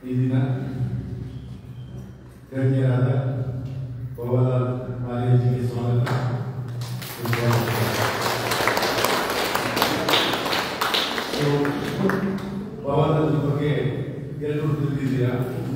ಈ ದಿನ ಗಣ್ಯರಾದ ಪವನ ಕಾಲೇಜಿಗೆ ಸ್ವಾಗತ ಸೊ, ಭವನದ ಬಗ್ಗೆ ಎಲ್ಲರೂ ತಿಳಿದಿದ್ದೀರಾ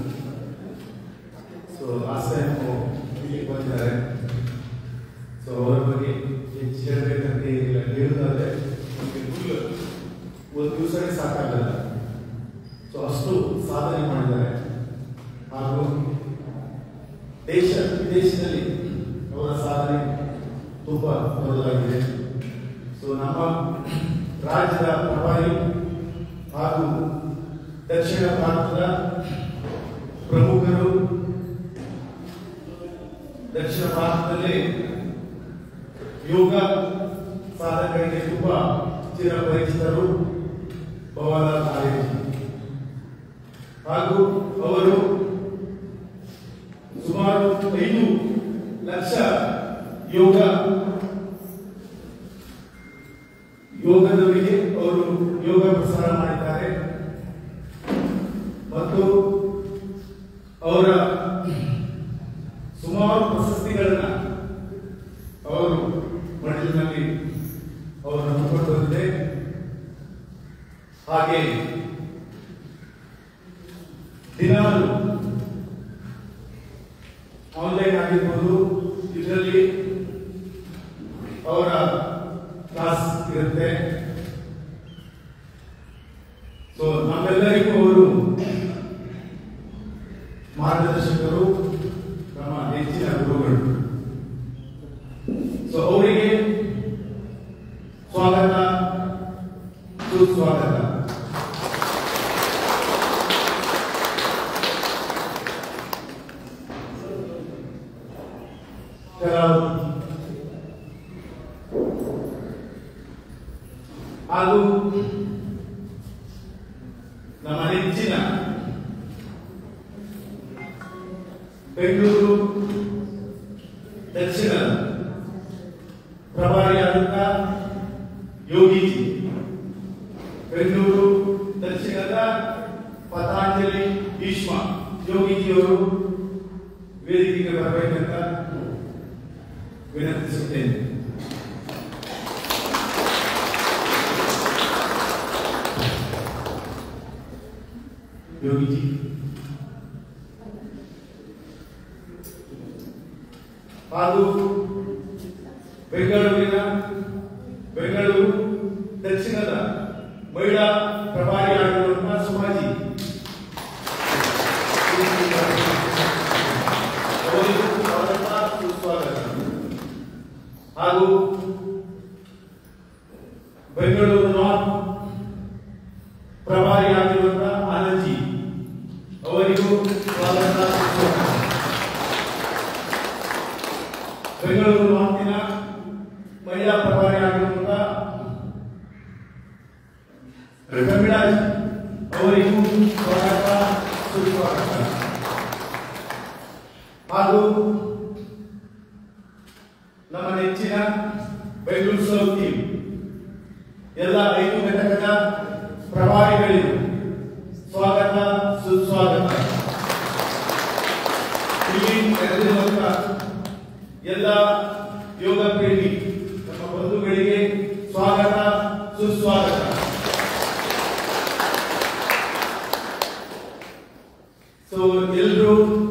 ಸೊ ಲಾಸ್ಟ್ ಟೈಮ್ ಇಲ್ಲಿ ಬಂದಿದ್ದಾರೆ ಸೊ ಅವರ ಬಗ್ಗೆ ಹೆಚ್ಚು ಹೇಳಬೇಕಂತ ಏನಿಲ್ಲ ಹೇಳುದಾದ್ರೆ ನಮಗೆ full ಒಂದು ದಿವಸನೇ ಸಾಕಾಗಲ್ಲ ಸೊ ಅಷ್ಟು ಸಾಧನೆ ಮಾಡಿದ್ದಾರೆ ಹಾಗೂ ದೇಶ ವಿದೇಶದಲ್ಲಿ ಅವರ ಸಾಧನೆ ತುಂಬಾ ದೊಡ್ಡದಾಗಿದೆ ಸೊ ನಮ್ಮ ರಾಜ್ಯದ ಪ್ರಭಾರಿ ಹಾಗೂ ದಕ್ಷಿಣ ಭಾರತದ ಪ್ರಮುಖರು ದಕ್ಷಿಣ ಭಾರತದಲ್ಲಿ ಯೋಗ ಸಾಧಕರಿಗೆ ತುಂಬಾ ಚಿರಪರಿಚಿತರು ಭವಾನ ಕಾಲೇಜು ಹಾಗೂ ಅವರು ಸುಮಾರು ಐದು ಲಕ್ಷ ಯೋಗ ಯೋಗದವರಿಗೆ ಅವರು ಯೋಗ ಪ್ರಸಾರ ಮಾಡಿದ್ದಾರೆ ಮತ್ತು ಅವರ ಸುಮಾರು ಪ್ರಶಸ್ತಿಗಳನ್ನ ಅವರು ಮಡಿಲಿನಲ್ಲಿ ಅವರು ನಂಬಿಕೊಂಡು ಬಂದಿದೆ ಹಾಗೆ ದಿನಾಲು ಆನ್ಲೈನ್ ಆಗಿರ್ಬೋದು ಇದರಲ್ಲಿ ಅವರ ಕ್ಲಾಸ್ ಇರುತ್ತೆ ಸೊ ನಮ್ಮೆಲ್ಲರಿಗೂ ಅವರು ಮಾರ್ಗದರ್ಶಕರು ನಮ್ಮ ನೆಚ್ಚಿನ ಗುರುಗಳು ಸೊ ಅವರಿಗೆ ಸ್ವಾಗತ ಸುಸ್ವಾಗತ ಕೆಲವು ಹಾಗೂ ನಮ್ಮ ನೆಚ್ಚಿನ ಬೆಂಗಳೂರು ದಕ್ಷಿಣ ಪ್ರಭಾರಿಯಾದಂತ ಯೋಗೀಜಿ ಬೆಂಗಳೂರು ದಕ್ಷಿಣದ ಪತಾಂಜಲಿ ಭೀಷ್ಮ ಯೋಗೀಜಿಯವರು ವೇದಿಕೆಗೆ ಬರಬೇಕಂತ ವಿನಂತಿಸುತ್ತೇನೆ ಯೋಗಿಜಿ ಹಾಗೂ ಬೆಂಗಳೂರಿನ ಬೆಂಗಳೂರು ದಕ್ಷಿಣದ ಮಹಿಳಾ ಪ್ರಭಾರಿಯಾಗಿರುವಂತಹ ಸುಮಾಜಿ ಅವರಿಗೂ ಸ್ವಾಗತ ಸುಸ್ವಾಗತ ಹಾಗೂ ಬೆಂಗಳೂರು ನಾರ್ತ್ ಪ್ರಭಾರಿಯಾಗಿರುವಂತಹ ಆನಂಜಿ ಅವರಿಗೂ ಸ್ವಾಗತ ಸುಸ್ವಾಗತ ಬೆಂಗಳೂರು ನಾರ್ತಿನ ಮಹಿಳಾ ಪ್ರಭಾರಿಯಾಗಿರುವಂತಹ ಪ್ರಮೀಳಾಜಿ ಅವರಿಗೂ ಸ್ವಾಗತ ಸುಸ್ವಾಗತ ಹಾಗೂ ನಮ್ಮ ನೆಚ್ಚಿನ ಬೆಂಗಳೂರು ಸೌತ್ ಟೀಮ್ ಎಲ್ಲ ಐದು ಘಟಕದ ಪ್ರಭಾರಿಗಳಿಗೂ ಸ್ವಾಗತ ಸುಸ್ವಾಗತ ಇಲ್ಲಿ ನೆರೆದಿರುವಂತ ಎಲ್ಲ ಯೋಗ ಪ್ರೇಮಿ ನಮ್ಮ ಬಂಧುಗಳಿಗೆ ಸ್ವಾಗತ ಸುಸ್ವಾಗತ ಸೊ ಎಲ್ಲರೂ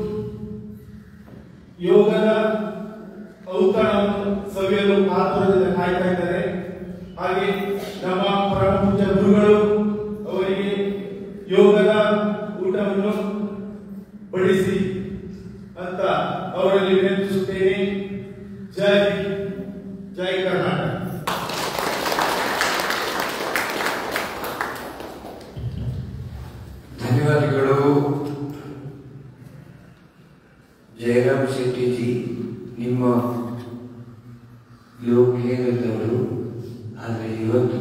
ಯೋಗದ ಔತಣವನ್ನು ಸವಿಯಲು ಕಾತುರದಿಂದ ಕಾಯ್ತಾ ಇದ್ದಾರೆ ಹಾಗೆ ನಮ್ಮ ಪರಮಪೂಜ್ಯ ಗುರುಗಳು ಅವರಿಗೆ ಯೋಗದ ಊಟವನ್ನು ಬಡಿಸಿ ಅಂತ ಅವರಲ್ಲಿ ವಿನಂತಿಸುತ್ತೇನೆ ಜೈ ಜೈ ಕರ್ನಾಟಕ ಧನ್ಯವಾದಗಳು ಜಯರಾಮ್ ಶೆಟ್ಟಿಜಿ ನಿಮ್ಮ ಯೋಗೇಂದ್ರದವರು ಆದರೆ ಇವತ್ತು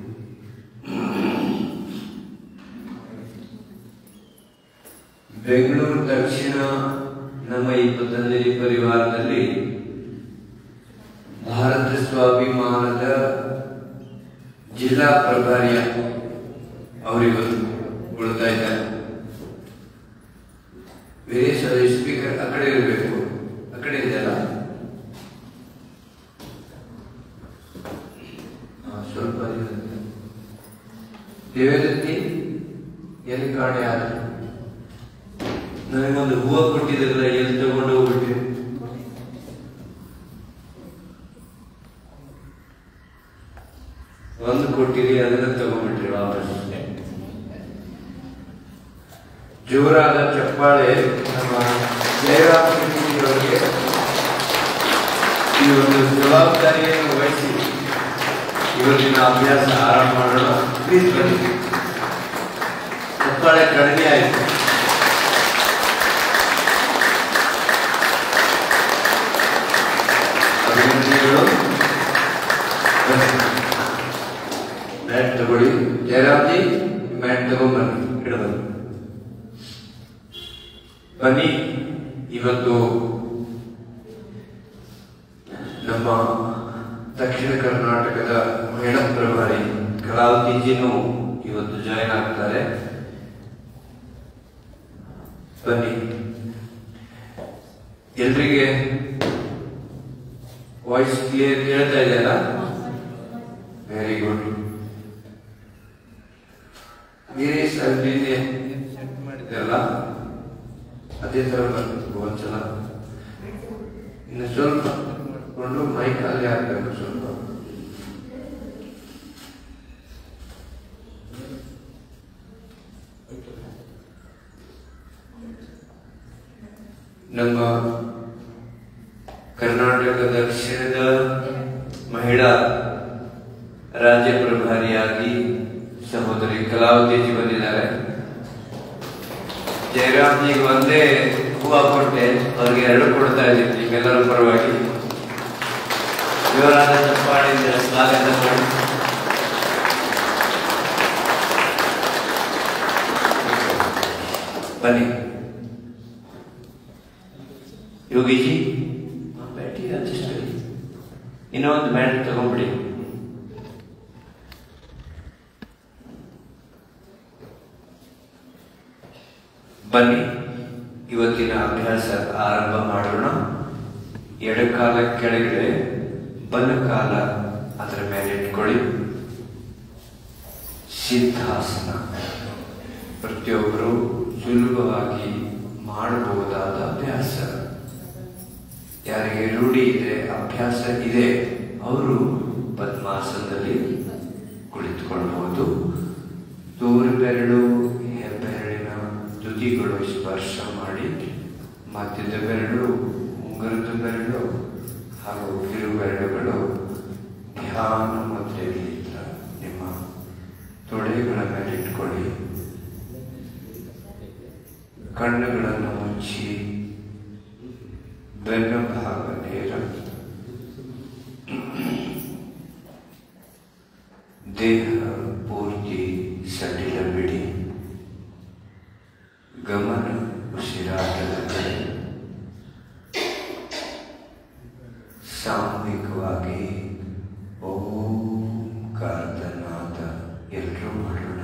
ಬೆಂಗಳೂರು ದಕ್ಷಿಣ ನಮ್ಮ ಈ ಪತಂಜಲಿ ಪರಿವಾರದಲ್ಲಿ ಭಾರತ ಸ್ವಾಭಿಮಾನದ ಜಿಲ್ಲಾ ಪ್ರಭಾರಿಯ ಅವರಿವತ್ತು ಉಳ್ತಾ ಇದ್ದಾರೆ ವೀರೇಶ್ ಅದು ಸ್ಪೀಕರ್ ಆ ಕಡೆ ಇರಬೇಕು ಆ ಕಡೆ ಇದೆಯಲ್ಲ ಹಾ, ಸ್ವಲ್ಪ ಇರುತ್ತೆ. ದೇವೇಂದ್ರಕ್ಕೆ ಎಲ್ಲಿ ಕಾಣೆ ಆದ ನನಗೊಂದು ಹೂವು ಕೊಟ್ಟಿದ್ರಲ್ಲ ಎಲ್ಲಿ ತಗೊಂಡು ಹೋಗ್ಬಿಟ್ಟೆ ಒಂದು ಕೊಟ್ಟಿರಿ ಅದನ್ನ ತಗೊಂಡ್ಬಿಟ್ರಿ ವಾಪಸ್ ಜೋರಾದ ಚಪ್ಪಾಳೆ ನಮ್ಮ ಜಯರಾಮ್ ಅವರಿಗೆ ಈ ಒಂದು ಜವಾಬ್ದಾರಿಯನ್ನು ವಹಿಸಿ ಇವತ್ತಿನ ಅಭ್ಯಾಸ ಆರಂಭ ಮಾಡೋಣ ಪ್ಲೀಸ್ ಬನ್ನಿ ಚಪ್ಪಾಳೆ ಕಡಿಮೆ ಆಯಿತು ಅಭಿನಂದನೆಗಳು ಮ್ಯಾಟ್ ತಗೊಳ್ಳಿ ಜಯರಾಮ್ಜಿ ಮ್ಯಾಟ್ ತಗೊಂಡ್ಬನ್ನಿ ಇಡಬನ್ನಿ ಬನ್ನಿ ಇವತ್ತು ನಮ್ಮ ದಕ್ಷಿಣ ಕರ್ನಾಟಕದ ಮಹಿಳಾ ಪ್ರಭಾರಿ ಕಲಾವತಿಜಿನೂ ಇವತ್ತು ಜಾಯಿನ್ ಆಗ್ತಾರೆ ಬನ್ನಿ ಎಲ್ರಿಗೆ ವಾಯ್ಸ್ ಕ್ಲಿಯರ್ ಕೇಳ್ತಾ ಇದೆಯಲ್ಲ ವೆರಿ ಗುಡ್ ವೀರೇಶ್ ಅಲ್ಲಿ ಸೆಟ್ ಮಾಡಿದ್ರಲ್ಲ ಅದೇ ತರ ಬರ್ಬೇಕು ಒಂದ್ಸಲ ಇನ್ನು ಸ್ವಲ್ಪ ಮಾಡಿಕೊಂಡು ಮೈಕ್ ಅಲ್ಲಿ ಹಾಕ್ಬೇಕು ಸ್ವಲ್ಪ ನಮ್ಮ ಕರ್ನಾಟಕ ದಕ್ಷಿಣದ ಮಹಿಳಾ ರಾಜ್ಯ ಪ್ರಭಾರಿಯಾಗಿ ಸಹೋದರಿ ಕಲಾವತಿಜಿ ಬಂದಿದ್ದಾರೆ ಜಯರಾಮ್ಜಿಗೆ ಒಂದೇ ಹೂವು ಕೊಟ್ಟೆ ಅವ್ರಿಗೆ ಎರಡು ಕೊಡ್ತಾ ಇದ್ದೀನಿ ನಿಮ್ಮೆಲ್ಲರ ಪರವಾಗಿ ಜೋರಾದ ಚಪ್ಪಾಳಿಂದ ಸ್ವಾಗತ ಮಾಡಿ ಬನ್ನಿ ಯೋಗಿಜಿ ಬ್ಯಾಟಿ ಅಡ್ಜಸ್ಟ್ ಮಾಡಿ ಇನ್ನೊಂದು ಮ್ಯಾಟ್ ತಗೊಂಡ್ಬಿಡಿ ಬನ್ನಿ ಇವತ್ತಿನ ಅಭ್ಯಾಸ ಆರಂಭ ಮಾಡೋಣ ಎಡಕಾಲ ಕೆಳಗಡೆ ಬಲಕಾಲ ಅದರ ಮೇಲೆ ಇಟ್ಕೊಳ್ಳಿ ಸಿದ್ಧಾಸನ ಪ್ರತಿಯೊಬ್ಬರು ಸುಲಭವಾಗಿ ಮಾಡಬಹುದಾದ ಅಭ್ಯಾಸ ಯಾರಿಗೆ ರೂಢಿ ಇದೆ ಅಭ್ಯಾಸ ಇದೆ ಅವರು ಪದ್ಮಾಸನದಲ್ಲಿ ಕುಳಿತುಕೊಳ್ಬಹುದು ತೋರು ಬೆರಳು ಹೆಬ್ಬೆರಳಿನ ತುದಿಗಳು ಸ್ಪರ್ಶ ಮಾಡಿ ಮಧ್ಯದ ಬೆರಳು ಉಂಗುರದ ಬೆರಳು ಹಾಗೂ ಕಿರು ಬೆರಳುಗಳು ಧ್ಯಾನ ಮುದ್ರೆಯಲ್ಲಿ ನಿಮ್ಮ ತೊಡೆಗಳ ಮೇಲೆ ಇಟ್ಕೊಳ್ಳಿ ಕಣ್ಣುಗಳನ್ನು ಮುಚ್ಚಿ ಬೆನ್ನು ಭಾಗ ನೇರ ದೇಹ ಪೂರ್ತಿ ಸಡಿಲ ಬಿಡಿ ಗಮನ ಉಸಿರಾಟದ ಕಡೆ ಸಾಮೂಹಿಕವಾಗಿ ಓಂಕಾರದ ನಾದ ಎಲ್ಲರೂ ಮಾಡೋಣ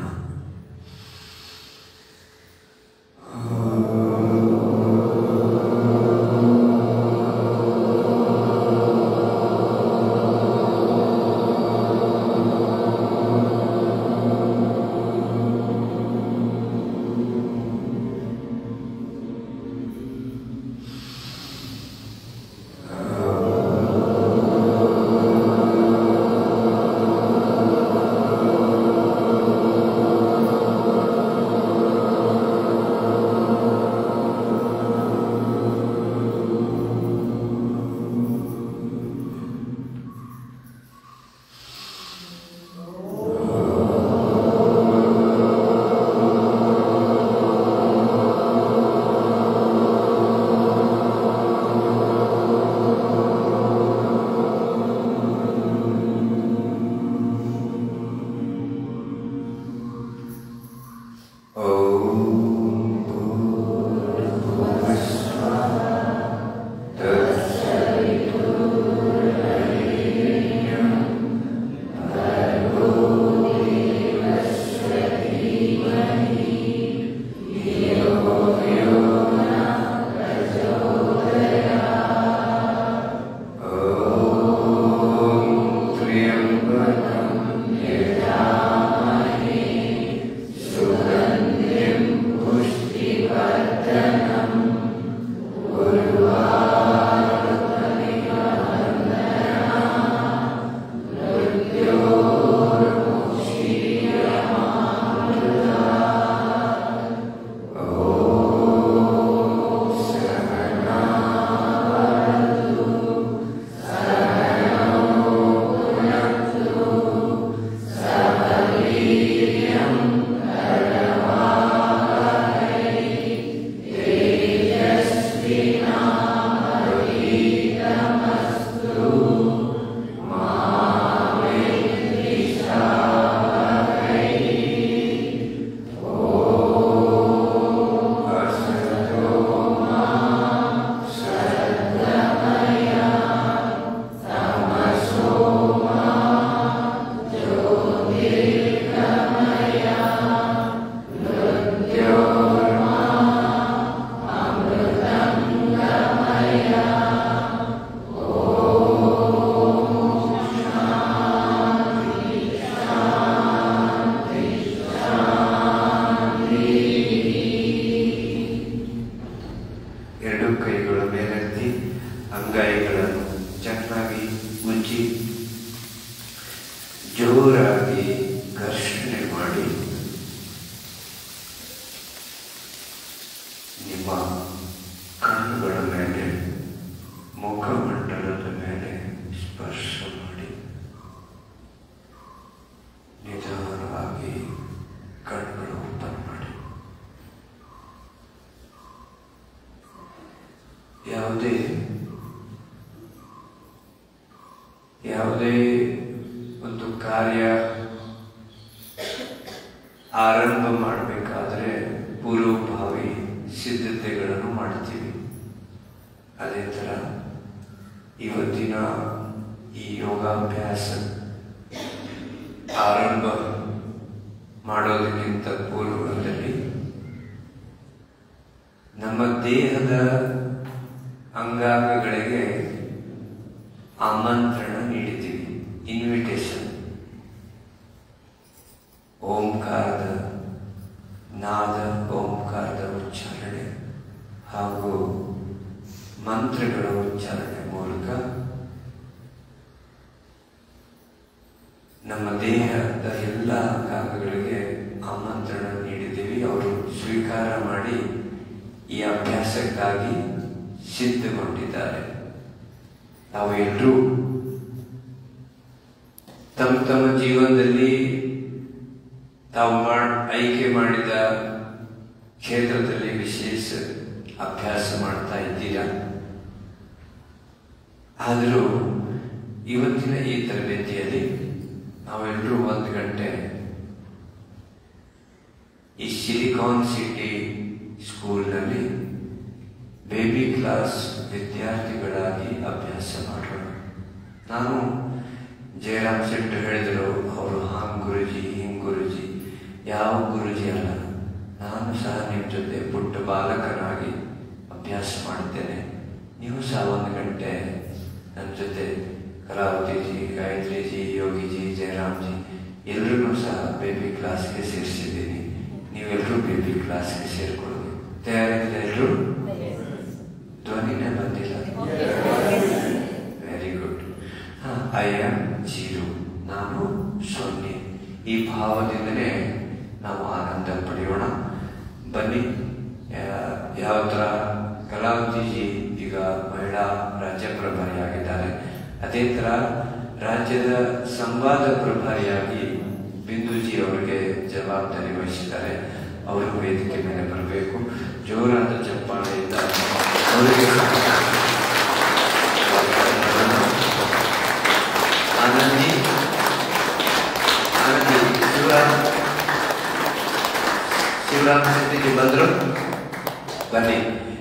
ಕಣ್ಣುಗಳು ಓಪನ್ ಮಾಡಿ ಯಾವುದೇ ಯಾವುದೇ ಒಂದು ಕಾರ್ಯ ಆರಂಭ ಮಾಡಬೇಕಾದ್ರೆ ಪೂರ್ವಭಾವಿ ಸಿದ್ಧತೆಗಳನ್ನು ಮಾಡ್ತೀವಿ ಅದೇ ಥರ ಇವತ್ತಿನ ಈ ಯೋಗಾಭ್ಯಾಸ ಆರಂಭ ಮಾಡೋದಕ್ಕಿಂತ ಪೂರ್ವದಲ್ಲಿ ನಮ್ಮ ದೇಹದ ಅಂಗಾಂಗಗಳಿಗೆ ಆಮಂತ್ರಣ ನೀಡಿದ್ದೀವಿ ಇನ್ವಿಟೇಷನ್ ಓಂಕಾರದ ನಾದ ಓಂಕಾರದ ಉಚ್ಚಾರಣೆ ಹಾಗೂ ಮಂತ್ರಗಳ ಉಚ್ಚಾರಣೆ ಮೂಲಕ ನಮ್ಮ ದೇಹದ ಎಲ್ಲ ಅಂಗಾಂಗಗಳಿಗೆ ಆಮಂತ್ರಣ ನೀಡಿದ್ದೀವಿ ಅವರು ಸ್ವೀಕಾರ ಮಾಡಿ ಈ ಅಭ್ಯಾಸಕ್ಕಾಗಿ ಸಿದ್ಧಗೊಂಡಿದ್ದಾರೆ ನಾವು ಎಲ್ಲರೂ ತಮ್ಮ ತಮ್ಮ ಜೀವನದಲ್ಲಿ ತಾವು ಮಾಡ್ ಆಯ್ಕೆ ಮಾಡಿದ ಕ್ಷೇತ್ರದಲ್ಲಿ ವಿಶೇಷ ಅಭ್ಯಾಸ ಮಾಡ್ತಾ ಇದ್ದೀರಾ ಆದರೂ ಇವತ್ತಿನ ಈ ತರಬೇತಿಯಲ್ಲಿ ನಾವೆಲ್ಲರೂ ಒಂದು ಗಂಟೆ ಈ ಸಿಲಿಕಾನ್ ಸಿಟಿ ಸ್ಕೂಲ್ನಲ್ಲಿ ಬೇಬಿ ಕ್ಲಾಸ್ ವಿದ್ಯಾರ್ಥಿಗಳಾಗಿ ಅಭ್ಯಾಸ ಮಾಡೋಣ ನಾನು ಜಯರಾಮ್ ಶೆಟ್ಟಿ ಹೇಳಿದರು ಅವರು ಹಾಂಗ್ ಗುರುಜಿ ಹಿಂಗ್ ಗುರುಜಿ ಯಾವ ಗುರುಜಿ ಅಲ್ಲ ನಾನು ಸಹ ನಿಮ್ಮ ಜೊತೆ ಪುಟ್ಟ ಬಾಲಕನಾಗಿ ಅಭ್ಯಾಸ ಮಾಡುತ್ತೇನೆ ನೀವು ಸಹ ಒಂದು ಗಂಟೆ ನನ್ನ ಜೊತೆ ಕಲಾವತಿಜಿ ಗಾಯತ್ರಿಜಿ ಯೋಗಿಜಿ ಜಯರಾಮ್ಜಿ ಎಲ್ಲರೂ ಸಹ ಬೇಬಿ ಕ್ಲಾಸ್ಗೆ ಸೇರಿಸಿದ್ದೀನಿ ನೀವೆಲ್ಲರೂ ಬೇಬಿ ಕ್ಲಾಸ್ಗೆ ಸೇರ್ಕೊಳ್ಳಿ ತಯಾರಿಲ್ಲ ಎಲ್ಲರೂ ಧ್ವನಿನೇ ಬಂದಿಲ್ಲ very good I am zero ನಾನು ಸೊನ್ನೆ ಈ ಭಾವದಿಂದಲೇ ನಾವು ಆನಂದ ಪಡೆಯೋಣ ಬನ್ನಿ ಯಾ- ಯಾವ ಥರ ಕಲಾವತಿಜಿ ಈಗ ಮಹಿಳಾ ರಾಜ್ಯ ಪ್ರಭಾರಿಯಾಗಿದ್ದಾರೆ ಅದೇ ಥರ ರಾಜ್ಯದ ಸಂವಾದ ಪ್ರಭಾರಿಯಾಗಿ ಬಿಂದುಜಿ ಅವರಿಗೆ ಜವಾಬ್ದಾರಿ ವಹಿಸಿದ್ದಾರೆ ಅವರು ವೇದಿಕೆ ಮೇಲೆ ಬರಬೇಕು ಜೋರಾದ ಚಪ್ಪಾಳೆಯಿಂದ ಅವರಿಗೆ ಆನಂದಿ ಆನಂದಿ ಶಿವರಾಮ್ ಶಿವರಾಮ್ ಶೆಟ್ಟಿಜಿ ಬಂದರು ಬನ್ನಿ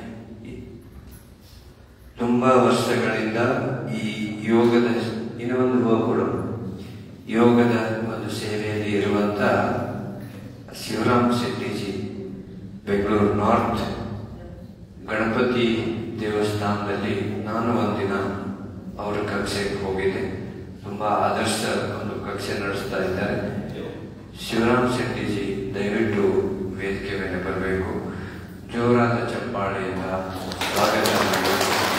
ತುಂಬಾ ವರ್ಷಗಳಿಂದ ಈ ಯೋಗದ ಇನ್ನೊಂದು ಹೋಗ್ಬಿಡು ಯೋಗದ ಒಂದು ಸೇವೆಯಲ್ಲಿ ಇರುವಂತ ಶಿವರಾಮ್ ಶೆಟ್ಟಿಜಿ ಬೆಂಗಳೂರು ನಾರ್ತ್ ಗಣಪತಿ ದೇವಸ್ಥಾನದಲ್ಲಿ ನಾನು ಒಂದಿನ ಅವರ ಕಕ್ಷೆಗೆ ಹೋಗಿದ್ದೆ ತುಂಬಾ ಆದರ್ಶ ಒಂದು ಕಕ್ಷೆ ನಡೆಸ್ತಾ ಇದ್ದಾರೆ ಶಿವರಾಮ್ ಶೆಟ್ಟಿಜಿ ದಯವಿಟ್ಟು ವೇದಿಕೆ ಮೇಲೆ ಬರಬೇಕು ಜೋರಾದ ಚಪ್ಪಾಳೆಯಿಂದ ಸ್ವಾಗತ ಮಾಡಿ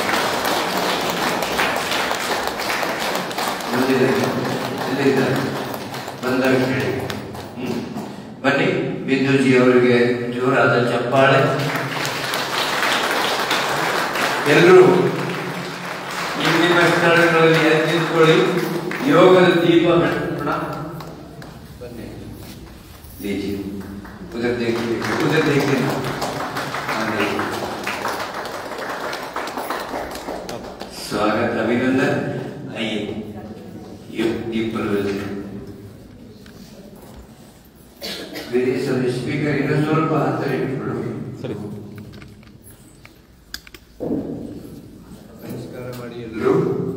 ಮುಂದಿದೆ ಎಲ್ಲಿದ್ದಾರೆ ಬಂದಾಗ ಹೇಳಿ ಹ್ಮ್? ಬನ್ನಿ ಬಿಂದುಜಿ ಅವರಿಗೆ ಜೋರಾದ ಚಪ್ಪಾಳೆ ಎಲ್ಲರೂ ನಿಮ್ಮ ನಿಮ್ಮ ಸ್ಥಳಗಳಲ್ಲಿ ಎದ್ದು ನಿಂತ್ಕೊಳ್ಳಿ ಯೋಗದ ದೀಪ ಬೆಳಗೋಣ ಬನ್ನಿ लीजिए उधर देखिए उधर देखिए हाँ, देखिए। स्वागत अभिनंदन आइए ये- ಇಬ್ಬರು ಬೇರೆ ಸ್ವಲ್ಪ ಸ್ಪೀಕರ್ ಇನ್ನು ಸ್ವಲ್ಪ ಹತ್ತಿರ ಇಟ್ಬಿಡು ಸರಿ ನಮಸ್ಕಾರ ಮಾಡಿ ಎಲ್ಲರೂ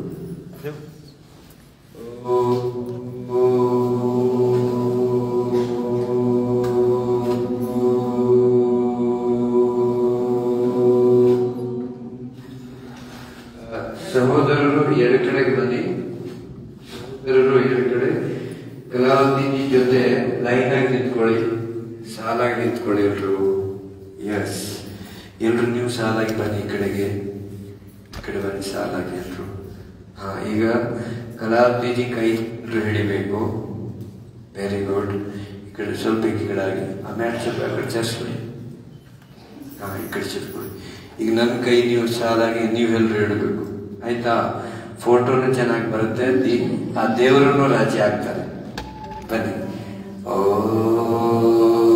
ಸಹೋದರರು ಎರಡು ಕಡೆಗೆ ಬನ್ನಿ ಸಹೋದರರು ಎರಡು ಕಡೆ ಕಲಾವತಿ ಜೊತೆ ಲೈನ್ ಆಗಿ ನಿಂತ್ಕೊಳ್ಳಿ ಸಾಲಾಗಿ ನಿಂತ್ಕೊಳ್ಳಿ ಎಲ್ರು ಎಸ್ ಎಲ್ರು ನೀವು ಸಾಲಾಗಿ ಬನ್ನಿ ಈ ಕಡೆಗೆ ಈ ಕಡೆ ಬನ್ನಿ ಸಾಲಾಗಿ ಎಲ್ರು ಹಾ ಈಗ ಕಲಾವತಿಜಿ ಕೈ ಎಲ್ರು ಹಿಡಿಬೇಕು ವೆರಿ ಗುಡ್ ಈ ಕಡೆ ಸ್ವಲ್ಪ ಈ ಕಡೆ ಆಗಿ ಆಮೇಲೆ ಸ್ವಲ್ಪ ಆ ಕಡೆ ಚರ್ಸ್ಕೊಳ್ಳಿ ಹಾ ಈ ಕಡೆ ಚರ್ಸ್ಕೊಳ್ಳಿ ಈಗ ನನ್ನ ಕೈ ನೀವು ಸಾಲಾಗಿ ನೀವೆಲ್ಲರೂ ಹಿಡಬೇಕು ಆಯ್ತಾ ಫೋಟೋನು ಚೆನ್ನಾಗಿ ಬರುತ್ತೆ ದಿ- ಆ ದೇವರನ್ನು ರಾಜಿ ಆಗ್ತಾರೆ ಬನ್ನಿ ಓ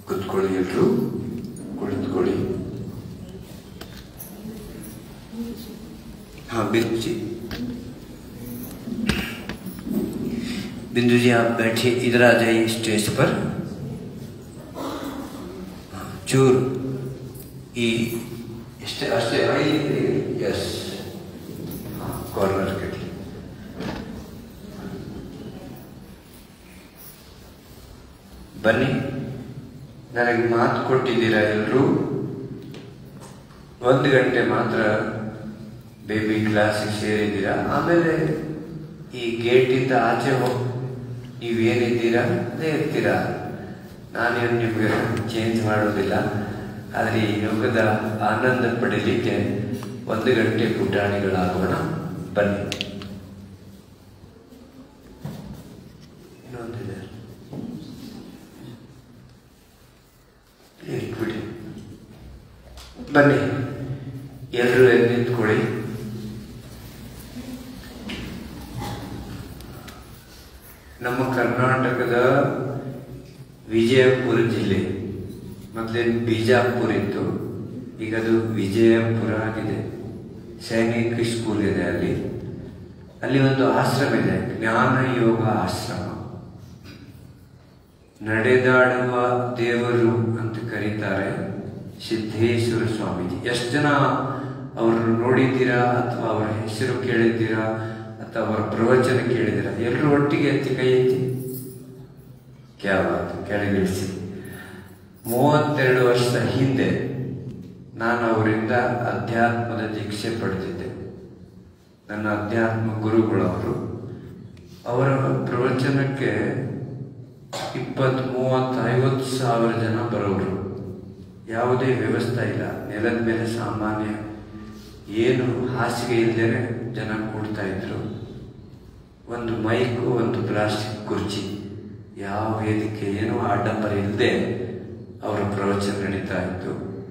ಕುತ್ಕೊಳ್ಳಿ ಎಲ್ರು ಕುಳಿತುಕೊಳ್ಳಿ हाँ बिंदु जी बिंदु जी आप बैठिए इधर आ जाइए स्टेज पर हाँ, चूर ಈ ಇಷ್ಟೇ ಅಷ್ಟೇ ಎಸ್ ಕಾರ್ನರ್ ಕಟ್ಟಿ ಬನ್ನಿ ನನಗೆ ಮಾತು ಕೊಟ್ಟಿದ್ದೀರಾ ಎಲ್ಲರೂ ಒಂದು ಗಂಟೆ ಮಾತ್ರ ಬೇಬಿ ಕ್ಲಾಸಿಗೆ ಸೇರಿದ್ದೀರಾ ಆಮೇಲೆ ಈ ಗೇಟಿಂದ ಆಚೆ ಹೋಗಿ ನೀವೇನಿದ್ದೀರಾ ಅದೇ ಇರ್ತೀರಾ ನಾನೇನು ನಿಮಗೆ ಚೇಂಜ್ ಮಾಡೋದಿಲ್ಲ ಆದರೆ ಈ ಯೋಗದ ಆನಂದ ಪಡೀಲಿಕ್ಕೆ ಒಂದು ಗಂಟೆ ಪುಟಾಣಿಗಳಾಗೋಣ ಬನ್ನಿ ಇನ್ನೊಂದಿದೆ ಇಟ್ಬಿಡಿ ಬನ್ನಿ ಎಲ್ಲರೂ ಎದ್ದು ನಿಂತ್ಕೊಳ್ಳಿ ನಮ್ಮ ಕರ್ನಾಟಕದ ವಿಜಯಪುರ ಜಿಲ್ಲೆ ಮೊದಲೇನು ಬಿಜಾಪುರ ಇತ್ತು ಈಗ ಅದು ವಿಜಯಪುರ ಆಗಿದೆ ಸೈನಿಕ ಸ್ಕೂಲ್ ಇದೆ ಅಲ್ಲಿ ಅಲ್ಲಿ ಒಂದು ಆಶ್ರಮ ಇದೆ ಜ್ಞಾನ ಯೋಗ ಆಶ್ರಮ ನಡೆದಾಡುವ ದೇವರು ಅಂತ ಕರೀತಾರೆ ಸಿದ್ದೇಶ್ವರ ಸ್ವಾಮೀಜಿ ಎಷ್ಟು ಜನ ಅವ್ರನ್ನ ನೋಡಿದ್ದೀರಾ ಅಥವಾ ಅವರ ಹೆಸರು ಕೇಳಿದ್ದೀರಾ ಅಥವಾ ಅವರ ಪ್ರವಚನ ಕೇಳಿದ್ದೀರಾ ಎಲ್ಲರೂ ಒಟ್ಟಿಗೆ ಎತ್ತಿ ಕೈ ಎತ್ತಿ ಕ್ಯಾವಾತು ಕೆಳಗಿಳಿಸಿ ಮೂವತ್ತೆರಡು ವರ್ಷದ ಹಿಂದೆ ನಾನು ಅವರಿಂದ ಅಧ್ಯಾತ್ಮದ ದೀಕ್ಷೆ ಪಡೆದಿದ್ದೆ ನನ್ನ ಅಧ್ಯಾತ್ಮ ಗುರುಗಳವರು ಅವರ ಪ್ರವಚನಕ್ಕೆ ಇಪ್ಪತ್ತು ಮೂವತ್ತು ಐವತ್ತು ಸಾವಿರ ಜನ ಬರೋರು ಯಾವುದೇ ವ್ಯವಸ್ಥೆ ಇಲ್ಲ ನೆಲದ ಮೇಲೆ ಸಾಮಾನ್ಯ ಏನು ಹಾಸಿಗೆ ಇಲ್ಲದೇನೆ ಜನ ಕೂಡ್ತಾ ಇದ್ರು ಒಂದು ಮೈಕು ಒಂದು ಪ್ಲಾಸ್ಟಿಕ್ ಕುರ್ಚಿ ಯಾವ ವೇದಿಕೆ ಏನೂ ಆಡಂಬರ ಇಲ್ಲದೆ ಅವರ ಪ್ರವಚನ ನಡೀತಾ ಇತ್ತು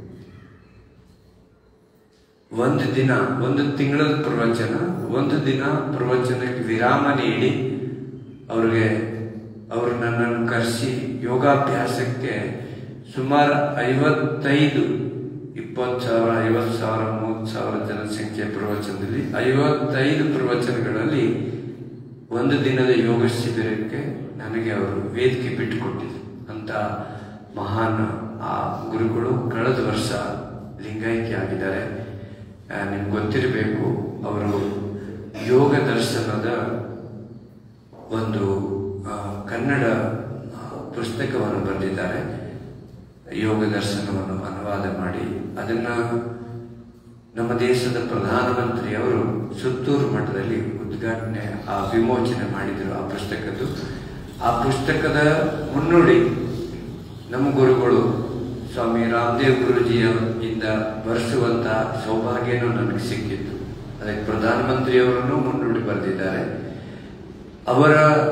ಒಂದು ದಿನ ಒಂದು ತಿಂಗಳ ಪ್ರವಚನ ಒಂದು ದಿನ ಪ್ರವಚನಕ್ಕೆ ವಿರಾಮ ನೀಡಿ ಅವ್ರಿಗೆ ಅವರು ನನ್ನನ್ನು ಕರೆಸಿ ಯೋಗಾಭ್ಯಾಸಕ್ಕೆ ಸುಮಾರು ಐವತ್ತೈದು ಇಪ್ಪತ್ತು ಸಾವಿರ ಐವತ್ತು ಸಾವಿರ ಮೂವತ್ತು ಸಾವಿರ ಜನಸಂಖ್ಯೆ ಪ್ರವಚನದಲ್ಲಿ ಐವತ್ತೈದು ಪ್ರವಚನಗಳಲ್ಲಿ ಒಂದು ದಿನದ ಯೋಗ ಶಿಬಿರಕ್ಕೆ ನನಗೆ ಅವರು ವೇದಿಕೆ ಬಿಟ್ಟುಕೊಟ್ಟಿದ್ರು ಅಂತ ಮಹಾನ್ ಆ ಗುರುಗಳು ಕಳೆದ ವರ್ಷ ಲಿಂಗಾಯಕಿ ಆಗಿದ್ದಾರೆ ನಿಮ್ಗೆ ಗೊತ್ತಿರಬೇಕು ಅವರು ಯೋಗ ದರ್ಶನದ ಒಂದು ಆ, ಕನ್ನಡ ಆ, ಪುಸ್ತಕವನ್ನು ಬರೆದಿದ್ದಾರೆ ಯೋಗ ದರ್ಶನವನ್ನು ಅನುವಾದ ಮಾಡಿ ಅದನ್ನ ನಮ್ಮ ದೇಶದ ಪ್ರಧಾನಮಂತ್ರಿಯವರು ಸುತ್ತೂರು ಮಠದಲ್ಲಿ ಉದ್ಘಾಟನೆ ಆ ವಿಮೋಚನೆ ಮಾಡಿದರು ಆ ಪುಸ್ತಕದ್ದು ಆ ಪುಸ್ತಕದ ಮುನ್ನುಡಿ ನಮ್ಮ ಗುರುಗಳು ಸ್ವಾಮಿ ರಾಮದೇವ್ ಗುರುಜಿಯ ಇಂದ ಬರೆಸುವಂತ ಸೌಭಾಗ್ಯನೂ ನನಗೆ ಸಿಕ್ಕಿತ್ತು ಅದಕ್ಕೆ ಪ್ರಧಾನಮಂತ್ರಿಯವರನ್ನು ಮುನ್ನುಡಿ ಬರೆದಿದ್ದಾರೆ ಅವರ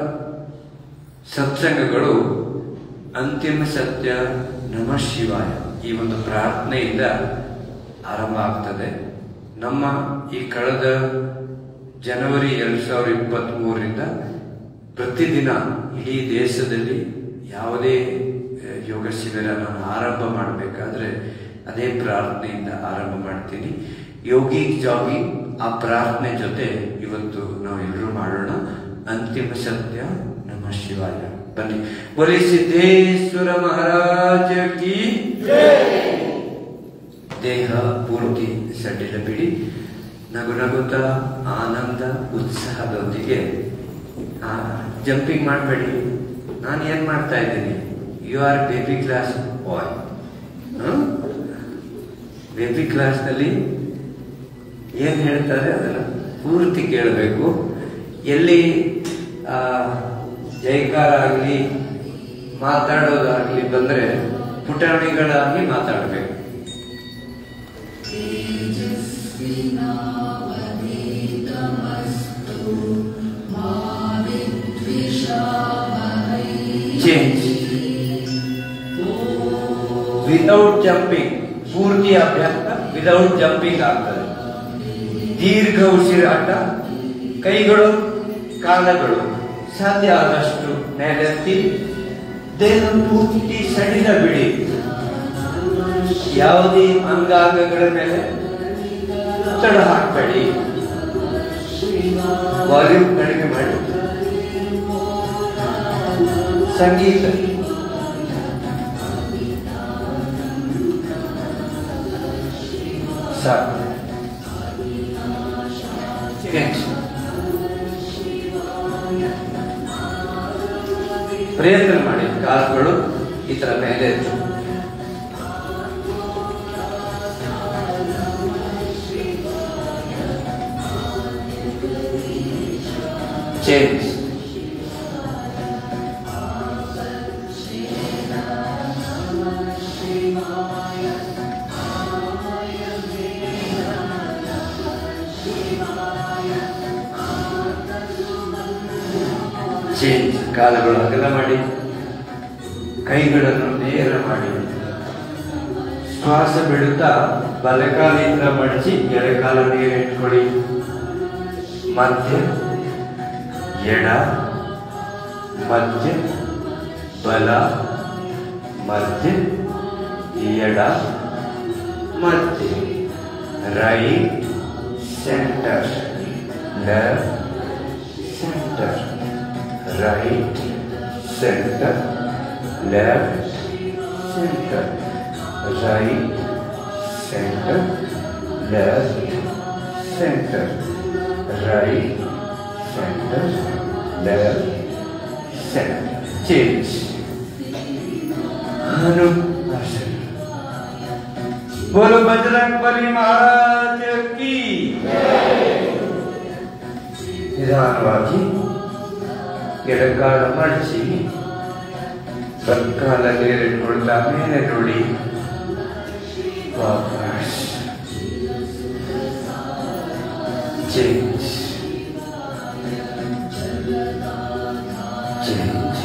ಸತ್ಸಂಗಗಳು ಅಂತಿಮ ಸತ್ಯ ನಮ ಶಿವಾಯ ಈ ಒಂದು ಪ್ರಾರ್ಥನೆಯಿಂದ ಆರಂಭ ಆಗ್ತದೆ ನಮ್ಮ ಈ ಕಳೆದ ಜನವರಿ ಎರಡ್ ಸಾವಿರದ ಇಪ್ಪತ್ತ್ ಮೂರರಿಂದ ಪ್ರತಿದಿನ ಇಡೀ ದೇಶದಲ್ಲಿ ಯಾವುದೇ ಆ, ಯೋಗ ಶಿಬಿರ ನಾನು ಆರಂಭ ಮಾಡಬೇಕಾದ್ರೆ ಅದೇ ಪ್ರಾರ್ಥನೆಯಿಂದ ಆರಂಭ ಮಾಡ್ತೀನಿ ಯೋಗಿ ಜಾಗಿಂಗ್ ಆ ಪ್ರಾರ್ಥನೆ ಜೊತೆ ಇವತ್ತು ನಾವೆಲ್ಲರೂ ಮಾಡೋಣ ಅಂತಿಮ ಸತ್ಯ ನಮ ಶಿವಾಯ ಬನ್ನಿ ಬರೀ ಸಿದ್ದೇಶ್ವರ ಮಹಾರಾಜ ಕಿ ದೇಹ ಪೂರ್ತಿ ಸಡ್ಡಿಲ ಬಿಡಿ ನಗು ನಗುತ್ತಾ ಆನಂದ ಉತ್ಸಾಹದೊಂದಿಗೆ ಜಂಪಿಂಗ್ ಮಾಡಬೇಡಿ ನಾನು ಏನ್ ಮಾಡ್ತಾ ಇದ್ದೀನಿ you are baby class boy baby ಕ್ಲಾಸ್ನಲ್ಲಿ ಏನ್ ಹೇಳ್ತಾರೆ ಅದನ್ನ ಪೂರ್ತಿ ಕೇಳಬೇಕು ಎಲ್ಲಿ ಆ, ಜೈಕಾರ ಆಗಲಿ ಮಾತಾಡೋದಾಗ್ಲಿ ಬಂದ್ರೆ ಪುಟಾಣಿಗಳಾಗಿ ಮಾತಾಡಬೇಕು ಚೇಂಜ್ ವಿತೌಟ್ ಜಂಪಿಂಗ್ ಪೂರ್ತಿ ಅಭ್ಯಾಸ ವಿತೌಟ್ ಜಂಪಿಂಗ್ ಆಗ್ತದೆ ದೀರ್ಘ ಉಸಿರಾಟ ಕೈಗಳು ಕಾಲಗಳು ಸಾಧ್ಯ ಆದಷ್ಟು ಮೇಲೆತ್ತಿ ದೇಹ ಪೂರ್ತಿ ಸಡಿಲ ಬಿಡಿ ಯಾವುದೇ ಅಂಗಾಂಗಗಳ ಮೇಲೆ ಒತ್ತಡ ಹಾಕಬೇಡಿ ವಾಲ್ಯೂಮ್ ಕಡಿಮೆ ಮಾಡಿ ಸಂಗೀತ ಸಾಕು Change. ಪ್ರಯತ್ನ ಮಾಡಿ ಕಾಲುಗಳು ಈ ತರ ಮೇಲೆ ಎತ್ತು. ಚೇಂಜ್ ಚೇಂಜ್ ಕಾಲುಗಳು ಅಗಲ ಮಾಡಿ ಕೈಗಳನ್ನು ನೇರ ಮಾಡಿ ಶ್ವಾಸ ಬಿಡುತ್ತಾ ಬಲಕಾಲಿಂದ ಮಡಚಿ ಎಡಕಾಲ ನೀರು ಇಟ್ಕೊಳ್ಳಿ ಮಧ್ಯ ಎಡ ಮಧ್ಯ ಬಲ ಮಧ್ಯ ಎಡ ಮಧ್ಯ right centre left centre right, center, left, center, right, center, left, center, right, center, left, center. Change. अनुशासन बोलो बजरंग बली महाराज की ನಿಧಾನವಾಗಿ ಎಡಕಾಲ ಮಡಚಿ ಬಲಕಾಲ ನೀರಿಟ್ಕೊಳ್ತಾ ಮೇಲೆ ನೋಡಿ ವಾಪಸ್ ಚೇಂಜ್ ಚೇಂಜ್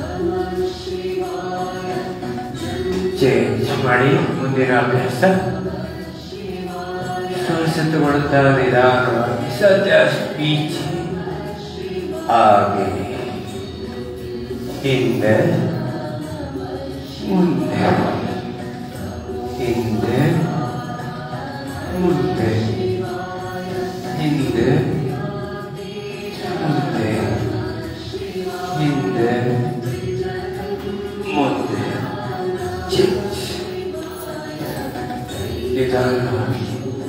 ಚೇಂಜ್ ಮಾಡಿ ಮುಂದಿನ ಅಭ್ಯಾಸ ಶ್ವಾಸ ತಗೊಳ್ತಾ ನಿಧಾನವಾಗಿ ಸದ್ಯ ಸ್ಪೀಚ್ ಆगे ಹಿಂದೆ ಮುಂದೆ ಹಿಂದೆ ಮುಂದೆ ಹಿಂದೆ ಮುಂದೆ ಹಿಂದೆ ಮುಂದೆ ಚೇಂಜ್ ನಿಧಾನವಾಗಿ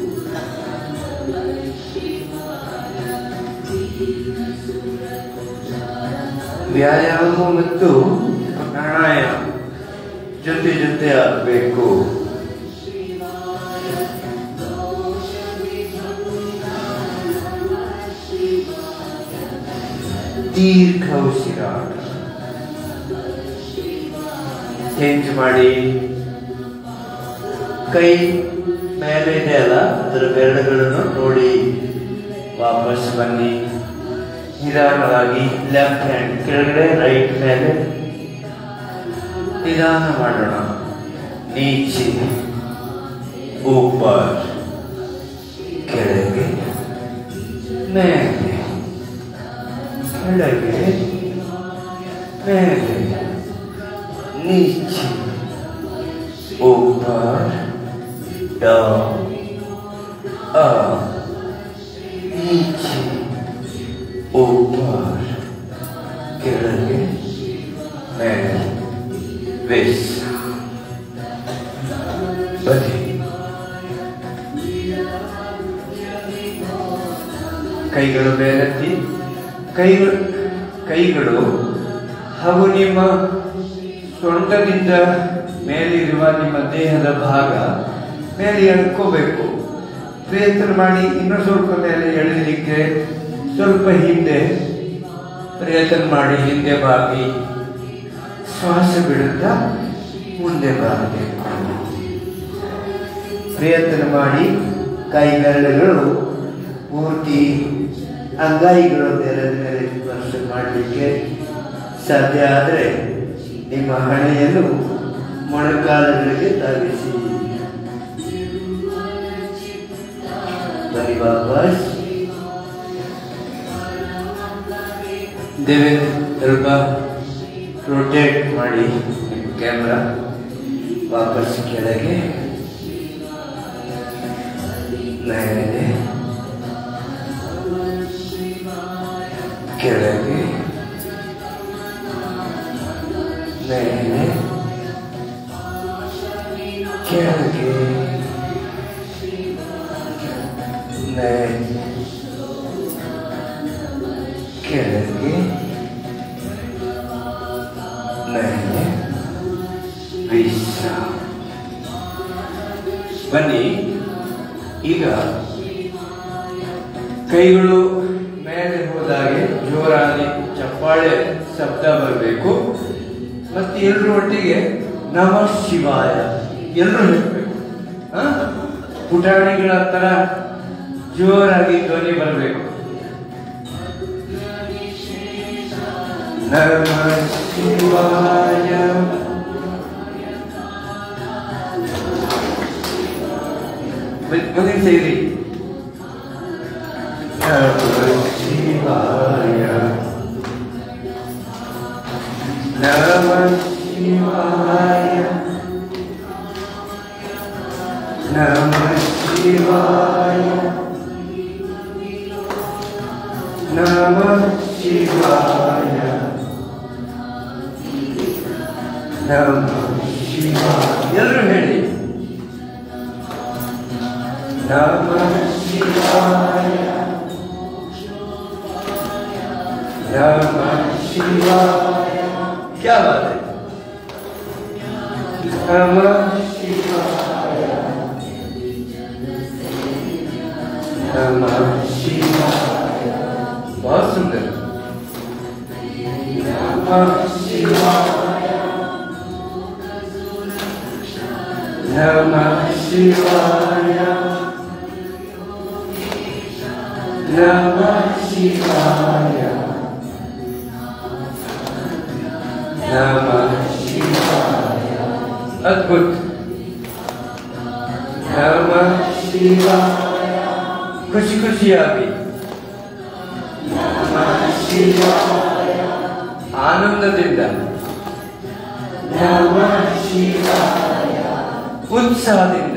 ವ್ಯಾಯಾಮ ಮತ್ತು ಪ್ರಾಣಾಯಾಮ ಜೊತೆ ಜೊತೆ ಆಗಬೇಕು ದೀರ್ಘ ಉಸಿರಾಟ ಚೇಂಜ್ ಮಾಡಿ ಕೈ ಮೇಲೆ ಇದೆ ಅಲ್ಲ ಅದರ ಬೆರಳುಗಳನ್ನು ನೋಡಿ ವಾಪಸ್ ಬನ್ನಿ ನಿಧಾನವಾಗಿ ಲೆಫ್ಟ್ ಹ್ಯಾಂಡ್ ಕೆಳಗಡೆ ರೈಟ್ ಮೇಲೆ ನಿಧಾನ ಮಾಡೋಣ ನೀಚೆ ऊपर ಕೆಳಗೆ ಮೇಲೆ ಕೆಳಗೆ ಮೇಲೆ नीचे ऊपर डाउन up नीचे ऊपर ಕೆಳಗೆ ಮೇಲೆ ವಿಸ್ ಬನ್ನಿ ಕೈಗಳು ಮೇಲೆತ್ತಿ ಕೈಗಳು ಕೈಗಳು ಹಾಗೂ ನಿಮ್ಮ ಸೊಂಟದಿಂದ ಮೇಲಿರುವ ನಿಮ್ಮ ದೇಹದ ಭಾಗ ಮೇಲೆ ಎಳ್ಕೋಬೇಕು ಪ್ರಯತ್ನ ಮಾಡಿ ಇನ್ನೂ ಸ್ವಲ್ಪ ಮೇಲೆ ಎಳೀಲಿಕ್ಕೆ ಸ್ವಲ್ಪ ಹಿಂದೆ ಪ್ರಯತ್ನ ಮಾಡಿ ಹಿಂದೆ ಬಾಗಿ ಶ್ವಾಸ ಬಿಡುತ್ತಾ ಮುಂದೆ ಬಾಗಬೇಕು ಪ್ರಯತ್ನ ಮಾಡಿ ಕೈ ಬೆರಳುಗಳು ಪೂರ್ತಿ ಅಂಗಾಯಿಗಳು ನೆಲದ ಮೇಲೆ ಸ್ಪರ್ಶ ಮಾಡಲಿಕ್ಕೆ ಸಾಧ್ಯ ಆದರೆ ನಿಮ್ಮ ಹಣೆಯನ್ನು ಮೊಣಕಾಲುಗಳಿಗೆ ತಾಗಿಸಿ ಬನ್ನಿ ವಾಪಸ್ ದೇವೇಂದ್ರ ಸ್ವಲ್ಪ ರೊಟೇಟ್ ಮಾಡಿ ಕ್ಯಾಮ್ರಾ ವಾಪಸ್ ಕೆಳಗೆ ಮೇಲೆ ಕೆಳಗೆ ಮೇಲೆ ಕೆಳಗೆ ಮೇಲೆ ಕೆಳಗೆ ಮೇಲೆ ವಿಶ್ರಾಮ ಬನ್ನಿ ಈಗ ಕೈಗಳು ಮೇಲೆ ಹೋದಾಗೆ ಜೋರಾಗಿ ಚಪ್ಪಾಳೆ ಶಬ್ದ ಬರಬೇಕು ಮತ್ತೆ ಎಲ್ಲರೂ ಒಟ್ಟಿಗೆ ನಮ ಶಿವಾಯ ಎಲ್ಲರೂ ಹೇಳಬೇಕು ಪುಟಾಣಿಗಳ ತರ ಜೋರಾಗಿ ಧ್ವನಿ ಬರಬೇಕು ನಮ ಶಿವಾಯ ಮುಂದಿನ ಸೇರಿ ನಮ ಶಿವಾಯ ನಮ ಶಿವಾಯ ನಮ ಶಿವಾಯ ನಮ ಶಿವಾಯ ನಮ ಶಿವಾಯ ಎಲ್ಲರೂ ಹೇಳಿ ನಮ ಶಿವಾಯ ನಮ ಶಿವಾಯ क्या बात है नम शिवाय नम शिवाय बहुत सुंदर नम शिवाय नम शिवाय नम शिवाय नम शिवाय अद्भुत नम शिवाय खुशी खुशी आ गई नम शिवाय ಆನಂದದಿಂದ ನಮ ಶಿವಾಯ ಉತ್ಸಾಹದಿಂದ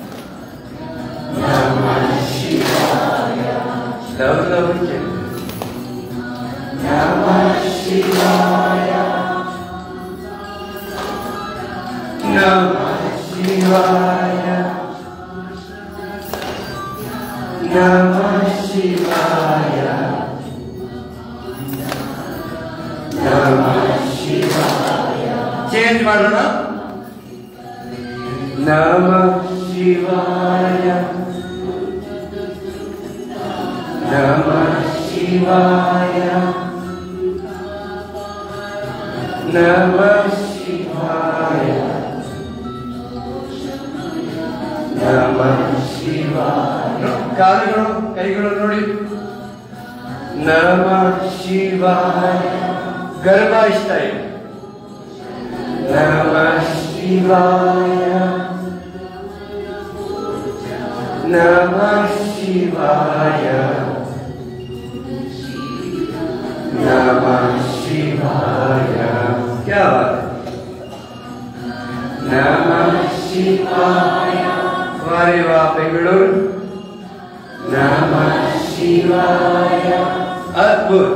ನಮ ಶಿವಾಯ ಲವ್ ಲವ್ ನಮ ಶಿವಾಯ ನಮ ಶಿವಾಯ ನಮ ಶಿವಾಯ ನಮ ಶಿವಾಯ ಚೇಂಜ್ ಮಾಡೋಣ ನಮ ಶಿವಾಯ ನಮ ಶಿವಾಯ ನಮ ಶಿವಾಯ ನಮ ಶಿವಾಯ ಕಾಲುಗಳು ಕೈಗಳು ನೋಡಿ ನಮ ಶಿವಾಯ ಗರ್ಭ ಇಷ್ಟ ಇದೆ ನಮ ಶಿವಾಯ ನಮ ಶಿವಾಯ ನಮ ಶಿವಾಯ क्या बात है नम शिवाय वारे वाह बेंगलुरु नम शिवाय अद्भुत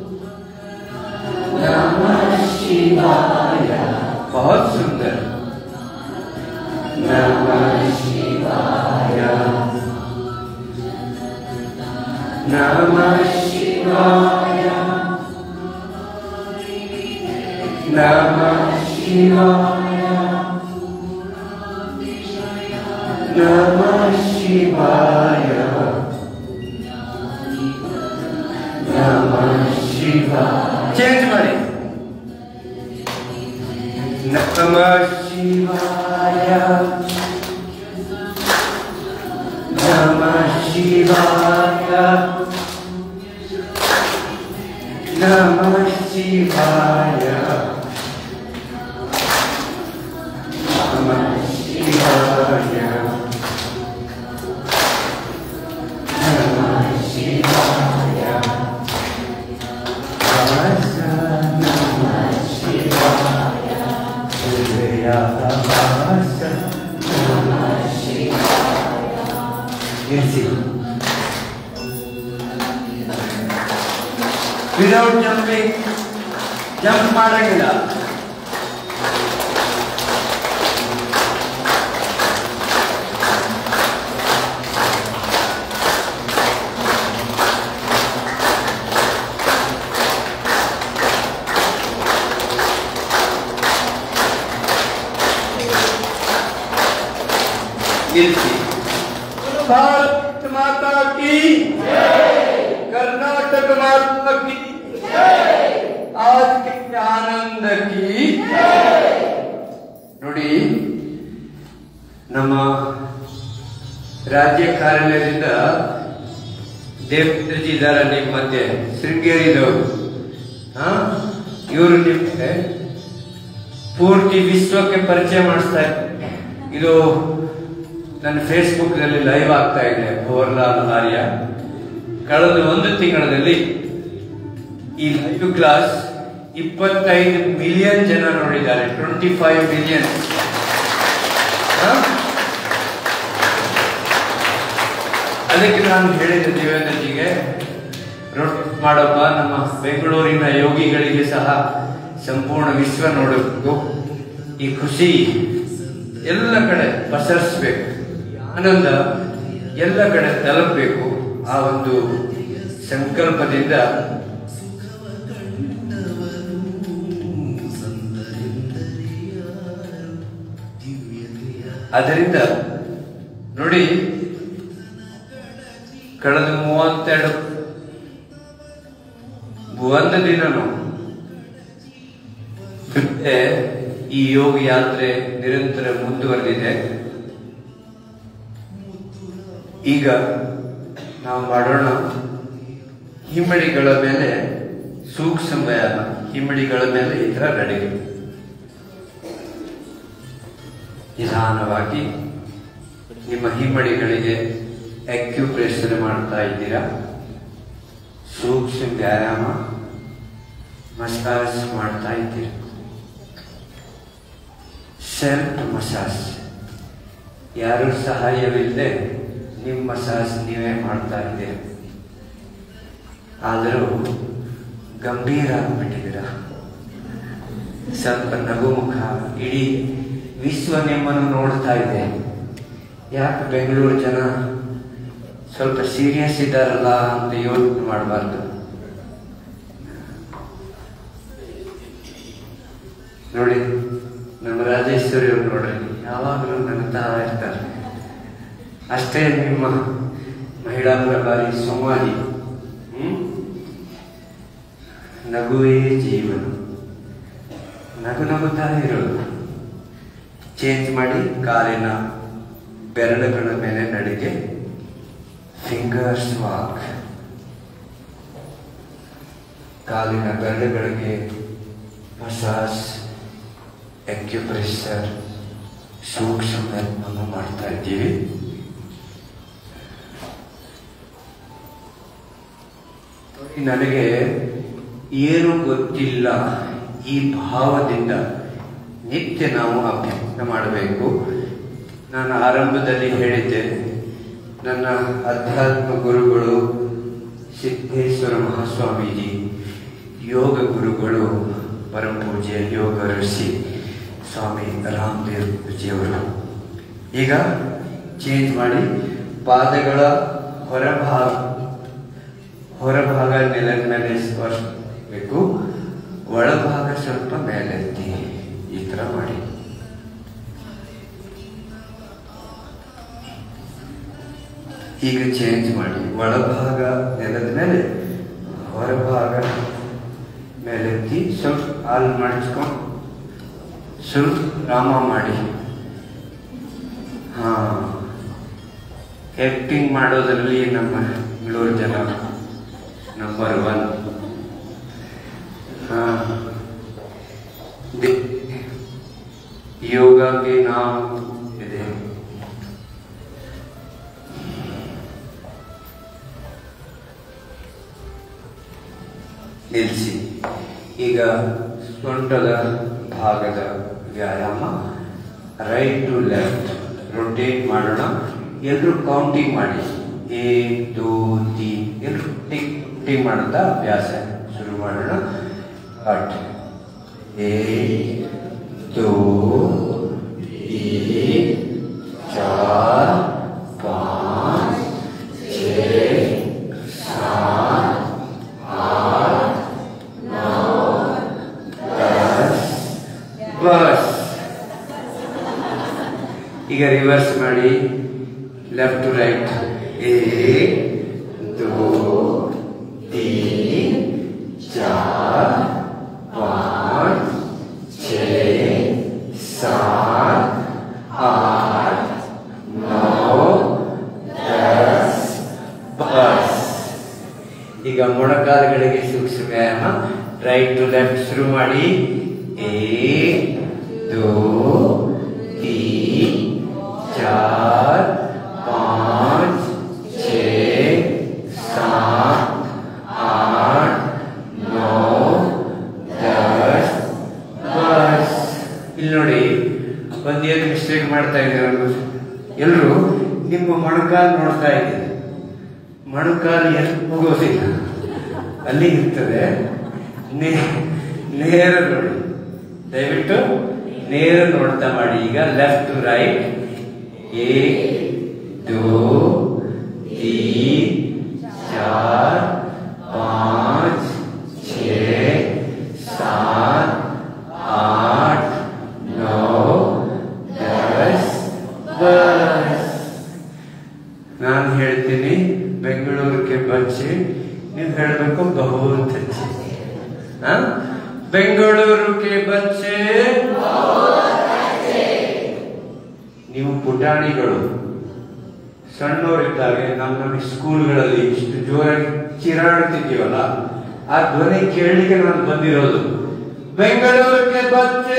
नम शिवाय बहुत सुंदर नम शिवाय नम शिवाय नम शिवाय नम शिवाय नम शिवाय चेंज ಮಾಡಿ नम शिवाय नम शिवाय नम शिवाय नम शिवाय नम शिवाय नम शिवाय ನಿಲ್ಲಿಸಿ ವಿದೌಟ್ ಜಂಪಿಂಗ್ ಜಂಪ್ ಮಾಡಂಗಿಲ್ಲ ನಿಲ್ಲಿಸಿ ಭಾರತ್ ಮಾತಾ ಕಿ कर्नाटक माता की आज के ಆನಂದ ಕಿ ನೋಡಿ ನಮ್ಮ ರಾಜ್ಯ ಕಾರ್ಯಾಲಯದಿಂದ ದೇವೇಂದ್ರಜಿ ಇದ್ದಾರೆ ನಿಮ್ಮ ಮಧ್ಯೆ ಶೃಂಗೇರಿದವರು ಹಾ ಇವರು ನಿಮಗೆ ಪೂರ್ತಿ ವಿಶ್ವಕ್ಕೆ ಪರಿಚಯ ಮಾಡಿಸ್ತಾ ಇದ್ದಾರೆ ಇದು ನನ್ನ ಫೇಸ್ಬುಕ್ ನಲ್ಲಿ ಲೈವ್ ಆಗ್ತಾ ಇದೆ ಭೋರ್ಲಾಲ್ ಆರ್ಯ ಕಳೆದ ಒಂದು ತಿಂಗಳಲ್ಲಿ ಈ ಲೈವ್ ಕ್ಲಾಸ್ ಇಪ್ಪತ್ತೈದು ಮಿಲಿಯನ್ ಜನ ನೋಡಿದ್ದಾರೆ ಟ್ವೆಂಟಿ ಫೈವ್ ಮಿಲಿಯನ್ ಅದಕ್ಕೆ ನಾನು ಹೇಳಿದೆ ದೇವೇಂದ್ರಜಿಗೆ ರೊಟ್ಟಿ ಮಾಡಪ್ಪ ನಮ್ಮ ಬೆಂಗಳೂರಿನ ಯೋಗಿಗಳಿಗೆ ಸಹ ಸಂಪೂರ್ಣ ವಿಶ್ವ ನೋಡಬೇಕು ಈ ಖುಷಿ ಎಲ್ಲ ಕಡೆ ಪಸರಿಸ್ಬೇಕು ಈ ಆನಂದ ಎಲ್ಲ ಕಡೆ ತಲುಪಬೇಕು ಆ ಒಂದು ಸಂಕಲ್ಪದಿಂದ ಅದರಿಂದ ನೋಡಿ ಕಳೆದ ಮೂವತ್ತೆರಡು ಒಂದು ದಿನನು ಮತ್ತೆ ಈ ಯೋಗ ಯಾತ್ರೆ ನಿರಂತರ ಮುಂದುವರೆದಿದೆ ಈಗ ನಾವು ಮಾಡೋಣ ಹಿಮ್ಮಡಿಗಳ ಮೇಲೆ ಸೂಕ್ಷ್ಮ ವ್ಯಾಯಾಮ ಹಿಮ್ಮಡಿಗಳ ಮೇಲೆ ಈ ತರ ನಡೆಯುತ್ತೆ ನಿಧಾನವಾಗಿ ನಿಮ್ಮ ಹಿಮ್ಮಡಿಗಳಿಗೆ ಅಕ್ಯುಪ್ರೆಷರ್ ಮಾಡ್ತಾ ಇದ್ದೀರಾ ಸೂಕ್ಷ್ಮ ವ್ಯಾಯಾಮ ಮಸಾಜ್ ಮಾಡ್ತಾ ಇದ್ದೀರಾ ಸೆಲ್ಫ್ ಮಸಾಜ್ ಯಾರು ಸಹಾಯವಿಲ್ಲದೆ ನಿಮ್ಮ ಮಸಾಜ್ ನೀವೇ ಮಾಡ್ತಾ ಇದ್ದೀರಾ ಆದರೂ ಗಂಭೀರ ಆಗ್ಬಿಟ್ಟಿದ್ದೀರ ಸ್ವಲ್ಪ ನಗುಮುಖ ಇಡೀ ವಿಶ್ವ ನಿಮ್ಮನ್ನು ನೋಡ್ತಾ ಇದೆ ಯಾಕೆ ಬೆಂಗಳೂರು ಜನ ಸ್ವಲ್ಪ ಸೀರಿಯಸ್ ಇದ್ದಾರಲ್ಲ ಅಂತ ಯೋಚನೆ ಮಾಡಬಾರ್ದು ನೋಡಿ ನಮ್ಮ ರಾಜೇಶ್ವರಿ ಅವ್ರು ನೋಡ್ರಿ ಯಾವಾಗಲೂ ನಗ್ತಾ ಇರ್ತಾರೆ ಅಷ್ಟೇ ನಿಮ್ಮ ಮಹಿಳಾ ಪ್ರಭಾರಿ ಸೋಮಾಲಿ ಹ್ಮ್ ನಗುವೇ ಜೀವನ ನಗು ನಗುತ್ತಾ ಇರೋದು ಚೇಂಜ್ ಮಾಡಿ ಕಾಲಿನ ಬೆರಳುಗಳ ಮೇಲೆ ನಡಿಗೆ ಫಿಂಗರ್ಸ್ ವಾಕ್ ಕಾಲಿನ ಬೆರಳುಗಳಿಗೆ ಮಸಾಜ್ ಅಕ್ಯುಪ್ರೆಷರ್ ಸೂಕ್ಷ್ಮ ವ್ಯಾಯಾಮ ಮಾಡ್ತಾ ಇದ್ದೀವಿ ನನಗೆ ಏನು ಗೊತ್ತಿಲ್ಲ ಈ ಭಾವದಿಂದ ನಿತ್ಯ ನಾವು ಅಭ್ಯಾಸ ಮಾಡಬೇಕು ನಾನು ಆರಂಭದಲ್ಲಿ ಹೇಳಿದ್ದೆ ನನ್ನ ಅಧ್ಯಾತ್ಮ ಗುರುಗಳು ಸಿದ್ದೇಶ್ವರ ಮಹಾಸ್ವಾಮೀಜಿ ಯೋಗ ಗುರುಗಳು ಪರಮ ಪೂಜ್ಯ ಯೋಗ ಋಷಿ ಸ್ವಾಮಿ ರಾಮದೇವ್ ಜಿಯವರು ಈಗ ಚೇಂಜ್ ಮಾಡಿ ಪಾದಗಳ ಹೊರಭಾಗ ಹೊರಭಾಗ ನೆಲದ ಮೇಲೆ ಸ್ಪರ್ಶಬೇಕು ಒಳಭಾಗ ಸ್ವಲ್ಪ ಮೇಲೆತ್ತಿ ಈ ತರ ಮಾಡಿ ಈಗ ಚೇಂಜ್ ಮಾಡಿ ಒಳಭಾಗ ನೆಲದ ಮೇಲೆ ಹೊರಭಾಗ ಮೇಲೆತ್ತಿ ಸ್ವಲ್ಪ ಹಾಲು ಮಾಡಿಸ್ಕೊಂಡು ಸ್ವಲ್ಪ ರಾಮ ಮಾಡಿ ಹಾ ಆಕ್ಟಿಂಗ್ ಮಾಡೋದ್ರಲ್ಲಿ ನಮ್ಮ ಬೆಂಗಳೂರು ಜನ ನಂಬರ್ ಒನ್ ಹಾ ದಿ- ಯೋಗಕ್ಕೆ ನಾವು ಇದೆ ನಿಲ್ಲಿಸಿ ಈಗ ಸೊಂಟದ ಭಾಗದ ವ್ಯಾಯಾಮ ರೈಟ್ ಟು ಲೆಫ್ಟ್ ರೊಟೇಟ್ ಮಾಡೋಣ ಎಲ್ಲರೂ ಕೌಂಟಿಂಗ್ ಮಾಡಿ ಎ ದೋ ತಿ ಎಲ್ಲರೂ ಟಿಕ್ ಟಿಕ್ ಮಾಡುತ್ತಾ ಅಭ್ಯಾಸ ಶುರು ಮಾಡೋಣ ಅಟ್ ಎ ದೋ तीन चार पाँच छः सात आठ नौ दस ಬಸ್ ಈಗ ರಿವರ್ಸ್ ಮಾಡಿ ಲೆಫ್ಟ್ ಟು ರೈಟ್ एक दो तीन चार पाँच छः सात आठ नौ दस ಬಸ್ ಈಗ ಮೊಣಕಾಲುಗಳಿಗೆ ಸೂಕ್ಷ್ಮ ವ್ಯಾಯಾಮ ರೈಟ್ ಟು ಲೆಫ್ಟ್ ಶುರು ಮಾಡಿ एक दो तीन चार पाँच छः सात आठ नौ दस ಬಸ್ ಇಲ್ಲಿ ನೋಡಿ ಒಂದೇನು ಮಿಸ್ಟೇಕ್ ಮಾಡ್ತಾ ಇದ್ದೀರ ಎಲ್ಲರೂ ನಿಮ್ಮ ಮೊಣಕಾಲು ನೋಡ್ತಾ ಇದ್ದೀರಿ ಮೊಣಕಾಲು ಎಲ್ಲಿ ಹೋಗೋದಿಲ್ಲ ಅಲ್ಲಿ ಇರ್ತದೆ ನೇ- ನೇರ ನೋಡಿ ದಯವಿಟ್ಟು ನೇರ ನೋಡ್ತಾ ಮಾಡಿ ಈಗ ಲೆಫ್ಟ್ ಟು ರೈಟ್ एक दो तीन चार पाँच छः सात आठ नौ दस बस ನಾನು ಹೇಳ್ತೀನಿ ಬೆಂಗಳೂರಿಗೆ ಬಚ್ಚಿ ನೀವು ಹೇಳಬೇಕು ಬಹುತ್ ಅಚ್ಚಿ ಹಾ? ಬೆಂಗಳೂರಿಗೆ ಬಚ್ಚೆ ನೀವು ಪುಟಾಣಿಗಳು ಸಣ್ಣವರಿದ್ದಾಗ ನಮ್ಮ ನಮ್ಮ ಸ್ಕೂಲ್ಗಳಲ್ಲಿ ಇಷ್ಟು ಜೋರಾಗಿ ಚಿರಾಡುತ್ತಿದ್ದೀವಲ್ಲ ಆ ಧ್ವನಿ ಕೇಳಲಿಕ್ಕೆ ನಾನು ಬಂದಿರೋದು ಬೆಂಗಳೂರಿಗೆ ಬಚ್ಚೆ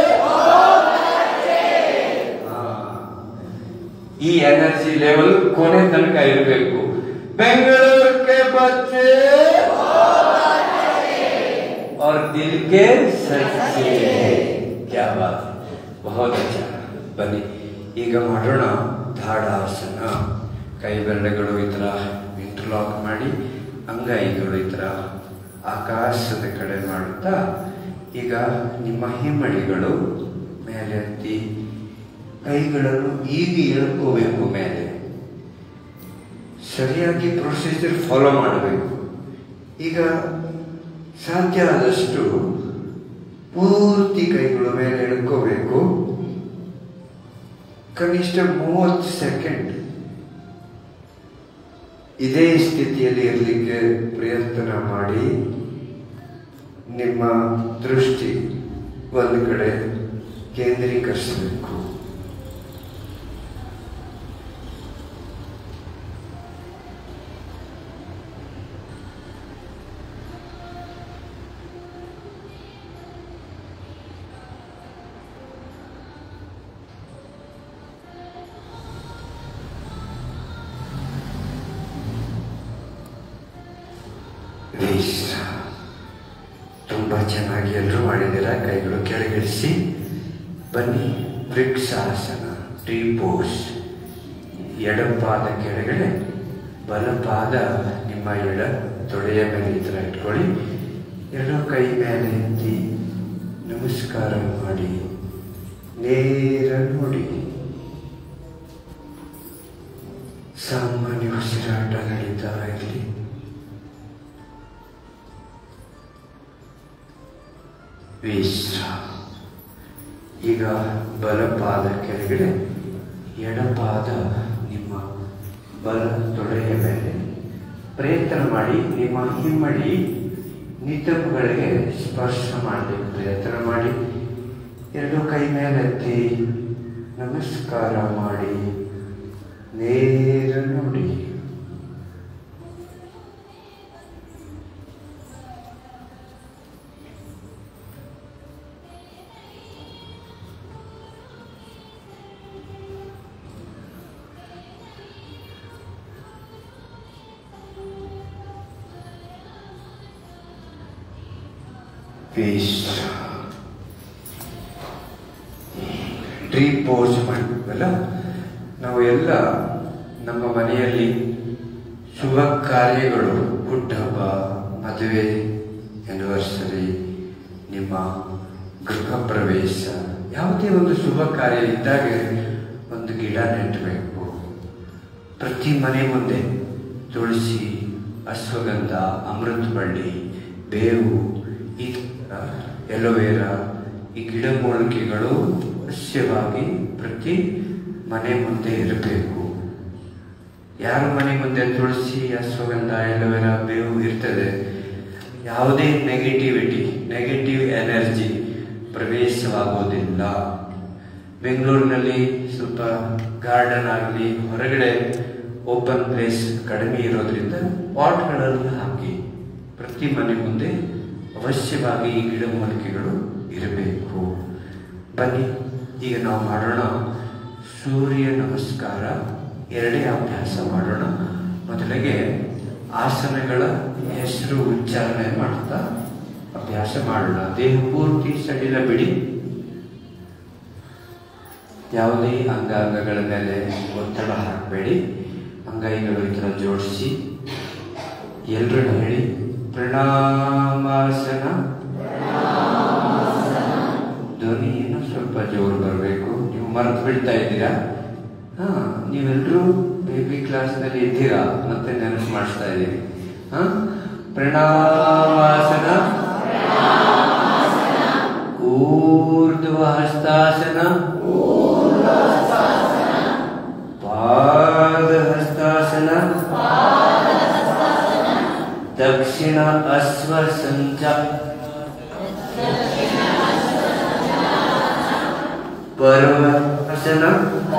ಹಾ. ಈ ಎನರ್ಜಿ ಲೆವೆಲ್ ಕೊನೆ ತನಕ ಇರಬೇಕು ಬೆಂಗಳೂರಿಗೆ ಬಚ್ಚೆ और दिल के सच्चे क्या बात है बहुत अच्छा ಬನ್ನಿ ಈಗ ಮಾಡೋಣ ಧಾಡಾಸನ ಕೈ ಬೆರಳುಗಳು ಈ ಥರ ಇಂಟರ್ಲಾಕ್ ಮಾಡಿ ಅಂಗೈಗಳು ಈ ಥರ ಆಕಾಶದ ಕಡೆ ಮಾಡುತ್ತಾ ಈಗ ನಿಮ್ಮ ಹಿಮ್ಮಡಿಗಳು ಮೇಲೆ ಎತ್ತಿ ಕೈಗಳನ್ನು ಈಗ ಎಳ್ಕೋಬೇಕು ಮೇಲೆ ಸರಿಯಾಗಿ ಪ್ರೊಸೀಜರ್ ಫಾಲೋ ಮಾಡಬೇಕು ಈಗ ಸಾಧ್ಯ ಆದಷ್ಟು ಪೂರ್ತಿ ಕೈಗಳ ಮೇಲೆ ಎಳ್ಕೋಬೇಕು ಕನಿಷ್ಠ ಮೂವತ್ತು ಸೆಕೆಂಡ್ ಇದೇ ಸ್ಥಿತಿಯಲ್ಲಿ ಇರಲಿಕ್ಕೆ ಪ್ರಯತ್ನ ಮಾಡಿ ನಿಮ್ಮ ದೃಷ್ಟಿ ಒಂದು ಕಡೆ ಕೇಂದ್ರೀಕರಿಸಬೇಕು ವಿಶ್ರಾಮ. ತುಂಬಾ ಚೆನ್ನಾಗಿ ಎಲ್ಲರೂ ಮಾಡಿದ್ದೀರಾ ಕೈಗಳು ಕೆಳಗಿಳಿಸಿ ಬನ್ನಿ ವೃಕ್ಷಾಸನ ಟ್ರೀ ಪೋಸ್ ಎಡಪಾದ ಕೆಳಗಡೆ ಬಲಪಾದ ನಿಮ್ಮ ಎಡ ತೊಡೆಯ ಮೇಲೆ ಈ ಥರ ಇಟ್ಕೊಳ್ಳಿ ಎರಡು ಕೈ ಮೇಲೆ ಎತ್ತಿ ನಮಸ್ಕಾರ ಮಾಡಿ ನೇರ ನೋಡಿ ಸಾಮಾನ್ಯ ಉಸಿರಾಟ ನಡೀತಾ ಇರಲಿ ವಿಶ್ರಾಮ ಈಗ ಬಲಪಾದ ಕೆಳಗಡೆ ಎಡಪಾದ ನಿಮ್ಮ ಬಲ ತೊಡೆಯ ಮೇಲೆ ಪ್ರಯತ್ನ ಮಾಡಿ ನಿಮ್ಮ ಹಿಮ್ಮಡಿ ನಿತಂಬಗಳಿಗೆ ಸ್ಪರ್ಶ ಮಾಡಲಿಕ್ಕೆ ಪ್ರಯತ್ನ ಮಾಡಿ ಎರಡು ಕೈ ಮೇಲೆತ್ತಿ ನಮಸ್ಕಾರ ಮಾಡಿ ನೇರ ನೋಡಿ ವಿಶ್ರಾಮ ಟ್ರೀ ಪೋಸ್ ಮಾಡಿದ್ವಲ್ಲ ನಾವು ಎಲ್ಲ ನಮ್ಮ ಮನೆಯಲ್ಲಿ ಶುಭ ಕಾರ್ಯಗಳು ಹುಟ್ಟುಹಬ್ಬ ಮದುವೆ ಆನಿವರ್ಸರಿ ನಿಮ್ಮ ಗೃಹ ಪ್ರವೇಶ ಯಾವುದೇ ಒಂದು ಶುಭ ಕಾರ್ಯ ಇದ್ದಾಗ ಒಂದು ಗಿಡ ನೆಟ್ಟಬೇಕು ಪ್ರತಿ ಮನೆ ಮುಂದೆ ತುಳಸಿ ಅಶ್ವಗಂಧ ಅಮೃತ ಬಳ್ಳಿ ಬೇವು ಈ ಥರ ಎಲೋವೇರಾ ಈ ಗಿಡಮೂಲಿಕೆಗಳು ಅವಶ್ಯವಾಗಿ ಪ್ರತಿ ಮನೆ ಮುಂದೆ ಇರಬೇಕು ಯಾರ ಮನೆ ಮುಂದೆ ತುಳಸಿ ಅಶ್ವಗಂಧ ಎಲೋವೆರಾ ಬೇವು ಇರ್ತದೆ ಯಾವುದೇ ನೆಗೆಟಿವಿಟಿ ನೆಗೆಟಿವ್ ಎನರ್ಜಿ ಪ್ರವೇಶವಾಗುವುದಿಲ್ಲ ಬೆಂಗಳೂರಿನಲ್ಲಿ ಸ್ವಲ್ಪ ಗಾರ್ಡನ್ ಆಗಲಿ ಹೊರಗಡೆ ಓಪನ್ ಪ್ಲೇಸ್ ಕಡಿಮೆ ಇರೋದ್ರಿಂದ ಪಾಟ್ಗಳಲ್ಲಿ ಹಾಕಿ ಪ್ರತಿ ಮನೆ ಮುಂದೆ ಅವಶ್ಯವಾಗಿ ಈ ಗಿಡಮೂಲಿಕೆಗಳು ಇರಬೇಕು ಬನ್ನಿ ಈಗ ನಾವು ಮಾಡೋಣ ಸೂರ್ಯ ನಮಸ್ಕಾರ ಎರಡೇ ಅಭ್ಯಾಸ ಮಾಡೋಣ ಮೊದಲಿಗೆ ಆಸನಗಳ ಹೆಸರು ಉಚ್ಚಾರಣೆ ಮಾಡ್ತಾ ಅಭ್ಯಾಸ ಮಾಡೋಣ ದೇಹ ಪೂರ್ತಿ ಸಡಿಲ ಬಿಡಿ ಯಾವುದೇ ಅಂಗಾಂಗಗಳ ಮೇಲೆ ಒತ್ತಡ ಹಾಕಬೇಡಿ ಅಂಗೈಗಳು ಈ ಥರ ಜೋಡಿಸಿ ಎಲ್ಲರೂ ಹೇಳಿ ಪ್ರಣಾಮಾಸನ ಧ್ವನಿ ಏನೋ ಸ್ವಲ್ಪ ಜೋರು ಬರಬೇಕು ನೀವು ಮರೆತು ಬಿಡ್ತಾ ಇದ್ದೀರಾ ಹಾ ನೀವೆಲ್ಲರೂ ಬೇಬಿ ಕ್ಲಾಸ್ನಲ್ಲಿ ಇದ್ದೀರಾ ಮತ್ತೆ ನೆನಪು ಮಾಡಿಸ್ತಾ ಇದ್ದೀರಿ ಹಾ ಪ್ರಣಾಮಾಸನ ಊರ್ಧ್ವ ಹಸ್ತಾಸನ ಪಾದ ಹಸ್ತಾಸನ ದಕ್ಷಿಣ ಅಶ್ವ ಸಂಚಾರ ಪರ್ವತಾಸನ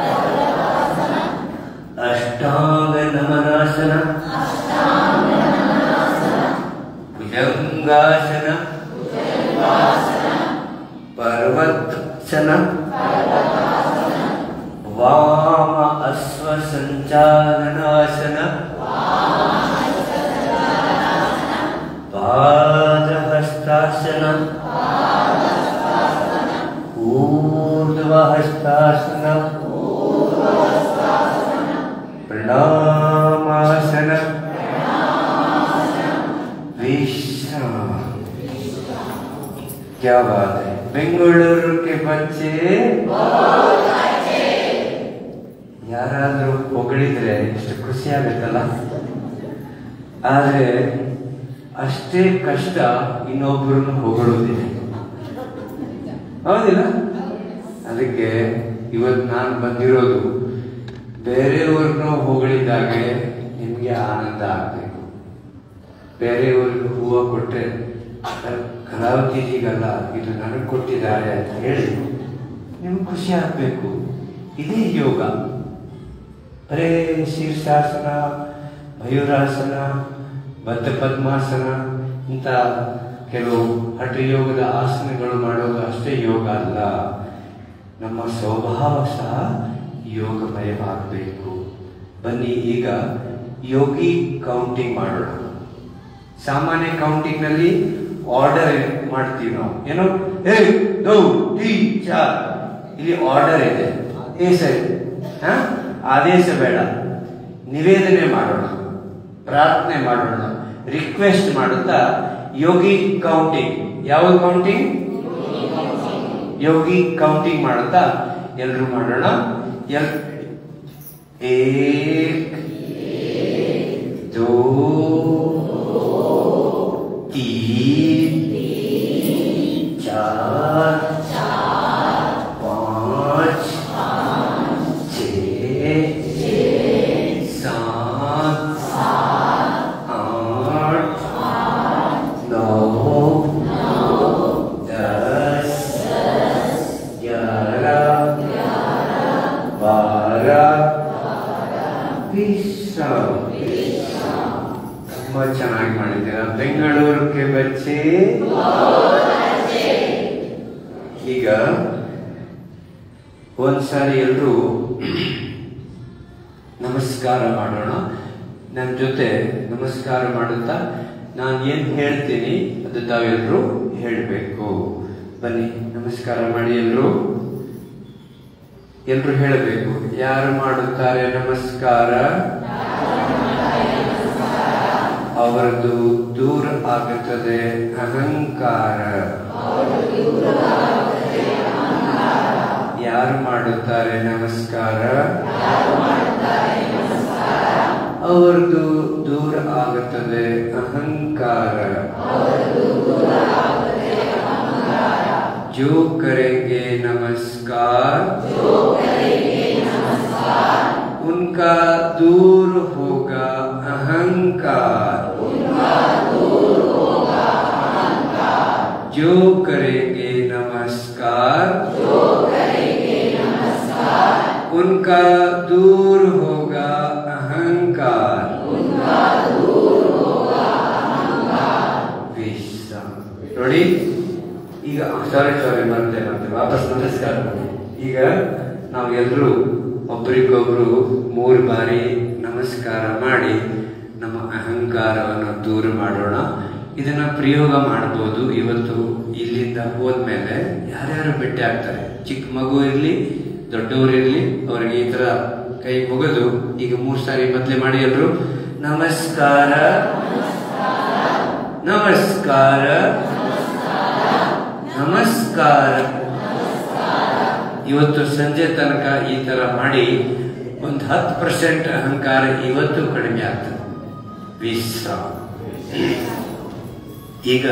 ಅಷ್ಟಾಂಗ ನಮನಾಸನ ಭುಜಂಗಾಸನ ಪರ್ವತಾಸನ ವಾಮ ಅಶ್ವ ಸಂಚಾಲನಾಸನ ಪಾದಹಸ್ತಾಸನ ಊರ್ಧ್ವಹಸ್ತಾಸನ प्रणामासन विश्राम क्या बात है ಬೆಂಗಳೂರು के बच्चे ಯಾರಾದ್ರೂ ಹೊಗಳಿದ್ರೆ ಎಷ್ಟು ಖುಷಿ ಆಗುತ್ತಲ್ಲ ಆದ್ರೆ ಅಷ್ಟೇ ಕಷ್ಟ ಇನ್ನೊಬ್ಬರನ್ನು ಹೊಗಳುವುದಿಲ್ಲ ಹೌದಿಲ್ಲ ಅದಕ್ಕೆ ಇವತ್ತು ನಾನು ಬಂದಿರೋದು ಬೇರೆಯವ್ರನ್ನ ಹೊಗಳಿದಾಗೆ ನಿಮಗೆ ಆನಂದ ಆಗಬೇಕು ಬೇರೆಯವ್ರಿಗೆ ಹೂವು ಕೊಟ್ಟರೆ ಕಲಾವತಿಜಿಗಲ್ಲ ಇದು ನನಗೆ ಕೊಟ್ಟಿದ್ದಾರೆ ಅಂತ ಹೇಳಿ ನಿಮ್ಗೆ ಖುಷಿ ಆಗಬೇಕು ಇದೇ ಯೋಗ ಬರೇ ಶೀರ್ಷಾಸನ ಮಯೂರಾಸನ ಬದ್ಧ ಪದ್ಮಾಸನ ಇಂಥ ಕೆಲವು ಹಠಯೋಗದ ಆಸನಗಳು ಮಾಡೋದು ಅಷ್ಟೇ ಯೋಗ ಅಲ್ಲ ನಮ್ಮ ಸ್ವಭಾವ ಸಹ ಯೋಗಮಯವಾಗಬೇಕು ಬನ್ನಿ ಈಗ ಯೋಗಿ ಕೌಂಟಿಂಗ್ ಮಾಡೋಣ ಸಾಮಾನ್ಯ ಕೌಂಟಿಂಗ್ ನಲ್ಲಿ ಆರ್ಡರ್ ಮಾಡ್ತೀವಿ ನಾವು ಏನೋ ಏ ದೌ ಟಿ ಚಾರ್ ಇಲ್ಲಿ ಆರ್ಡರ್ ಇದೆ ಏ ಸರಿ ಹ ಆದೇಶ ಬೇಡ ನಿವೇದನೆ ಮಾಡೋಣ ಪ್ರಾರ್ಥನೆ ಮಾಡೋಣ ರಿಕ್ವೆಸ್ಟ್ ಮಾಡುತ್ತಾ ಯೋಗಿ ಕೌಂಟಿಂಗ್ ಯಾವ ಕೌಂಟಿಂಗ್ ಯೋಗಿ ಕೌಂಟಿಂಗ್ ಮಾಡುತ್ತಾ ಎಲ್ರು ಮಾಡೋಣ ಎಲ್ ಏಕ್ ದೋ तीन चार पाँच छ सात आठ नौ दस ग्यारह बारह विश्राम ತುಂಬಾ ಚೆನ್ನಾಗಿ ಮಾಡಿದ್ದೀರಾ ಬೆಂಗಳೂರಿಗೆ ಬಚ್ಚೆ ಈಗ ಒಂದ್ಸಾರಿ ಎಲ್ರು ನಮಸ್ಕಾರ ಮಾಡೋಣ ನನ್ನ ಜೊತೆ ನಮಸ್ಕಾರ ಮಾಡುತ್ತಾ ನಾನು ಏನ್ ಹೇಳ್ತೀನಿ ಅದು ತಾವೆಲ್ಲರೂ ಹೇಳಬೇಕು ಬನ್ನಿ ನಮಸ್ಕಾರ ಮಾಡಿ ಎಲ್ರು ಎಲ್ರು ಹೇಳಬೇಕು ಯಾರು ಮಾಡುತ್ತಾರೆ ನಮಸ್ಕಾರ ಅವರದು ದೂರ ಆಗುತ್ತದೆ ಅಹಂಕಾರ ಯಾರು ಮಾಡುತ್ತಾರೆ ನಮಸ್ಕಾರ ಅವರದು ದೂರ ಆಗುತ್ತದೆ ಅಹಂಕಾರ जो करेंगे नमस्कार उनका दूर होगा अहंकार जो करेंगे नमस्कार उनका दूर होगा अहंकार ವಿಶ್ರಾಮ. ನೋಡಿ ಈಗ ಸಾರಿ ಸಾರಿ ಮತ್ತೆ ಮತ್ತೆ ವಾಪಸ್ ನಮಸ್ಕಾರ ಈಗ ನಾವು ಎಲ್ಲರೂ ಒಬ್ರಿಗೊಬ್ರು ಮೂರು ಬಾರಿ ನಮಸ್ಕಾರ ಮಾಡಿ ನಮ್ಮ ಅಹಂಕಾರವನ್ನು ದೂರ ಮಾಡೋಣ ಇದನ್ನ ಪ್ರಯೋಗ ಮಾಡ್ಬೋದು ಇವತ್ತು ಇಲ್ಲಿಂದ ಹೋದ್ಮೇಲೆ ಯಾರ್ಯಾರು ಭೇಟಿ ಆಗ್ತಾರೆ ಚಿಕ್ಕ ಮಗು ಇರಲಿ ದೊಡ್ಡವರು ಇರಲಿ ಅವರಿಗೆ ಈ ತರ ಕೈ ಮುಗಿದು ಈಗ ಮೂರು ಸಾರಿ ಮೊದಲೇ ಮಾಡಿ ಎಲ್ರು ನಮಸ್ಕಾರ ನಮಸ್ಕಾರ ನಮಸ್ಕಾರ ಇವತ್ತು ಸಂಜೆ ತನಕ ಈ ತರ ಮಾಡಿ ಒಂದು ಹತ್ತು ಪರ್ಸೆಂಟ್ ಅಹಂಕಾರ ಇವತ್ತು ಕಡಿಮೆ ಆಗ್ತದೆ ವಿಶ್ರಾಮ ಈಗ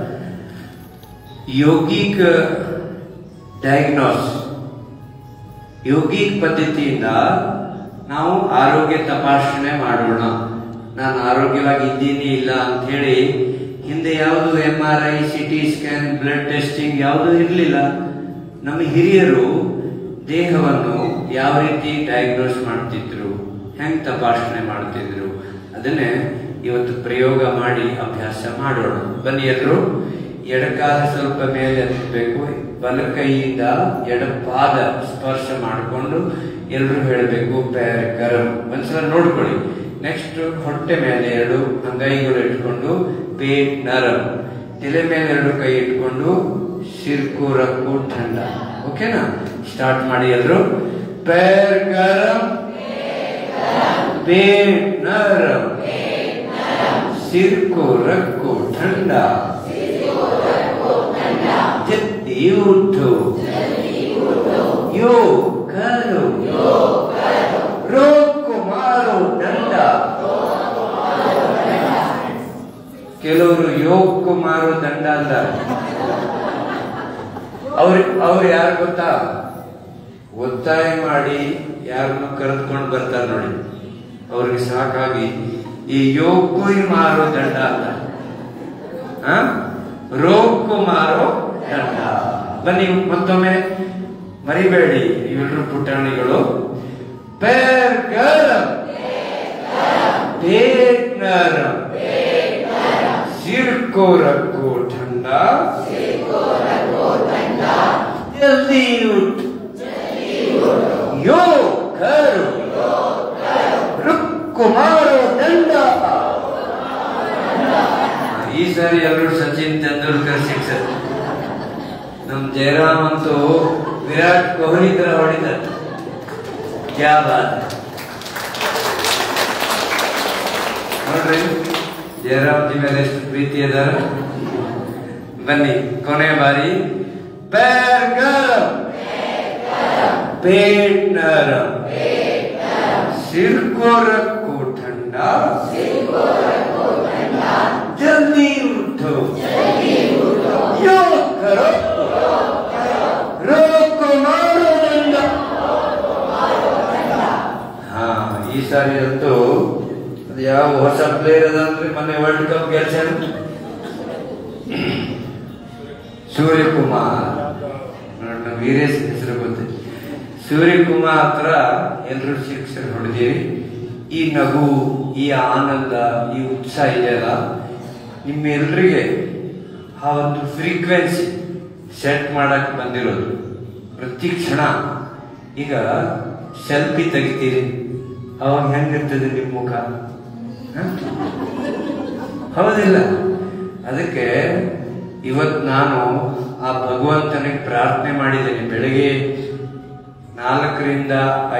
ಯೋಗಿಕ ಡಯಾಗ್ನೋಸ್ ಯೋಗಿಕ್ ಪದ್ಧತಿಯಿಂದ ನಾವು ಆರೋಗ್ಯ ತಪಾಸಣೆ ಮಾಡೋಣ ನಾನು ಆರೋಗ್ಯವಾಗಿದ್ದೀನಿ ಇಲ್ಲ ಅಂತ ಹೇಳಿ ಹಿಂದೆ ಯಾವುದು M R I C T scan blood testing ಯಾವುದು ಇರಲಿಲ್ಲ ನಮ್ಮ ಹಿರಿಯರು ದೇಹವನ್ನು ಯಾವ ರೀತಿ ಡಯಾಗ್ನೋಸ್ ಮಾಡ್ತಿದ್ರು ಹೆಂಗ್ ತಪಾಸಣೆ ಮಾಡ್ತಿದ್ರು ಅದನ್ನೇ ಇವತ್ತು ಪ್ರಯೋಗ ಮಾಡಿ ಅಭ್ಯಾಸ ಮಾಡೋಣ ಬನ್ನಿ ಎಲ್ಲರೂ ಎಡಕಾಲ ಸ್ವಲ್ಪ ಮೇಲೆ ಎತ್ತಬೇಕು ಬಲ ಕೈಯಿಂದ ಎಡ ಪಾದ ಸ್ಪರ್ಶ ಮಾಡಿಕೊಂಡು ಎಲ್ಲರೂ ಹೇಳಬೇಕು ಪ್ಯಾರ್ ಗರಂ ಒಂದ್ಸಲ ನೋಡ್ಕೊಳ್ಳಿ ನೆಕ್ಸ್ಟ್ ಹೊಟ್ಟೆ ಮೇಲೆ ಎರಡು ಅಂಗೈಗಳು ಇಟ್ಕೊಂಡು ಪೇಟ್ ನರಂ ತಲೆ ಮೇಲೆ ಎರಡು ಕೈ ಇಟ್ಕೊಂಡು ಸಿರ್ಕು ರಕ್ಕು ಠಂಡ ಓಕೆನಾ ಸ್ಟಾರ್ಟ್ ಮಾಡಿ ಎಲ್ರು पैर गरम पेट नरम सिर को रखो ठंडा जल्दी उठो योग करो रोग को मारो डंडा ಕೆಲವರು ಯೋಗಕ್ಕೂ ಮಾರೋ ದಂಡ ಅಲ್ಲ ಅವ್ರ ಅವ್ರು ಯಾರು ಗೊತ್ತಾ ಒತ್ತಾಯ ಮಾಡಿ ಯಾರನ್ನು ಕರೆದುಕೊಂಡು ಬರ್ತಾರೆ ನೋಡಿ ಅವ್ರಿಗೆ ಸಾಕಾಗಿ ಈ ಯೋಗಕ್ಕೂ ಈ ಮಾರೋ ದಂಡ ಅಲ್ಲ ಆ? ರೋಗಕ್ಕೂ ಮಾರೋ ದಂಡ ಬನ್ನಿ ಮತ್ತೊಮ್ಮೆ ಮರಿಬೇಡಿ ಇವೆಲ್ಲರೂ ಪುಟಾಣಿಗಳು ಪೇರ್ ಗರಂ पेट नरम सिर को रखो ठंडा जल्दी उठ योग करो रुक मारो ದಂಡ ಈ ಸಾರಿ ಎಲ್ಲರೂ ಸಚಿನ್ ತೆಂಡೂಲ್ಕರ್ ಸಿಕ್ಸರ್ ನಮ್ ಜಯರಾಮ್ ಅಂತೂ ವಿರಾಟ್ ಕೊಹ್ಲಿ ತರ ಹೊಡಿತಾರೆ ಕ್ಯಾ ಬಾತ್ ನೋಡ್ರಿ ಜಯರಾಮ್ ಜಿ ಮೇಲೆ ಎಷ್ಟು ಪ್ರೀತಿ ಅದಾರ ಬನ್ನಿ ಕೊನೆ ಬಾರಿ पैर गरम पेट नरम सिर को रखो ठंडा जल्दी उठो योग करो रोग को मारो डंडा ಹಾ ಈ ಸಾರಿ ಅಂತೂ ಅದು ಯಾವ ಹೊಸ ಪ್ಲೇಯರ್ ಅದ ಅಂದ್ರೆ ಮೊನ್ನೆ ವರ್ಲ್ಡ್ ಕಪ್ ಗೆಲ್ಸ್ಯಾನ ಸೂರ್ಯಕುಮಾರ್ ನೋಡಿ ನಮ್ಮ ವೀರೇಶ್ ಹೆಸರು ಗೊತ್ತೈತಿ ಸೂರ್ಯಕುಮಾರ್ ಹತ್ರ ಎಲ್ಲರೂ ಶಿಕ್ಷರು ಹೊಡೆದಿರಿ ಈ ನಗು ಈ ಆನಂದ ಈ ಉತ್ಸಾಹ ಇದೆಯಲ್ಲ ನಿಮ್ಮೆಲ್ಲರಿಗೆ ಆ ಒಂದು ಫ್ರೀಕ್ವೆನ್ಸಿ ಸೆಟ್ ಮಾಡಕ್ ಬಂದಿರೋದು ಪ್ರತಿ ಕ್ಷಣ ಈಗ ಸೆಲ್ಫಿ ತೆಗಿತೀರಿ ಅವಾಗ ಹೆಂಗಿರ್ತದೆ ನಿಮ್ಮ ಮುಖ ಹ? ಹೌದಿಲ್ಲ ಅದಕ್ಕೆ ಇವತ್ ನಾನು ಆ ಭಗವಂತನಿಗೆ ಪ್ರಾರ್ಥನೆ ಮಾಡಿದ್ದೇನೆ ಬೆಳಗ್ಗೆ ನಾಲ್ಕರಿಂದ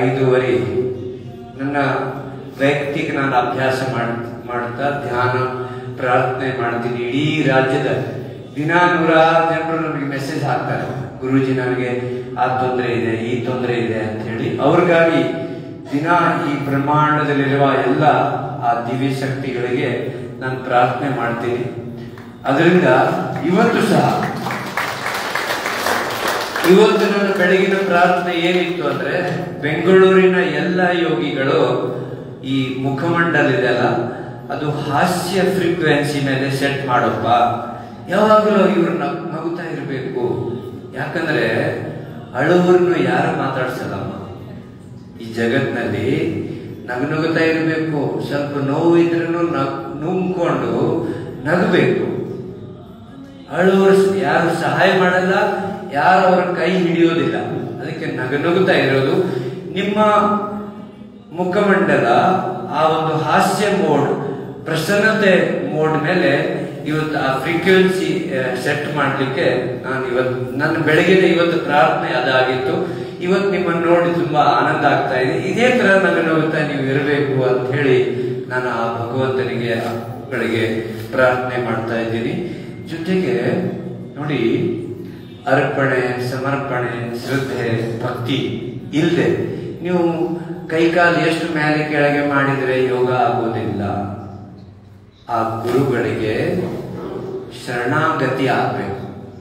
ಐದೂವರೆ ನನ್ನ ವೈಯಕ್ತಿಕ ನಾನು ಅಭ್ಯಾಸ ಮಾಡ್ ಮಾಡ್ತಾ ಧ್ಯಾನ ಪ್ರಾರ್ಥನೆ ಮಾಡ್ತೀನಿ ಇಡೀ ರಾಜ್ಯದ ದಿನ ನೂರಾರು ಜನರು ನನಗೆ ಮೆಸೇಜ್ ಹಾಕ್ತಾರೆ ಗುರುಜಿ ನನಗೆ ಆ ತೊಂದರೆ ಇದೆ ಈ ತೊಂದರೆ ಇದೆ ಅಂತ ಹೇಳಿ ಅವ್ರಿಗಾಗಿ ದಿನ ಈ ಬ್ರಹ್ಮಾಂಡದಲ್ಲಿರುವ ಎಲ್ಲ ಆ ದಿವ್ಯ ಶಕ್ತಿಗಳಿಗೆ ನಾನು ಪ್ರಾರ್ಥನೆ ಮಾಡ್ತೀನಿ ಅದರಿಂದ ಇವತ್ತು ಸಹ ಇವತ್ತು ನನ್ನ ಬೆಳಗಿನ ಪ್ರಾರ್ಥನೆ ಏನಿತ್ತು ಅಂದ್ರೆ ಬೆಂಗಳೂರಿನ ಎಲ್ಲ ಯೋಗಿಗಳು ಈ ಮುಖಮಂಡಲ ಇದೆಯಲ್ಲ ಅದು ಹಾಸ್ಯ ಫ್ರೀಕ್ವೆನ್ಸಿ ಮೇಲೆ ಸೆಟ್ ಮಾಡಪ್ಪ ಯಾವಾಗಲೂ ಇವ್ರು ನಗ್ ನಗುತ್ತಾ ಇರಬೇಕು ಯಾಕಂದ್ರೆ ಅಳುವರನ್ನು ಯಾರು ಮಾತಾಡ್ಸಲ್ಲಮ್ಮ ಈ ಜಗತ್ನಲ್ಲಿ ನಗನುಗುತ್ತಾ ಇರಬೇಕು ಸ್ವಲ್ಪ ನೋವು ಇದ್ರೂ ನಗ್ ನುಂಗ್ಕೊಂಡು ನಗಬೇಕು ಅಳುವರು ಯಾರು ಸಹಾಯ ಮಾಡಲ್ಲ ಯಾರು ಅವರ ಕೈ ಹಿಡಿಯೋದಿಲ್ಲ ಅದಕ್ಕೆ ನಗನುಗುತ್ತಾ ಇರೋದು ನಿಮ್ಮ ಮುಖಮಂಡಲ ಆ ಒಂದು ಹಾಸ್ಯ ಮೋಡ್ ಪ್ರಸನ್ನತೆ ಮೋಡ್ ಮೇಲೆ ಇವತ್ತು ಆ ಫ್ರೀಕ್ವೆನ್ಸಿ ಸೆಟ್ ಮಾಡಲಿಕ್ಕೆ ನಾನು ಇವತ್ತು ನನ್ನ ಬೆಳಗಿನ ಇವತ್ತು ಪ್ರಾರ್ಥನೆ ಅದಾಗಿತ್ತು ಇವತ್ತು ನಿಮ್ಮನ್ನು ನೋಡಿ ತುಂಬಾ ಆನಂದ ಆಗ್ತಾ ಇದೆ ಇದೇ ತರ ನಗನುಗುತ್ತಾ ನೀವು ಇರಬೇಕು ಅಂತ ಹೇಳಿ ನಾನು ಆ ಭಗವಂತನಿಗೆ ಆ ಬೆಳಗ್ಗೆ ಪ್ರಾರ್ಥನೆ ಮಾಡ್ತಾ ಇದ್ದೀನಿ ಜೊತೆಗೆ ನೋಡಿ ಅರ್ಪಣೆ ಸಮರ್ಪಣೆ ಶ್ರದ್ಧೆ ಭಕ್ತಿ ಇಲ್ಲದೆ ನೀವು ಕೈಕಾಲು ಎಷ್ಟು ಮೇಲೆ ಕೆಳಗೆ ಮಾಡಿದ್ರೆ ಯೋಗ ಆಗೋದಿಲ್ಲ ಆ ಗುರುಗಳಿಗೆ ಶರಣಾಗತಿ ಆಗ್ಬೇಕು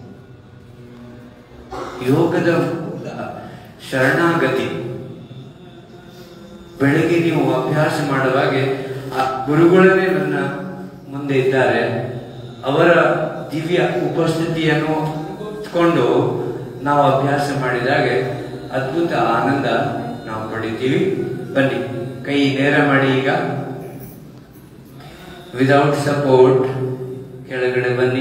ಯೋಗದ ಮೂಲ ಶರಣಾಗತಿ ಬೆಳಗ್ಗೆ ನೀವು ಅಭ್ಯಾಸ ಮಾಡುವಾಗೆ ಆ ಗುರುಗಳನ್ನೇ ನನ್ನ ಮುಂದೆ ಇದ್ದಾರೆ ಅವರ ದಿವ್ಯ ಉಪಸ್ಥಿತಿಯನ್ನು ಕೊಂಡು ನಾವು ಅಭ್ಯಾಸ ಮಾಡಿದಾಗ ಅದ್ಭುತ ಆನಂದ ನಾವು ಪಡಿತೀವಿ ಬನ್ನಿ ಕೈ ನೇರ ಮಾಡಿ ಈಗ ವಿದೌಟ್ ಸಪೋರ್ಟ್ ಕೆಳಗಡೆ ಬನ್ನಿ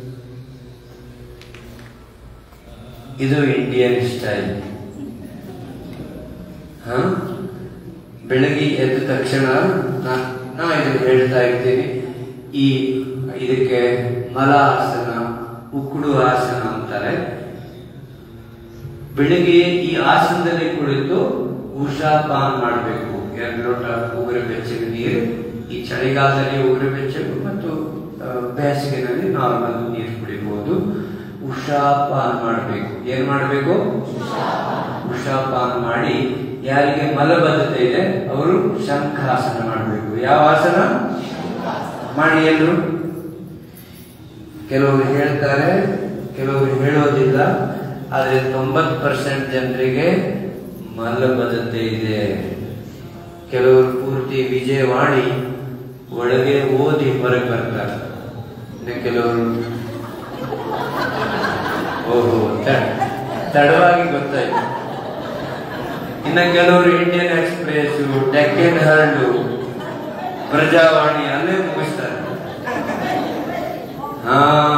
ಇದು ಇಂಡಿಯನ್ ಸ್ಟೈಲ್ ಹ ಬೆಳಗ್ಗೆ ಎದ್ದ ತಕ್ಷಣ ನಾ- ನಾ ಇದನ್ನು ಹೇಳ್ತಾ ಇರ್ತೀನಿ ಈ ಇದಕ್ಕೆ ಮಲ ಆಸನ ಉಕ್ಕುಡು ಆಸನ ಅಂತಾರೆ ಬೆಳಿಗ್ಗೆ ಈ ಆಸನದಲ್ಲಿ ಕುಳಿತು ಉಷಾಪಾನ ಮಾಡಬೇಕು ಎರಡು ಲೋಟ ಉಗುರು ಬೆಚ್ಚಗೆ ನೀರು ಈ ಚಳಿಗಾಲದಲ್ಲಿ ಉಗುರು ಬೆಚ್ಚಗೆ ಮತ್ತು ಆ, ಬೇಸಿಗೆನಲ್ಲಿ ನಾರ್ಮಲ್ ನೀರು ಕುಡಿಬಹುದು ಉಷಾಪಾನ ಮಾಡಬೇಕು ಏನ್ ಮಾಡಬೇಕು ಉಷಾಪಾನ ಮಾಡಿ ಯಾರಿಗೆ ಮಲಬದ್ಧತೆ ಇದೆ ಅವರು ಶಂಖಾಸನ ಮಾಡಬೇಕು ಯಾವ ಆಸನ ಮಾಡಿ ಎಲ್ಲರೂ ಕೆಲವರು ಹೇಳ್ತಾರೆ ಕೆಲವರು ಹೇಳೋದಿಲ್ಲ ಆದರೆ ತೊಂಬತ್ತು ಪರ್ಸೆಂಟ್ ಜನರಿಗೆ ಮಲಬದ್ಧತೆ ಇದೆ ಕೆಲವರು ಪೂರ್ತಿ ವಿಜಯವಾಣಿ ಒಳಗೆ ಓದಿ ಹೊರಗೆ ಬರ್ತಾರೆ ಇನ್ನು ಕೆಲವರು ಓಹೋ ತ- ತಡವಾಗಿ ಗೊತ್ತಾಯ್ತು ಇನ್ನು ಕೆಲವರು Indian Express Deccan Herald Prajavani ಅಲ್ಲೇ ಮುಗಿಸ್ತಾರೆ ಹಾ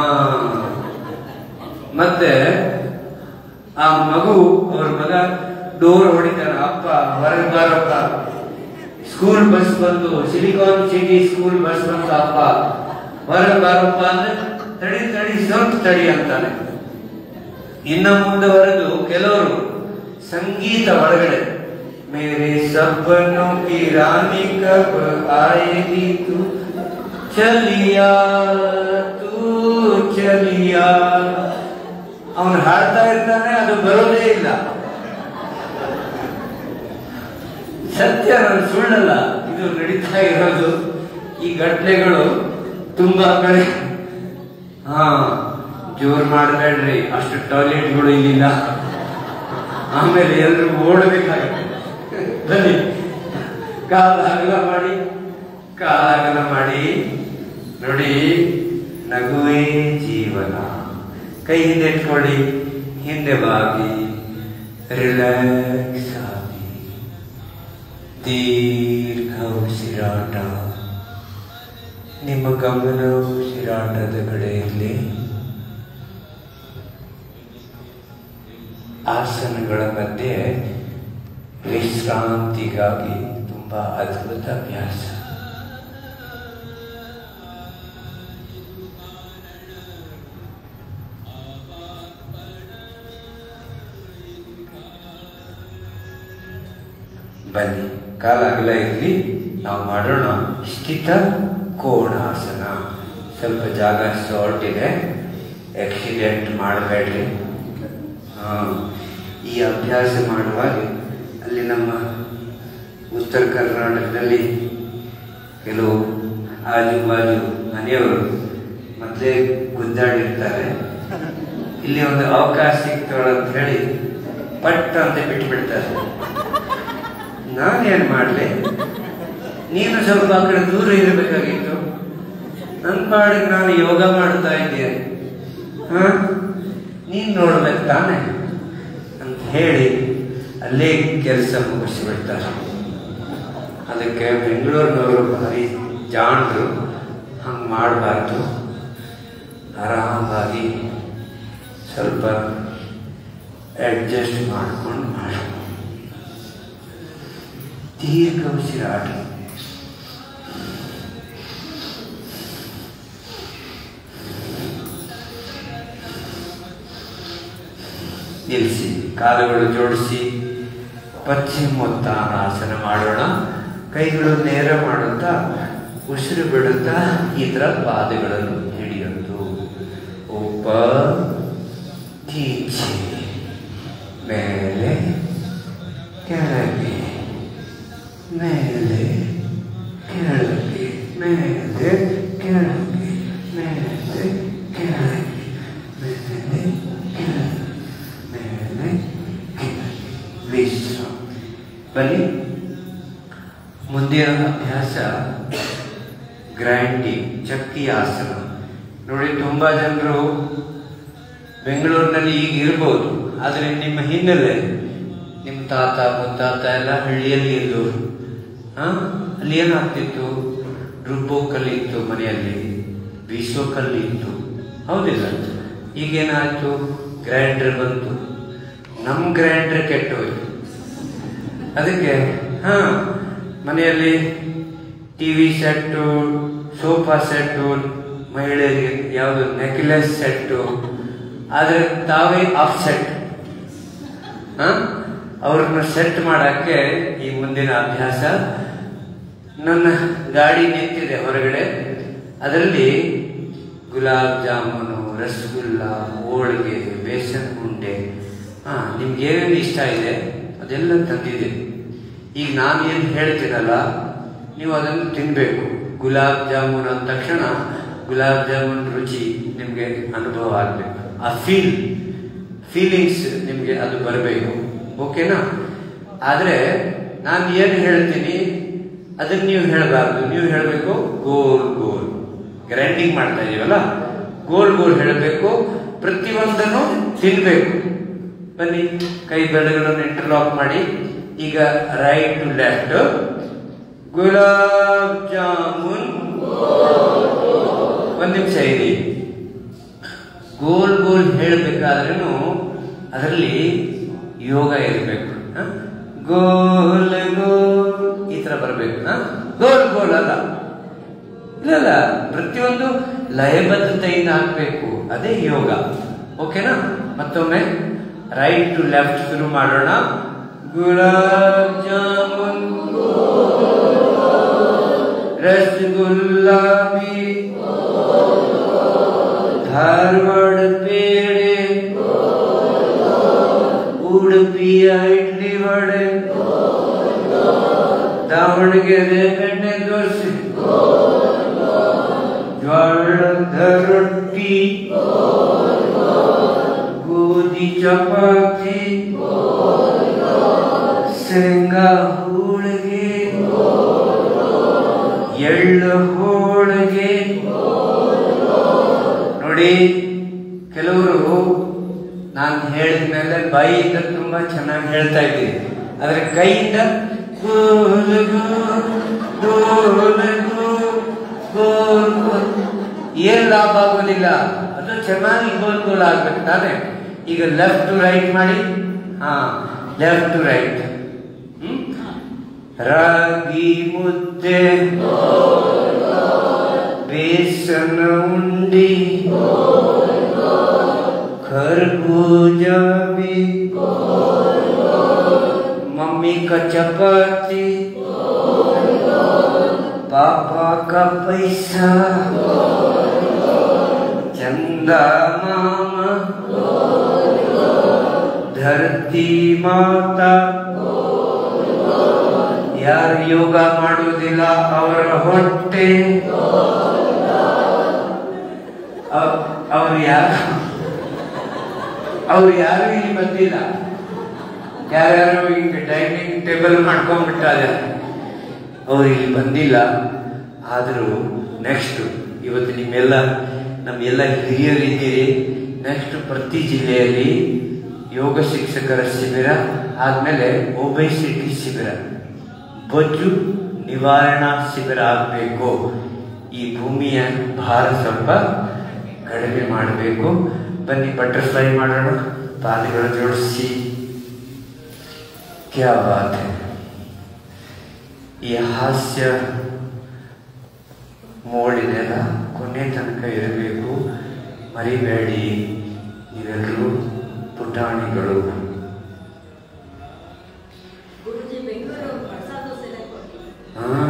ಮತ್ತೆ ಆ ಮಗು ಅವ್ರ ಮಗ ಡೋರ್ ಹೊಡಿತಾನೆ ಅಪ್ಪ ಹೊರಗೆ ಬಾರಪ್ಪ ಸ್ಕೂಲ್ ಬಸ್ ಬಂದು ಸಿಲಿಕಾನ್ ಸಿಟಿ ಸ್ಕೂಲ್ ಬಸ್ ಬಂತು ಅಪ್ಪ ಹೊರಗೆ ಬಾರಪ್ಪ ಅಂದ್ರೆ ತಡಿ ತಡಿ ಸ್ವಲ್ಪ ತಡಿ ಅಂತಾನೆ ಇನ್ನು ಮುಂದುವರೆದು ಕೆಲವರು ಸಂಗೀತ ಒಳಗಡೆ ಮೇರೆ ಸಬ್ಬನು ಕಿ ರಾಣಿ ಕಬ್ ಆಯೇಗಿ ತು ಚಲಿಯಾ ತೂ ಚಲಿಯಾ ಅವನು ಹಾಡ್ತಾ ಇರ್ತಾನೆ ಅದು ಬರೋದೇ ಇಲ್ಲ ಸತ್ಯ ನಾನು ಸುಳ್ಳಲ್ಲ ಇದು ನಡೀತಾ ಇರೋದು ಈ ಘಟನೆಗಳು ತುಂಬಾ ಕಡೆ ಹಾ ಜೋರ್ ಮಾಡಬೇಡ್ರಿ ಅಷ್ಟು ಟಾಯ್ಲೆಟ್ಗಳು ಇಲ್ಲಿಲ್ಲ ಆಮೇಲೆ ಎಲ್ರು ಓಡಬೇಕಾಗುತ್ತೆ ಬನ್ನಿ ಕಾಲ ಅಗಲ ಮಾಡಿ ಕಾಲ ಅಗಲ ಮಾಡಿ ನೋಡಿ ನಗುವೇ ಜೀವನ ಕೈ ಹಿಂದೆ ಇಟ್ಕೊಳ್ಳಿ ಹಿಂದೆ ಬಾಗಿ ರಿಲ್ಯಾಕ್ಸ್ ಆಗಿ ದೀರ್ಘ ಉಸಿರಾಟ ನಿಮ್ಮ ಗಮನ ಉಸಿರಾಟದ ಕಡೆ ಇರಲಿ ಆಸನಗಳ ಮಧ್ಯೆ ವಿಶ್ರಾಂತಿಗಾಗಿ ತುಂಬಾ ಅದ್ಭುತ ಅಭ್ಯಾಸ ಬನ್ನಿ ಕಾಲ ಅಗಲ ಇರಲಿ ನಾವು ಮಾಡೋಣ ಸ್ಥಿತ ಕೋಣಾಸನ ಸ್ವಲ್ಪ ಜಾಗ ಶಾರ್ಟ್ ಇದೆ ಆಕ್ಸಿಡೆಂಟ್ ಮಾಡಬೇಡ್ರಿ ಹಾಂ ಈ ಅಭ್ಯಾಸ ಮಾಡುವಾಗ ಅಲ್ಲಿ ನಮ್ಮ ಉತ್ತರ ಕರ್ನಾಟಕದಲ್ಲಿ ಕೆಲವು ಆಜು ಬಾಜು ಮನೆಯವರು ಮೊದಲೇ ಗುದ್ದಾಡಿರ್ತಾರೆ ಇಲ್ಲಿ ಒಂದು ಅವಕಾಶ ಸಿಗ್ತಾಳ ಅಂತ ಹೇಳಿ ಪಟ್ ಅಂತ ಬಿಟ್ಟು ಬಿಡ್ತಾರೆ ನಾನೇನು ಮಾಡಲಿ ನೀನು ಸ್ವಲ್ಪ ಆ ಕಡೆ ದೂರ ಇರಬೇಕಾಗಿತ್ತು ನನ್ನ ಪಾಡಿಗೆ ನಾನು ಯೋಗ ಮಾಡ್ತಾ ಇದ್ದೇನೆ ಹಾ ನೀನು ನೋಡ್ಬೇಕು ತಾನೆ ಅಂತ ಹೇಳಿ ಅಲ್ಲೇ ಕೆಲಸ ಮುಗಿಸಿಬಿಡ್ತಾರೆ ಅದಕ್ಕೆ ಬೆಂಗಳೂರಿನವರು ಭಾರಿ ಜಾಣರು ಹಂಗೆ ಮಾಡಬಾರ್ದು ಆರಾಮಾಗಿ ಸ್ವಲ್ಪ ಅಡ್ಜಸ್ಟ್ ಮಾಡ್ಕೊಂಡು ಮಾಡಿ ದೀರ್ಘ ಉಸಿರಾಟ ನಿಲ್ಲಿಸಿ ಕಾಲುಗಳು ಜೋಡಿಸಿ ಪಶ್ಚಿಮೋತ್ತಾನಾಸನ ಮಾಡೋಣ ಕೈಗಳು ನೇರ ಮಾಡುತ್ತಾ ಉಸಿರು ಬಿಡುತ್ತಾ ಇದರ ಪಾದಗಳನ್ನು ಹಿಡಿಯುವುದು ಉಪ ಈಚೆ ಮೇಲೆ ಕೆಳಗೆ ಮೇಲೆ ಕೆಳಗೆ ಮೇಲೆ ಕೆಳಗೆ ಮೇಲೆ ಕೆಳಗೆ ಮೇಲೆ ಕೆಳಗೆ ಮೇಲೆ ಕೆಳಗೆ ವಿಶ್ರಾಮ ಬನ್ನಿ ಮುಂದಿನ ಅಭ್ಯಾಸ ಗ್ರ್ಯಾಂಡಿಂಗ್ ಚಕ್ತಿ ಆಸನ ನೋಡಿ ತುಂಬಾ ಜನರು ಬೆಂಗಳೂರಿನಲ್ಲಿ ಈಗ ಇರ್ಬೋದು ಆದರೆ ನಿಮ್ಮ ಹಿನ್ನೆಲೆ ನಿಮ್ಮ ತಾತ ಮುತ್ತಾತ ಎಲ್ಲ ಹಳ್ಳಿಯಲ್ಲಿ ಇದ್ದವರು ಹಾ ಅಲ್ಲಿ ಏನಾಗ್ತಿತ್ತು ರುಬ್ಬೋ ಕಲ್ಲಿತ್ತು ಮನೆಯಲ್ಲಿ ಬೀಸೋ ಕಲ್ಲಿತ್ತು ಹೌದಿಲ್ಲ ಈಗೇನಾಯ್ತು ಗ್ರೈಂಡರ್ ಬಂತು ನಮ್ಮ ಗ್ರೈಂಡರ್ ಕೆಟ್ಟೋಯ್ತು ಅದಕ್ಕೆ ಹಾ ಮನೆಯಲ್ಲಿ T V set sofa set ಮಹಿಳೆಯರಿಗೆ ಯಾವುದು ನೆಕ್ಲೆಸ್ ಸೆಟ್ಟು ಆದರೆ ತಾವೇ ಆಫ್ ಸೆಟ್ ಅವ್ರನ್ನ ಸೆಟ್ ಮಾಡಕ್ಕೆ ಈ ಮುಂದಿನ ಅಭ್ಯಾಸ ನನ್ನ ಗಾಡಿ ನಿಂತಿದೆ ಹೊರಗಡೆ ಅದರಲ್ಲಿ ಗುಲಾಬ್ ಜಾಮೂನು ರಸಗುಲ್ಲ ಹೋಳಿಗೆ ಬೇಸನ್ ಉಂಡೆ ಹಾ ನಿಮ್ಗೆ ಏನೇನು ಇಷ್ಟ ಇದೆ ಅದೆಲ್ಲ ತಂದಿದೆ ಈಗ ನಾನು ಏನು ಹೇಳ್ತೀನಲ್ಲ ನೀವು ಅದನ್ನು ತಿನ್ನಬೇಕು ಗುಲಾಬ್ ಜಾಮೂನ್ ಅಂದ ತಕ್ಷಣ ಗುಲಾಬ್ ಜಾಮೂನ್ ರುಚಿ ನಿಮಗೆ ಅನುಭವ ಆಗಬೇಕು ಆ ಫೀಲ್ ಫೀಲಿಂಗ್ಸ್ ನಿಮಗೆ ಅದು ಬರಬೇಕು ಓಕೆನಾ ಆದರೆ ನಾನು ಏನು ಹೇಳ್ತೀನಿ ಅದನ್ನ ನೀವು ಹೇಳಬಾರ್ದು ನೀವು ಹೇಳಬೇಕು ಗೋಲ್ ಗೋಲ್ ಗ್ರೈಂಡಿಂಗ್ ಮಾಡ್ತಾ ಇದೀವಲ್ಲ ಗೋಲ್ ಗೋಲ್ ಹೇಳಬೇಕು ಪ್ರತಿಯೊಂದನ್ನು ತಿನ್ಬೇಕು ಬನ್ನಿ ಕೈ ಬೆರಳುಗಳನ್ನು ಇಂಟರ್ಲಾಕ್ ಮಾಡಿ ಈಗ right to left gulab jamun ಒಂದ್ ನಿಮಿಷ ಇರಿ ಗೋಲ್ ಗೋಲ್ ಹೇಳಬೇಕಾದ್ರೂ ಅದರಲ್ಲಿ ಯೋಗ ಇರಬೇಕು ಗೋಲ್ ಗೋಲ್ ಈ ತರ ಬರಬೇಕು ಗೋಲ್ ಗೋಲ್ ಅಲ್ಲ ಇಲ್ಲ ಪ್ರತಿಯೊಂದು ಲಯಬದ್ಧತೆಯಿಂದ ಹಾಕ್ಬೇಕು ಅದೇ ಯೋಗ ಓಕೆನಾ ಮತ್ತೊಮ್ಮೆ ರೈಟ್ ಟು ಲೆಫ್ಟ್ ಶುರು ಮಾಡೋಣ ಗುಲಾಬ್ ಜಾಮೂನ್ ರಸಗುಲ್ಲಾಬಿ ಧಾರವಾಡ ಪೇಡೆ ಉಡುಪಿಯ ಇಡ್ಲಿ ವಡೆ ದಾವಣಗೆರೆ ಬೆಣ್ಣೆ ದೋಸೆ ಜ್ವಾಳದ ರೊಟ್ಟಿ ಗೋಧಿ ಚಪಾತಿ ಶೇಂಗಾ ಹೋಳಿಗೆ ಎಳ್ಳು ಹೋಳಿಗೆ ನೋಡಿ ಕೆಲವರು ನಾನು ಹೇಳಿದ ಮೇಲೆ ಬಾಯಿಯಿಂದ ತುಂಬಾ ಚೆನ್ನಾಗಿ ಹೇಳ್ತಾ ಇದ್ದೀನಿ ಆದ್ರೆ ಕೈಯಿಂದ ಗೋಲಗು, ಗೋಲಗು, ಗೋಲ್ ಗೋಲ್. ಏನ್ ಲಾಭ ಆಗೋದಿಲ್ಲ ಅದು ಚೆನ್ನಾಗಿ ಗೋಲ್ ಗೋಲ್ ಆಗ್ಬೇಕು ತಾನೆ ಈಗ ಲೆಫ್ಟ್ ಟು ರೈಟ್ ಮಾಡಿ ಹಾ ಲೆಫ್ಟ್ ಟು ರೈಟ್ ರಾಗಿ ಮುದ್ದೆ ಬೇಸನ ಉಂಡಿ खरबूजा भी मम्मी का चपाती पापा का पैसा ಚಂದ ಮಾಮ ಧರತಿ ಮಾತಾ ಯಾರು ಯೋಗ ಮಾಡುವುದಿಲ್ಲ ಅವರ ಹೊಟ್ಟೆ ಅವ್- ಅವ್ರು ಯಾರು ಅವ್ರು ಯಾರು ಇಲ್ಲಿ ಬಂದಿಲ್ಲ ಯಾರ್ಯಾರು ಈಗ ಡೈನಿಂಗ್ ಟೇಬಲ್ ಮಾಡ್ಕೊಂಡ್ಬಿಟ್ಟಾರೆ ಅವ್ರು ಇಲ್ಲಿ ಬಂದಿಲ್ಲ ಆದರೂ ನೆಕ್ಸ್ಟ್ ಇವತ್ತು ನಿಮ್ಮೆಲ್ಲ ನಮ್ಮೆಲ್ಲ ಹಿರಿಯರು ಇದ್ದೀರಿ ನೆಕ್ಸ್ಟ್ ಪ್ರತಿ ಜಿಲ್ಲೆಯಲ್ಲಿ ಯೋಗ ಶಿಕ್ಷಕರ ಶಿಬಿರ ಆದಮೇಲೆ ಒಬೈಸಿಟಿ ಶಿಬಿರ ಬೊಜ್ಜು ನಿವಾರಣಾ ಶಿಬಿರ ಆಗಬೇಕು ಈ ಭೂಮಿಯ ಭಾರ ಸ್ವಲ್ಪ ಕಡಿಮೆ ಮಾಡಬೇಕು ಬನ್ನಿ ಬಟರ್ಫ್ಲೈ ಮಾಡೋಣ ಪಾದಗಳು ಜೋಡಿಸಿ ಕ್ಯಾ ಬಾತ್ ಹೈ ಈ ಹಾಸ್ಯ ಮೋಡಿದೆಲ್ಲ ಕೊನೆ ತನಕ ಇರಬೇಕು ಮರಿಬೇಡಿ ನೀವೆಲ್ಲರೂ ಪುಟಾಣಿಗಳು ಗುರುಜಿ ಬೆಂಗಳೂರು ಮಸಾಲ ದೋಸೆನೆ ಕೊಡಿ ಆ.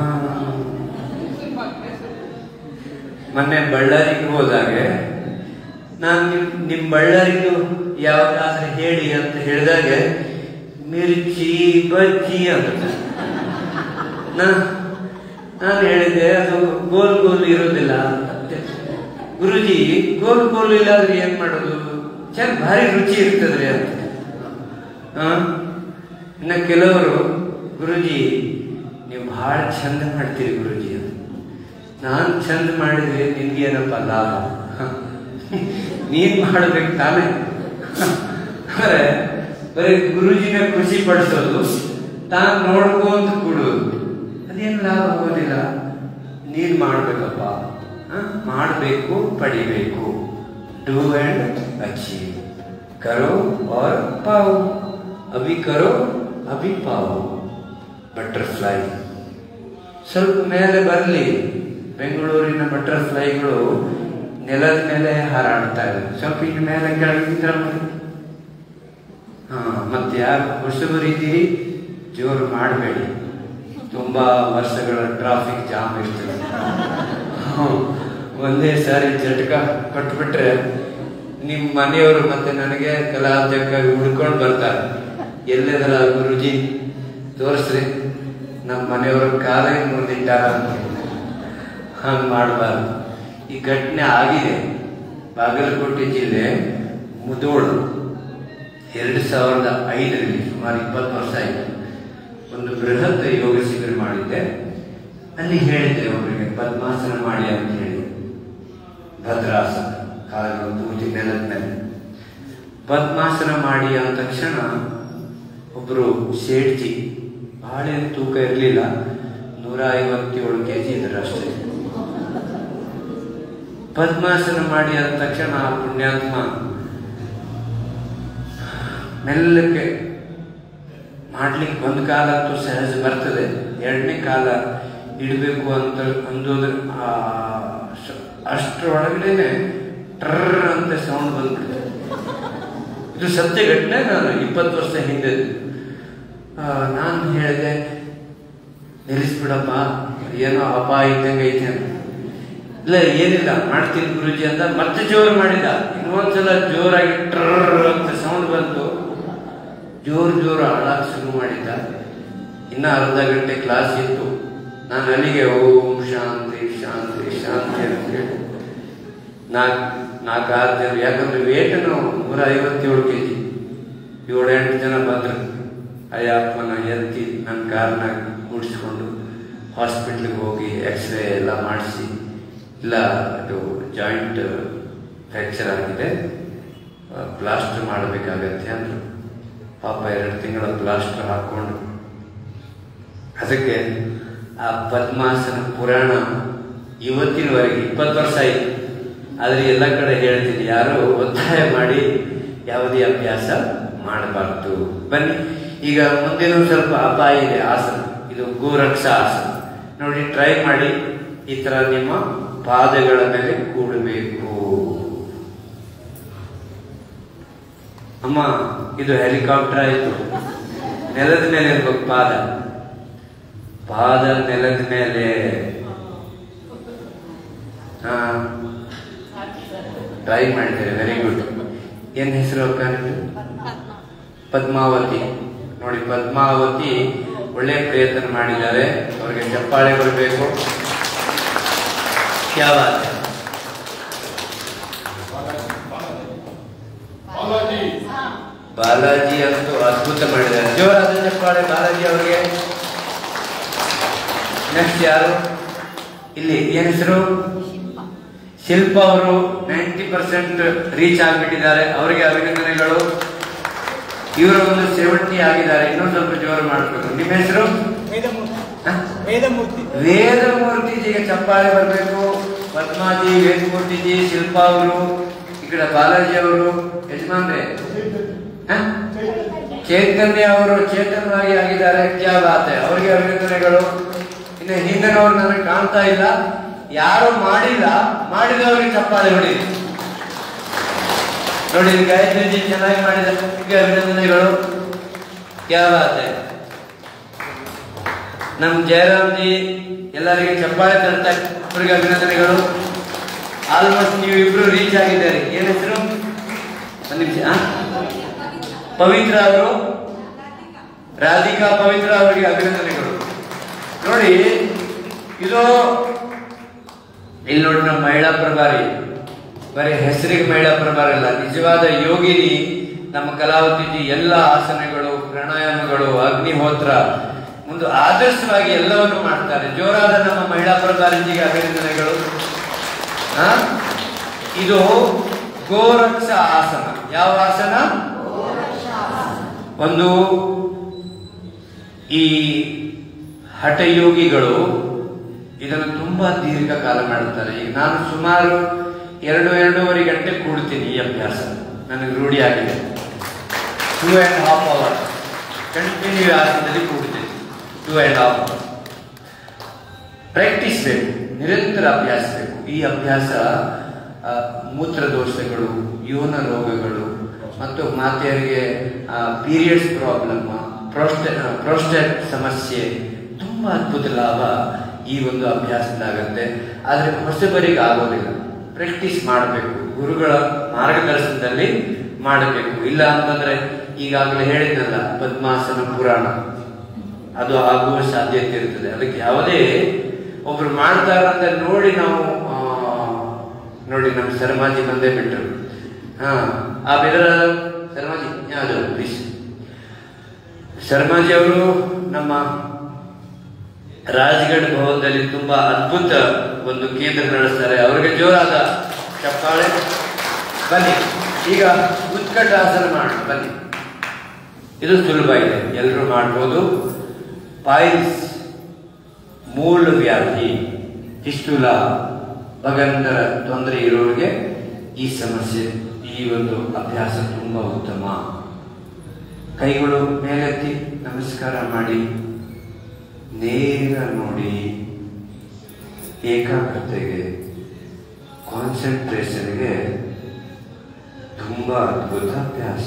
ಮೊನ್ನೆ ಬಳ್ಳಾರಿಗೆ ಹೋದಾಗೆ ನಾನು ನಿಮ್ ನಿಮ್ ಬಳ್ಳಾರಿದು ಯಾವ್ದಾದ್ರೆ ಹೇಳಿ ಅಂತ ಹೇಳಿದಾಗೆ ಮಿರ್ಚಿ ಬಜ್ಜಿ ಅಂತ ನಾ ನಾನು ಹೇಳಿದೆ ಅದು ಗೋಲ್ ಗೋಲ್ ಇರೋದಿಲ್ಲ ಅಂತ ಗುರುಜಿ ಗೋಲ್ ಗೋಲ್ ಇಲ್ಲಾದ್ರೆ ಏನ್ ಮಾಡೋದು ಚೆನ್ನ ಭಾರಿ ರುಚಿ ಇರ್ತದ್ರಿ ಅಂತ ಆ? ಇನ್ನ ಕೆಲವರು ಗುರುಜಿ ನೀವು ಬಹಳ ಚಂದ ಮಾಡ್ತೀರಿ ಗುರುಜಿ ಅಂತ ನಾನು ಚಂದ ಮಾಡಿದ್ರೆ ನಿನ್ಗೇನಪ್ಪ ಲಾಭ ನೀನ್ ಮಾಡ್ಬೇಕು ತಾನೇ ಅಂದ್ರೆ ಬರೀ ಗುರುಜಿನ ಖುಷಿ ಪಡಿಸೋದು ತಾನು ನೋಡ್ಕೊಂತ ಕೊಡೋದು ಅದೇನು ಲಾಭ ಆಗೋದಿಲ್ಲ ನೀನ್ ಮಾಡ್ಬೇಕಪ್ಪ ಹ? ಮಾಡ್ಬೇಕು ಪಡಿಬೇಕು ಡೂ ಅಂಡ್ ಅಚೀವ್ ಕರೋ और ಪಾವು ಅಭಿ ಕರೋ ಅಭಿ ಪಾವು ಬಟರ್ಫ್ಲೈ ಸ್ವಲ್ಪ ಮೇಲೆ ಬರಲಿ ಬೆಂಗಳೂರಿನ ಬಟರ್ಫ್ಲೈಗಳು ನೆಲದ ಮೇಲೆ ಹಾರಾಡ್ತಾ ಇದೆ ಸ್ವಲ್ಪ ಇನ್ನು ಮೇಲೆ ಕೆಳಗಿದ್ರ ಹಾ ಮತ್ತೆ ಯಾರು ಹೊಸಬರು ಇದ್ದೀರಿ ಜೋರು ಮಾಡಬೇಡಿ ತುಂಬಾ ವರ್ಷಗಳ ಟ್ರಾಫಿಕ್ ಜಾಮ್ ಇರ್ತದೆ ಹ್ಮ್. ಒಂದೇ ಸಾರಿ ಜಟಕ ಕೊಟ್ಬಿಟ್ರೆ ನಿಮ್ಮ ಮನೆಯವರು ಮತ್ತೆ ನನಗೆ ಕಲಾಧ್ಯಕ್ಷ ಹುಡ್ಕೊಂಡು ಬರ್ತಾರೆ ಎಲ್ಲೆದರ ಗುರುಜಿ ತೋರಿಸ್ರಿ ನಮ್ಮ ಮನೆಯವರು ಕಾಲೇ ಮುಂದಿಟ್ಟಾರ ಹಂಗೆ ಮಾಡಬಾರ್ದು ಈ ಘಟನೆ ಆಗಿದೆ ಬಾಗಲಕೋಟೆ ಜಿಲ್ಲೆ ಮುದೋಳು ಎರಡು ಸಾವಿರದ ಐದರಲ್ಲಿ ಸುಮಾರು ಇಪ್ಪತ್ತು ವರ್ಷ ಆಯಿತು ಒಂದು ಬೃಹತ್ ಯೋಗ ಶಿಬಿರ ಮಾಡಿದ್ದೆ ಅಲ್ಲಿ ಹೇಳಿದ್ದೆ ಅವರಿಗೆ ಪದ್ಮಾಸನ ಮಾಡಿ ಅಂತ ಹೇಳಿ ಭದ್ರಾಸನ ಕಾಲಗಳು ತೂತಿ ನೆಲದ ಮೇಲೆ ಪದ್ಮಾಸನ ಮಾಡಿ ಅಂದ ತಕ್ಷಣ ಒಬ್ಬರು ಶೇಠ್ಜಿ ಬಹಳ ಏನ್ ತೂಕ ಇರಲಿಲ್ಲ ನೂರ ಐವತ್ತೇಳು ಕೆ ಜಿ ಇದ್ರು ಅಷ್ಟೇ ಪದ್ಮಾಸನ ಮಾಡಿ ಅಂದ ತಕ್ಷಣ ಆ ಪುಣ್ಯಾತ್ಮ ಮೆಲ್ಲಕ್ಕೆ ಮಾಡ್ಲಿಕ್ಕೆ ಒಂದು ಕಾಲ ಅಂತೂ ಸಹಜ ಬರ್ತದೆ ಎರಡನೇ ಕಾಲ ಇಡಬೇಕು ಅಂತ ಅಂದೋದ್ರ ಆ ಸ- ಅಷ್ಟರೊಳಗಡೆನೆ ಟ್ರರ್ ಅಂತ ಸೌಂಡ್ ಬಂದ್ಬಿಡ್ತದೆ ಇದು ಸತ್ಯ ಘಟನೆ ನಾನು ಇಪ್ಪತ್ತು ವರ್ಷ ಹಿಂದೆ ನಾನು ಹೇಳಿದೆ ನಿಲ್ಲಿಸ್ಬಿಡಪ್ಪ ಏನೋ ಅಪಾಯ ಇದ್ದಂಗೆ ಐತೆ ಅಂತ ಇಲ್ಲ ಏನಿಲ್ಲ ಮಾಡ್ತೀನಿ ಗುರುಜಿ ಅಂತ ಮತ್ತೆ ಜೋರು ಮಾಡಿದ ಇನ್ನೊಂದ್ಸಲ ಜೋರಾಗಿ ಟ್ರರ್ ಅಂತ ಸೌಂಡ್ ಬಂತು ಜೋರು ಜೋರು ಹಾಳಾಗ ಶುರು ಮಾಡಿದ್ದ ಇನ್ನ ಅರ್ಧ ಗಂಟೆ ಕ್ಲಾಸ್ ಇತ್ತು ನಾನು ಅಲ್ಲಿಗೆ ಓಂ ಶಾಂತಿ ಶಾಂತಿ ಶಾಂತಿ ಅಂತ ಹೇಳಿ ನಾಲ್ಕು ನಾಲ್ಕು ಆರು ಜನ ಯಾಕಂದ್ರೆ ವೇಟ್ ನಾವು ನೂರ ಐವತ್ತೇಳು ಕೆ ಜಿ ಏಳು ಎಂಟು ಜನ ಬಂದರು ಅಯ್ಯಪ್ಪನ ಎತ್ತಿ ನನ್ನ ಕಾರ್ನ ಕೂಡಿಸ್ಕೊಂಡು ಹಾಸ್ಪಿಟ್ಲಿಗೆ ಹೋಗಿ ಎಕ್ಸ್ರೇ ಎಲ್ಲ ಮಾಡಿಸಿ ಇಲ್ಲ ಅದು ಜಾಯಿಂಟ್ ಫ್ರ್ಯಾಕ್ಚರ್ ಆಗಿದೆ ಪ್ಲಾಸ್ಟರ್ ಮಾಡಬೇಕಾಗತ್ತೆ ಅಂದರು ಪಾಪ ಎರಡು ತಿಂಗಳ ಪ್ಲಾಸ್ಟರ್ ಹಾಕ್ಕೊಂಡು ಅದಕ್ಕೆ ಆ ಪದ್ಮಾಸನ ಪುರಾಣ ಇವತ್ತಿನವರೆಗೆ ಇಪ್ಪತ್ತು ವರ್ಷ ಆಯ್ತು ಆದ್ರೆ ಎಲ್ಲ ಕಡೆ ಹೇಳ್ತೀನಿ ಯಾರು ಒತ್ತಾಯ ಮಾಡಿ ಯಾವುದೇ ಅಭ್ಯಾಸ ಮಾಡಬಾರ್ದು ಬನ್ನಿ ಈಗ ಮುಂದಿನ ಸ್ವಲ್ಪ ಅಪಾಯ ಇದೆ ಆಸನ ಇದು ಗೋರಕ್ಷಾ ಆಸನ ನೋಡಿ ಟ್ರೈ ಮಾಡಿ ಈ ತರ ನಿಮ್ಮ ಪಾದಗಳ ಮೇಲೆ ಕೂಡಬೇಕು ಅಮ್ಮ ಇದು ಹೆಲಿಕಾಪ್ಟರ್ ಆಯ್ತು ನೆಲದ ಮೇಲೆ ಇರ್ಬೇಕು ಪಾದ ಪಾದ ನೆಲದ ಮೇಲೆ ಹಾ ಟ್ರೈ ಮಾಡಿದ್ದಾರೆ ವೆರಿ ಗುಡ್ ಏನ್ ಹೆಸರು ಅಕ್ಕ ನಿಮ್ದು? ಪದ್ಮಾವತಿ ನೋಡಿ ಪದ್ಮಾವತಿ ಒಳ್ಳೆ ಪ್ರಯತ್ನ ಮಾಡಿದ್ದಾರೆ ಅವರಿಗೆ ಚಪ್ಪಾಳೆ ಬರಬೇಕು ಯಾವ ಬಾಲಾಜಿ ಅಂತೂ ಅದ್ಭುತ ಮಾಡಿದ್ದಾರೆ ಜೋರಾದ ಚಪ್ಪಾಳೆ ಬಾಲಾಜಿ ಅವರಿಗೆ ನೆಕ್ಸ್ಟ್ ಯಾರು ಇಲ್ಲಿ ಏನ್ ಹೆಸರು ಶಿಲ್ಪ ಅವರು ನೈಂಟಿ ಪರ್ಸೆಂಟ್ ರೀಚ್ ಆಗಿಬಿಟ್ಟಿದ್ದಾರೆ ಅವರಿಗೆ ಅಭಿನಂದನೆಗಳು ಇವರು ಒಂದು ಸೆವೆಂಟಿ ಆಗಿದ್ದಾರೆ ಇನ್ನೊಂದು ಸ್ವಲ್ಪ ಜೋರು ಮಾಡಬೇಕು ನಿಮ್ಮ ಹೆಸರು ಹ? ವೇದಮೂರ್ತಿಜಿಗೆ ಚಪ್ಪಾಳೆ ಬರಬೇಕು ಪದ್ಮಾಜಿ ವೇದಮೂರ್ತಿಜಿ ಶಿಲ್ಪ ಅವರು ಈ ಕಡೆ ಬಾಲಾಜಿ ಅವರು ಯಜಮಾನ್ರೆ ಹ? ಚೈತನ್ಯ ಅವರು ಚೇತನವಾಗಿ ಆಗಿದ್ದಾರೆ ಕ್ಯಾ ಬಾತ್ ಹೈ. ಅವರಿಗೆ ಅಭಿನಂದನೆಗಳು ಇನ್ನು ಹಿಂದಿನವ್ರು ನನಗೆ ಕಾಣ್ತಾ ಇಲ್ಲ ಯಾರು ಮಾಡಿಲ್ಲ ಮಾಡಿದವರಿಗೆ ಚಪ್ಪಾಳೆ ಹೊಡಿ ನೋಡಿ ಇಲ್ಲಿ ಗಾಯತ್ರಿ ಚೆನ್ನಾಗಿ ಮಾಡಿದ ಅಭಿನಂದನೆಗಳು ಕ್ಯಾ ಬಾತ್ ಹೈ. ನಮ್ ಜಯರಾಮ್ ಜಿ ಎಲ್ಲರಿಗೆ ಚಪ್ಪಾಳೆ ತರ್ತಾ ಅವರಿಗೆ ಅಭಿನಂದನೆಗಳು ಆಲ್ಮೋಸ್ಟ್ ನೀವು ಇಬ್ರು ರೀಚ್ ಆಗಿದ್ದಾರೆ ಏನ್ ಹೆಸರು ಒಂದ್ ನಿಮಿಷ ಆ? ಪವಿತ್ರ ಅವರು ರಾಧಿಕಾ ಪವಿತ್ರ ಅವರಿಗೆ ಅಭಿನಂದನೆಗಳು ನೋಡಿ ಇದು ಇಲ್ಲಿ ನೋಡಿ ನಮ್ಮ ಮಹಿಳಾ ಪ್ರಭಾರಿ ಬರೀ ಹೆಸರಿಗೆ ಮಹಿಳಾ ಪ್ರಭಾರಿ ಅಲ್ಲ ನಿಜವಾದ ಯೋಗಿನಿ ನಮ್ಮ ಕಲಾವತಿಜಿ ಎಲ್ಲ ಆಸನಗಳು ಪ್ರಾಣಾಯಾಮಗಳು ಅಗ್ನಿಹೋತ್ರ ಒಂದು ಆದರ್ಶವಾಗಿ ಎಲ್ಲವನ್ನು ಮಾಡ್ತಾರೆ ಜೋರಾದ ನಮ್ಮ ಮಹಿಳಾ ಪ್ರಭಾರಿಜಿಗೆ ಅಭಿನಂದನೆಗಳು ಆ? ಇದು ಗೋರಕ್ಷ ಆಸನ ಯಾವ ಆಸನ ಒಂದು ಈ ಹಠಯೋಗಿಗಳು ಇದನ್ನು ತುಂಬಾ ದೀರ್ಘಕಾಲ ಮಾಡುತ್ತಾರೆ ಈಗ ನಾನು ಸುಮಾರು ಎರಡು ಎರಡೂವರೆ ಗಂಟೆ ಕೂಡ್ತೀನಿ ಈ ಅಭ್ಯಾಸ ನನಗೆ ರೂಢಿ ಆಗಿದೆ two and half hour continue ಆಸನದಲ್ಲಿ ಕೂಡ್ತೀನಿ two and half hour practice ಬೇಕು ನಿರಂತರ ಅಭ್ಯಾಸ ಬೇಕು ಈ ಅಭ್ಯಾಸ ಆ, ಮೂತ್ರದೋಷಗಳು ಯೌನ ರೋಗಗಳು ಮತ್ತು ಮಾತೆಯರಿಗೆ ಪೀರಿಯಡ್ಸ್ ಪ್ರಾಬ್ಲಮ್ ಪ್ರೋಸ್ಟೆ ಪ್ರೋಸ್ಟೇಟ್ ಸಮಸ್ಯೆ ತುಂಬಾ ಅದ್ಭುತ ಲಾಭ ಈ ಒಂದು ಅಭ್ಯಾಸದಾಗತ್ತೆ ಆದರೆ ಹೊಸಬರಿಗೆ ಆಗೋದಿಲ್ಲ ಪ್ರಾಕ್ಟೀಸ್ ಮಾಡಬೇಕು ಗುರುಗಳ ಮಾರ್ಗದರ್ಶನದಲ್ಲಿ ಮಾಡಬೇಕು ಇಲ್ಲ ಅಂತಂದ್ರೆ ಈಗಾಗಲೇ ಹೇಳಿದ್ನಲ್ಲ ಪದ್ಮಾಸನ ಪುರಾಣ ಅದು ಆಗುವ ಸಾಧ್ಯತೆ ಇರ್ತದೆ ಅದಕ್ಕೆ ಯಾವುದೇ ಒಬ್ರು ಮಾಡ್ತಾರಂತ ನೋಡಿ ನಾವು ಆ, ನೋಡಿ ನಮ್ಮ ಶರ್ಮಾಜಿ ಬಂದೇ ಬಿಟ್ಟರು ಹಾ ಆ ಬೆದರ ಶರ್ಮಾಜಿ ಯಾವುದು ಪ್ಲೀಸ್ ಶರ್ಮಾಜಿ ಅವರು ನಮ್ಮ ರಾಜ್ಗಢ್ ಭವನದಲ್ಲಿ ತುಂಬಾ ಅದ್ಭುತ ಒಂದು ಕೇಂದ್ರ ನಡೆಸ್ತಾರೆ ಅವರಿಗೆ ಜೋರಾದ ಚಪ್ಪಾಳೆ ಬನ್ನಿ ಈಗ ಉತ್ಕಟಾಸನ ಮಾಡೋಣ ಬನ್ನಿ ಇದು ಸುಲಭ ಇದೆ ಎಲ್ಲರೂ ಮಾಡ್ಬೋದು ಪಾಯಿಲ್ಸ್ ಮೂಲ ವ್ಯಾಧಿ ಹಿಸ್ಟುಲ ಭಗಂತರ ತೊಂದರೆ ಇರೋರಿಗೆ ಈ ಸಮಸ್ಯೆ ಈ ಒಂದು ಅಭ್ಯಾಸ ತುಂಬಾ ಉತ್ತಮ ಕೈಗಳು ಮೇಲೆತ್ತಿ ನಮಸ್ಕಾರ ಮಾಡಿ ನೇರ ನೋಡಿ ಏಕಾಗ್ರತೆಗೆ ಕಾನ್ಸಂಟ್ರೇಷನ್ಗೆ ತುಂಬಾ ಅದ್ಭುತ ಅಭ್ಯಾಸ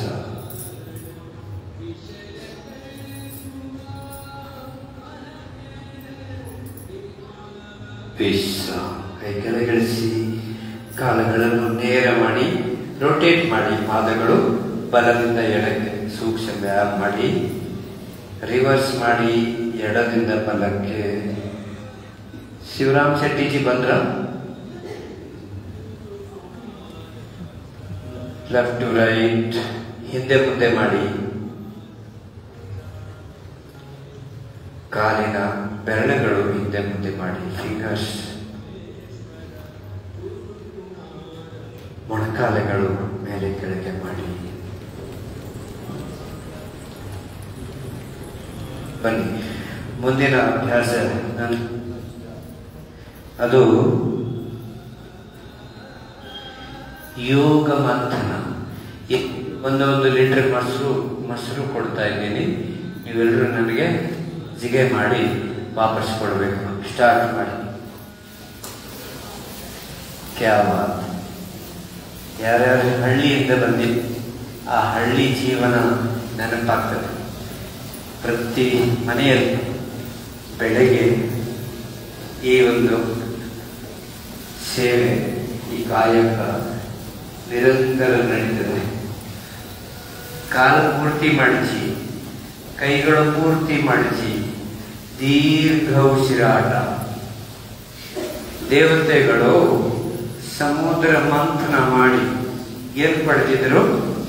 ವಿಶ್ರಾಮ ಕೈ ಕೆಳಗಿಳಿಸಿ ಕಾಲುಗಳನ್ನು ನೇರ ಮಾಡಿ ರೊಟೇಟ್ ಮಾಡಿ ಪಾದಗಳು ಬಲದಿಂದ ಎಡಕ್ಕೆ ಸೂಕ್ಷ್ಮ ವ್ಯಾಯಾಮ ಮಾಡಿ ರಿವರ್ಸ್ ಮಾಡಿ ಎಡದಿಂದ ಬಲಕ್ಕೆ ಶಿವರಾಮ್ ಶೆಟ್ಟಿಜಿ ಬಂದ್ರ ಲೆಫ್ಟ್ ಟು ರೈಟ್ ಹಿಂದೆ ಮುಂದೆ ಮಾಡಿ ಕಾಲಿನ ಬೆರಳುಗಳು ಹಿಂದೆ ಮುಂದೆ ಮಾಡಿ ಫಿಂಗರ್ಸ್ ಮೊಣಕಾಲೆಗಳು ಮೇಲೆ ಕೆಳಗೆ ಮಾಡಿ ಬನ್ನಿ ಮುಂದಿನ ಅಭ್ಯಾಸ ನಾನು ಅದು ಯೋಗ ಮಂಥನ ಈ- ಒಂದೊಂದು ಲೀಟರ್ ಮೊಸರು ಮೊಸರು ಕೊಡ್ತಾ ಇದ್ದೀನಿ ನೀವೆಲ್ಲರೂ ನನಗೆ ಜಿಗೆ ಮಾಡಿ ವಾಪಸ್ ಕೊಡಬೇಕು ಸ್ಟಾರ್ಟ್ ಮಾಡಿ ಕ್ಯಾವ ಯಾರ್ಯಾರು ಹಳ್ಳಿಯಿಂದ ಬಂದಿ ಆ ಹಳ್ಳಿ ಜೀವನ ನೆನಪಾಗ್ತದೆ ಪ್ರತಿ ಮನೆಯಲ್ಲಿ ಬೆಳಗ್ಗೆ ಈ ಒಂದು ಸೇವೆ ಈ ಕಾಯಕ ನಿರಂತರ ನಡೀತದೆ ಕಾಲು ಪೂರ್ತಿ ಮಡಚಿ ಕೈಗಳು ಪೂರ್ತಿ ಮಡಚಿ ದೀರ್ಘ ಉಸಿರಾಟ ದೇವತೆಗಳು ಸಮುದ್ರ ಮಂಥನ ಮಾಡಿ ಏನ್ ಪಡೆದಿದ್ರು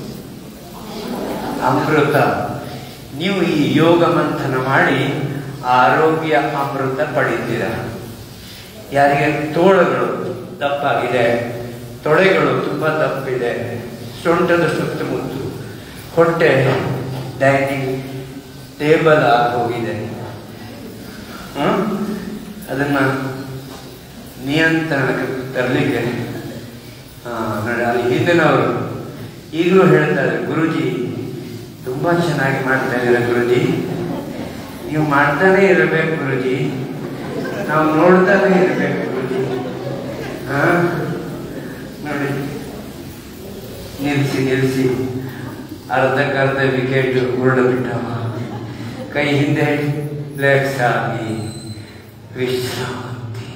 ಅಮೃತ ನೀವು ಈ ಯೋಗ ಮಂಥನ ಮಾಡಿ ಆರೋಗ್ಯ ಅಮೃತ ಪಡಿತೀರ ಯಾರಿಗೆ ತೋಳುಗಳು ದಪ್ಪಾಗಿದೆ ತೊಡೆಗಳು ತುಂಬಾ ದಪ್ಪಿದೆ ಸೊಂಟದ ಸುತ್ತಮುತ್ತು ಹೊಟ್ಟೆ ಡೈನಿಂಗ್ ಟೇಬಲ್ ಆಗಿ ಹೋಗಿದೆ ಹ್ಮ್? ಅದನ್ನ ನಿಯಂತ್ರಣಕ್ಕೆ ತರಲಿಕ್ಕೆ ಆ, ನೋಡಿ ಅಲ್ಲಿ ಹಿಂದಿನವರು ಈಗಲೂ ಹೇಳ್ತಾರೆ ಗುರುಜಿ ತುಂಬಾ ಚೆನ್ನಾಗಿ ಮಾಡ್ತಾ ಇದ್ದೀರಾ ಗುರುಜಿ ನೀವು ಮಾಡ್ತಾನೆ ಇರಬೇಕು ಗುರುಜಿ ನಾವು ನೋಡ್ತಾನೆ ಇರಬೇಕು ಗುರುಜಿ ಹಾ ನೋಡಿ ನಿಲ್ಲಿಸಿ ನಿಲ್ಲಿಸಿ ಅರ್ಧಕ್ಕರ್ಧ ವಿಕೆಟ್ ಉರುಳ ಬಿಟ್ಟವ ಕೈ ಹಿಂದೆ ರಿಲ್ಯಾಕ್ಸ್ ಆಗಿ ವಿಶ್ರಾಂತಿ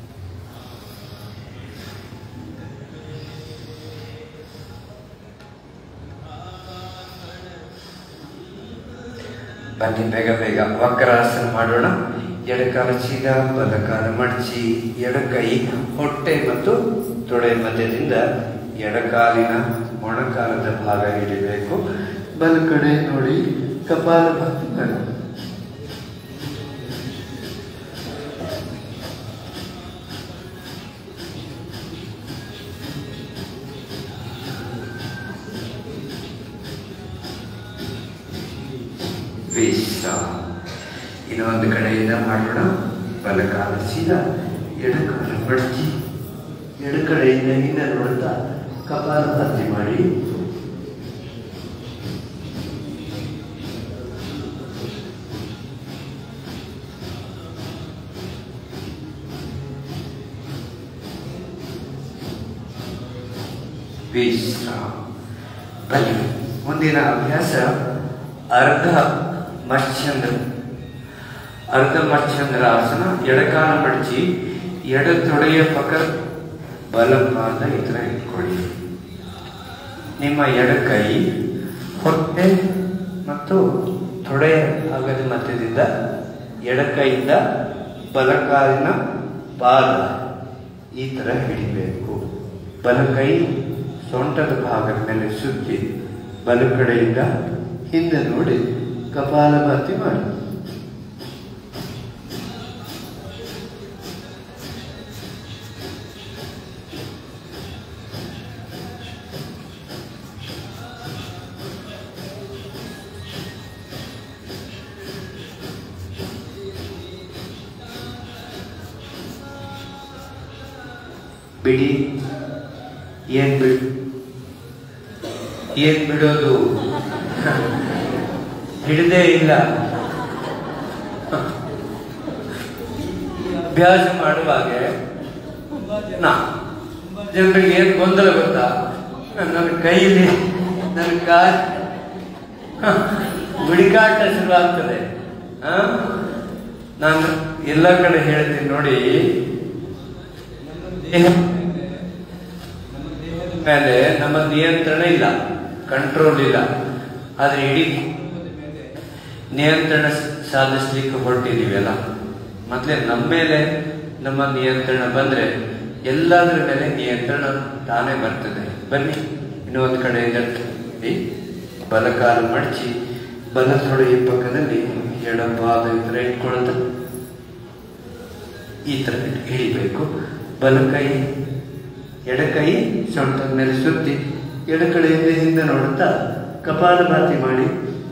ಬನ್ನಿ ಬೇಗ ಬೇಗ ವಕ್ರಾಸನ ಮಾಡೋಣ ಎಡಕಾಲ ಸೀದಾ ಬಲಕಾಲ ಮಡಚಿ ಎಡಕೈ ಹೊಟ್ಟೆ ಮತ್ತು ತೊಡೆ ಮಧ್ಯದಿಂದ ಎಡಕಾಲಿನ ಮೊಣಕಾಲದ ಭಾಗ ಹಿಡಿಬೇಕು ಬಲ ಕಡೆ ನೋಡಿ ಕಪಾಲ ಭಾಗ ವಿಶ್ರಾಮ ಇನ್ನೊಂದು ಕಡೆಯಿಂದ ಮಾಡೋಣ ಬಲಕಾಲ ಸೀದಾ ಎಡಕಾಲ ಮಡಚಿ ಎಡ ಕಡೆಯಿಂದ ಹಿಂದೆ ನೋಡ್ತಾ ಕಪಾಲ ಭರ್ತಿ ಮಾಡಿ ವಿಶ್ರಾಮ ಬನ್ನಿ ಮುಂದಿನ ಅಭ್ಯಾಸ ಅರ್ಧ ಮತ್ಸ್ಯಂದ್ರ ಅರ್ಧ ಮತ್ಸ್ಯಂದ್ರ ಆಸನ ಎಡಕಾಲ ಮಡಚಿ ಎಡ ತೊಡೆಯ ಪಕ್ಕ ಬಲಪಾದ ಈ ಥರ ಇಟ್ಕೊಳ್ಳಿ ನಿಮ್ಮ ಎಡಕೈ ಹೊಟ್ಟೆ ಮತ್ತು ತೊಡೆಯ ಭಾಗದ ಮಧ್ಯದಿಂದ ಎಡಕೈಯಿಂದ ಬಲಕಾಲಿನ ಪಾದ ಈ ಥರ ಹಿಡಿಬೇಕು ಬಲಕೈ ಸೊಂಟದ ಭಾಗದ ಮೇಲೆ ಸುತ್ತಿ ಬಲ ಕಡೆಯಿಂದ ಹಿಂದೆ ನೋಡಿ ಕಪಾಲಭಾತಿ ಮಾಡಿ ಬಿಡಿ ಏನ್ ಬಿಡ್ ಏನ್ ಬಿಡೋದು ಹಿಡದೇ ಇಲ್ಲ ಅಭ್ಯಾಸ ಮಾಡುವಾಗ ನಾ ಜನರಿಗೆ ಏನ್ ಗೊಂದಲ ಗೊತ್ತಾ ನನ್ನ ಕೈಯಲ್ಲಿ ನನ್ನ ಕಾಲ್ ಗುಡಿಕಾಟ ಶುರುವಾಗ್ತದೆ ಆ? ನಾನು ಎಲ್ಲ ಕಡೆ ಹೇಳ್ತೀನಿ ನೋಡಿ ದೇಹ ಮೇಲೆ ನಮ್ಮ ನಿಯಂತ್ರಣ ಇಲ್ಲ ಕಂಟ್ರೋಲ್ ಇಲ್ಲ ಆದ್ರೆ ಇಡೀ ನಿಯಂತ್ರಣ ಸಾಧಿಸ್ಲಿಕ್ಕೆ ಹೊರಟಿದೀವಲ್ಲ ಮತ್ತೆ ನಮ್ಮ ಮೇಲೆ ನಮ್ಮ ನಿಯಂತ್ರಣ ಬಂದ್ರೆ ಎಲ್ಲದರ ಮೇಲೆ ನಿಯಂತ್ರಣ ತಾನೇ ಬರ್ತದೆ ಬನ್ನಿ ಇನ್ನೊಂದು ಕಡೆಯಿಂದ ಈ ಬಲಕಾಲ ಮಡಚಿ ಬಲ ತೊಡೆಯ ಪಕ್ಕದಲ್ಲಿ ಎಡಪಾದ ಈ ಥರ ಇಟ್ಕೊಳ್ತಾ ಈ ಥರ ಹಿಡಿಬೇಕು ಬಲಕೈ ಎಡಕೈ ಸೊಂಟದ ಮೇಲೆ ಸುತ್ತಿ ಎಡ ಕಡೆಯಿಂದ ಹಿಂದೆ ನೋಡುತ್ತಾ ಕಪಾಲಭಾತಿ ಮಾಡಿ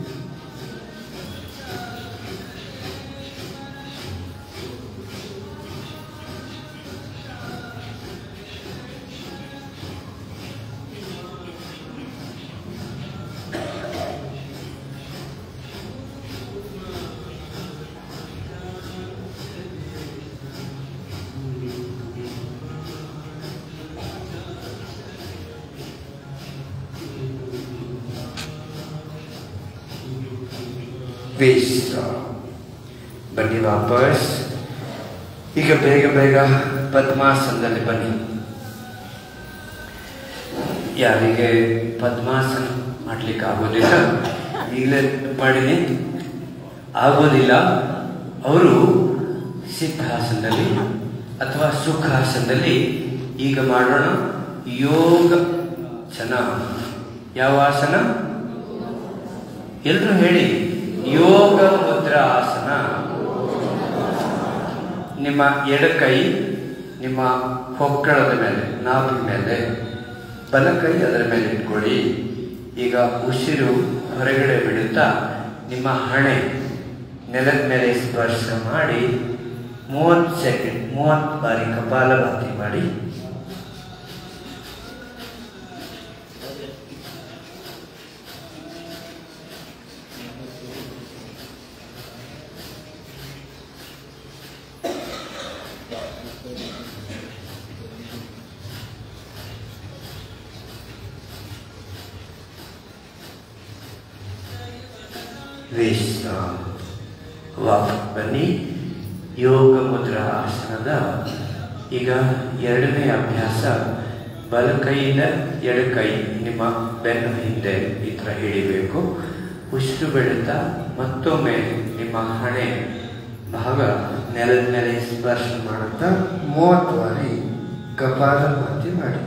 ವಿಶ್ರಾಮ ಬನ್ನಿ ವಾಪಸ್ ಈಗ ಬೇಗ ಬೇಗ ಪದ್ಮಾಸನದಲ್ಲಿ ಬನ್ನಿ ಯಾರಿಗೆ ಪದ್ಮಾಸನ ಮಾಡ್ಲಿಕ್ಕೆ ಆಗೋದಿಲ್ಲ ಈಗಲೇ ಮಾಡಿನಿ ಆಗೋದಿಲ್ಲ ಅವರು ಸಿದ್ಧಾಸನದಲ್ಲಿ ಅಥವಾ ಸುಖಾಸನದಲ್ಲಿ ಈಗ ಮಾಡೋಣ ಯೋಗ ಚನ ಯಾವ ಆಸನ ಎಲ್ಲರೂ ಹೇಳಿ ಯೋಗ ಮುದ್ರಾ ಆಸನ ನಿಮ್ಮ ಎಡಕೈ ನಿಮ್ಮ ಹೊಕ್ಕಳದ ಮೇಲೆ ನಾಭಿ ಮೇಲೆ ಬಲಕೈ ಅದರ ಮೇಲೆ ಇಟ್ಕೊಳ್ಳಿ ಈಗ ಉಸಿರು ಹೊರಗಡೆ ಬಿಡುತ್ತಾ ನಿಮ್ಮ ಹಣೆ ನೆಲದ ಮೇಲೆ ಸ್ಪರ್ಶ ಮಾಡಿ ಮೂವತ್ತು ಸೆಕೆಂಡ್ ಮೂವತ್ತು ಬಾರಿ ಕಪಾಲಭಾತಿ ಮಾಡಿ ವಿಶ್ರಾಮ ವಾಪಸ್ ಬನ್ನಿ ಯೋಗ ಮುದ್ರಾ ಆಸನದ ಈಗ ಎರಡನೇ ಅಭ್ಯಾಸ ಬಲಕೈಯಿಂದ ಎಡಕೈ ನಿಮ್ಮ ಬೆನ್ನು ಹಿಂದೆ ಈ ಥರ ಹಿಡಿಬೇಕು ಉಸಿರು ಬಿಡುತ್ತಾ ಮತ್ತೊಮ್ಮೆ ನಿಮ್ಮ ಹಣೆ ಭಾಗ ನೆಲದ ಮೇಲೆ ಸ್ಪರ್ಶ ಮಾಡುತ್ತಾ ಮೂವತ್ತು ಬಾರಿ ಕಪಾಲಭಾತಿ ಮಾಡಿ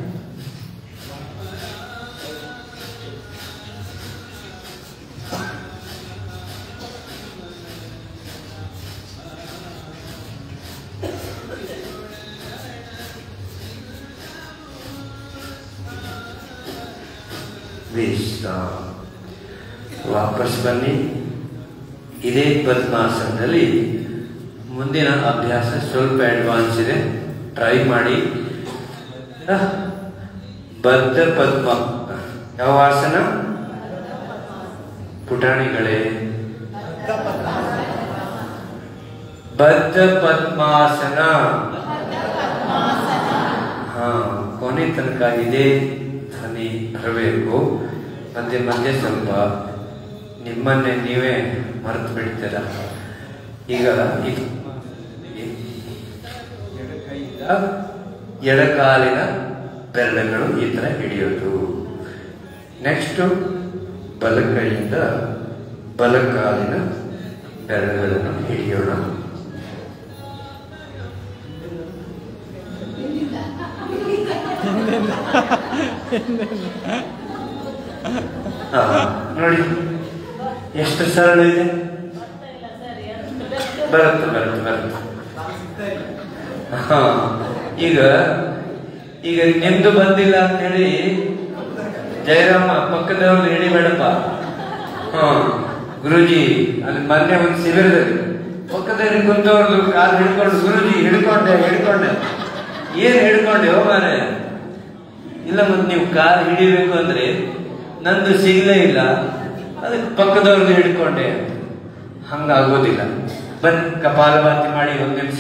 ವಿಶ್ರಾಮ ವಾಪಸ್ ಬನ್ನಿ ಇದೇ ಪದ್ಮಾಸನದಲ್ಲಿ ಮುಂದಿನ ಅಭ್ಯಾಸ ಸ್ವಲ್ಪ ಅಡ್ವಾನ್ಸ್ ಇದೆ ಟ್ರೈ ಮಾಡಿ ಅಹ್, ಬದ್ಧ ಪದ್ಮ ಯಾವ ಆಸನ ಪುಟಾಣಿಗಳೇ ಬದ್ಧ ಪದ್ಮಾಸನ ಹಾ ಕೊನೆ ತನಕ ಇದೇ ಧ್ವನಿ ಬರಬೇಕು ಮಧ್ಯೆ ಮಧ್ಯೆ ಸ್ವಲ್ಪ ನಿಮ್ಮನ್ನೇ ನೀವೇ ಮರೆತು ಬಿಡ್ತೀರ ಈಗ ಇದು ಎಡಕೈಯಿಂದ ಎಡಕಾಲಿನ ಬೆರಳುಗಳು ಈ ಥರ ಹಿಡಿಯೋದು ನೆಕ್ಸ್ಟು ಬಲಕೈಯಿಂದ ಬಲಕಾಲಿನ ಬೆರಳುಗಳನ್ನು ಹಿಡಿಯೋಣ ಹಾ, ನೋಡಿ ಎಷ್ಟು ಸರಳ ಇದೆ ಬರುತ್ತೆ ಬರುತ್ತೆ ಬರುತ್ತೆ ಹಾ ಈಗ ಈಗ ನಿಮ್ದು ಬಂದಿಲ್ಲ ಅಂತ ಹೇಳಿ ಜಯರಾಮ ಪಕ್ಕದವ್ರದ್ದು ಹಿಡಿಬೇಡಪ್ಪ ಹಾ ಗುರುಜಿ ಅಲ್ಲಿ ಮೊನ್ನೆ ಒಂದು ಶಿಬಿರದಲ್ಲಿ ಪಕ್ಕದಲ್ಲಿ ಕುಂತವ್ರದ್ದು ಕಾಲು ಹಿಡ್ಕೊಂಡು ಗುರುಜಿ ಹಿಡ್ಕೊಂಡೆ ಹಿಡ್ಕೊಂಡೆ ಏನ್ ಹಿಡ್ಕೊಂಡೆ ಹೋ ಮಾರೆ ಇಲ್ಲ ಮತ್ತೆ ನೀವು ಕಾರ್ ಹಿಡಿಬೇಕು ಅಂದ್ರೆ ನಂದು ಸಿಗ್ಲೇ ಇಲ್ಲ ಅದಕ್ಕೆ ಪಕ್ಕದವ್ರದ್ದು ಹಿಡ್ಕೊಂಡೆ ಹಂಗಾಗೋದಿಲ್ಲ ಬನ್ನಿ ಕಪಾಲಭಾತಿ ಮಾಡಿ ಒಂದು ನಿಮಿಷ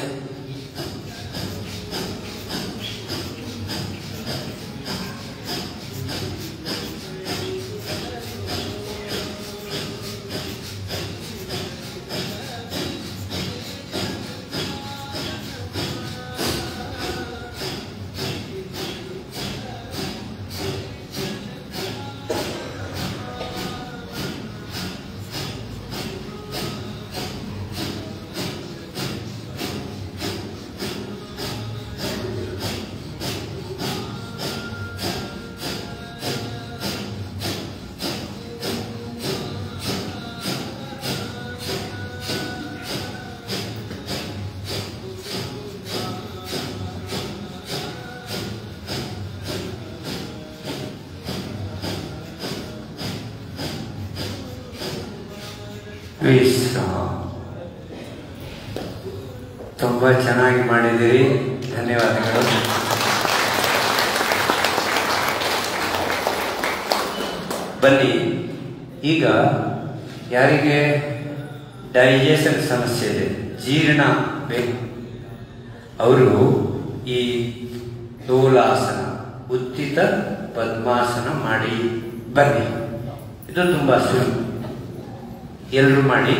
ವಿಶ್ರಾಮ ತುಂಬಾ ಚೆನ್ನಾಗಿ ಮಾಡಿದ್ದೀರಿ ಧನ್ಯವಾದಗಳು ಬನ್ನಿ ಈಗ ಯಾರಿಗೆ ಡೈಜೆಷನ್ ಸಮಸ್ಯೆ ಇದೆ ಜೀರ್ಣ ಬೇಕು ಅವರು ಈ ತೋಲಾಸನ ಉತ್ತಿತ ಪದ್ಮಾಸನ ಮಾಡಿ ಬನ್ನಿ ಇದು ತುಂಬಾ ಸುಲಭ ಎಲ್ಲರೂ ಮಾಡಿ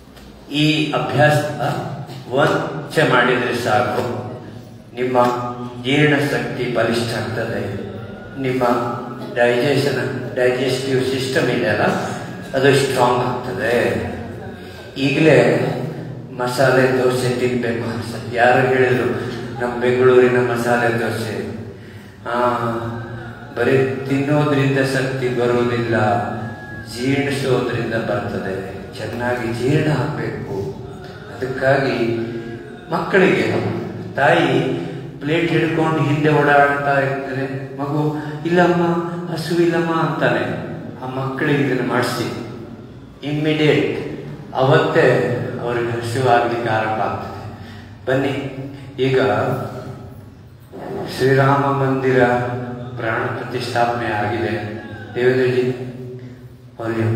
ಈ ಅಭ್ಯಾಸ ವಂಚ ಮಾಡಿದ್ರೆ ಸಾಕು ನಿಮ್ಮ ಜೀರ್ಣ ಶಕ್ತಿ ಬಲಿಷ್ಠ ಆಗ್ತದೆ ನಿಮ್ಮ ಡೈಜೆಷನ್ ಡೈಜೆಸ್ಟಿವ್ ಸಿಸ್ಟಮ್ ಇದೆಯಲ್ಲ ಅದು ಸ್ಟ್ರಾಂಗ್ ಆಗ್ತದೆ ಈಗಲೇ ಮಸಾಲೆ ದೋಸೆ ತಿನ್ಬೇಕು ಅನ್ಸುತ್ತೆ ಯಾರು ಹೇಳಿದ್ರು ನಮ್ಮ ಬೆಂಗಳೂರಿನ ಮಸಾಲೆ ದೋಸೆ ಆ, ಬರೀ ತಿನ್ನೋದ್ರಿಂದ ಶಕ್ತಿ ಬರುವುದಿಲ್ಲ ಜೀರ್ಣಿಸೋದ್ರಿಂದ ಬರ್ತದೆ ಚೆನ್ನಾಗಿ ಜೀರ್ಣ ಆಗಬೇಕು ಅದಕ್ಕಾಗಿ ಮಕ್ಕಳಿಗೆ ತಾಯಿ ಪ್ಲೇಟ್ ಹಿಡ್ಕೊಂಡು ಹಿಂದೆ ಓಡಾಡ್ತಾ ಇರ್ತಾರೆ ಮಗು ಇಲ್ಲಮ್ಮ ಹಸುವಿಲ್ಲಮ್ಮ ಅಂತಾನೆ ಆ ಮಕ್ಕಳಿಗೆ ಇದನ್ನು ಮಾಡಿಸಿ ಇಮ್ಮಿಡಿಯೇಟ್ ಅವತ್ತೇ ಅವರಿಗೆ ಹಸಿವಾಗ್ಲಿಕ್ಕೆ ಆರಂಭ ಆಗ್ತದೆ ಬನ್ನಿ ಈಗ ಶ್ರೀರಾಮ ಮಂದಿರ ಪ್ರಾಣ ಪ್ರತಿಷ್ಠಾಪನೆ ಆಗಿದೆ ದೇವೇಂದ್ರಜಿ ವಾಲ್ಯೂಮ್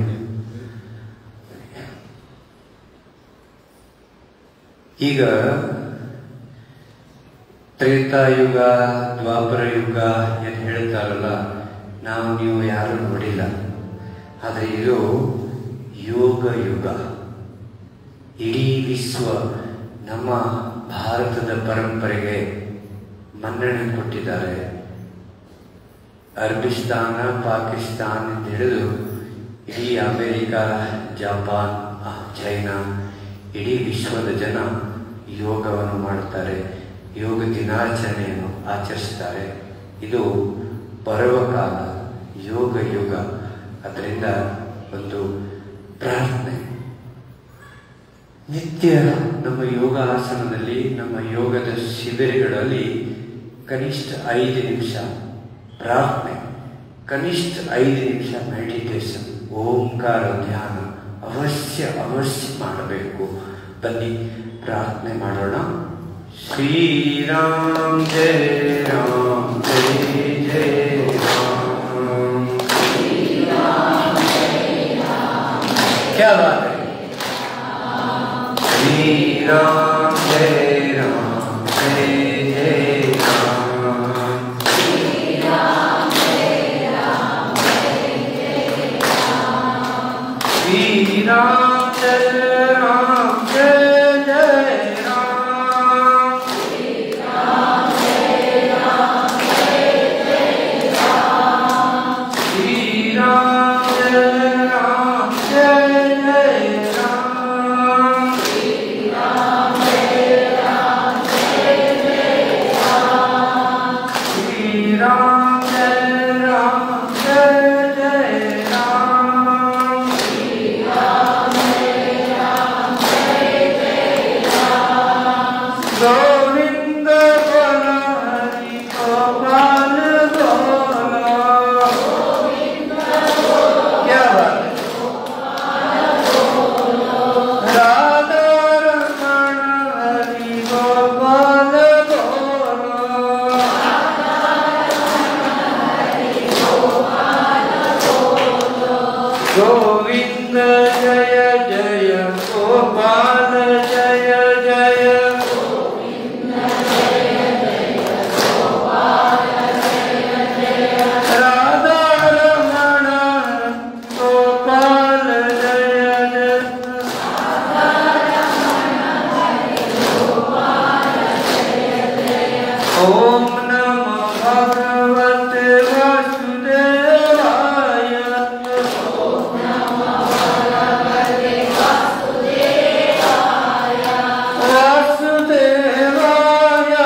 ಈಗ ತ್ರೇತಾಯುಗ ದ್ವಾಪರ ಯುಗ ಏನು ಹೇಳ್ತಾರಲ್ಲ ನಾವು ನೀವು ಯಾರು ನೋಡಿಲ್ಲ ಆದರೆ ಇದು ಯೋಗ ಯುಗ ಇಡೀ ವಿಶ್ವ ನಮ್ಮ ಭಾರತದ ಪರಂಪರೆಗೆ ಮನ್ನಣೆ ಕೊಟ್ಟಿದ್ದಾರೆ ಅರ್ಬಿಸ್ತಾನ ಪಾಕಿಸ್ತಾನ್ ಅಂತ ಹಿಡಿದು ಇಡೀ ಅಮೇರಿಕ ಜಪಾನ್ ಆ, ಚೈನಾ ಇಡೀ ವಿಶ್ವದ ಜನ ಯೋಗವನ್ನು ಮಾಡುತ್ತಾರೆ ಯೋಗ ದಿನಾಚರಣೆಯನ್ನು ಆಚರಿಸ್ತಾರೆ ಇದು ಪರ್ವಕಾಲ ಯೋಗ ಯುಗ ಅದರಿಂದ ಒಂದು ಪ್ರಾರ್ಥನೆ ನಿತ್ಯ ನಮ್ಮ ಯೋಗಾಸನದಲ್ಲಿ ನಮ್ಮ ಯೋಗದ ಶಿಬಿರಗಳಲ್ಲಿ ಕನಿಷ್ಠ ಐದು ನಿಮಿಷ ಪ್ರಾರ್ಥನೆ ಕನಿಷ್ಠ ಐದು ನಿಮಿಷ ಮೆಡಿಟೇಷನ್ ಓಂಕಾರ ಧ್ಯಾನ ಅವಶ್ಯ ಅವಶ್ಯ ಮಾಡಬೇಕು ಬನ್ನಿ ಪ್ರಾರ್ಥನೆ ಮಾಡೋಣ ಶ್ರೀರಾಮ್ ಜಯ ರಾಮ್ ಜಯ ಜಯ ರಾಮ್ क्या बात है श्री राम जय राम जय जय राम श्री राम जय राम जय जय राम श्री राम जय राम जय जय राम श्री राम जय राम जय जय राम गोविंद बोला हरि गोपाल बोला क्या बात है राधा रमण हरि गोपाल बोला गोविंद जय जय गोपाल जय जय राधा रमण गोपाल जय जय ॐ नमो भगवते वासुदेवाय वासुदेवाय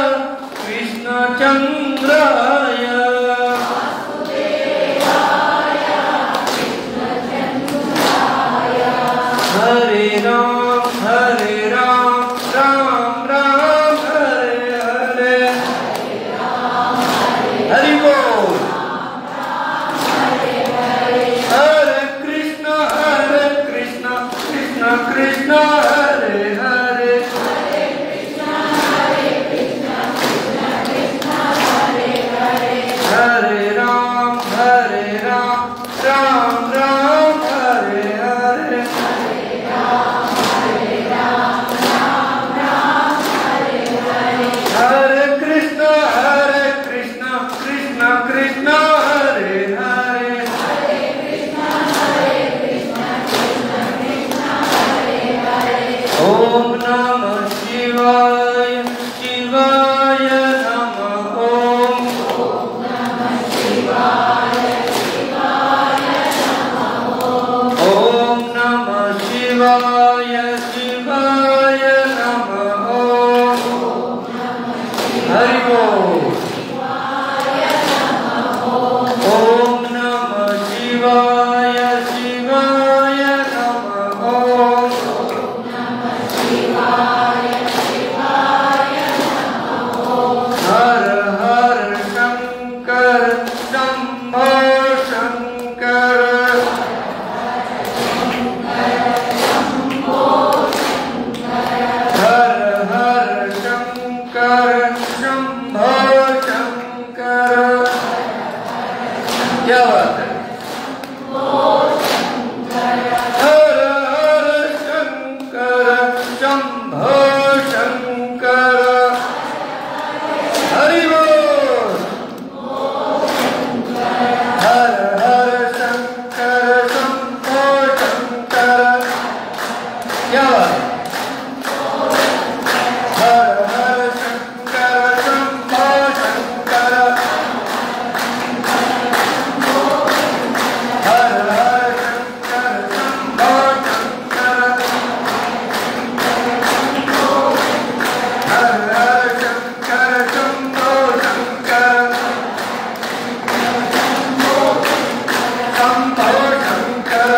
कृष्णचन्द्राय हरे राम हरे राम राम राम हरे हरे हरि बोल हरे कृष्ण हरे कृष्ण कृष्ण कृष्ण हरे हरे हरे राम हरे राम राम राम हरे हरे हरे कृष्ण हरे कृष्ण कृष्ण कृष्ण हरे हरे ओम नमः शिवाय शिवाय नमः ಶಿವಾಯ ಶಿವಾಯ ನಮಃ ಹರಿ ಓಂ ಓಂ ನಮಃ ಶಿವಾಯ ಶಿವಾಯ ನಮಃ ಹರ ಹರ ಶಂಕರ ಶಂಭೋ ಶಂಕರ ಹರ ಹರ ಶಂಕರ ಶಂಭೋ ಶಂಕರ क्या बात है हर हर शंकर शंभो शंकर हरि बोल हर हर शंकर शंभो शंकर क्या बात है? हर हर शंकर शंभो शंकर हर हर शंकर शंभो शंकर हर हर शंकर शंभो शंकर शंभो शंकर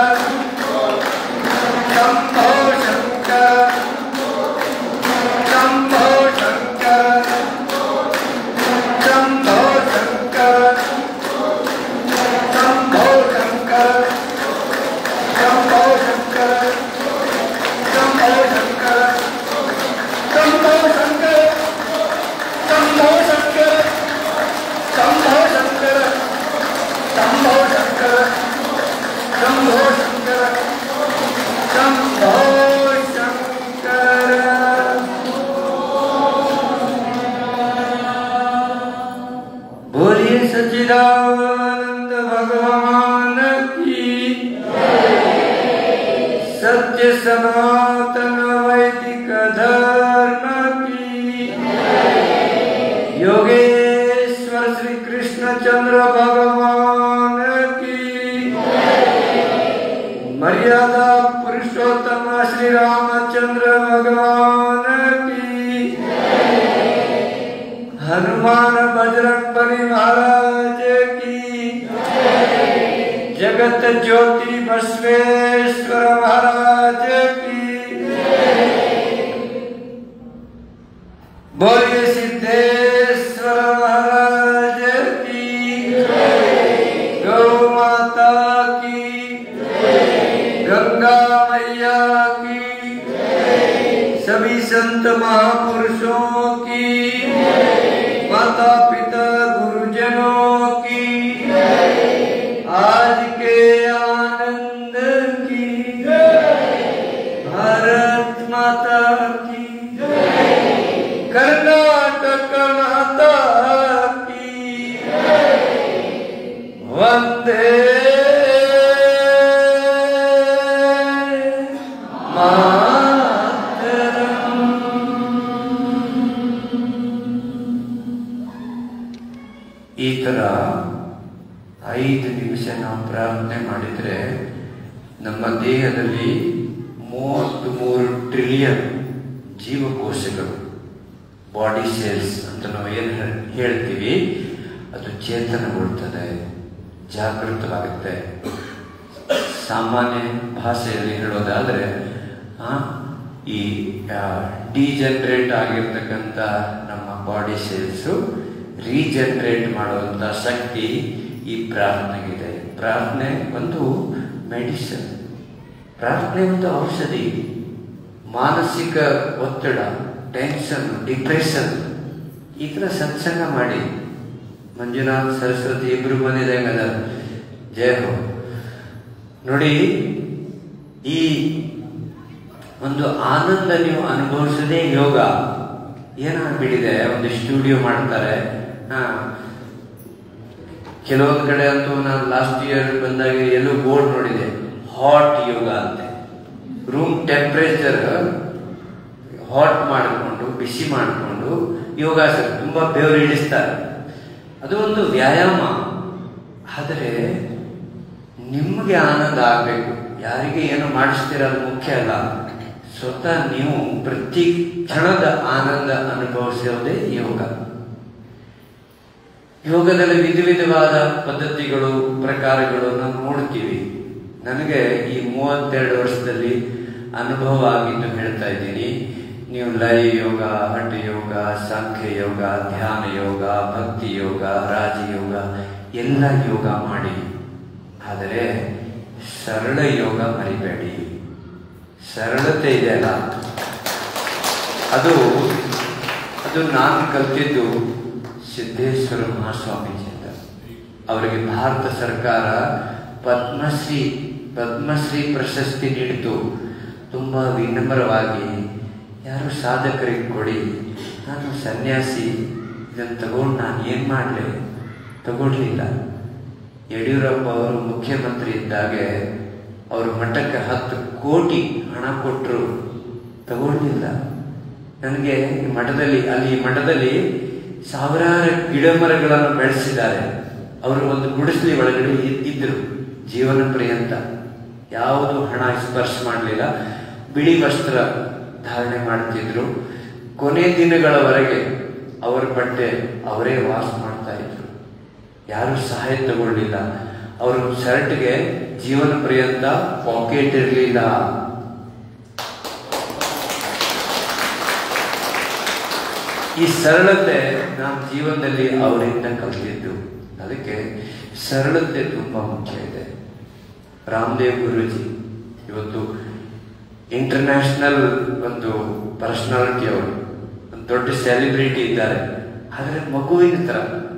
शंभो शंकर शंभो शंकर शंभो शंकर शंभो शंकर शंभो शंकर शंभो शंकर शंभो शंकर शंभो शंकर शंभो शंकर शंभो शंकर शंभो शंकर शंभो शंकर बोलिए सच्चिदानंद भगवान की सत्य सनातन वैदिक धर्म की योगेश्वर श्री कृष्ण चंद्र भगवान की मर्यादा पुरुषोत्तम श्री रामचंद्र भगवान की हनुमान बजरंग बली महाराज की जगत ज्योति बसवेश्वर महाराज की बोलिए सिद्धेश्वर महाराज की गौ माता की गंगा मैया की सभी संत महापुरुषों की माता पिता गुरुजनों की आज के आनंद की भारत माता की कर्नाटक माता की वंदे ಈ ತರ ಐದು ನಿಮಿಷ ನಾವು ಪ್ರಾರ್ಥನೆ ಮಾಡಿದ್ರೆ ನಮ್ಮ ದೇಹದಲ್ಲಿ ಮೂವತ್ತ್ ಮೂರು ಟ್ರಿಲಿಯನ್ ಜೀವಕೋಶಗಳು ಬಾಡಿ ಸೇಲ್ಸ್ ಅಂತ ನಾವು ಏನು ಹೇಳ್ತೀವಿ ಅದು ಚೇತನಗೊಳ್ತದೆ ಜಾಗೃತವಾಗುತ್ತೆ ಸಾಮಾನ್ಯ ಭಾಷೆಯಲ್ಲಿ ಹೇಳೋದಾದ್ರೆ ಆ, ಈ ಡಿಜನರೇಟ್ ಆಗಿರ್ತಕ್ಕಂಥ ನಮ್ಮ ಬಾಡಿ ಸೇಲ್ಸು ರೀಜನರೇಟ್ ಮಾಡುವಂಥ ಶಕ್ತಿ ಈ ಪ್ರಾರ್ಥನೆಗಿದೆ ಪ್ರಾರ್ಥನೆ ಒಂದು ಮೆಡಿಸನ್ ಪ್ರಾರ್ಥನೆ ಒಂದು ಔಷಧಿ ಮಾನಸಿಕ ಒತ್ತಡ ಟೆನ್ಷನ್ ಡಿಪ್ರೆಷನ್ ಈ ಥರ ಸತ್ಸಂಗ ಮಾಡಿ ಮಂಜುನಾಥ್ ಸರಸ್ವತಿ ಇಬ್ರು ಬಂದಿದ್ದಂಗ ಅದ ಜಯ ಹೋ ನೋಡಿ ಈ ಒಂದು ಆನಂದ ನೀವು ಅನುಭವಿಸೋದೇ ಯೋಗ ಏನಾಗ್ಬಿಟ್ಟಿದೆ ಒಂದು ಸ್ಟುಡಿಯೋ ಮಾಡ್ತಾರೆ ಹಾ ಕೆಲವೊಂದು ಕಡೆ ಅಂತೂ ನಾನು ಲಾಸ್ಟ್ ಇಯರ್ ಬಂದಾಗ ಎಲ್ಲೋ ಬೋರ್ಡ್ ನೋಡಿದೆ ಹಾಟ್ ಯೋಗ ಅಂತೆ ರೂಮ್ ಟೆಂಪ್ರೇಚರ್ ಹಾಟ್ ಮಾಡಿಕೊಂಡು ಬಿಸಿ ಮಾಡಿಕೊಂಡು ಯೋಗಾಸನ ತುಂಬಾ ಬೆವರು ಇಳಿಸ್ತಾರೆ ಅದು ಒಂದು ವ್ಯಾಯಾಮ ಆದರೆ ನಿಮಗೆ ಆನಂದ ಆಗಬೇಕು ಯಾರಿಗೆ ಏನು ಮಾಡಿಸ್ತೀರ ಅದು ಮುಖ್ಯ ಅಲ್ಲ ಸ್ವತಃ ನೀವು ಪ್ರತಿ ಕ್ಷಣದ ಆನಂದ ಅನುಭವಿಸೋದೇ ಯೋಗ ಯೋಗದಲ್ಲಿ ವಿಧ ವಿಧವಾದ ಪದ್ಧತಿಗಳು ಪ್ರಕಾರಗಳು ನಾವು ನೋಡ್ತೀವಿ ನನಗೆ ಈ ಮೂವತ್ತೆರಡು ವರ್ಷದಲ್ಲಿ ಅನುಭವ ಆಗಿದ್ದು ಹೇಳ್ತಾ ಇದ್ದೀನಿ ನೀವು ಲಯ ಯೋಗ ಹಠ ಯೋಗ ಸಾಂಖ್ಯ ಯೋಗ ಧ್ಯಾನ ಯೋಗ ಭಕ್ತಿ ಯೋಗ ರಾಜಯೋಗ ಎಲ್ಲ ಯೋಗ ಮಾಡಿ ಆದರೆ ಸರಳ ಯೋಗ ಮರಿಬೇಡಿ ಸರಳತೆ ಇದೆಯಲ್ಲ ಅದು ಅದು ನಾನು ಕಲ್ತಿದ್ದು ಸಿದ್ದೇಶ್ವರ ಮಹಾಸ್ವಾಮೀಜಿಯಿಂದ ಅವರಿಗೆ ಭಾರತ ಸರ್ಕಾರ ಪದ್ಮಶ್ರೀ ಪದ್ಮಶ್ರೀ ಪ್ರಶಸ್ತಿ ನೀಡಿತು ತುಂಬ ವಿನಮ್ರವಾಗಿ ಯಾರು ಸಾಧಕರಿಗೆ ಕೊಡಿ ನಾನು ಸನ್ಯಾಸಿ ಇದನ್ನು ತಗೊಂಡು ನಾನು ಏನು ಮಾಡಲಿ ತಗೊಳ್ಲಿಲ್ಲ ಯಡಿಯೂರಪ್ಪ ಅವರು ಮುಖ್ಯಮಂತ್ರಿ ಇದ್ದಾಗೆ ಅವರು ಮಠಕ್ಕೆ ಹತ್ತು ಕೋಟಿ ಹಣ ಕೊಟ್ಟರು ತಗೊಳ್ಳಿಲ್ಲ ನನಗೆ ಈ ಮಠದಲ್ಲಿ ಅಲ್ಲಿ ಈ ಮಠದಲ್ಲಿ ಸಾವಿರಾರು ಗಿಡ ಮರಗಳನ್ನು ಬೆಳೆಸಿದ್ದಾರೆ ಅವರು ಒಂದು ಗುಡಿಸಲಿ ಒಳಗಡೆ ಇದ್- ಇದ್ರು ಜೀವನ ಪರ್ಯಂತ ಯಾವುದು ಹಣ ಸ್ಪರ್ಶ ಮಾಡಲಿಲ್ಲ ಬಿಳಿ ವಸ್ತ್ರ ಧಾರಣೆ ಮಾಡ್ತಿದ್ರು ಕೊನೆ ದಿನಗಳವರೆಗೆ ಅವರ ಬಟ್ಟೆ ಅವರೇ ವಾಶ್ ಮಾಡ್ತಾ ಇದ್ರು ಯಾರು ಸಹಾಯ ತಗೊಳ್ಳಿಲ್ಲ ಅವರು ಶರ್ಟ್ಗೆ ಜೀವನ ಪರ್ಯಂತ ಪಾಕೆಟ್ ಇರಲಿಲ್ಲ ಈ ಸರಳತೆ ನಮ್ಮ ಜೀವನದಲ್ಲಿ ಅವರಿಂದ ಕಲಿತಿದ್ದು ಅದಕ್ಕೆ ಸರಳತೆ ತುಂಬಾ ಮುಖ್ಯ ಇದೆ ರಾಮದೇವ್ ಗುರೂಜಿ ಇವತ್ತು ಇಂಟರ್ನ್ಯಾಷನಲ್ ಒಂದು ಪರ್ಸನಾಲಿಟಿ ಅವರು ಒಂದು ದೊಡ್ಡ ಸೆಲೆಬ್ರಿಟಿ ಇದ್ದಾರೆ ಆದರೆ ಮಗುವಿನ ತರ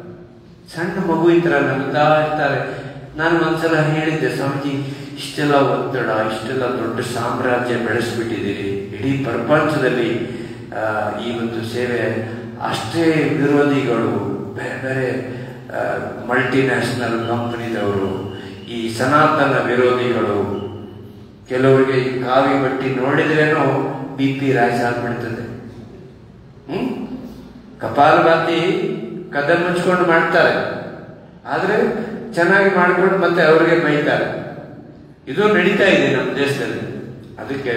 ಸಣ್ಣ ಮಗುವಿನ ತರ ನಗುತ್ತಾ ಇರ್ತಾರೆ ನಾನು ಒಂದ್ಸಲ ಹೇಳಿದ್ದೆ ಸ್ವಾಮೀಜಿ ಇಷ್ಟೆಲ್ಲ ಒತ್ತಡ ಇಷ್ಟೆಲ್ಲ ದೊಡ್ಡ ಸಾಮ್ರಾಜ್ಯ ಬೆಳೆಸ್ಬಿಟ್ಟಿದ್ದೀರಿ ಇಡೀ ಪ್ರಪಂಚದಲ್ಲಿ ಆ, ಈ ಒಂದು ಸೇವೆ ಅಷ್ಟೇ ವಿರೋಧಿಗಳು ಬೇರೆ ಬೇರೆ ಮಲ್ಟಿನ್ಯಾಷನಲ್ ಕಂಪನಿದವರು ಈ ಸನಾತನ ವಿರೋಧಿಗಳು ಕೆಲವರಿಗೆ ಈ ಕಾವಿ ಬಟ್ಟಿ ನೋಡಿದ್ರೇನೋ ಬಿ ಪಿ ರೈಸ್ ಆಗ್ಬಿಡ್ತದೆ ಹ್ಮ್ ಕಪಾಲಭಾತಿ ಕದ ಮುಚ್ಕೊಂಡು ಮಾಡ್ತಾರೆ ಆದ್ರೆ ಚೆನ್ನಾಗಿ ಮಾಡ್ಕೊಂಡು ಮತ್ತೆ ಅವ್ರಿಗೆ ಬೈತಾರೆ ಇದು ನಡೀತಾ ಇದೆ ನಮ್ಮ ದೇಶದಲ್ಲಿ ಅದಕ್ಕೆ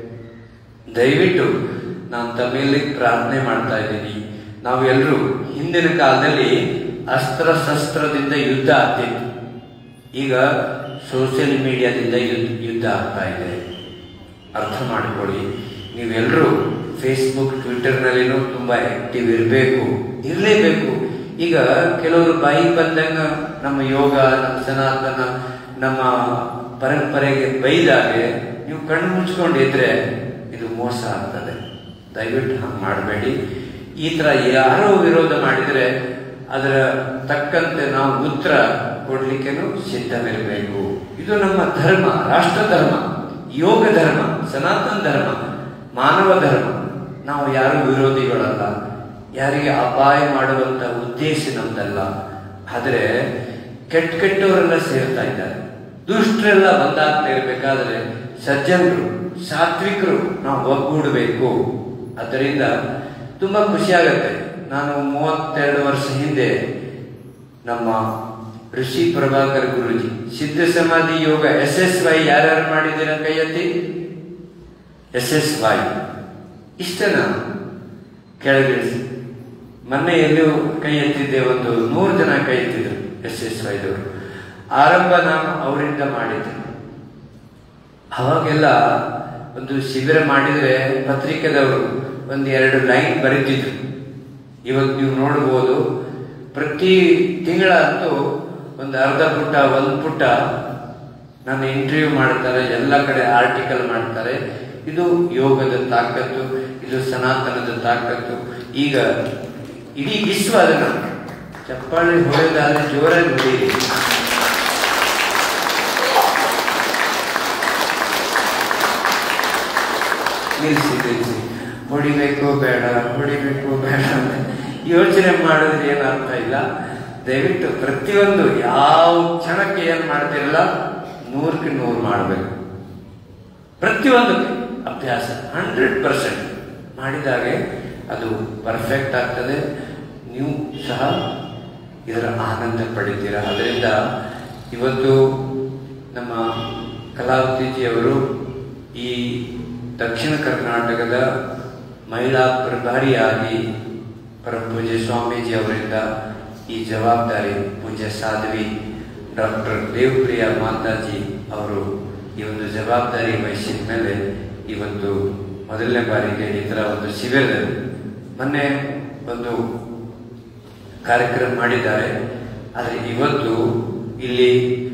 ದಯವಿಟ್ಟು ನಾನು ತಮ್ಮಲ್ಲಿ ಪ್ರಾರ್ಥನೆ ಮಾಡ್ತಾ ಇದ್ದೀನಿ ನಾವು ಎಲ್ಲರೂ ಹಿಂದಿನ ಕಾಲದಲ್ಲಿ ಅಸ್ತ್ರ ಶಸ್ತ್ರದಿಂದ ಯುದ್ಧ ಆಗ್ತಿತ್ತು ಈಗ ಸೋಷಿಯಲ್ ಮೀಡಿಯಾದಿಂದ ಯುದ್ಧ ಯುದ್ಧ ಆಗ್ತಾ ಇದೆ ಅರ್ಥ ಮಾಡಿಕೊಳ್ಳಿ ನೀವೆಲ್ಲರೂ ಫೇಸ್ಬುಕ್ ಟ್ವಿಟರ್ನಲ್ಲಿನೂ ತುಂಬಾ ಆಕ್ಟಿವ್ ಇರಬೇಕು ಇರಲೇಬೇಕು ಈಗ ಕೆಲವರು ಬಾಯಿ ಬಂದಂಗ ನಮ್ಮ ಯೋಗ ನಮ್ಮ ಸನಾತನ ನಮ್ಮ ಪರಂಪರೆಗೆ ಬೈದಾಗೆ ನೀವು ಕಣ್ಣು ಮುಚ್ಕೊಂಡಿದ್ರೆ ಇದು ಮೋಸ ಆಗ್ತದೆ ದಯವಿಟ್ಟು ಹಂಗೆ ಮಾಡಬೇಡಿ ಈ ತರ ಯಾರೋ ವಿರೋಧ ಮಾಡಿದ್ರೆ ಅದರ ತಕ್ಕಂತೆ ನಾವು ಉತ್ತರ ಕೊಡ್ಲಿಕ್ಕೆನೂ ಸಿದ್ಧವಿರಬೇಕು ಇದು ನಮ್ಮ ಧರ್ಮ ರಾಷ್ಟ್ರ ಧರ್ಮ ಯೋಗ ಧರ್ಮ ಸನಾತನ ಧರ್ಮ ಮಾನವ ಧರ್ಮ ನಾವು ಯಾರು ವಿರೋಧಿಗಳಲ್ಲ ಯಾರಿಗೆ ಅಪಾಯ ಮಾಡುವಂತ ಉದ್ದೇಶ ನಮ್ದಲ್ಲ ಆದರೆ ಕೆಟ್ಟ ಕೆಟ್ಟವರೆಲ್ಲ ಸೇರ್ತಾ ಇದ್ದಾರೆ ದುಷ್ಟರೆಲ್ಲ ಬಂದಾಗ್ತಾ ಇರಬೇಕಾದ್ರೆ ಸಜ್ಜನರು ಸಾತ್ವಿಕರು ನಾವು ಒಗ್ಗೂಡಬೇಕು ಅದರಿಂದ ತುಂಬಾ ಖುಷಿ ಆಗತ್ತೆ ನಾನು ಮೂವತ್ತೆರಡು ವರ್ಷ ಹಿಂದೆ ನಮ್ಮ ಋಷಿ ಪ್ರಭಾಕರ್ ಗುರುಜಿ ಸಿದ್ಧ ಸಮಾಧಿ ಯೋಗ ಎಸ್ ಎಸ್ ವೈ ಯಾರ್ಯಾರು ಮಾಡಿದ್ದೀರಾ ಕೈ ಎತ್ತಿ ಎಸ್ ಎಸ್ ವೈ ಇಷ್ಟನ ಕೆಳಗಿಳಿಸಿ ಮೊನ್ನೆ ಎಲ್ಲೂ ಕೈ ಎತ್ತಿದ್ದೆ ಒಂದು ನೂರು ಜನ ಕೈ ಎತ್ತಿದ್ರು ಎಸ್ ಎಸ್ ವೈದವರು ಆರಂಭ ನಾನು ಅವರಿಂದ ಮಾಡಿದ್ದೆ ಅವಾಗೆಲ್ಲ ಒಂದು ಶಿಬಿರ ಮಾಡಿದ್ರೆ ಪತ್ರಿಕೆದವರು ಒಂದು ಎರಡು ಲೈನ್ ಬರೀತಿದ್ರು ಇವತ್ತು ನೀವು ನೋಡ್ಬೋದು ಪ್ರತಿ ತಿಂಗಳಂತೂ ಒಂದು ಅರ್ಧ ಪುಟ ಒಂದು ಪುಟ ನನ್ನ ಇಂಟರ್ವ್ಯೂ ಮಾಡ್ತಾರೆ ಎಲ್ಲ ಕಡೆ ಆರ್ಟಿಕಲ್ ಮಾಡ್ತಾರೆ ಇದು ಯೋಗದ ತಾಕತ್ತು ಇದು ಸನಾತನದ ತಾಕತ್ತು ಈಗ ಇಡೀ ವಿಶ್ವ ಅದನ್ನ ಚಪ್ಪಾಳೆ ಹೊಡೆದಾದ್ರೆ ಜೋರಾಗಿ ಹೊಡೆಯಿರಿ ನಿಲ್ಲಿಸಿ ನಿಲ್ಲಿಸಿ ಹೊಡಿಬೇಕು ಬೇಡ ಹೊಡಿಬೇಕು ಬೇಡ ಅಂತ ಯೋಚನೆ ಮಾಡಿದ್ರೆ ಏನು ಅರ್ಥ ಇಲ್ಲ ದಯವಿಟ್ಟು ಪ್ರತಿಯೊಂದು ಯಾವ ಕ್ಷಣಕ್ಕೆ ಏನ್ ಮಾಡ್ತಿರಲ್ಲ ನೂರಕ್ಕೆ ನೂರು ಮಾಡಬೇಕು ಪ್ರತಿಯೊಂದಕ್ಕೆ ಅಭ್ಯಾಸ ಹಂಡ್ರೆಡ್ ಪರ್ಸೆಂಟ್ ಮಾಡಿದಾಗೆ ಅದು ಪರ್ಫೆಕ್ಟ್ ಆಗ್ತದೆ ನೀವು ಸಹ ಇದರ ಆನಂದ ಪಡಿತೀರ ಅದರಿಂದ ಇವತ್ತು ನಮ್ಮ ಕಲಾವತಿಜಿಯವರು ಈ ದಕ್ಷಿಣ ಕರ್ನಾಟಕದ ಮಹಿಳಾ ಪ್ರಭಾರಿಯಾಗಿ ಪರಮಪೂಜ್ಯ ಸ್ವಾಮೀಜಿ ಅವರಿಂದ ಈ ಜವಾಬ್ದಾರಿ ಪೂಜ್ಯ ಸಾಧ್ವಿ ಡಾಕ್ಟರ್ ದೇವಪ್ರಿಯ ಮಾತಾಜಿ ಅವರು ಈ ಒಂದು ಜವಾಬ್ದಾರಿ ವಹಿಸಿದ ಮೇಲೆ ಇವತ್ತು ಮೊದಲನೇ ಬಾರಿಗೆ ಈ ಥರ ಒಂದು ಶಿಬಿರ ಮೊನ್ನೆ ಒಂದು ಕಾರ್ಯಕ್ರಮ ಮಾಡಿದ್ದಾರೆ ಆದರೆ ಇವತ್ತು ಇಲ್ಲಿ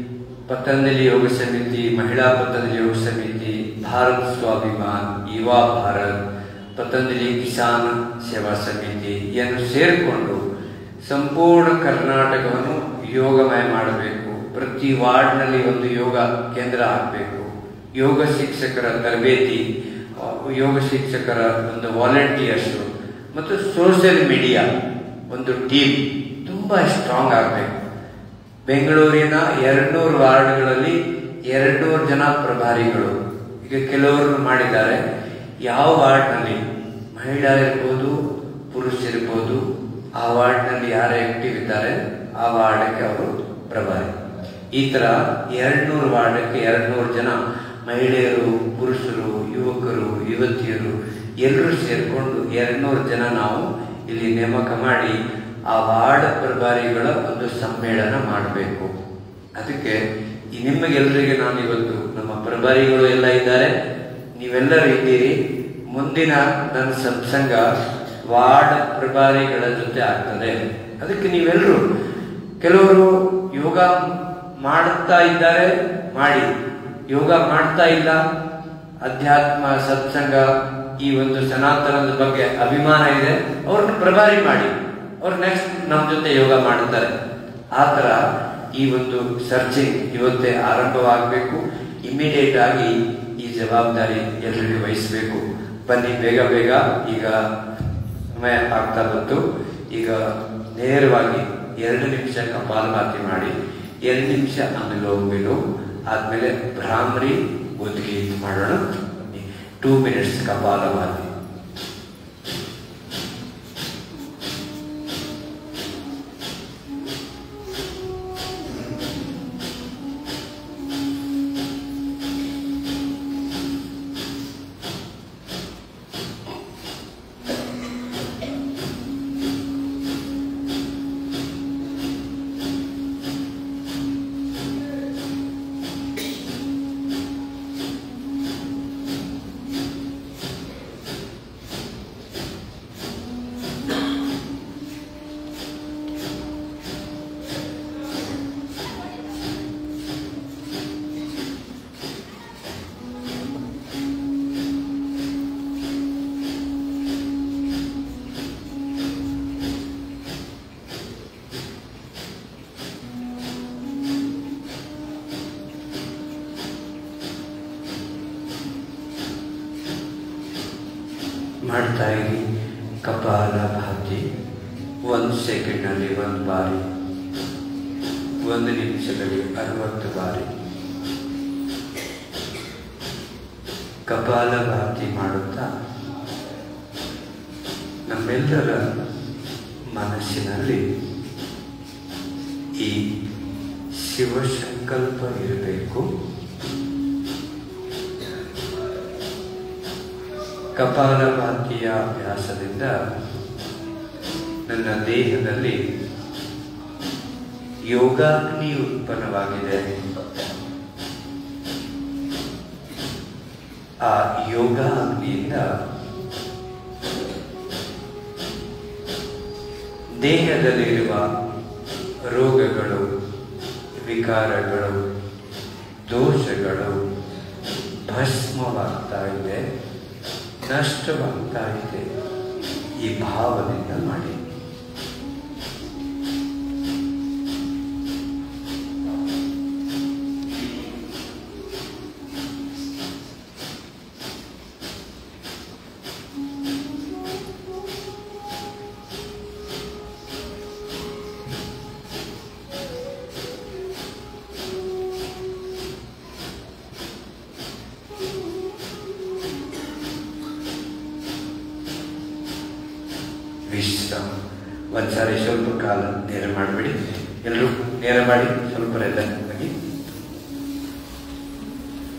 ಪತಂಜಲಿ ಯೋಗ ಸಮಿತಿ ಮಹಿಳಾ ಪತಂಜಲಿ ಯೋಗ ಸಮಿತಿ ಭಾರತ್ ಸ್ವಾಭಿಮಾನ್ ಯುವಾ ಭಾರತ್ ಪತಂಜಲಿ ಕಿಸಾನ್ ಸೇವಾ ಸಮಿತಿ ಇಯನ್ನು ಸೇರಿಕೊಂಡು ಸಂಪೂರ್ಣ ಕರ್ನಾಟಕವನ್ನು ಯೋಗಮಯ ಮಾಡಬೇಕು ಪ್ರತಿ ವಾರ್ಡ್ನಲ್ಲಿ ಒಂದು ಯೋಗ ಕೇಂದ್ರ ಆಗಬೇಕು ಯೋಗ ಶಿಕ್ಷಕರ ತರಬೇತಿ ಆ, ಯೋಗ ಶಿಕ್ಷಕರ ಒಂದು ವಾಲಂಟಿಯರ್ಸ್ ಮತ್ತು ಸೋಷಿಯಲ್ ಮೀಡಿಯಾ ಒಂದು ಟೀಮ್ ತುಂಬ ಸ್ಟ್ರಾಂಗ್ ಆಗಬೇಕು ಬೆಂಗಳೂರಿನ ಎರಡ್ನೂರು ವಾರ್ಡ್ಗಳಲ್ಲಿ ಎರಡ್ನೂರು ಜನ ಪ್ರಭಾರಿಗಳು ಈಗ ಕೆಲವರು ಮಾಡಿದ್ದಾರೆ ಯಾವ ವಾರ್ಡ್ನಲ್ಲಿ ಮಹಿಳಾ ಇರ್ಬೋದು ಪುರುಷರಿರ್ಬೋದು ಆ ವಾರ್ಡ್ನಲ್ಲಿ ಯಾರು ಆಕ್ಟಿವ್ ಇದ್ದಾರೆ ಆ ವಾರ್ಡ್ಗೆ ಅವರು ಪ್ರಭಾರಿ ಈ ತರ ಎರಡ್ನೂರು ವಾರ್ಡಕ್ಕೆ ಎರಡ್ನೂರು ಜನ ಮಹಿಳೆಯರು ಪುರುಷರು ಯುವಕರು ಯುವತಿಯರು ಎಲ್ಲರೂ ಸೇರಿಕೊಂಡು ಎರಡ್ನೂರು ಜನ ನಾವು ಇಲ್ಲಿ ನೇಮಕ ಮಾಡಿ ಆ ವಾರ್ಡ್ ಪ್ರಭಾರಿಗಳ ಒಂದು ಸಮ್ಮೇಳನ ಮಾಡಬೇಕು ಅದಕ್ಕೆ ಈ ನಿಮಗೆಲ್ಲರಿಗೆ ನಾನು ಇವತ್ತು ನಮ್ಮ ಪ್ರಭಾರಿಗಳು ಎಲ್ಲ ಇದ್ದಾರೆ ನೀವೆಲ್ಲರೂ ಇದ್ದೀರಿ ಮುಂದಿನ ನನ್ನ ಸತ್ಸಂಗ ವಾರ್ಡ್ ಪ್ರಭಾರಿಗಳ ಜೊತೆ ಆಗ್ತದೆ ಅದಕ್ಕೆ ನೀವೆಲ್ಲರೂ ಕೆಲವರು ಯೋಗ ಮಾಡುತ್ತಾ ಇದ್ದಾರೆ ಮಾಡಿ ಯೋಗ ಮಾಡ್ತಾ ಇಲ್ಲ ಅಧ್ಯಾತ್ಮ ಸತ್ಸಂಗ ಈ ಒಂದು ಸನಾತನದ ಬಗ್ಗೆ ಅಭಿಮಾನ ಇದೆ ಅವ್ರನ್ನ ಪ್ರಭಾರಿ ಮಾಡಿ ಅವ್ರು ನೆಕ್ಸ್ಟ್ ನಮ್ಮ ಜೊತೆ ಯೋಗ ಮಾಡುತ್ತಾರೆ ಆ ಥರ ಈ ಒಂದು ಸರ್ಚಿಂಗ್ ಇವತ್ತೇ ಆರಂಭವಾಗಬೇಕು ಇಮಿಡಿಯೇಟ್ ಆಗಿ ಈ ಜವಾಬ್ದಾರಿ ಎಲ್ಲರಿಗೂ ವಹಿಸಬೇಕು ಬನ್ನಿ ಬೇಗ ಬೇಗ ಈಗ ಸಮಯ ಆಗ್ತಾ ಬಂತು ಈಗ ನೇರವಾಗಿ ಎರಡು ನಿಮಿಷ ಕಪಾಲಭಾತಿ ಮಾಡಿ ಎರಡು ನಿಮಿಷ ಅನುಲೋಮ ವಿಲೋಮ ಆದ್ಮೇಲೆ ಭ್ರಾಮರಿ ಉದ್ಗೀತ ಮಾಡೋಣ ಟೂ ಮಿನಿಟ್ಸ್ ಕಪಾಲಭಾತಿ ಮಾಡ್ತಾ ಇರಿ ಕಪಾಲ ಭಾತಿ ಒಂದು ಸೆಕೆಂಡ್ನಲ್ಲಿ ಒಂದು ಬಾರಿ ಒಂದು ನಿಮಿಷದಲ್ಲಿ ಅರವತ್ತು ಬಾರಿ ಕಪಾಲ ಭಾತಿ ಮಾಡುತ್ತಾ ನಮ್ಮೆಲ್ಲರ ಮನಸ್ಸಿನಲ್ಲಿ ಈ ಶಿವಸಂಕಲ್ಪ ಇರಬೇಕು ಕಪಾಲಭಾತಿಯ ಅಭ್ಯಾಸದಿಂದ ನನ್ನ ದೇಹದಲ್ಲಿ ಯೋಗಾಗ್ನಿ ಉತ್ಪನ್ನವಾಗಿದೆ ಆ ಯೋಗಾಗ್ನಿಯಿಂದ ದೇಹದಲ್ಲಿರುವ ರೋಗಗಳು ವಿಕಾರಗಳು ದೋಷಗಳು ಭಸ್ಮವಾಗ್ತಾ ಇದೆ ನಷ್ಟವಾಗ್ತಾ ಇದೆ ಈ ಭಾವದಿಂದ ಮಾಡಿ ವಿಶ್ರಾಮ ಒಂದ್ಸಾರಿ ಸ್ವಲ್ಪ ಕಾಲ ನೇರ ಮಾಡಬೇಡಿ ಎಲ್ಲರೂ ನೇರ ಮಾಡಿ ಸ್ವಲ್ಪ ರೆಲ್ಲ ಹೋಗಿ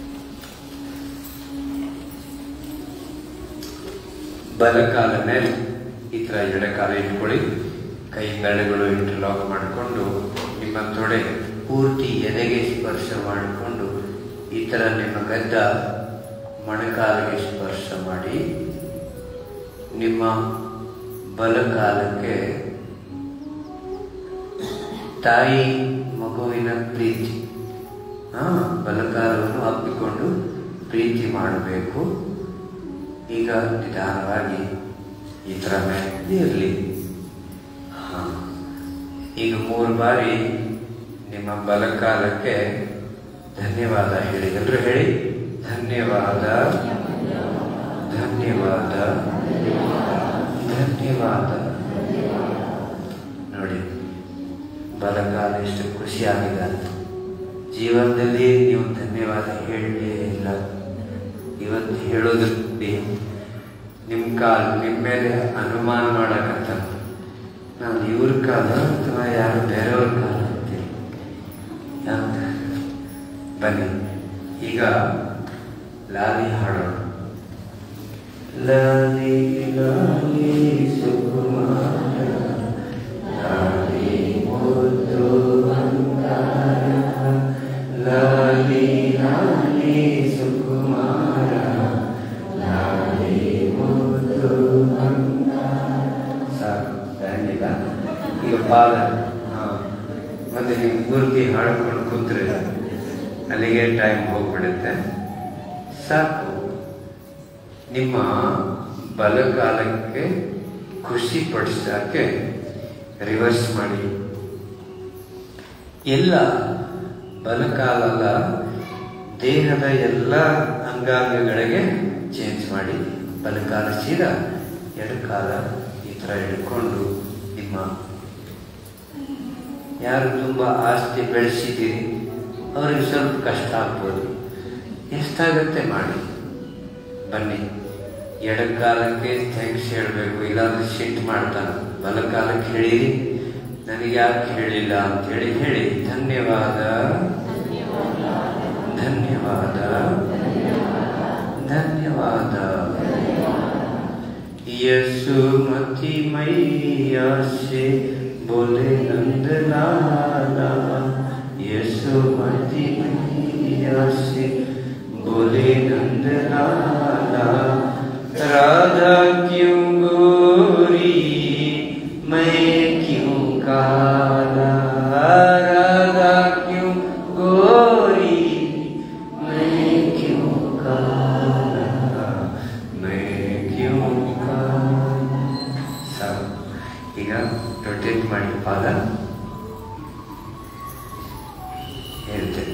ಬಲಕಾಲ ಮೇಲೆ ಈ ಥರ ಎಡಕಾಲ ಇಟ್ಕೊಳ್ಳಿ ಕೈ ಬೆರಳುಗಳು ಇಂಟರ್ಲಾಕ್ ಮಾಡಿಕೊಂಡು ನಿಮ್ಮ ತೊಡೆ ಪೂರ್ತಿ ಎದೆಗೆ ಸ್ಪರ್ಶ ಮಾಡಿಕೊಂಡು ಈ ಥರ ನಿಮ್ಮ ಗದ್ದ ಮೊಣಕಾಲಿಗೆ ಸ್ಪರ್ಶ ಮಾಡಿ ನಿಮ್ಮ ಬಲಕಾಲಕ್ಕೆ ತಾಯಿ ಮಗುವಿನ ಪ್ರೀತಿ ಹಾ ಬಲಕಾಲವನ್ನು ಅಪ್ಪಿಕೊಂಡು ಪ್ರೀತಿ ಮಾಡಬೇಕು ಈಗ ನಿಧಾನವಾಗಿ ಈ ಥರ ಮೇಲೆ ಇರಲಿ ಹಾ ಈಗ ಮೂರು ಬಾರಿ ನಿಮ್ಮ ಬಲಕಾಲಕ್ಕೆ ಧನ್ಯವಾದ ಹೇಳಿ ಎಲ್ಲರೂ ಹೇಳಿ ಧನ್ಯವಾದ ಧನ್ಯವಾದ ಧನ್ಯವಾದ ನೋಡಿ ಬಲಕಾಲ ಎಷ್ಟು ಖುಷಿಯಾಗಿದೆ ಅಂತ ಜೀವನದಲ್ಲಿ ನೀವು ಧನ್ಯವಾದ ಹೇಳಲೇ ಇಲ್ಲ ಇವತ್ತು ಹೇಳೋದಕ್ಕೆ ನಿಮ್ಮ ಕಾಲ ನಿಮ್ಮ ಮೇಲೆ ಅನುಮಾನ ಮಾಡಕತ್ತ ನಾನು ಇವ್ರ ಕಾಲ ಅಥವಾ ಯಾರು ಬೇರೆಯವ್ರ ಕಾಲ ಅಂತೀನಿ ಅಂತ ಬನ್ನಿ ಈಗ ಲಾಲಿ ಹಾಡೋಣ ಲಾಲಿ ಲಾಲಿ ಸುಕುಮಾರ ಲಾಲಿ ಮುದ್ದು ಬಂಗಾರ ಲಾಲಿ ಲಾಲಿ ಸುಕುಮಾರ ಲಾಲಿ ಮುದ್ದು ಬಂಗಾರ ಸಾಕು ದಂಡಿಲ್ಲ ಈಗ ಪಾದ ಹಾಂ ಮತ್ತೆ ನೀವು ಪೂರ್ತಿ ಹಾಡ್ಕೊಂಡು ಕೂತ್ರೆ ಅಲ್ಲಿಗೆ ಟೈಮ್ ಹೋಗ್ಬಿಡುತ್ತೆ ಸಾಕು ನಿಮ್ಮ ಬಲಗಾಲಕ್ಕೆ ಖುಷಿ ಪಡಿಸೋಕ್ಕೆ ರಿವರ್ಸ್ ಮಾಡಿ ಎಲ್ಲ ಬಲಕಾಲಲ್ಲ ದೇಹದ ಎಲ್ಲ ಅಂಗಾಂಗಗಳಿಗೆ ಚೇಂಜ್ ಮಾಡಿ ಬಲಕಾಲ ಸೀದಾ ಎಡಕಾಲ ಈ ಥರ ಹಿಡ್ಕೊಂಡು ನಿಮ್ಮ ಯಾರು ತುಂಬ ಆಸ್ತಿ ಬೆಳೆಸಿದ್ದೀರಿ ಅವರಿಗೆ ಸ್ವಲ್ಪ ಕಷ್ಟ ಆಗ್ಬೋದು ಎಷ್ಟಾಗತ್ತೆ ಮಾಡಿ ಬನ್ನಿ ಎಡಕಾಲಕ್ಕೆ ಥ್ಯಾಂಕ್ಸ್ ಹೇಳಬೇಕು ಇಲ್ಲಾಂದ್ರೆ ಸಿಟ್ಟು ಮಾಡ್ತಾನೆ ಬಲಕಾಲಕ್ಕೆ ಹೇಳಿರಿ ನನಗೆ ಯಾಕೆ ಹೇಳಿಲ್ಲ ಅಂತೇಳಿ ಹೇಳಿ ಧನ್ಯವಾದ ಧನ್ಯವಾದ ಧನ್ಯವಾದ यसुमती मैया से बोले नंद लाला यसुमती मैया से बोले नंद लाला राधा क्यों गोरी मैं क्यों काला राधा क्यों गोरी मैं क्यों काला मैं क्यों काला ಸಾಕು ಈಗ ರೊಟೇಟ್ ಮಾಡಿ ಪಾದ ಹೇಳ್ತೇನೆ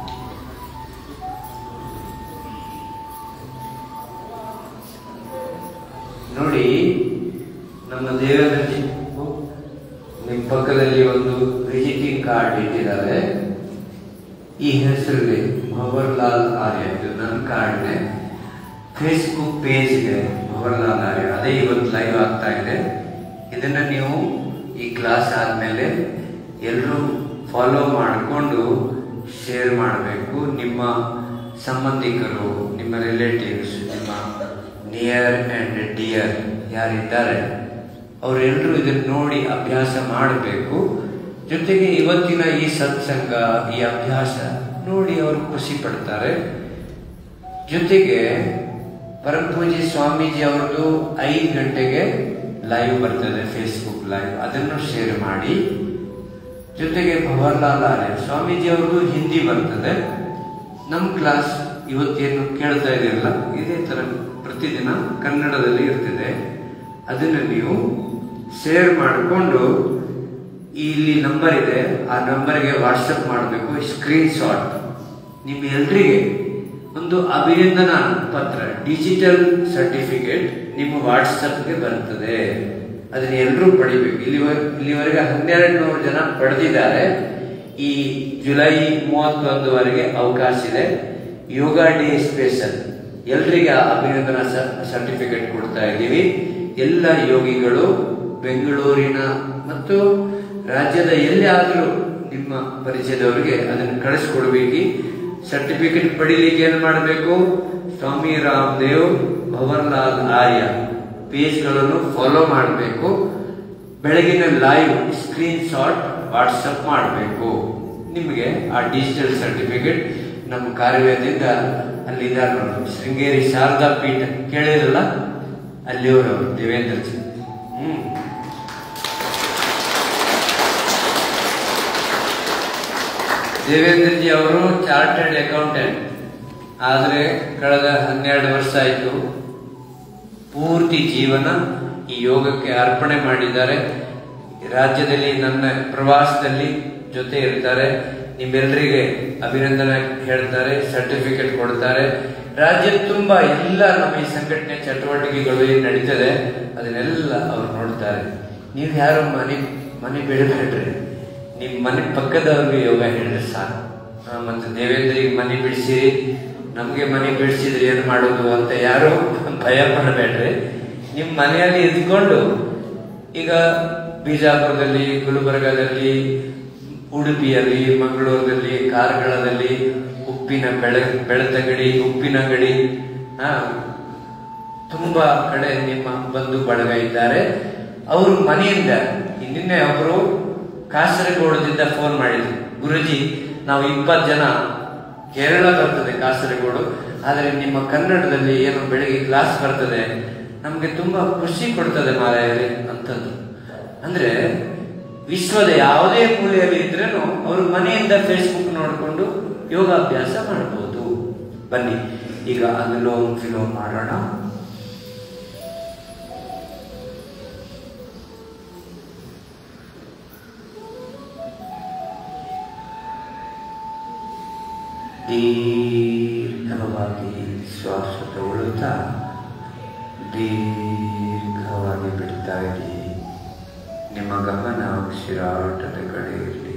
ನೋಡಿ ನಮ್ಮ ದೇವರಲ್ಲಿ ನಿಮ್ಮ ಪಕ್ಕದಲ್ಲಿ ಒಂದು ವಿಸಿಟಿಂಗ್ ಕಾರ್ಡ್ ಇಟ್ಟಿದ್ದಾರೆ ಈ ಹೆಸರಲ್ಲಿ ಭವರ್ಲಾಲ್ ಆರ್ಯ ಇದು ನನ್ನ ಕಾರ್ಡ್ನೆ ಫೇಸ್ಬುಕ್ ಪೇಜ್ಗೆ ಭವರ್ಲಾಲ್ ಆರ್ಯ ಅದೇ ಇವತ್ತು ಲೈವ್ ಆಗ್ತಾ ಇದೆ ಇದನ್ನ ನೀವು ಈ ಕ್ಲಾಸ್ ಆದಮೇಲೆ ಎಲ್ಲರೂ ಫಾಲೋ ಮಾಡಿಕೊಂಡು ಶೇರ್ ಮಾಡಬೇಕು ನಿಮ್ಮ ಸಂಬಂಧಿಕರು ನಿಮ್ಮ ರಿಲೇಟಿವ್ಸ್ ನಿಮ್ಮ ನಿಯರ್ ಆ್ಯಂಡ್ ಡಿಯರ್ ಯಾರಿದ್ದಾರೆ ಅವರೆಲ್ಲರೂ ಇದನ್ನು ನೋಡಿ ಅಭ್ಯಾಸ ಮಾಡಬೇಕು ಜೊತೆಗೆ ಇವತ್ತಿನ ಈ ಸತ್ಸಂಗ ಈ ಅಭ್ಯಾಸ ನೋಡಿ ಅವರು ಖುಷಿ ಪಡ್ತಾರೆ ಜೊತೆಗೆ ಪರಮಪೂಜಿ ಸ್ವಾಮೀಜಿ ಅವ್ರದ್ದು ಐದು ಗಂಟೆಗೆ ಲೈವ್ ಬರ್ತದೆ ಫೇಸ್ಬುಕ್ ಲೈವ್ ಅದನ್ನು ಶೇರ್ ಮಾಡಿ ಜೊತೆಗೆ ಭವರ್ಲಾಲ್ ಆರ್ಯ ಸ್ವಾಮೀಜಿ ಅವ್ರದ್ದು ಹಿಂದಿ ಬರ್ತದೆ ನಮ್ಮ ಕ್ಲಾಸ್ ಇವತ್ತೇನು ಕೇಳ್ತಾ ಇದೆಯಲ್ಲ ಇದೇ ಥರ ಪ್ರತಿದಿನ ಕನ್ನಡದಲ್ಲಿ ಇರ್ತದೆ ಅದನ್ನು ನೀವು ಶೇರ್ ಮಾಡಿಕೊಂಡು ಇಲ್ಲಿ ನಂಬರ್ ಇದೆ ಆ ನಂಬರ್ಗೆ ವಾಟ್ಸಪ್ ಮಾಡಬೇಕು ಸ್ಕ್ರೀನ್ ಶಾಟ್ ನಿಮ್ಮ ಎಲ್ರಿಗೆ ಒಂದು ಅಭಿನಂದನಾ ಪತ್ರ ಡಿಜಿಟಲ್ ಸರ್ಟಿಫಿಕೇಟ್ ನಿಮ್ಮ ವಾಟ್ಸಪ್ಗೆ ಬರ್ತದೆ ಅದನ್ನ ಎಲ್ಲರೂ ಪಡಿಬೇಕು ಇಲ್ಲಿ ಇಲ್ಲಿವರೆಗೆ ಹನ್ನೆರಡು ನೂರು ಜನ ಪಡೆದಿದ್ದಾರೆ ಈ ಜುಲೈ ಮೂವತ್ತೊಂದುವರೆಗೆ ಅವಕಾಶ ಇದೆ ಯೋಗ ಡೇ ಸ್ಪೆಷಲ್ ಎಲ್ರಿಗೆ ಆ ಅಭಿನಂದನಾ ಸರ್ಟಿಫಿಕೇಟ್ ಕೊಡ್ತಾ ಇದ್ದೀವಿ ಎಲ್ಲ ಯೋಗಿಗಳು ಬೆಂಗಳೂರಿನ ಮತ್ತು ರಾಜ್ಯದ ಎಲ್ಲಿ ಆದರೂ ನಿಮ್ಮ ಪರಿಚಯದವರಿಗೆ ಅದನ್ನು ಕಳಿಸ್ಕೊಡ್ಬೇಕು ಸರ್ಟಿಫಿಕೇಟ್ ಪಡಿಲಿಕ್ಕೆ ಏನು ಮಾಡಬೇಕು ಸ್ವಾಮಿ ರಾಮದೇವ್ ಭವನ್ಲಾಲ್ ಆರ್ಯ ಪೇಜ್ಗಳನ್ನು ಫಾಲೋ ಮಾಡಬೇಕು ಬೆಳಗಿನ ಲೈವ್ ಸ್ಕ್ರೀನ್ ಶಾಟ್ ವಾಟ್ಸಪ್ ಮಾಡಬೇಕು ನಿಮಗೆ ಆ ಡಿಜಿಟಲ್ ಸರ್ಟಿಫಿಕೇಟ್ ನಮ್ಮ ಕಾರ್ಯದಿಂದ ಅಲ್ಲಿದ್ದಾರೆ ನೋಡಿ ಶೃಂಗೇರಿ ಶಾರದಾ ಪೀಠ ಕೇಳಿರಲ್ಲ ಅಲ್ಲಿಯವರು ಅವರು ದೇವೇಂದ್ರ ಜಿ ಹ್ಮ್ ದೇವೇಂದ್ರ ಜಿ ಅವರು ಚಾರ್ಟರ್ಡ್ ಅಕೌಂಟೆಂಟ್ ಆದರೆ ಕಳೆದ ಹನ್ನೆರಡು ವರ್ಷ ಆಯಿತು ಪೂರ್ತಿ ಜೀವನ ಈ ಯೋಗಕ್ಕೆ ಅರ್ಪಣೆ ಮಾಡಿದ್ದಾರೆ ರಾಜ್ಯದಲ್ಲಿ ನನ್ನ ಪ್ರವಾಸದಲ್ಲಿ ಜೊತೆ ಇರ್ತಾರೆ ನಿಮ್ಮೆಲ್ಲರಿಗೆ ಅಭಿನಂದನೆ ಹೇಳ್ತಾರೆ ಸರ್ಟಿಫಿಕೇಟ್ ಕೊಡ್ತಾರೆ ರಾಜ್ಯ ತುಂಬಾ ಎಲ್ಲ ನಮ್ಮ ಈ ಸಂಘಟನೆ ಚಟುವಟಿಕೆಗಳು ಏನು ನಡೀತದೆ ಅದನ್ನೆಲ್ಲ ಅವ್ರು ನೋಡ್ತಾರೆ ನೀವು ಯಾರು ಮನೆ ಮನೆ ಬೆಳಬೇಡ್ರಿ ನಿಮ್ಮ ಮನೆ ಪಕ್ಕದವ್ರಿಗೆ ಯೋಗ ಹೇಳಿದ್ರೆ ಸಾಕು ಆ, ಮತ್ತೆ ದೇವೇಂದ್ರಿಗೆ ಮನೆ ಬಿಡಿಸಿರಿ ನಮಗೆ ಮನೆ ಬಿಡಿಸಿದ್ರೆ ಏನು ಮಾಡೋದು ಅಂತ ಯಾರು ಭಯ ಪಡಬೇಡ್ರಿ ನಿಮ್ಮ ಮನೆಯಲ್ಲಿ ಇದ್ಕೊಂಡು ಈಗ ಬಿಜಾಪುರದಲ್ಲಿ ಗುಲ್ಬರ್ಗಾದಲ್ಲಿ ಉಡುಪಿಯಲ್ಲಿ ಮಂಗಳೂರಿನಲ್ಲಿ ಕಾರ್ಕಳದಲ್ಲಿ ಉಪ್ಪಿನ ಬೆಳ ಬೆಳತಗಡಿ ಉಪ್ಪಿನಗಡಿ ಹಾ ತುಂಬಾ ಕಡೆ ನಿಮ್ಮ ಬಂಧು ಬಳಗ ಇದ್ದಾರೆ ಅವರು ಮನೆಯಿಂದ ನಿನ್ನೆ ಒಬ್ಬರು ಕಾಸರಗೋಡದಿಂದ ಫೋನ್ ಮಾಡಿದ್ರು ಗುರುಜಿ ನಾವು ಇಪ್ಪತ್ತು ಜನ ಕೇರಳ ಬರ್ತದೆ ಕಾಸರಗೋಡು ಆದರೆ ನಿಮ್ಮ ಕನ್ನಡದಲ್ಲಿ ಏನು ಬೆಳಿಗ್ಗೆ ಕ್ಲಾಸ್ ಬರ್ತದೆ ನಮಗೆ ತುಂಬಾ ಖುಷಿ ಕೊಡ್ತದೆ ಮಾರಾಯರೇ ಅಂತಂದು ಅಂದ್ರೆ ವಿಶ್ವದ ಯಾವುದೇ ಮೂಲೆಯಲ್ಲಿ ಇದ್ರೇನು ಅವರು ಮನೆಯಿಂದ ಫೇಸ್ಬುಕ್ ನೋಡಿಕೊಂಡು ಯೋಗಾಭ್ಯಾಸ ಮಾಡಬಹುದು ಬನ್ನಿ ಈಗ ಅನುಲೋಮ್ ವಿಲೋಮ್ ಮಾಡೋಣ ದೀರ್ಘವಾಗಿ ಶ್ವಾಸ ತಗೊಳ್ಳುತ್ತಾ ದೀರ್ಘವಾಗಿ ಬಿಡ್ತಾ ಇರಿ ನಿಮ್ಮ ಗಮನ ಉಸಿರಾಟದ ಕಡೆ ಇರಲಿ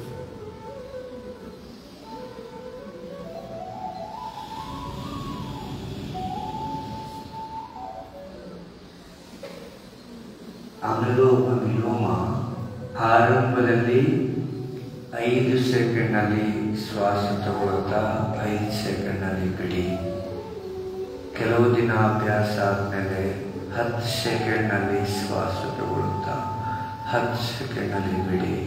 ಅನುಲೋಮ ವಿಲೋಮ ಆರಂಭದಲ್ಲಿ ಐದು ಸೆಕೆಂಡ್ನಲ್ಲಿ ಶ್ವಾಸ ತಗೊಳ್ತಾ ಐದು ಸೆಕೆಂಡ್ನಲ್ಲಿ ಬಿಡಿ ಕೆಲವು ದಿನ ಅಭ್ಯಾಸ ಆದಮೇಲೆ ಹತ್ತು ಸೆಕೆಂಡ್ನಲ್ಲಿ ಶ್ವಾಸ ತಗೊಳ್ತಾ ಹತ್ತು ಸೆಕೆಂಡ್ನಲ್ಲಿ ಬಿಡಿ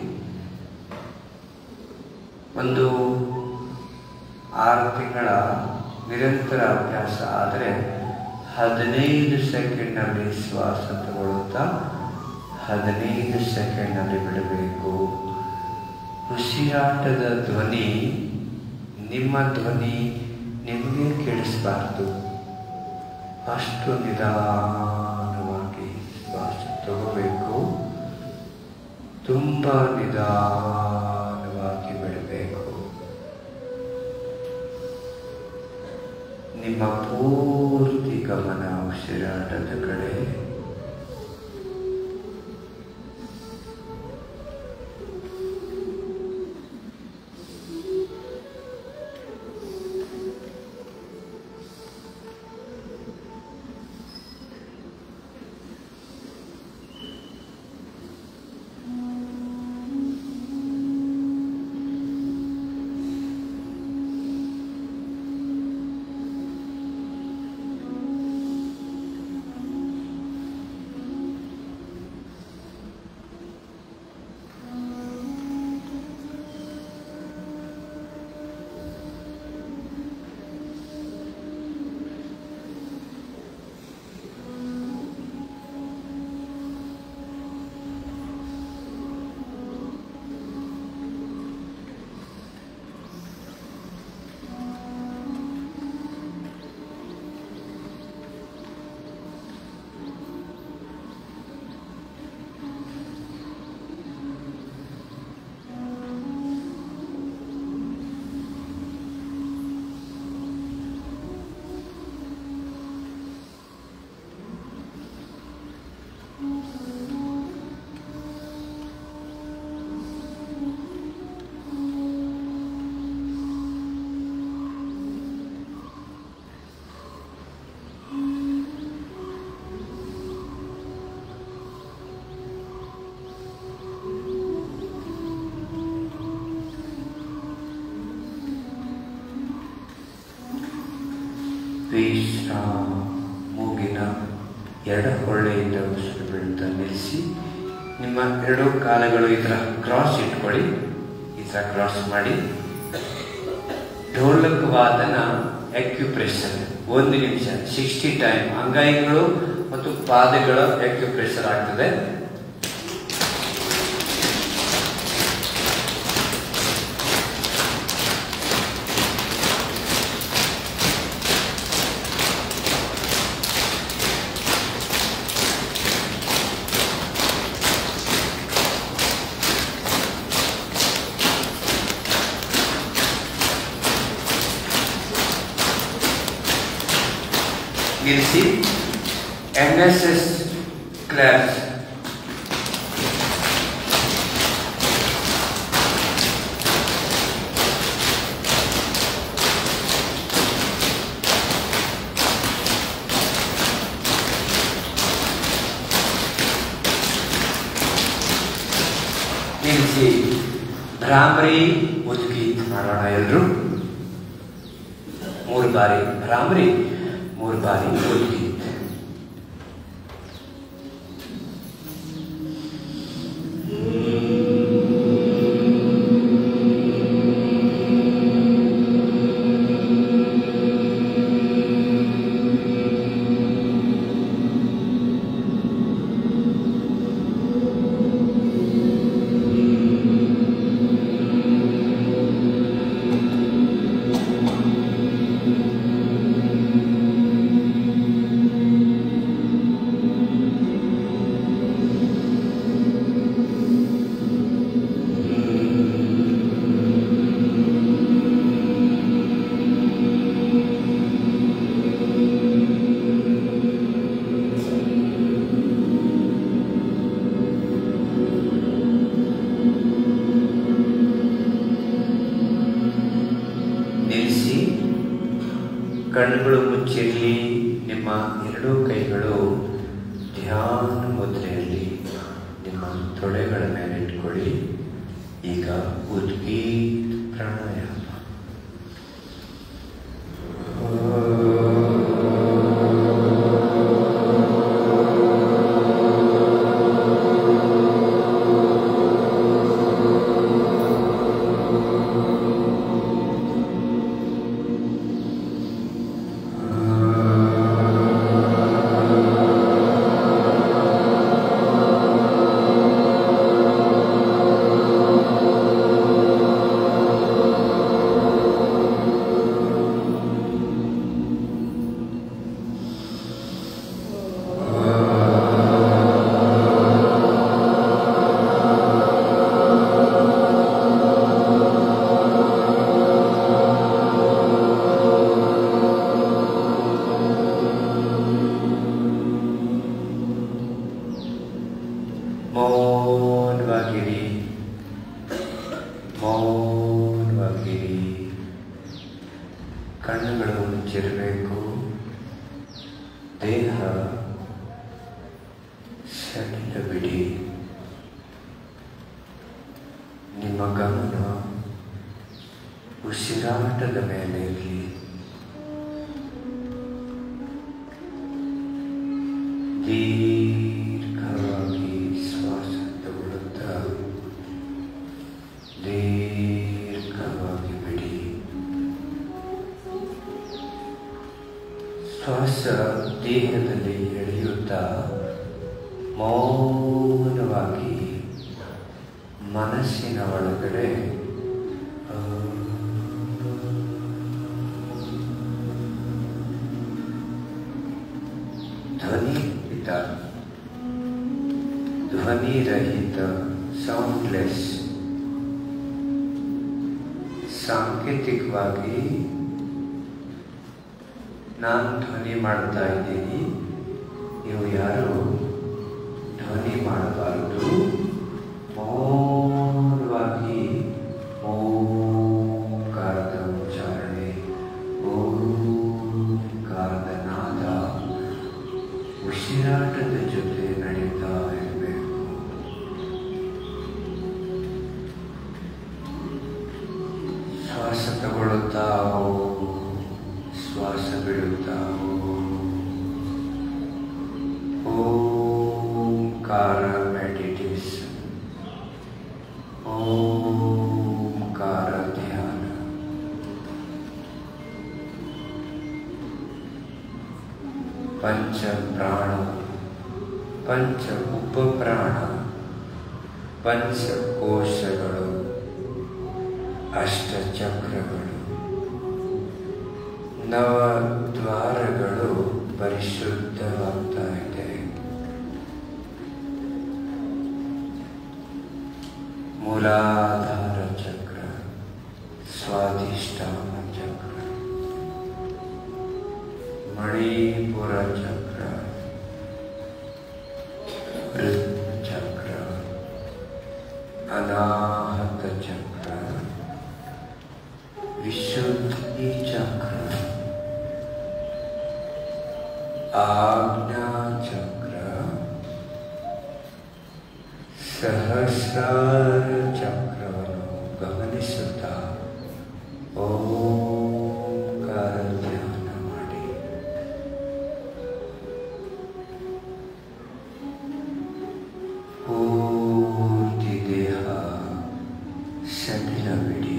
ಒಂದು ಆರು ತಿಂಗಳ ನಿರಂತರ ಅಭ್ಯಾಸ ಆದರೆ ಹದಿನೈದು ಸೆಕೆಂಡ್ನಲ್ಲಿ ಶ್ವಾಸ ತಗೊಳ್ತಾ ಹದಿನೈದು ಸೆಕೆಂಡ್ನಲ್ಲಿ ಬಿಡಬೇಕು ಉಸಿರಾಟದ ಧ್ವನಿ ನಿಮ್ಮ ಧ್ವನಿ ನಿಮಗೆ ಕೇಳಿಸಬಾರ್ದು ಅಷ್ಟು ನಿಧಾನವಾಗಿ ಶ್ವಾಸ ತಗೋಬೇಕು ತುಂಬ ನಿಧಾನವಾಗಿ ಬಿಡಬೇಕು ನಿಮ್ಮ ಪೂರ್ತಿ ಗಮನ ಉಸಿರಾಟದ ಕಡೆ ವಿಶ್ರಾಮ ಮೂಗಿನ ಎಡ ಹೊಳ್ಳೆಯಿಂದ ಉಸಿರು ಬಿಡ್ತಾ ನಿಲ್ಲಿಸಿ ನಿಮ್ಮ ಎರಡು ಕಾಲುಗಳು ಈ ಥರ ಕ್ರಾಸ್ ಇಟ್ಕೊಳ್ಳಿ ಈ ಥರ ಕ್ರಾಸ್ ಮಾಡಿ ಢೋಲಕ್ ವಾದನ ಅಕ್ಯುಪ್ರೆಷರ್ ಒಂದು ನಿಮಿಷ ಸಿಕ್ಸ್ಟಿ ಟೈಮ್ ಅಂಗೈಗಳು ಮತ್ತು ಪಾದಗಳ ಅಕ್ಯುಪ್ರೆಷರ್ ಆಗ್ತದೆ ನಿಲ್ಲಿಸಿ ಎನ್ ಎಸ್ ಎಸ್ ಕ್ಲಾಸ್ ನಿಲ್ಲಿಸಿ ಭ್ರಾಮರಿ ಉದ್ಗೀತ್ ಮಾಡೋಣ ಎಲ್ಲರೂ ಮೂರು ಬಾರಿ ಭ್ರಾಮರಿ ಮೂರು ಬಾರಿ ಉದ್ಗೀತ್ ನಿಲ್ಲಿಸಿ ಕಣ್ಣುಗಳು ಮುಚ್ಚಿರಲಿ ನಿಮ್ಮ ಎರಡೂ ಕೈಗಳು ಧ್ಯಾನ ಮುದ್ರೆಯಲ್ಲಿ ನಿಮ್ಮ ತೊಡೆಗಳ ಮೇಲೆ ಇಟ್ಕೊಳ್ಳಿ ಈಗ ಉದ್ಗೀತ್ ಪ್ರಾಣಾಯಾಮ ಮೌನವಾಗಿರಿ ಮೌನವಾಗಿರಿ ಕಣ್ಣುಗಳು ಮುಚ್ಚಿರಬೇಕು ದೇಹ ಸಡಿಲ ಬಿಡಿ ನಿಮ್ಮ ಗಮನ ಉಸಿರಾಟದ ಮೇಲೆ ಇರಲಿ ದೀರ್ಘವಾಗಿ ಶ್ವಾಸ ತಗೊಳ್ಳುತ್ತಾ ದೀರ್ಘವಾಗಿ ಬಿಡಿ ಶ್ವಾಸ ದೇಹದಲ್ಲಿ ಎಳೆಯುತ್ತಾ ಮೌನವಾಗಿ ಮನಸ್ಸಿನ ಒಳಗಡೆ ಆ, ಧ್ವನಿರಹಿತ ಧ್ವನಿರಹಿತ ಸೌಂಡ್ಲೆಸ್ ಸಾಂಕೇತಿಕವಾಗಿ ನಾನು ಧ್ವನಿ ಮಾಡ್ತಾ ಇದ್ದೀನಿ ನೀವು ಯಾರು ಧ್ವನಿ ಮಾಡಬಾರದು ಮೌನವಾಗಿ ಓಂಕಾರದ ಉಚ್ಚಾರಣೆ ಓಂಕಾರದ ನಾದ ಉಸಿರಾಟದ ಜೊತೆ ನಡೀತಾ ಇರಬೇಕು ಶ್ವಾಸ ತಗೊಳ್ಳುತ್ತಾ ಶ್ವಾಸ ಬಿಡುತ್ತಾ ಓಂಕಾರ ಮೆಡಿಟೇಷನ್ ಓಂಕಾರ ಧ್ಯಾನ ಪಂಚ ಪ್ರಾಣ ಪಂಚ ಉಪಪ್ರಾಣ ಪಂಚಕೋಶಗಳು ಅಷ್ಟಚಕ್ರಗಳು ನವದ್ವಾರಗಳು ಪರಿಶುದ್ಧವಾಗ್ತಾ ಇದೆ ಮೂಲಾಧಾರ ಚಕ್ರ ಸ್ವಾಧಿಷ್ಠಾನ ಚಕ್ರ ಮಣಿಪುರ ಚಕ್ರ ಚಕ್ರ ಅನಾಹತ ಚಕ್ರ ವಿಶುದ್ಧಿ ಚಕ್ರ ಆಜ್ಞಾ ಚಕ್ರ ಸಹಸ್ರಾರ ಚಕ್ರವನ್ನು ಗಮನಿಸುತ್ತಾ ಓಂಕಾರ ಧ್ಯಾನ ಮಾಡಿ ಪೂರ್ತಿ ದೇಹ ಸಡಿಲವಿಡಿ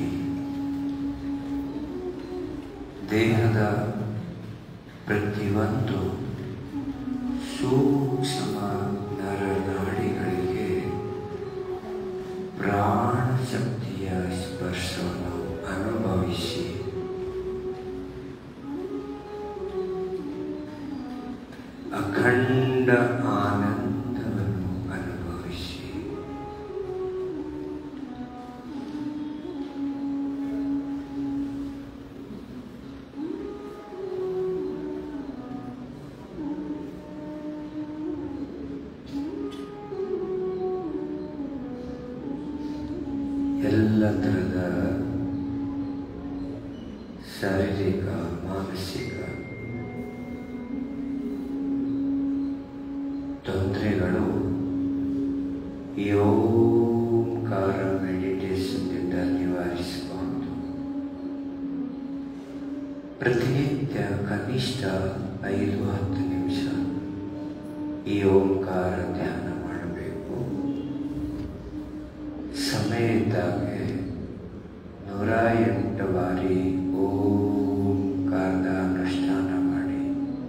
ದೇಹದ ಪ್ರತಿಯೊಂದು ಸೂಕ್ಷ್ಮ ನರನಾಡಿಗಳಿಗೆ ಪ್ರಾಣ ಶಕ್ತಿಯ ಸ್ಪರ್ಶವನ್ನು ಅನುಭವಿಸಿ ಅಖಂಡ ಆನಂದವನ್ನು ಅನುಭವಿಸಿ ಎಲ್ಲ ಥರದ ಶಾರೀರಿಕ ಮಾನಸಿಕ ತೊಂದರೆಗಳು ಈ ಓಂಕಾರ ಮೆಡಿಟೇಷನ್ನಿಂದ ನಿವಾರಿಸಬಹುದು ಪ್ರತಿನಿತ್ಯ ಕನಿಷ್ಠ ಐದು ಹತ್ತು ನಿಮಿಷ ಈ ಓಂಕಾರ ಧ್ಯಾನ ಮಾಡಬೇಕು ಸಮಯ ಇದ್ದಾಗೆ ನೂರ ಎಂಟು ಬಾರಿ ಓಂಕಾರದ ಅನುಷ್ಠಾನ ಮಾಡಿ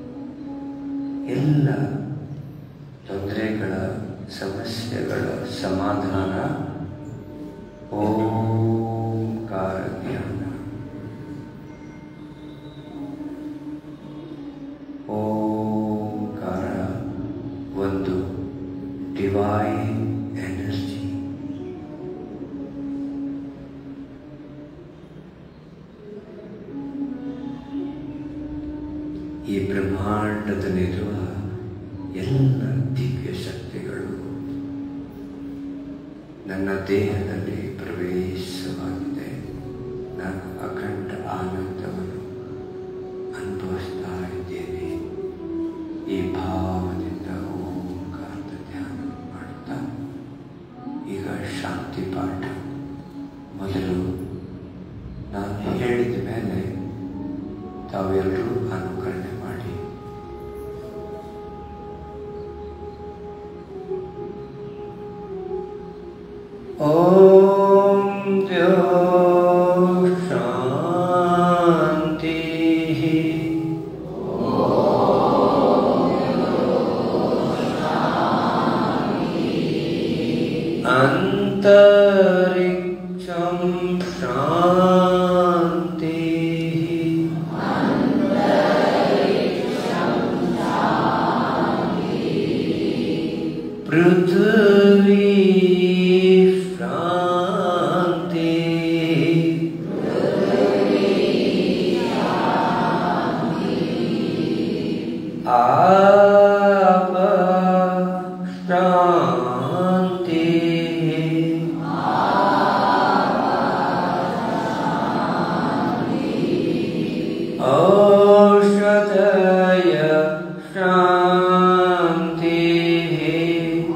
ಎಲ್ಲ ತೊಂದರೆಗಳ ಸಮಸ್ಯೆಗಳ ಸಮಾಧಾನ ಓಂಕಾರ ಧ್ಯಾನ ಓಂಕಾರ ಒಂದು ಡಿವೈನ್ ಎನರ್ಜಿ ಈ ಬ್ರಹ್ಮಾಂಡದಲ್ಲಿರುವ ಎಲ್ಲ ದಿವ್ಯ ಶಕ್ತಿಗಳು ನನ್ನ ದೇಹದಲ್ಲಿ ಪ್ರವೇಶವಾಗಿದೆ ನಾನು ಅಖಂಡ ಆನಂದವನ್ನು ಅನುಭವಿಸ್ತಾ ಇದ್ದೇನೆ ಈ ಭಾವದಿಂದ ಓಂಕಾರದ ಧ್ಯಾನ ಮಾಡುತ್ತಾ ಈಗ ಶಾಂತಿ ಪಾಠ ಮೊದಲು ನಾನು ಹೇಳಿದ ಮೇಲೆ ತಾವೆಲ್ಲರೂ ಅನುಕರಣೆ ಮಾಡಿ ಓಂ ದ್ಯೋ ಶಾಂತಿ ಅಂತರಿಕ್ಷಂ ಶಾಂತಿ पृथ्वी शान्ति आप शान्ति औषधय शान्तिः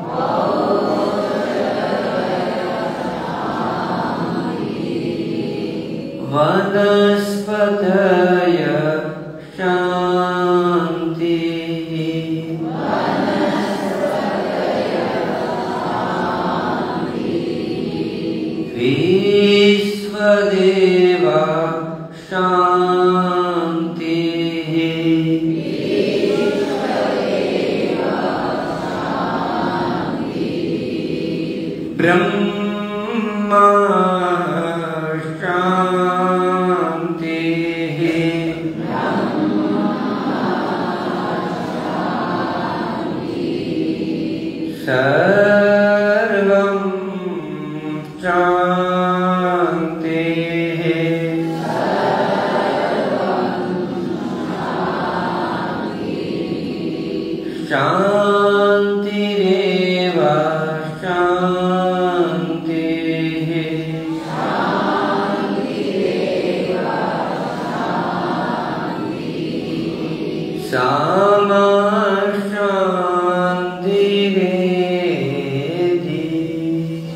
वनस्पतय शान्तिः त्वदेव शान्तिः ब्रह्मा शान्तिः सर्वं शान्तिः शान्तिरेव शान्तिः सामा शान्तिरेधि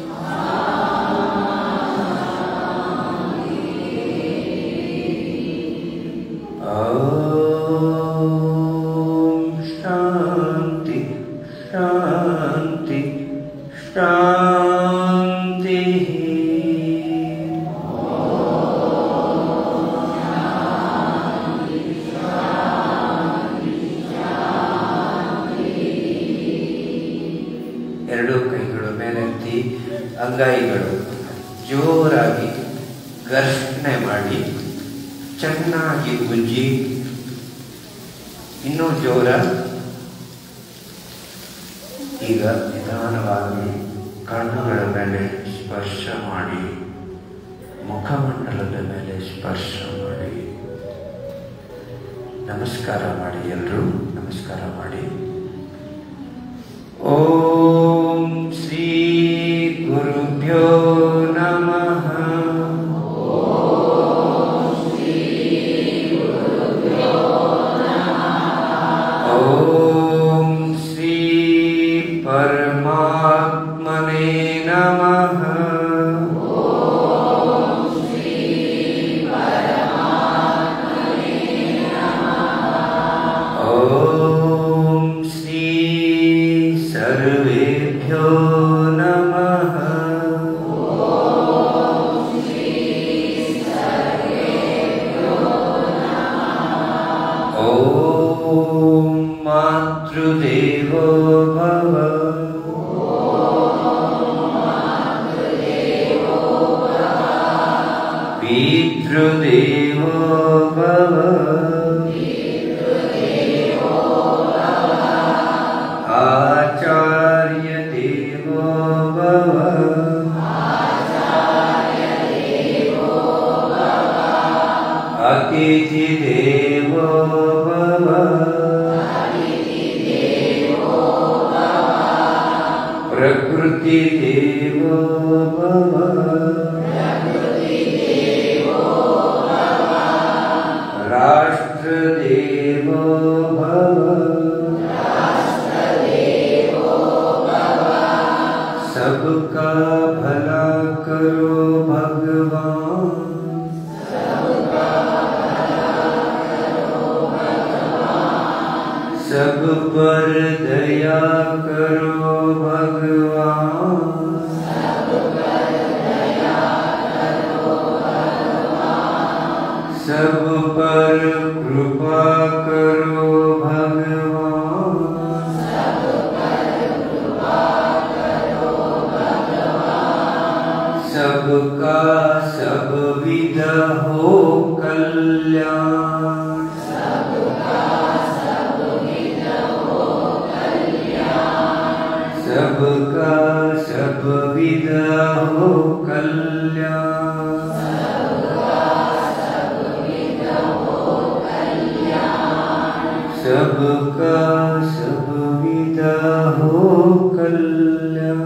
ॐ शान्ति शान्ति शान्तिः ಎರಡೂ ಕೈಗಳು ಮೇಲೆತ್ತಿ ಅಂಗೈಗಳು ಜೋರಾಗಿ ಘರ್ಷಣೆ ಮಾಡಿ ಚೆನ್ನಾಗಿ ಉಜ್ಜಿ ಇನ್ನೂ ಜೋರ ಈಗ ನಿಧಾನವಾಗಿ ಕಣ್ಣುಗಳ ಮೇಲೆ ಸ್ಪರ್ಶ ಮಾಡಿ ಮುಖಮಂಡಲದ ಮೇಲೆ ಸ್ಪರ್ಶ ಮಾಡಿ ನಮಸ್ಕಾರ ಮಾಡಿ ಎಲ್ಲರೂ ನಮಸ್ಕಾರ ಮಾಡಿ ಓಂ ಶ್ರೀ ಗುರುಭ್ಯೋ ನಮಃ ಓಂ ಶ್ರೀ ಪರಮಾತ್ಮನೇ ನಮಃ ಓಂ ಶ್ರೀ ಸರ್ವೇಭ್ಯೋ ನಮಃ ಓಂ ಮಾತೃದೇವೋ ಭವ ಪಿತೃದೇವೋ ಭವ आचार्य देवो भव अतिथि देवो भव प्रकृति देवो भव राष्ट्र देवो भव सबका भला करो भगवान सब पर दया करो भगवान सब पर कृपा करो भगवान सबका सब विध हो कल्याण सबका सब विध हो कल्याण सबका सब विध हो कल्याण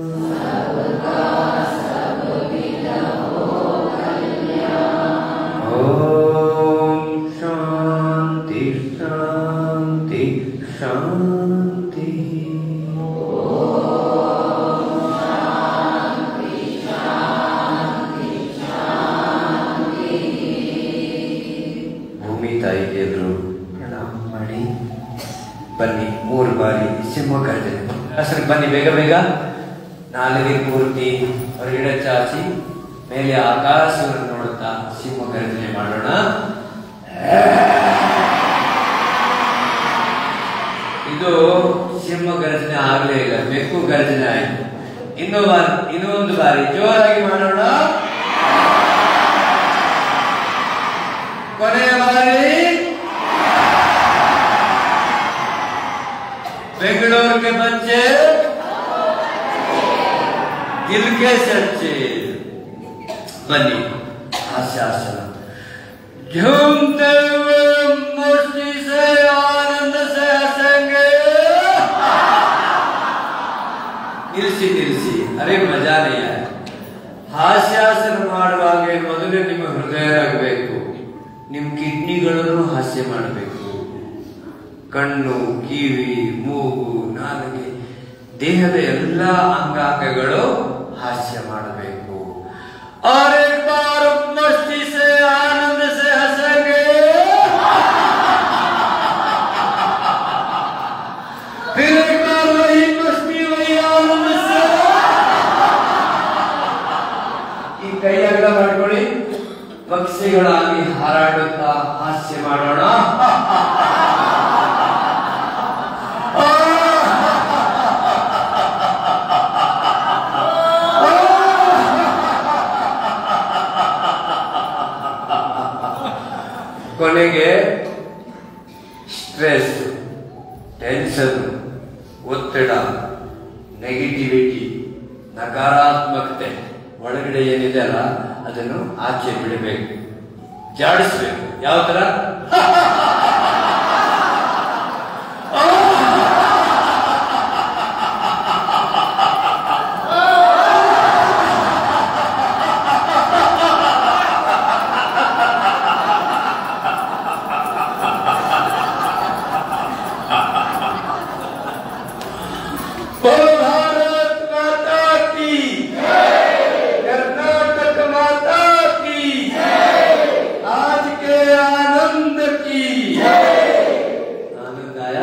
ॐ शान्ति शान्ति शान्तिः ಭೂಮಿ ತಾಯಿ ದೇವರು ಪ್ರಣಾಮ ಮಾಡಿ ಬನ್ನಿ ಮೂರು ಬಾರಿ ಶಿವಮೊಗ್ಗ ಹೆಸರು ಬನ್ನಿ ಬೇಗ ಬೇಗ ನಾಲಿಗೆ ಪೂರ್ತಿ ಹೊರಗಡೆ ಚಾಚಿ ಮೇಲೆ ಆಕಾಶವನ್ನು ನೋಡುತ್ತಾ ಸಿಂಹ ಗರ್ಜನೆ ಮಾಡೋಣ ಇದು ಸಿಂಹ ಗರ್ಜನೆ ಆಗ್ಲೇ ಇಲ್ಲ ಬೆಕ್ಕು ಗರ್ಜನೆ ಆಯ್ತು ಇನ್ನು ಬಾರಿ ಇನ್ನೂ ಒಂದು ಬಾರಿ ಜೋರಾಗಿ ಮಾಡೋಣ ಕೊನೆಯ ಬಾರಿ ಬೆಂಗಳೂರು के बच्चे दिल के सच्चे बनी हास्यासन झूमते हुए मस्ती से आनंद से हंसेंगे ನಿಲ್ಲಿಸಿ ನಿಲ್ಲಿಸಿ ಅರೆ ಮಜಾ नहीं ಆಯ ಹಾಸ್ಯಾಸನ ಮಾಡುವಾಗ ಮೊದಲು ನಿಮ್ಮ ಹೃದಯ ಆಗಬೇಕು ನಿಮ್ಮ ಕಿಡ್ನಿಗಳನ್ನು ಹಾಸ್ಯ ಮಾಡಬೇಕು ಕಣ್ಣು ಕಿವಿ ಮೂಗು ನಾಲಿಗೆ ದೇಹದ ಎಲ್ಲ ಅಂಗಾಂಗಗಳು ಹಾಸ್ಯ ಮಾಡಬೇಕು और एक बार मस्ती से आनंद से हंसेंगे फिर एक बार वही मस्ती वही आनंद से ಈ ಕೈ ಅಗಲ ಮಾಡ್ಕೊಳ್ಳಿ ಪಕ್ಷಿಗಳಾಗಿ ಹಾರಾಡುತ್ತಾ ಹಾಸ್ಯ ಮಾಡೋಣ ಕೊನೆಗೆ ಸ್ಟ್ರೆಸ್ ಟೆನ್ಷನ್ ಒತ್ತಡ ನೆಗೆಟಿವಿಟಿ ನಕಾರಾತ್ಮಕತೆ ಒಳಗಡೆ ಏನಿದೆ ಅಲ್ಲ ಅದನ್ನು ಆಚೆ ಬಿಡಬೇಕು ಜಾಡಿಸ್ಬೇಕು ಯಾವ ತರ बोलो भारत माता की कर्नाटक माता की आज के आनंद की ಆನಂದ ಆಯ?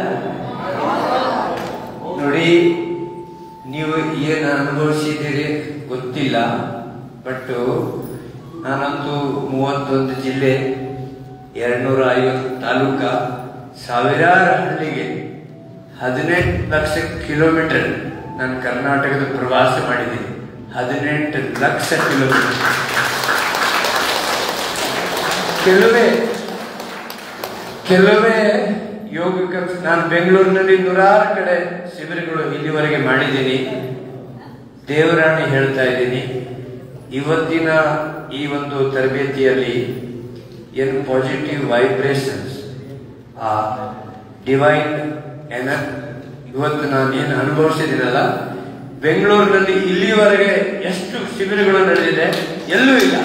ನೋಡಿ ನೀವು ಏನು ಅನುಭವಿಸಿದ್ದೀರಿ ಗೊತ್ತಿಲ್ಲ ಬಟ್ ನಾನೊಂದು ಮೂವತ್ತೊಂದು ಜಿಲ್ಲೆ ಎರಡ್ನೂರ ಐವತ್ತು ತಾಲೂಕ ಸಾವಿರಾರು ಹಳ್ಳಿಗೆ ಹದಿನೆಂಟು ಲಕ್ಷ ಕಿಲೋಮೀಟರ್ ನಾನು ಕರ್ನಾಟಕದ ಪ್ರವಾಸ ಮಾಡಿದ್ದೀನಿ ಹದಿನೆಂಟು ಲಕ್ಷ ಕಿಲೋಮೀಟರ್ ಕೆಲವೇ ಕೆಲವೇ ಯೋಗಕ್ಕೆ ನಾನು ಬೆಂಗಳೂರಿನಲ್ಲಿ ನೂರಾರು ಕಡೆ ಶಿಬಿರಗಳು ಇಲ್ಲಿವರೆಗೆ ಮಾಡಿದ್ದೀನಿ ದೇವರಾಣಿ ಹೇಳ್ತಾ ಇದ್ದೀನಿ ಇವತ್ತಿನ ಈ ಒಂದು ತರಬೇತಿಯಲ್ಲಿ ಏನು ಪಾಸಿಟಿವ್ ವೈಬ್ರೇಷನ್ಸ್ ಆ ಡಿವೈನ್ ಎನ ಇವತ್ತು ನಾನು ಏನು ಅನುಭವಿಸಿದ್ದೀನಲ್ಲ ಬೆಂಗಳೂರಿನಲ್ಲಿ ಇಲ್ಲಿವರೆಗೆ ಎಷ್ಟು ಶಿಬಿರಗಳು ನಡೆದಿದೆ ಎಲ್ಲೂ ಇಲ್ಲ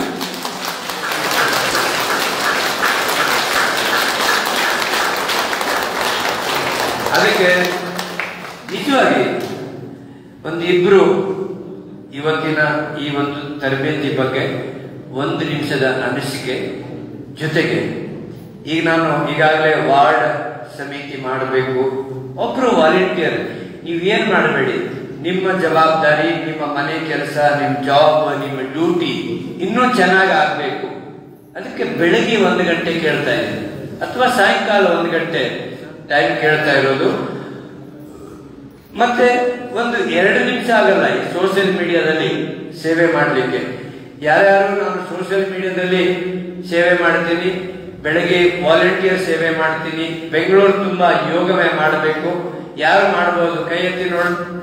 ಅದಕ್ಕೆ ನಿಜವಾಗಿ ಒಂದು ಇಬ್ರು ಇವತ್ತಿನ ಈ ಒಂದು ತರಬೇತಿ ಬಗ್ಗೆ ಒಂದು ನಿಮಿಷದ ಅನಿಸಿಕೆ ಜೊತೆಗೆ ಈಗ ನಾನು ಈಗಾಗಲೇ ವಾರ್ಡ್ ಸಮಿತಿ ಮಾಡಬೇಕು ಒಬ್ರು ವಾಲಂಟಿಯರ್ ನೀವು ಏನ್ ಮಾಡಬೇಡಿ ನಿಮ್ಮ ಜವಾಬ್ದಾರಿ ನಿಮ್ಮ ಮನೆ ಕೆಲಸ ನಿಮ್ಮ ಜಾಬ್ ನಿಮ್ಮ ಡ್ಯೂಟಿ ಇನ್ನೂ ಚೆನ್ನಾಗಿ ಆಗ್ಬೇಕು ಅದಕ್ಕೆ ಬೆಳಗ್ಗೆ ಒಂದು ಗಂಟೆ ಕೇಳ್ತಾ ಇದ್ದೀನಿ ಅಥವಾ ಸಾಯಂಕಾಲ ಒಂದು ಗಂಟೆ ಟೈಮ್ ಕೇಳ್ತಾ ಇರೋದು ಮತ್ತೆ ಒಂದು ಎರಡು ನಿಮಿಷ ಆಗಲ್ಲ ಈ ಸೋಷಿಯಲ್ ಮೀಡಿಯಾದಲ್ಲಿ ಸೇವೆ ಮಾಡಲಿಕ್ಕೆ ಯಾರ್ಯಾರು ನಾನು ಸೋಷಿಯಲ್ ಮೀಡಿಯಾದಲ್ಲಿ ಸೇವೆ ಮಾಡ್ತೀನಿ ಬೆಳಗ್ಗೆ ವಾಲಂಟಿಯರ್ ಸೇವೆ ಮಾಡ್ತೀನಿ ಬೆಂಗಳೂರು ತುಂಬಾ ಯೋಗವೇ ಮಾಡಬೇಕು ಯಾರು ಮಾಡಬಹುದು ಕೈ ಎತ್ತಿ ನೋಡ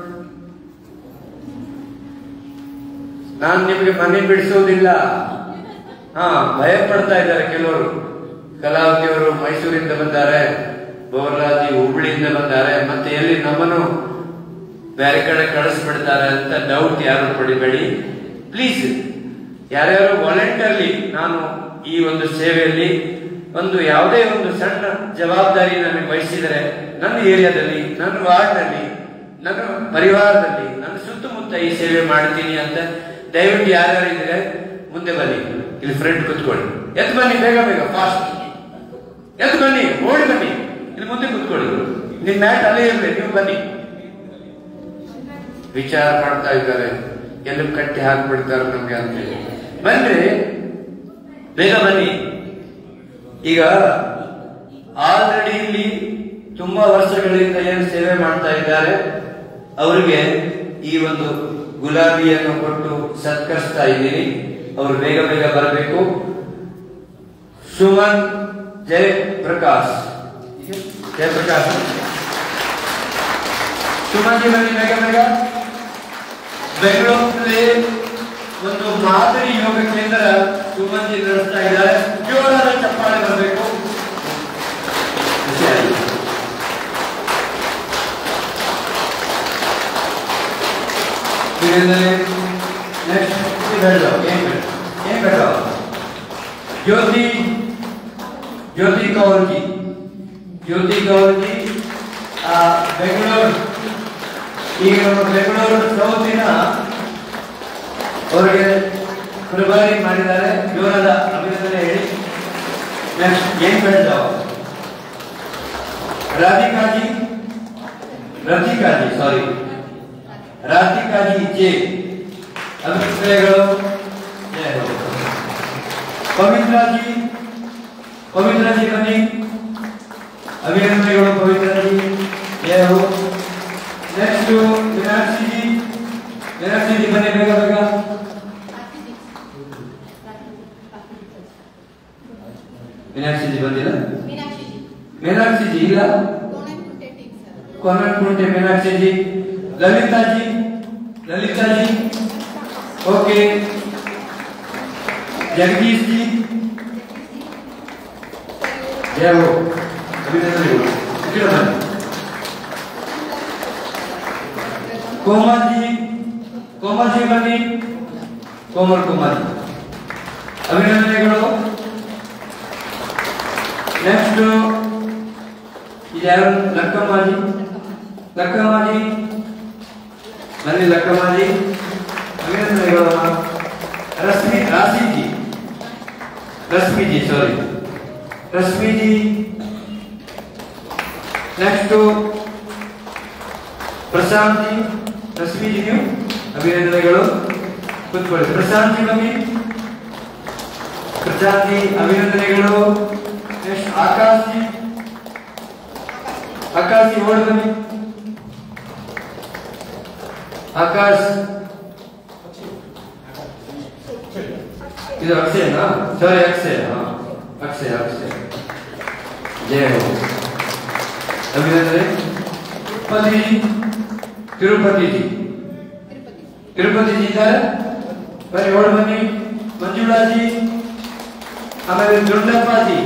ನಾನು ನಿಮಗೆ ಮನೆ ಬಿಡಿಸೋದಿಲ್ಲ ಹಾ ಭಯ ಪಡ್ತಾ ಇದ್ದಾರೆ ಕೆಲವರು ಕಲಾವತಿಯವರು ಮೈಸೂರಿಂದ ಬಂದಾರೆ ಬೋರ್ಲಾದಿ ಹುಬ್ಳಿಯಿಂದ ಬಂದಾರೆ ಮತ್ತೆ ಎಲ್ಲಿ ನಮ್ಮನ್ನು ಬೇರೆ ಕಡೆ ಕಳಿಸ್ಬಿಡ್ತಾರೆ ಅಂತ ಡೌಟ್ ಯಾರು ಪಡಿಬೇಡಿ ಪ್ಲೀಸ್ ಯಾರ್ಯಾರು ವಾಲಂಟಿಯರ್ಲಿ ನಾನು ಈ ಒಂದು ಸೇವೆಯಲ್ಲಿ ಒಂದು ಯಾವುದೇ ಒಂದು ಸಣ್ಣ ಜವಾಬ್ದಾರಿ ನನಗೆ ವಹಿಸಿದರೆ ನನ್ನ ಏರಿಯಾದಲ್ಲಿ ನನ್ನ ವಾರ್ಡ್ನಲ್ಲಿ ನನ್ನ ಪರಿವಾರದಲ್ಲಿ ನನ್ನ ಸುತ್ತಮುತ್ತ ಈ ಸೇವೆ ಮಾಡ್ತೀನಿ ಅಂತ ದಯವಿಟ್ಟು ಯಾರ್ಯಾರು ಇದ್ರೆ ಮುಂದೆ ಬನ್ನಿ ಇಲ್ಲಿ ಫ್ರೆಂಡ್ ಕುತ್ಕೊಳ್ಳಿ ಎದ್ದು ಬನ್ನಿ ಬೇಗ ಬೇಗ ಫಾಸ್ಟ್ ಎದ್ದು ಬನ್ನಿ ಓಡಿ ಬನ್ನಿ ಇಲ್ಲಿ ಮುಂದೆ ಕುತ್ಕೊಳ್ಳಿ ನಿಮ್ ಮ್ಯಾಟ್ ಅಲ್ಲೇ ಇರ್ಲಿ ನೀವು ಬನ್ನಿ ವಿಚಾರ ಮಾಡ್ತಾ ಇದ್ದಾರೆ ಎಲ್ಲಿ ಕಟ್ಟಿ ಹಾಕ್ಬಿಡ್ತಾರೆ ನಮ್ಗೆ ಅಂತ ಹೇಳಿ ಬನ್ರಿ ಬೇಗ ಬನ್ನಿ ಈಗ ಆಲ್ರೆಡಿ ಇಲ್ಲಿ ತುಂಬಾ ವರ್ಷಗಳಿಂದ ಏನು ಸೇವೆ ಮಾಡ್ತಾ ಇದ್ದಾರೆ ಅವರಿಗೆ ಈ ಒಂದು ಗುಲಾಬಿಯನ್ನು ಕೊಟ್ಟು ಸತ್ಕರಿಸ್ತಾ ಇದ್ದೀನಿ ಅವರು ಬೇಗ ಬೇಗ ಬರಬೇಕು ಸುಮನ್ ಜಯ ಪ್ರಕಾಶ್ ಜಯಪ್ರಕಾಶ್ ಸುಮನ್ ಜಿ ಬನ್ನಿ ಬೇಗ ಬೇಗ ಬೆಂಗಳೂರಿನಲ್ಲಿ ಒಂದು ಮಾದರಿ ಯೋಗ ಕೇಂದ್ರ ಸುಮನ್ ಜಿ ನಡೆಸ್ತಾ ಇದ್ದಾರೆ ಜೋರಾದ ಚಪ್ಪಾಳೆ ಬರಬೇಕು ಖುಷಿಯಾಗಿ. ಇದರಿಂದ ನೆಕ್ಸ್ಟ್ ಬೇಡ ಏನ್ ಬೇಡ ಏನ್ ಬೇಡ ಜ್ಯೋತಿ ಜ್ಯೋತಿ ಕೌರ್ ಜಿ ಜ್ಯೋತಿ ಕೌರ್ ಜಿ ಆ, ಬೆಂಗಳೂರು ಈಗ ನಮ್ಮ ಬೆಂಗಳೂರು ಸೌತಿನ ಅವರಿಗೆ ಪ್ರಭಾರಿ ಮಾಡಿದ್ದಾರೆ ಜೋರಾದ ಅಭಿನಂದನೆ ಹೇಳಿ ನೆಕ್ಸ್ಟ್ ಏನ್ ಬೆಳೆದವ ರಾಧಿಕಾಜಿ ರಥಿಕಾಜಿ ಸಾರಿ ರಾಧಿಕಾಜಿ ಜೆ ಅಭಿಪ್ರಾಯಗಳು ಜಯ ಹೋ. ಪವಿತ್ರಾಜಿ ಪವಿತ್ರಾಜಿ ಬನ್ನಿ ಅಭಿನಂದನೆಗಳು ಪವಿತ್ರಾಜಿ ಜಯ ಹೋ ನೆಕ್ಸ್ಟ್ ಮೀನಾಕ್ಷಿಜಿ ಮೀನಾಕ್ಷಿಜಿ ಬನ್ನಿ ಬೇಗ ಬೇಗ ಮೀನಾಕ್ಷಿಜಿ ಬಂದಿಲ್ಲ ಮೀನಾಕ್ಷಿಜಿ ಇಲ್ಲ ಕೋನಕುಂಟೆ ಮೀನಾಕ್ಷಿಜಿ ಲಲಿತಾಜಿ ಲಲಿತಾಜಿ ಓಕೆ ಜಗದೀಶ್ ಜಿ ಜಯ ಹೋ ಅಭಿನಂದನೆಗಳು ಈ ಕಡೆ ಬನ್ನಿ कोमल जी कोमल जी बन्नी कोमल कुमार ಅಭಿನಂದನೆಗಳು ನೆಕ್ಸ್ಟ್ ಇದ್ಯಾರು ಲಕ್ಕಮ್ಮಾಜಿ ಲಕ್ಕಮ್ಮಾಜಿ ಬನ್ನಿ ಲಕ್ಕಮ್ಮಾಜಿ ಅಭಿನಂದನೆಗಳು ರಶ್ಮಿ ರಾಶಿಜಿ ರಶ್ಮಿಜಿ ಸಾರಿ ರಶ್ಮಿಜಿ ನೆಕ್ಸ್ಟ್ ಪ್ರಶಾಂತ್ ಜಿ ರಶ್ಮಿ ಜಿ ನೀವು ಅಭಿನಂದನೆಗಳು ಕೂತ್ಕೊಳ್ಳಿ ಪ್ರಶಾಂತ್ ಜಿ ಬನ್ನಿ ಪ್ರಶಾಂತ್ ಜಿ ಅಭಿನಂದನೆಗಳು ನೆಕ್ಸ್ಟ್ ಆಕಾಶ್ ಜಿ ಆಕಾಶ್ ಜಿ ಓಡಿ ಬನ್ನಿ ಆಕಾಶ್ ಇದು ಅಕ್ಷಯನಾ ಸಾರಿ ಅಕ್ಷಯ ಹಾ. ಅಕ್ಷಯ ಅಕ್ಷಯ ಜಯ ಹೋ ಅಭಿನಂದನೆ ತಿರುಪತಿ ತಿರುಪತಿ ಜಿ ತಿರುಪತಿ ಜಿ ಇದ್ದಾರೆ ಬನ್ನಿ ಓಡ್ ಬನ್ನಿ ಮಂಜುಳಾ ಜಿ ಆಮೇಲೆ ದುಂಡಪ್ಪ ಜಿ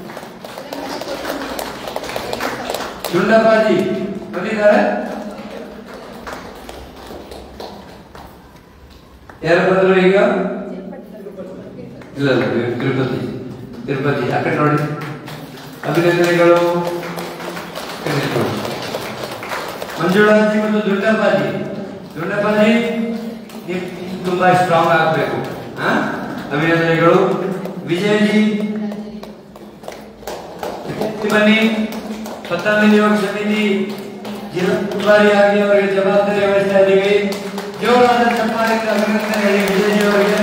ದುಂಡಪ್ಪ ಜಿ ಬಂದಿದ್ದಾರೆ ಯಾರು ಬಂದ್ರು ಈಗ ಇಲ್ಲ ಇಲ್ಲ ತಿರುಪತಿ ತಿರುಪತಿ ಆ ಕಡೆ ನೋಡಿ ಅಭಿನಂದನೆಗಳು ಕರೆದುಕೊಳ್ಳಿ. ಮಂಜುಳಾಜಿ ಮತ್ತು ದುಂಡಪ್ಪಾಜಿ ದುಂಡಪ್ಪಾಜಿ ನೀವು ತುಂಬಾ ಸ್ಟ್ರಾಂಗ್ ಆಗಬೇಕು ಅಭಿನಂದನೆಗಳು ವಿಜಯಜಿ ಬನ್ನಿ ಪತ್ತೊಂಬತ್ತು ಯೋಗ ಸಮಿತಿ ಜಿಲ್ಲಾ ಉಸ್ತುವಾರಿಯಾಗಿ ಅವರಿಗೆ ಜವಾಬ್ದಾರಿ ವಹಿಸ್ತಾ ಇದ್ದೀವಿ ಜೋರಾದ ಚಪ್ಪಾಳೆಯಿಂದ ಅಭಿನಂದನೆ ಹೇಳಿ ವಿಜಯಜಿ ಅವರಿಗೆ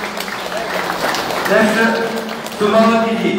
ನೆಕ್ಸ್ಟ್ ಸುಭಾವತಿ ಜಿ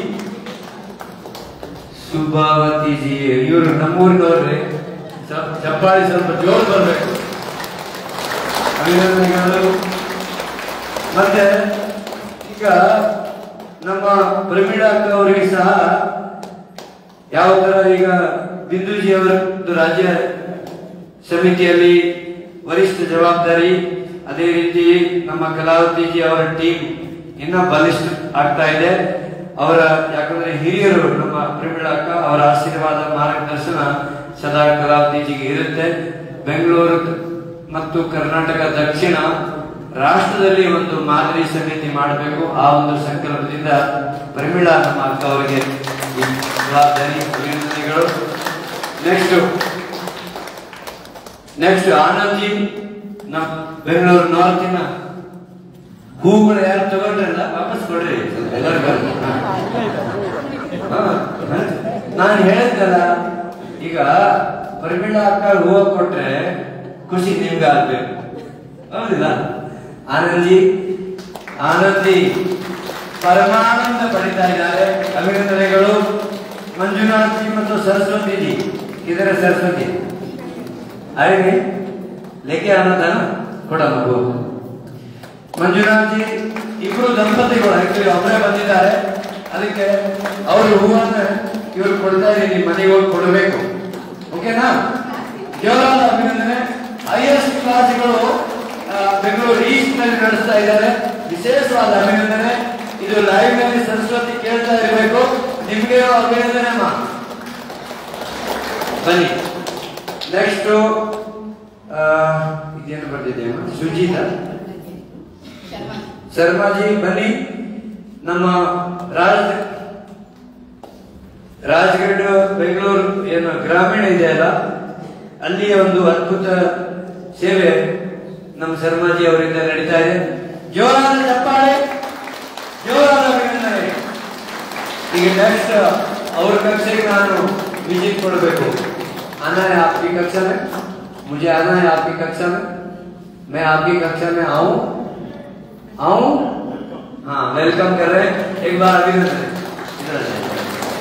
ಸುಭಾವತಿ ಜಿ ಇವರು ನಮ್ಮೂರಿನವ್ರೆ ಚ- ಚಪ್ಪಾಳಿ ಸ್ವಲ್ಪ ಜೋರು ಬರಬೇಕು ಅಭಿನಂದನೆಗಳು ಮತ್ತೆ ಈಗ ನಮ್ಮ ಪ್ರಮೀಳಾ ಅಕ್ಕ ಅವರಿಗೆ ಸಹ ಯಾವ ತರ ಈಗ ಬಿಂದುಜಿ ಅವರದ್ದು ರಾಜ್ಯ ಸಮಿತಿಯಲ್ಲಿ ವರಿಷ್ಠ ಜವಾಬ್ದಾರಿ ಅದೇ ರೀತಿ ನಮ್ಮ ಕಲಾವತಿಜಿ ಅವರ ಟೀಮ್ ಇನ್ನ ಬಲಿಷ್ಠ ಆಗ್ತಾ ಇದೆ ಅವರ ಯಾಕಂದ್ರೆ ಹಿರಿಯರು ನಮ್ಮ ಪ್ರಮೀಳಾ ಅಕ್ಕ ಅವರ ಆಶೀರ್ವಾದ ಮಾರ್ಗದರ್ಶನ ಸದಾ ಕಲಾವತಿಜಿಗೆ ಇರುತ್ತೆ ಬೆಂಗಳೂರು ಮತ್ತು ಕರ್ನಾಟಕ ದಕ್ಷಿಣ ರಾಷ್ಟ್ರದಲ್ಲಿ ಒಂದು ಮಾದರಿ ಸಮಿತಿ ಮಾಡಬೇಕು ಆ ಒಂದು ಸಂಕಲ್ಪದಿಂದ ಪ್ರಮೀಳಾ ನಮ್ಮ ಅಕ್ಕ ಅವರಿಗೆ ಈ ಜವಾಬ್ದಾರಿ ಅಭಿನಂದನೆಗಳು ನೆಕ್ಸ್ಟ್ ನೆಕ್ಸ್ಟ್ ಆನಂದ್ಜಿ ನಮ್ಮ ಬೆಂಗಳೂರು ನಾರ್ತಿನ ಹೂಗಳು ಯಾರು ತಗೊಂಡ್ರಲ್ಲ ವಾಪಸ್ ಕೊಡ್ರಿ ಎಲ್ಲರಿಗೂ ನಾನು ಹೇಳಿದ್ದಲ್ಲ ಈಗ ಪ್ರಮೀಳಾ ಅಕ್ಕ ಹೂವು ಕೊಟ್ರೆ ಖುಷಿ ನಿಮ್ಗೆ ಆಗ್ಬೇಕು ಹೌದಿಲ್ಲ ಆನಂದ್ಜಿ ಆನಂದಿ ಪರಮಾನಂದ ಪಡಿತಾ ಇದ್ದಾರೆ ಅಭಿನಂದನೆಗಳು ಮಂಜುನಾಥ್ ಜಿ ಮತ್ತು ಸರಸ್ವತಿ ಜಿ ಇದರ ಸರಸ್ವತಿ ಆಯ್ಕೆ ಲೆಕ್ಕೆ ಆನಂದನ ಕೊಡ ಮಗು ಮಂಜುನಾಥ್ ಜಿ ಇಬ್ರು ದಂಪತಿಗಳು ಆಕ್ಚುಲಿ ಅವರೇ ಬಂದಿದ್ದಾರೆ ಅದಕ್ಕೆ ಅವರು ಹೂವನ್ನ ಇವರು ಕೊಡ್ತಾ ಇದ್ದೀನಿ ಮನೆಗೆ ಹೋಗಿ ಕೊಡಬೇಕು ಓಕೆನಾ ಜೋರಾದ ಅಭಿನಂದನೆ ಐ ಎಸ್ ಕ್ಲಾಸ್ಗಳು ಬೆಂಗಳೂರು ಈಸ್ಟ್ ನಲ್ಲಿ ನಡೆಸ್ತಾ ಇದ್ದಾರೆ ವಿಶೇಷವಾದ ಅಭಿನಂದನೆ ಇದು ಲೈವ್ ನಲ್ಲಿ ಸರಸ್ವತಿ ಕೇಳ್ತಾ ಇರಬೇಕು ನಿಮ್ಗೆ ಅಭಿನಂದನೆ ಅಮ್ಮ ಬನ್ನಿ ನೆಕ್ಸ್ಟ್ ಇದೇನು ಬರ್ತಿದೆಯಮ್ಮ ಸುಜೀತ ಶರ್ಮಾಜಿ ಬನ್ನಿ ನಮ್ಮ ರಾಜ್ ರಾಜ್ಗಢ ಬೆಂಗಳೂರು ಏನು ಗ್ರಾಮೀಣ ಇದೆಯಲ್ಲ ಅಲ್ಲಿಯ ಒಂದು ಅದ್ಭುತ ಸೇವೆ ನಮ್ಮ ಶರ್ಮಾಜಿ ಅವರಿಂದ ನಡೀತಾ ಇದೆ ಜೋರಾದ ಚಪ್ಪಾಳೆ ಜೋರಾದ ಅಭಿನಂದನೆ ಈಗ ನೆಕ್ಸ್ಟ್ ಅವ್ರ ಕಕ್ಷೆಗೆ ನಾನು ವಿಸಿಟ್ ಕೊಡಬೇಕು आना है आपकी कक्षा में मुझे आना है आपकी कक्षा में मैं आपकी कक्षा में आऊं आऊं हाँ वेलकम कर रहे हैं एक बार अभिनंदन इधर आ जाइए।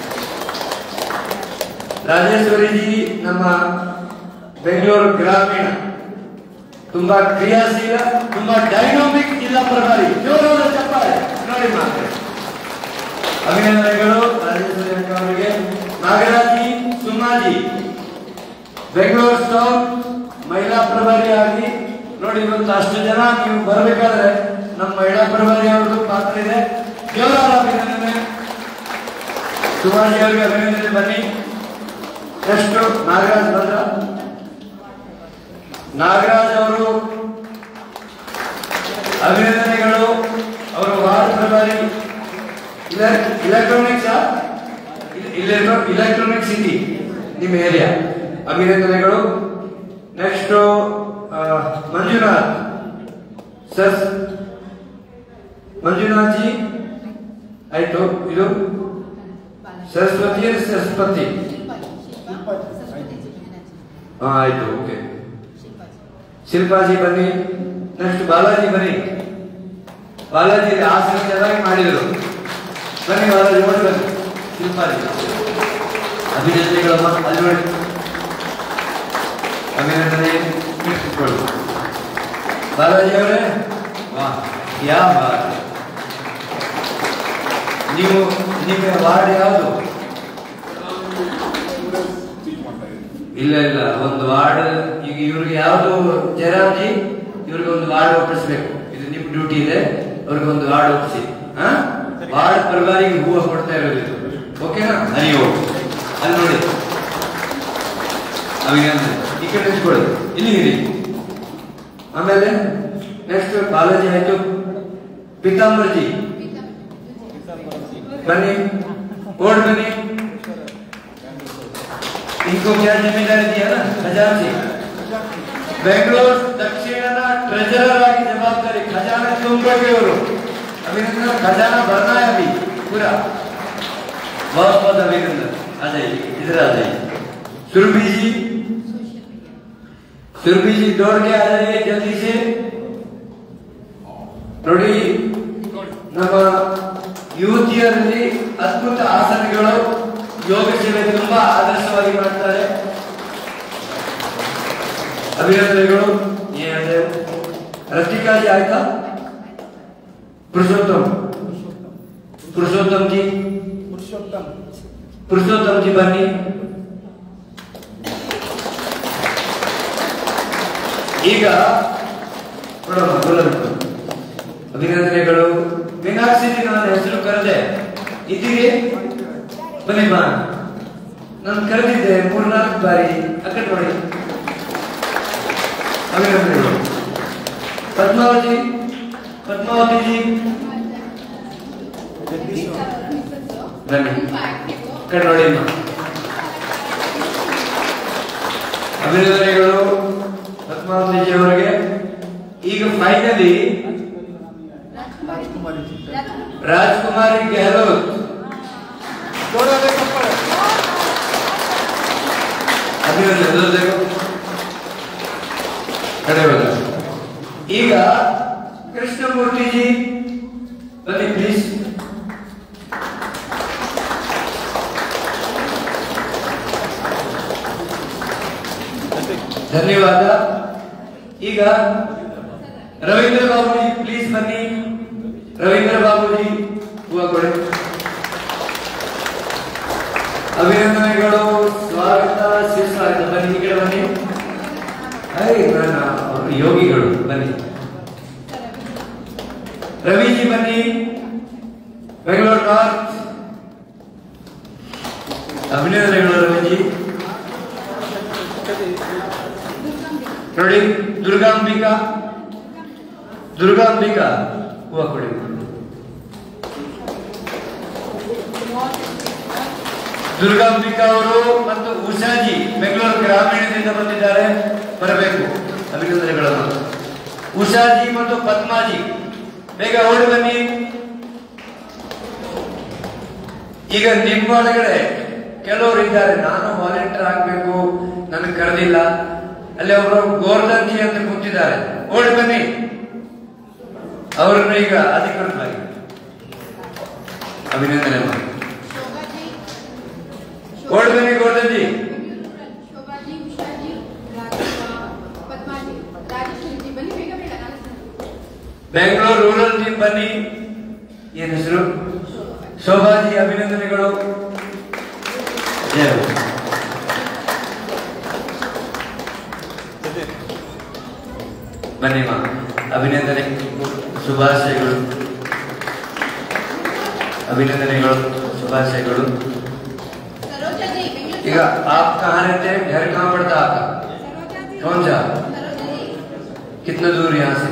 ರಾಜೇಶ್ವರಿ ಜಿ ನಮ್ಮ ಬೆಂಗಳೂರು ಗ್ರಾಮೀಣ ತುಂಬಾ ಕ್ರಿಯಾಶೀಲ ತುಂಬಾ ಡೈನಾಮಿಕ್ ಜಿಲ್ಲಾ ಪ್ರಭಾರಿ ಜೋರಾದ ಚಪ್ಪಾಳೆ ನೋಡಿ ಮಾತ್ರ ಅಭಿನಂದನೆಗಳು ರಾಜೇಶ್ವರಿ ಅಕ್ಕ ಅವರಿಗೆ ನಾಗರಾಜಿ ಸುಮಾಜಿ ಬೆಂಗಳೂರು ಟೌನ್ ಮಹಿಳಾ ಪ್ರಭಾರಿಯಾಗಿ ನೋಡಿ ಇವತ್ತು ಅಷ್ಟು ಜನ ನೀವು ಬರಬೇಕಾದ್ರೆ ನಮ್ಮ ಮಹಿಳಾ ಪ್ರಭಾರಿ ಅವ್ರದ್ದು ಪಾತ್ರ ಇದೆ ಜೋರಾದ ಅಭಿನಂದನೆ ಸುಮಾಜಿ ಅವರಿಗೆ ಅಭಿನಂದನೆ ಬನ್ನಿ ಎಷ್ಟು ನಾಗರಾಜ್ ಬಂದ್ರ ನಾಗರಾಜ್ ಅವರು ಅಭಿನಂದನೆಗಳು ಅವರು ವಾರ್ಡ್ ಪ್ರಭಾರಿ ಇಲೆಕ್ಟ್ರಾನಿಕ್ಸ್ ಇಲೆಕ್ಟ್ರಾನಿಕ್ ಸಿಟಿ ನಿಮ್ಮ ಏರಿಯಾ ಅಭಿನಂದನೆಗಳು ನೆಕ್ಸ್ಟ್ ಮಂಜುನಾಥ್ ಸರ್ ಮಂಜುನಾಥ್ ಜಿ ಆಯ್ತು ಇದು ಸರಸ್ವತಿ ಸರಸ್ವತಿ ಹಾ ಆಯ್ತು ಓಕೆ ಶಿಲ್ಪಾಜಿ ಬನ್ನಿ ನೆಕ್ಸ್ಟ್ ಬಾಲಾಜಿ ಬನ್ನಿ ಬಾಲಾಜಿ ಆಸನ ಚೆನ್ನಾಗಿ ಮಾಡಿದರು ಬನ್ನಿ ಬಾಲಾಜಿ ನೋಡಿ ಬನ್ನಿ ಶಿಲ್ಪಾಜಿ ಅಭಿನಂದನೆಗಳಮ್ಮ ಅಲ್ಲಿ ನೋಡಿ ಅಭಿನಂದನೆ ಕೂತ್ಕೊಳ್ಳಿ ಬಾಲಾಜಿ ಅವರೇ ವಾ ಯಾ ಬಾತ್ ನೀವು ನಿಮ್ಮ ವಾರ್ಡ್ ಯಾವುದು ಇಲ್ಲ ಇಲ್ಲ ಒಂದು ವಾರ್ಡ್ ಈಗ ಇವ್ರಿಗೆ ಯಾವುದು ಜಯರಾಮ್ಜಿ ಇವ್ರಿಗೆ ಒಂದು ವಾರ್ಡ್ ಒಪ್ಪಿಸ್ಬೇಕು ಇದು ನಿಮ್ ಡ್ಯೂಟಿ ಇದೆ ಅವ್ರಿಗೆ ಒಂದು ವಾರ್ಡ್ ಒಪ್ಪಿಸಿ ಹಾ ವಾರ್ಡ್ ಪ್ರಭಾರಿಗೆ ಹೂವು ಕೊಡ್ತಾ ಇರೋದು ಇದು ಓಕೆನಾ ಹರಿ ಓಂ ಅಲ್ಲಿ ನೋಡಿ ಅಭಿನಂದನೆ ಈ ಕಡೆ ನಿಂತ್ಕೊಳ್ಳಿ ಇಲ್ಲಿ ಇರಿ ಆಮೇಲೆ ನೆಕ್ಸ್ಟ್ ಬಾಲಾಜಿ ಆಯ್ತು ಪಿತಾಂಬರ್ಜಿ ಬನ್ನಿ ಓಡ್ ಬನ್ನಿ इनको क्या जिम्मेदारी दिया ना खजांची ಬೆಂಗಳೂರು ದಕ್ಷಿಣದ ಟ್ರೆಜರರ್ ಆಗಿ ಜವಾಬ್ದಾರಿ ಖಜಾನೆ ತುಂಬಬೇಕು अभिनंदन खजाना भरना है अभी पूरा बहुत बहुत अभिनंदन आ जाइए इधर आ जाइए सुरभि जी सुरभि जी दौड़ के आ जाइए जल्दी से ನೋಡಿ ನಮ್ಮ ಯುವತಿಯರಲ್ಲಿ ಅದ್ಭುತ ಆಸನಗಳು ಯೋಗ ಸೇವೆ ತುಂಬಾ ಆದರ್ಶವಾಗಿ ಮಾಡ್ತಾರೆ ಅಭಿನಂದನೆಗಳು ಏನಿದೆ ರತಿಕಾಜಿ ಆಯ್ತಾ पुरुषोत्तम पुरुषोत्तम जी पुरुषोत्तम जी बन्नी ಈಗ ನೋಡಮ್ಮ ಗೊಲ್ಲಬೇಕು ಅಭಿನಂದನೆಗಳು ಮೀನಾಕ್ಷಿ ಜಿ ನನ್ನ ಹೆಸರು ಕರೆದೆ ಇದ್ದೀರಿ ಬನ್ನಿ ಬಾ ನಾನು ಕರೆದಿದ್ದೆ ಮೂರ್ನಾಲ್ಕು ಬಾರಿ ಆ ಕಡೆ ನೋಡಿ ಅಭಿನಂದನೆಗಳು ಪದ್ಮಾವತಿ ಪದ್ಮಾವತಿ ಜಿ ಬನ್ನಿ ಈ ಕಡೆ ನೋಡಿ ಅಮ್ಮ ಅಭಿನಂದನೆಗಳು ಪದ್ಮಾವತಿ ಜಿ ಅವರಿಗೆ ಈಗ ಫೈನಲಿ ರಾಜ್ಕುಮಾರಿ ಗೆಹ್ಲೋತ್ ಅಭಿನಂದನೆ ಕಡೆ ಹೋದ ಈಗ ಕೃಷ್ಣಮೂರ್ತಿ ಜಿ ಬನ್ನಿ ಪ್ಲೀಸ್ ಧನ್ಯವಾದ ಈಗ ರವೀಂದ್ರ ಬಾಬುಜಿ ಪ್ಲೀಸ್ ಬನ್ನಿ ರವೀಂದ್ರ ಬಾಬುಜಿ ಹೂವ ಕೊಡಿ ಅಭಿನಂದನೆಗಳು ಸ್ವಾಗತ ಸುಸ್ವಾಗತ ಬನ್ನಿ ಈ ಕಡೆ ಬನ್ನಿ ಐ ನನ್ನ ಅವ್ರು ಯೋಗಿಗಳು ಬನ್ನಿ ರವಿಜಿ ಬನ್ನಿ ಬೆಂಗಳೂರು ನಾರ್ತ್ ಅಭಿನಂದನೆಗಳು ರವಿಜಿ ನೋಡಿ ದುರ್ಗಾಂಬಿಕಾ ದುರ್ಗಾಂಬಿಕಾ ಹೂವ ಕೊಡಿ ದುರ್ಗಾಂಬಿಕಾ ಅವರು ಮತ್ತು ಉಷಾಜಿ ಬೆಂಗಳೂರು ಗ್ರಾಮೀಣದಿಂದ ಬಂದಿದ್ದಾರೆ ಬರಬೇಕು ಅಭಿನಂದನೆಗಳನ್ನು ಉಷಾಜಿ ಮತ್ತು ಪದ್ಮಾಜಿ ಬೇಗ ಓಡಿ ಬನ್ನಿ ಈಗ ನಿಮ್ಮೊಳಗಡೆ ಕೆಲವರು ಇದ್ದಾರೆ ನಾನು ವಾಲಂಟಿಯರ್ ಆಗ್ಬೇಕು ನನಗೆ ಕರೆದಿಲ್ಲ ಅಲ್ಲಿ ಅವರು ಗೋರ್ಧನ್ ಜಿ ಅಂತ ಕೂತಿದ್ದಾರೆ ಓಡಿ ಬನ್ನಿ ಅವರನ್ನು ಈಗ ಅಧಿಕೃತವಾಗಿ ಅಭಿನಂದನೆ ಮಾಡಿ शोभाजी ಓಡಿ ಬನ್ನಿ ಗೋರ್ಧನ್ ಜಿ शोभाजी उषाजी राज- पद्माजी राजेश्वरी जी ಬನ್ನಿ ಬೇಗ ಬೇಗ ನಾನು ಬೆಂಗಳೂರು ರೂರಲ್ ಟೀಮ್ ಬನ್ನಿ ಏನ್ ಹೆಸರು ಶೋಭಾಜಿ ಅಭಿನಂದನೆಗಳು ಜಯ ಹೋ. ಬನ್ನಿ ಮಾ ಅಭಿನಂದನೆ ಶುಭಾಶಯಗಳು ಅಭಿನಂದನೆಗಳು ಶುಭಾಶಯಗಳು सरोजा जी बेंगलुरु ಈಗ आप कहाँ रहते हैं घर कहाँ पड़ता है आपका सरोजा जी कौन सा सरोजा जी कितना दूर यहाँ से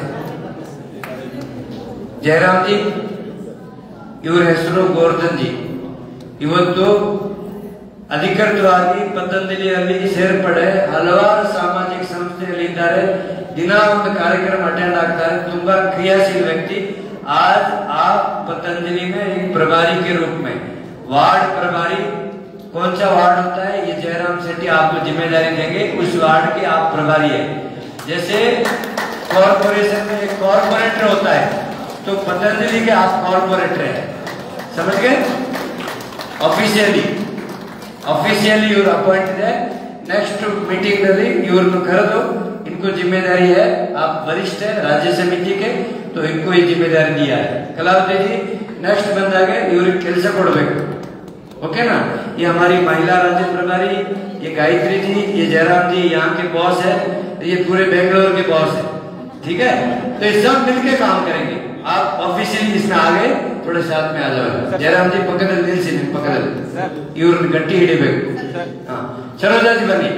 ಜಯರಾಮ್ ಜಿ ಇವರ ಹೆಸರು ಗೋರ್ಧನ್ ಜಿ ಇವತ್ತು ಅಧಿಕೃತವಾಗಿ ಪತಂಜಲಿಯಲ್ಲಿ ಸೇರ್ಪಡೆ ಹಲವಾರು ಸಾಮಾಜಿಕ ಸಂಸ್ಥೆಯಲ್ಲಿ ಇದ್ದಾರೆ ದಿನ ಒಂದು ಕಾರ್ಯಕ್ರಮ ಅಟೆಂಡ್ ಆಗ್ತಾರೆ ತುಂಬಾ क्रियाशील व्यक्ति आज आप पतंजलि में एक प्रभारी के रूप में वार्ड प्रभारी कौन सा वार्ड होता है ये जयराम शेट्टी आपको जिम्मेदारी देंगे उस वार्ड के आप प्रभारी है जैसे कॉरपोरेशन में एक कॉरपोरेटर होता है तो पतंजलि के आप कॉरपोरेटर है समझ गए ऑफिशियली ऑफिशियली ಇವರು ಅಪಾಯಿಂಟ್ ಇದೆ ನೆಕ್ಸ್ಟ್ मीटिंग ನಲ್ಲಿ ಇವ್ರನ್ನು ಕರೆದು इनको जिम्मेदारी है आप वरिष्ठ है राज्य समिति के तो इनको ये जिम्मेदारी दिया है कलावती जी नेक्स्ट ಬಂದಾಗ ಇವ್ರಿಗೆ ಕೆಲಸ ಕೊಡಬೇಕು ओके ना ये हमारी महिला राज्य प्रभारी ये गायत्री जी ये जयराम जी यहाँ के बॉस है ये पूरे बेंगलोर के बॉस है ठीक है तो ये सब मिलके काम करेंगे आप ऑफिशियली इसमें आ गए थोड़े साथ में आ जाओ जयराम जी ಪಕ್ಕದಲ್ಲಿ ನಿಲ್ಸಿ ನಿಮ್ ಪಕ್ಕದಲ್ಲಿ ಇವ್ರನ್ನ ಗಟ್ಟಿ ಹಿಡಿಬೇಕು ಹಾ ಸರೋಜಾಜಿ ಬನ್ನಿ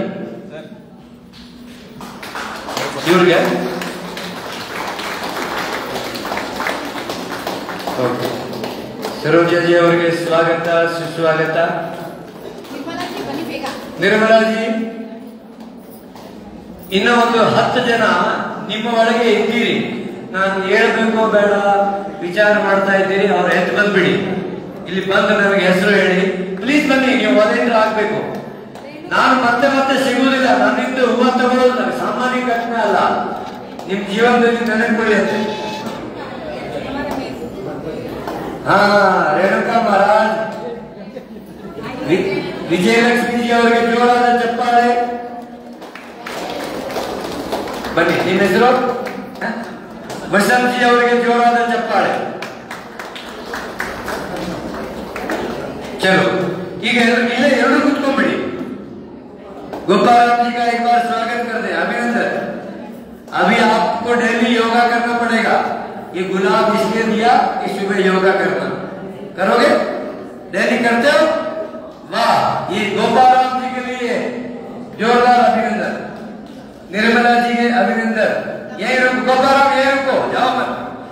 ಇವ್ರಿಗೆ ಓಕೆ ಸರೋಜಾಜಿ ಅವರಿಗೆ ಸ್ವಾಗತ ಸುಸ್ವಾಗತ ನಿರ್ಮಲಾ ಜಿ ಬನ್ನಿ ಬೇಗ ನಿರ್ಮಲಾಜಿ ಇನ್ನ ಒಂದು ಹತ್ತು ಜನ ನಿಮ್ಮ ಒಳಗೆ ಇದ್ದೀರಿ ನಾನು ಹೇಳ್ಬೇಕೋ ಬೇಡ ವಿಚಾರ ಮಾಡ್ತಾ ಇದ್ದೀರಿ ಅವ್ರು ಎದ್ದು ಬಂದ್ಬಿಡಿ ಇಲ್ಲಿ ಬಂದು ನನಗೆ ಹೆಸರು ಹೇಳಿ ಪ್ಲೀಸ್ ಬನ್ನಿ ನೀವು ವಾಲಂಟಿಯರ್ ಆಗ್ಬೇಕು ನಾನು ಮತ್ತೆ ಮತ್ತೆ ಸಿಗುವುದಿಲ್ಲ ನನ್ನಿಂದ ಹೂವ ತಗೊಳ್ಳೋದು ನನಗೆ ಸಾಮಾನ್ಯ ಘಟನೆ ಅಲ್ಲ ನಿಮ್ ಜೀವನದಲ್ಲಿ ನೆನಪುಳಿ ಅಂತ ಹಾ ರೇಣುಕಾ ಮಹಾರಾಜ್ ವಿ- ವಿಜಯಲಕ್ಷ್ಮಿ ಜಿ ಅವರಿಗೆ ಜೋರಾದ ಚಪ್ಪಾಳೆ ಬನ್ನಿ ನಿಮ್ಮ ಹೆಸರು ಹ? ವಸಂತ್ ಜಿ ಅವರಿಗೆ ಜೋರಾದ ಚಪ್ಪಾಳೆ ಚಲೋ ಈಗ ಎಲ್ರು- ಇಲ್ಲೇ ಎರಡು ಕುತ್ಕೊಂಡ್ಬಿಡಿ गोपाल जी का एक बार स्वागत कर दे अभिनंदन अभी आपको डेली योगा करना पड़ेगा ये गुलाब इसलिए दिया कि सुबह योगा करना करोगे डेली करते हो वाह ये गोपाल राम जी के लिए जोरदार अभिनंदन निर्मला जी के अभिनंदन यही रुको गोपाल राम यही रुको जाओ मत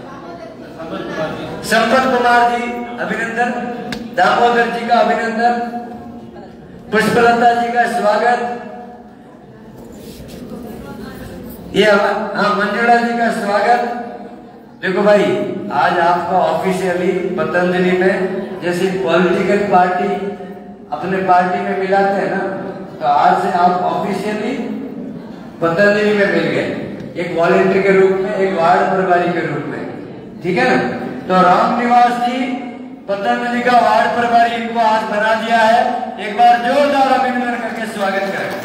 संपत कुमार जी अभिनंदन दामोदर जी का अभिनंदन पुष्पलता जी का स्वागत ये हम- हाँ मंजुला जी का स्वागत देखो भाई आज आपका ऑफिशियली पतंजलि में जैसे पॉलिटिकल पार्टी अपने पार्टी में मिलाते हैं ना तो आज से आप ऑफिशियली पतंजलि में मिल गए एक वॉलेंटियर के रूप में एक वार्ड प्रभारी के रूप में ठीक है ना तो राम निवास जी पतंजलि का वार्ड प्रभारी इनको आज बना दिया है एक बार जोरदार अभिनंदन करके स्वागत करें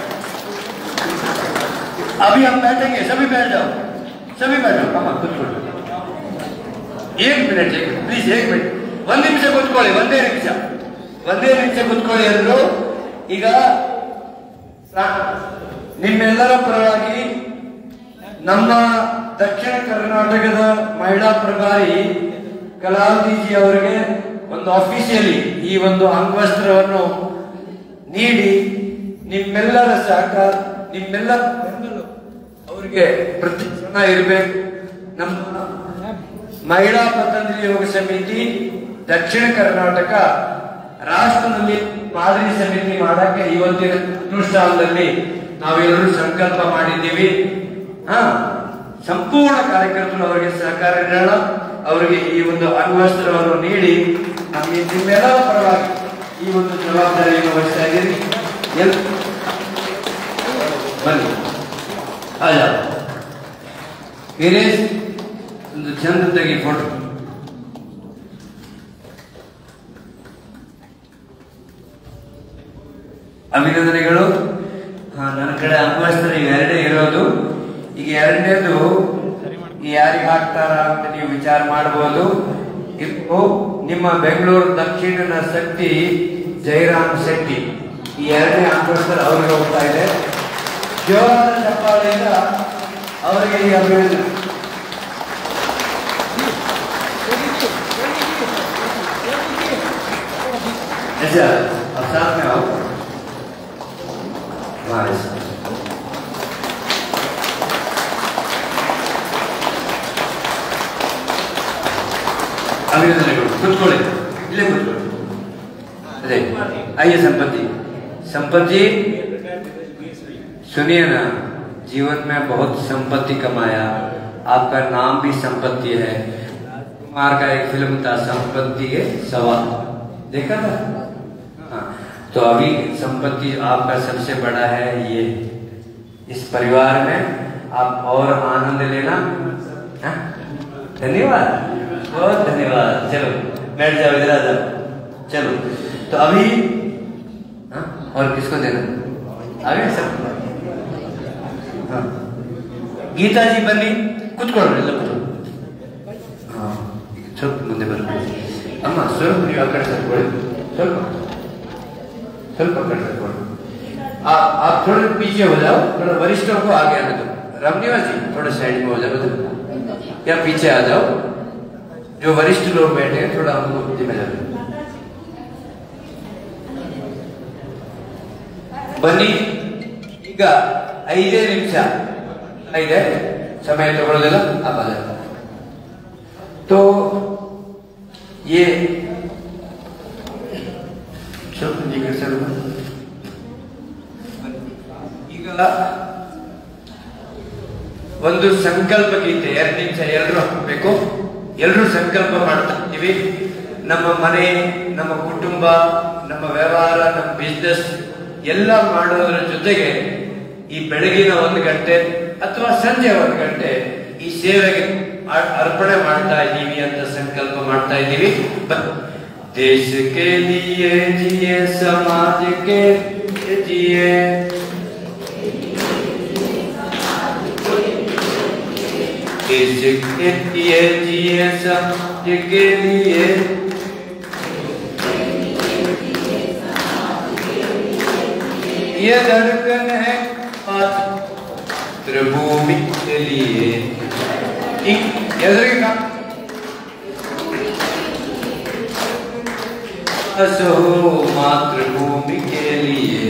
अभी हम बैठेंगे सभी बैठ जाओ सभी बैठो हाँ बिल्कुल एक ಮಿನಿಟ್ ಪ್ಲೀಸ್ एक ಮಿನಿಟ್ ಒಂದ್ ನಿಮಿಷ ಕೂತ್ಕೊಳ್ಳಿ ಒಂದೇ ನಿಮಿಷ ಒಂದೇ ನಿಮಿಷ ಕೂತ್ಕೊಳ್ಳಿ ಎಲ್ಲರೂ ಈಗ ರಾ- ನಿಮ್ಮೆಲ್ಲರ ಪರವಾಗಿ ನಮ್ಮ ದಕ್ಷಿಣ ಕರ್ನಾಟಕದ ಮಹಿಳಾ ಪ್ರಭಾರಿ ಕಲಾವತಿಜಿ ಅವರಿಗೆ ಒಂದು ಅಫಿಷಿಯಲಿ ಈ ಒಂದು ಅಂಗವಸ್ತ್ರವನ್ನು ನೀಡಿ ನಿಮ್ಮೆಲ್ಲರ ಸಹಕಾರ ನಿಮ್ಮೆಲ್ಲರ ಬೆಂಬಲ ಅವರಿಗೆ ಪ್ರತಿ ಕ್ಷಣ ಇರಬೇಕು ನಮ್ಮ ಮಹಿಳಾ ಪತಂಜಲಿ ಯೋಗ ಸಮಿತಿ ದಕ್ಷಿಣ ಕರ್ನಾಟಕ ರಾಷ್ಟ್ರದಲ್ಲಿ ಮಾದರಿ ಸಮಿತಿ ಮಾಡಕ್ಕೆ ಇವತ್ತಿನ ಅನುಷ್ಠಾನದಲ್ಲಿ ನಾವೆಲ್ಲರೂ ಸಂಕಲ್ಪ ಮಾಡಿದ್ದೀವಿ ಹಾ ಸಂಪೂರ್ಣ ಕಾರ್ಯಕರ್ತರು ಅವರಿಗೆ ಸಹಕಾರ ನೀಡೋಣ ಅವರಿಗೆ ಈ ಒಂದು ಅಣ್ವಸ್ತ್ರವನ್ನು ನೀಡಿ ನಮಗೆ ನಿಮ್ಮೆಲ್ಲರ ಪರವಾಗಿ ಈ ಒಂದು ಜವಾಬ್ದಾರಿಯನ್ನು ವಹಿಸ್ತಾ ಇದ್ದೀರಿ ಎಲ್ ಬನ್ನಿ ಆಜಾ ವೀರೇಶ್ ಒಂದು ಚಂದ ತೆಗಿ ಫೋಟೋ ಅಭಿನಂದನೆಗಳು ಹಾ, ನನ್ನ ಕಡೆ ಅಂಗವಸ್ತ್ರ ಇವೆರಡೇ ಇರೋದು ಈಗ ಎರಡನೇದು ಯಾರಿಗೆ ಹಾಕ್ತಾರ ಅಂತ ನೀವು ವಿಚಾರ ಮಾಡಬಹುದು ಇದು ನಿಮ್ಮ ಬೆಂಗಳೂರು ದಕ್ಷಿಣದ ಶಕ್ತಿ ಜಯರಾಮ್ ಶೆಟ್ಟಿ ಈ ಎರಡನೇ ಅಂಗವಸ್ತ್ರ ಅವ್ರಿಗೆ ಹೋಗ್ತಾ ಇದೆ ಜೋರಾದ ಚಪ್ಪಾಳೆಯಿಂದ ಅವರಿಗೆ ಈ ಅಭಿನಂದನೆ अच्छा अब साथ में आओ हमारे साथ ಅಭಿನಂದನೆಗಳು ಕೂತ್ಕೊಳ್ಳಿ ಇಲ್ಲೇ ಕೂತ್ಕೊಳ್ಳಿ ಅದೇ आइए संपत्ति संपत्ति सुनिए ना जीवन में बहुत संपत्ति कमाया आपका नाम भी संपत्ति है कुमार का एक फिल्म था संपत्ति के सवाल देखा था हाँ तो अभी संपत्ति आपका सबसे बड़ा है ये इस परिवार में आप और आनंद लेना हाँ? धन्यवाद बहुत धन्यवाद चलो बैठ जाओ इधर आ जाओ चलो तो अभी हाँ? और किसको देना अभी सब हाँ ಗೀತಾ ಜಿ ಬನ್ನಿ ಕುತ್ಕೊಳ್ಳಿ ಎಲ್ಲ ಕುತ್ಕೊಳ್ಳಿ ಹಾ ಈಗ ಸ್ವಲ್ಪ ಮುಂದೆ ಬರ್ಬೇಡಿ ಅಮ್ಮ ಸ್ವಲ್ಪ ನೀವು ಆ ಕಡೆ ಸರ್ಕೊಳ್ಳಿ ಸ್ವಲ್ಪ ಸ್ವಲ್ಪ ಆ ಕಡೆ ಸರ್ಕೊಳ್ಳಿ आप आप थोड़े पीछे हो जाओ थोड़ा वरिष्ठों को आगे आने दो रामनिवास जी थोड़ा साइड में हो जाओ उधर या पीछे आ जाओ जो वरिष्ठ लोग बैठे हैं थोड़ा हम लोग धीमे जाओ ಬನ್ನಿ ಈಗ ಐದೇ ನಿಮಿಷ ಇದೆ ಸಮಯ ತಗೊಳ್ಳೋದಿಲ್ಲ ಆಪದ तो ये ಸ್ವಲ್ಪ ಈ ಕಡೆ ಸರ್ ಈಗ ಒಂದು ಸಂಕಲ್ಪ ಗೀತೆ ಎರಡು ನಿಮಿಷ ಎಲ್ಲರೂ ಹಾಕಬೇಕು ಎಲ್ಲರೂ ಸಂಕಲ್ಪ ಮಾಡ್ತಾ ಇದ್ದೀವಿ ನಮ್ಮ ಮನೆ ನಮ್ಮ ಕುಟುಂಬ ನಮ್ಮ ವ್ಯವಹಾರ ನಮ್ಮ ಬಿಸ್ನೆಸ್ ಎಲ್ಲ ಮಾಡೋದ್ರ ಜೊತೆಗೆ ಈ ಬೆಳಗಿನ ಒಂದು ಗಂಟೆ ಅಥವಾ ಸಂಜೆ ಒಂದು ಗಂಟೆ ಈ ಸೇವೆಗೆ ಅರ್- ಅರ್ಪಣೆ ಮಾಡ್ತಾ ಇದ್ದೀವಿ ಅಂತ ಸಂಕಲ್ಪ ಮಾಡ್ತಾ ಇದ್ದೀವಿ ಬ- ದೇಶ ಕೆ ಲಿಯೇ ಜಿಯೇ ಸಮಾಜ ಕೆ ಲಿಯೇ ಜಿಯೇ देश के लिए जिए समाज के लिए ये धड़कन है मातृभूमि के लिए एक- ಎದುರಿಗೆ असो मातृभूमि के लिए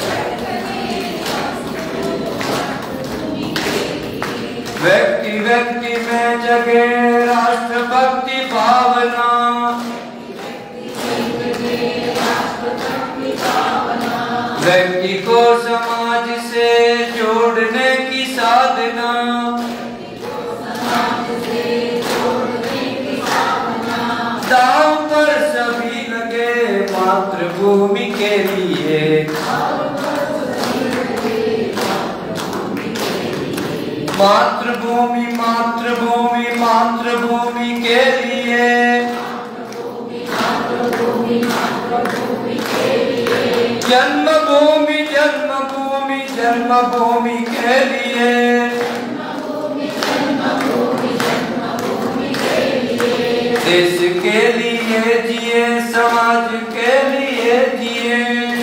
व्यक्ति व्यक्ति में जगे राष्ट्रभक्ति भावना व्यक्ति को समाज से जोड़ने की साधना दाव पर सभी लगे मातृभूमि के लिए मातृभूमि मातृभूमि मातृभूमि के लिए जन्मभूमि जन्मभूमि जन्मभूमि के लिए देश के लिए जिए समाज के लिए जिए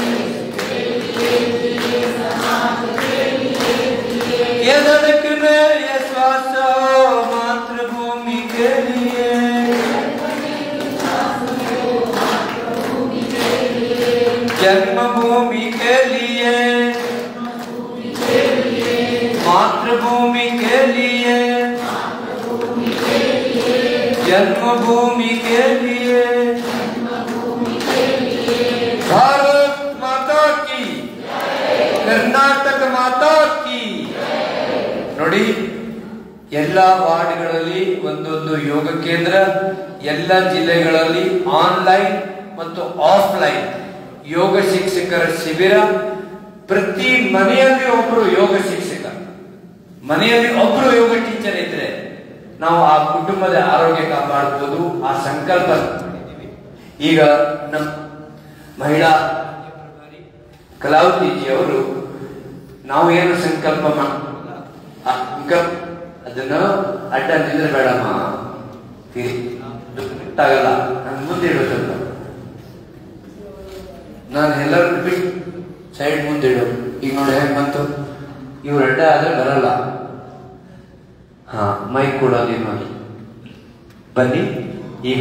ये धड़कने ये श्वास मातृभूमि के लिए जन्मभूमि के लिए मातृभूमि के लिए जन्मभूमि के लिए भारत माता की ಕರ್ನಾಟಕ ಮಾತಾ ಕಿ ನೋಡಿ ಎಲ್ಲ ವಾರ್ಡ್ಗಳಲ್ಲಿ ಒಂದೊಂದು ಯೋಗ ಕೇಂದ್ರ ಎಲ್ಲ ಜಿಲ್ಲೆಗಳಲ್ಲಿ ಆನ್ಲೈನ್ ಮತ್ತು ಆಫ್ಲೈನ್ ಯೋಗ ಶಿಕ್ಷಕರ ಶಿಬಿರ ಪ್ರತಿ ಮನೆಯಲ್ಲಿ ಒಬ್ರು ಯೋಗ ಶಿಕ್ಷಕ ಮನೆಯಲ್ಲಿ ಒಬ್ರು ಯೋಗ ಟೀಚರ್ ಇದ್ರೆ ನಾವು ಆ ಕುಟುಂಬದ ಆರೋಗ್ಯ ಕಾಪಾಡಬಹುದು ಆ ಸಂಕಲ್ಪ ಮಾಡಿದ್ದೀವಿ. ಈಗ ನಮ್ಮ ಮಹಿಳಾ ಕಲಾವತಿಜಿ ಅವರು ನಾವು ಏನು ಸಂಕಲ್ಪ ಮಾ- ಆ ಸಂಕಲ್ಪ ಅದನ್ನ ಅಡ್ಡ ನಿದ್ರೆ ಬೇಡಮ್ಮ ಆಗಲ್ಲ ನಾನು ಮುಂದೆ ಇಡೋ ಸ್ವಲ್ಪ ನಾನು ಎಲ್ಲರೂ ಬಿಟ್ಟು ಸೈಡ್ ಮುಂದೆ ಇಡು ಈಗ ನೋಡಿ ಹೇಗೆ ಬಂತು ಇವ್ರ ಅಡ್ಡ ಆದ್ರೆ ಬರಲ್ಲ ಹಾ ಮೈಕ್ ಕೊಡೋದು ನೋಡಿ ಬನ್ನಿ ಈಗ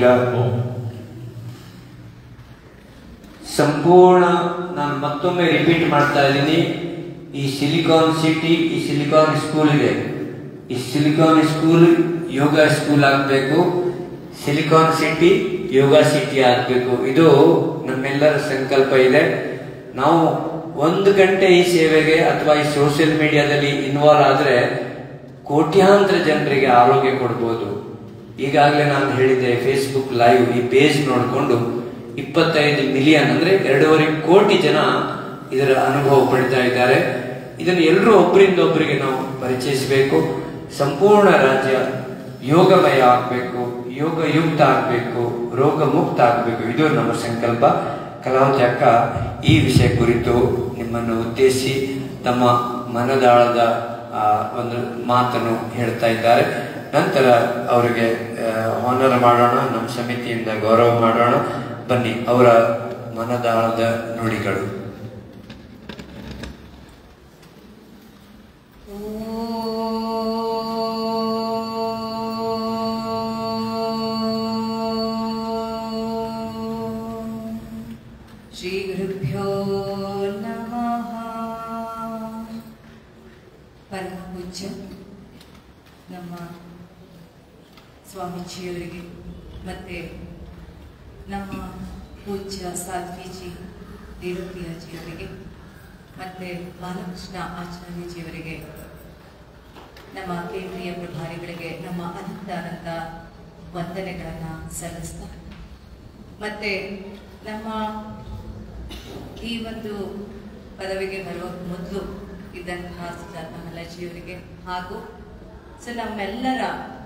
ಸಂಪೂರ್ಣ ನಾನು ಮತ್ತೊಮ್ಮೆ ರಿಪೀಟ್ ಮಾಡ್ತಾ ಇದ್ದೀನಿ ಈ ಸಿಲಿಕಾನ್ ಸಿಟಿ ಈ ಸಿಲಿಕಾನ್ ಸ್ಕೂಲ್ ಇದೆ ಈ ಸಿಲಿಕಾನ್ ಸ್ಕೂಲ್ ಯೋಗ ಸ್ಕೂಲ್ ಆಗಬೇಕು ಸಿಲಿಕಾನ್ ಸಿಟಿ ಯೋಗ ಸಿಟಿ ಆಗಬೇಕು ಇದು ನಮ್ಮೆಲ್ಲರ ಸಂಕಲ್ಪ ಇದೆ ನಾವು ಒಂದು ಗಂಟೆ ಈ ಸೇವೆಗೆ ಅಥವಾ ಈ ಸೋಷಿಯಲ್ ಮೀಡಿಯಾದಲ್ಲಿ ಇನ್ವಾಲ್ವ್ ಆದ್ರೆ ಕೋಟ್ಯಾಂತರ ಜನರಿಗೆ ಆರೋಗ್ಯ ಕೊಡ್ಬೋದು ಈಗಾಗಲೇ ನಾನು ಹೇಳಿದ್ದೆ ಫೇಸ್ಬುಕ್ ಲೈವ್ ಈ ಪೇಜ್ ನೋಡಿಕೊಂಡು ಇಪ್ಪತ್ತೈದು ಮಿಲಿಯನ್ ಅಂದ್ರೆ ಎರಡೂವರೆ ಕೋಟಿ ಜನ ಇದರ ಅನುಭವ ಪಡಿತಾ ಇದ್ದಾರೆ ಇದನ್ನು ಎಲ್ಲರೂ ಒಬ್ಬರಿಂದ ಒಬ್ಬರಿಗೆ ನಾವು ಪರಿಚಯಿಸಬೇಕು ಸಂಪೂರ್ಣ ರಾಜ್ಯ ಯೋಗಮಯ ಆಗಬೇಕು ಯೋಗ ಯುಕ್ತ ಆಗಬೇಕು ರೋಗ ಮುಕ್ತ ಆಗಬೇಕು ಇದು ನಮ್ಮ ಸಂಕಲ್ಪ ಕಲಾವತಿ ಅಕ್ಕ ಈ ವಿಷಯ ಕುರಿತು ನಿಮ್ಮನ್ನು ಉದ್ದೇಶಿಸಿ ತಮ್ಮ ಮನದಾಳದ ಆ, ಒಂದು ಮಾತನ್ನು ಹೇಳ್ತಾ ಇದ್ದಾರೆ ನಂತರ ಅವರಿಗೆ ಹಾನರ್ ಮಾಡೋಣ ನಮ್ಮ ಸಮಿತಿಯಿಂದ ಗೌರವ ಮಾಡೋಣ ಬನ್ನಿ ಅವರ ಮನದಾಳದ ನುಡಿಗಳು ಶ್ರೀಗುರುಭ್ಯೋ ನಮಃ ಪರಮ ಪೂಜ್ಯ ನಮ್ಮ ಸ್ವಾಮೀಜಿಯವರಿಗೆ ಮತ್ತು ನಮ್ಮ ಪೂಜ್ಯ ಸಾಧ್ವೀಜಿ ರೇವತಿಯಾಜಿಯವರಿಗೆ ಮತ್ತು ಬಾಲಕೃಷ್ಣ ಆಚಾರ್ಯಜಿಯವರಿಗೆ ನಮ್ಮ ಕೇಂದ್ರೀಯ ಪ್ರಭಾರಿಗಳಿಗೆ ನಮ್ಮ ಅನಂತ ಅನಂತ ವಂದನೆಗಳನ್ನು ಸಲ್ಲಿಸ್ತಾ ಮತ್ತೆ ನಮ್ಮ ಈ ಒಂದು ಪದವಿಗೆ ಬರುವ ಮೊದಲು ಇದ್ದಂತಹ ಸುಜಾತ ಮಲ್ಲಾಜಿಯವರಿಗೆ ಹಾಗೂ ಸೊ ನಮ್ಮೆಲ್ಲರ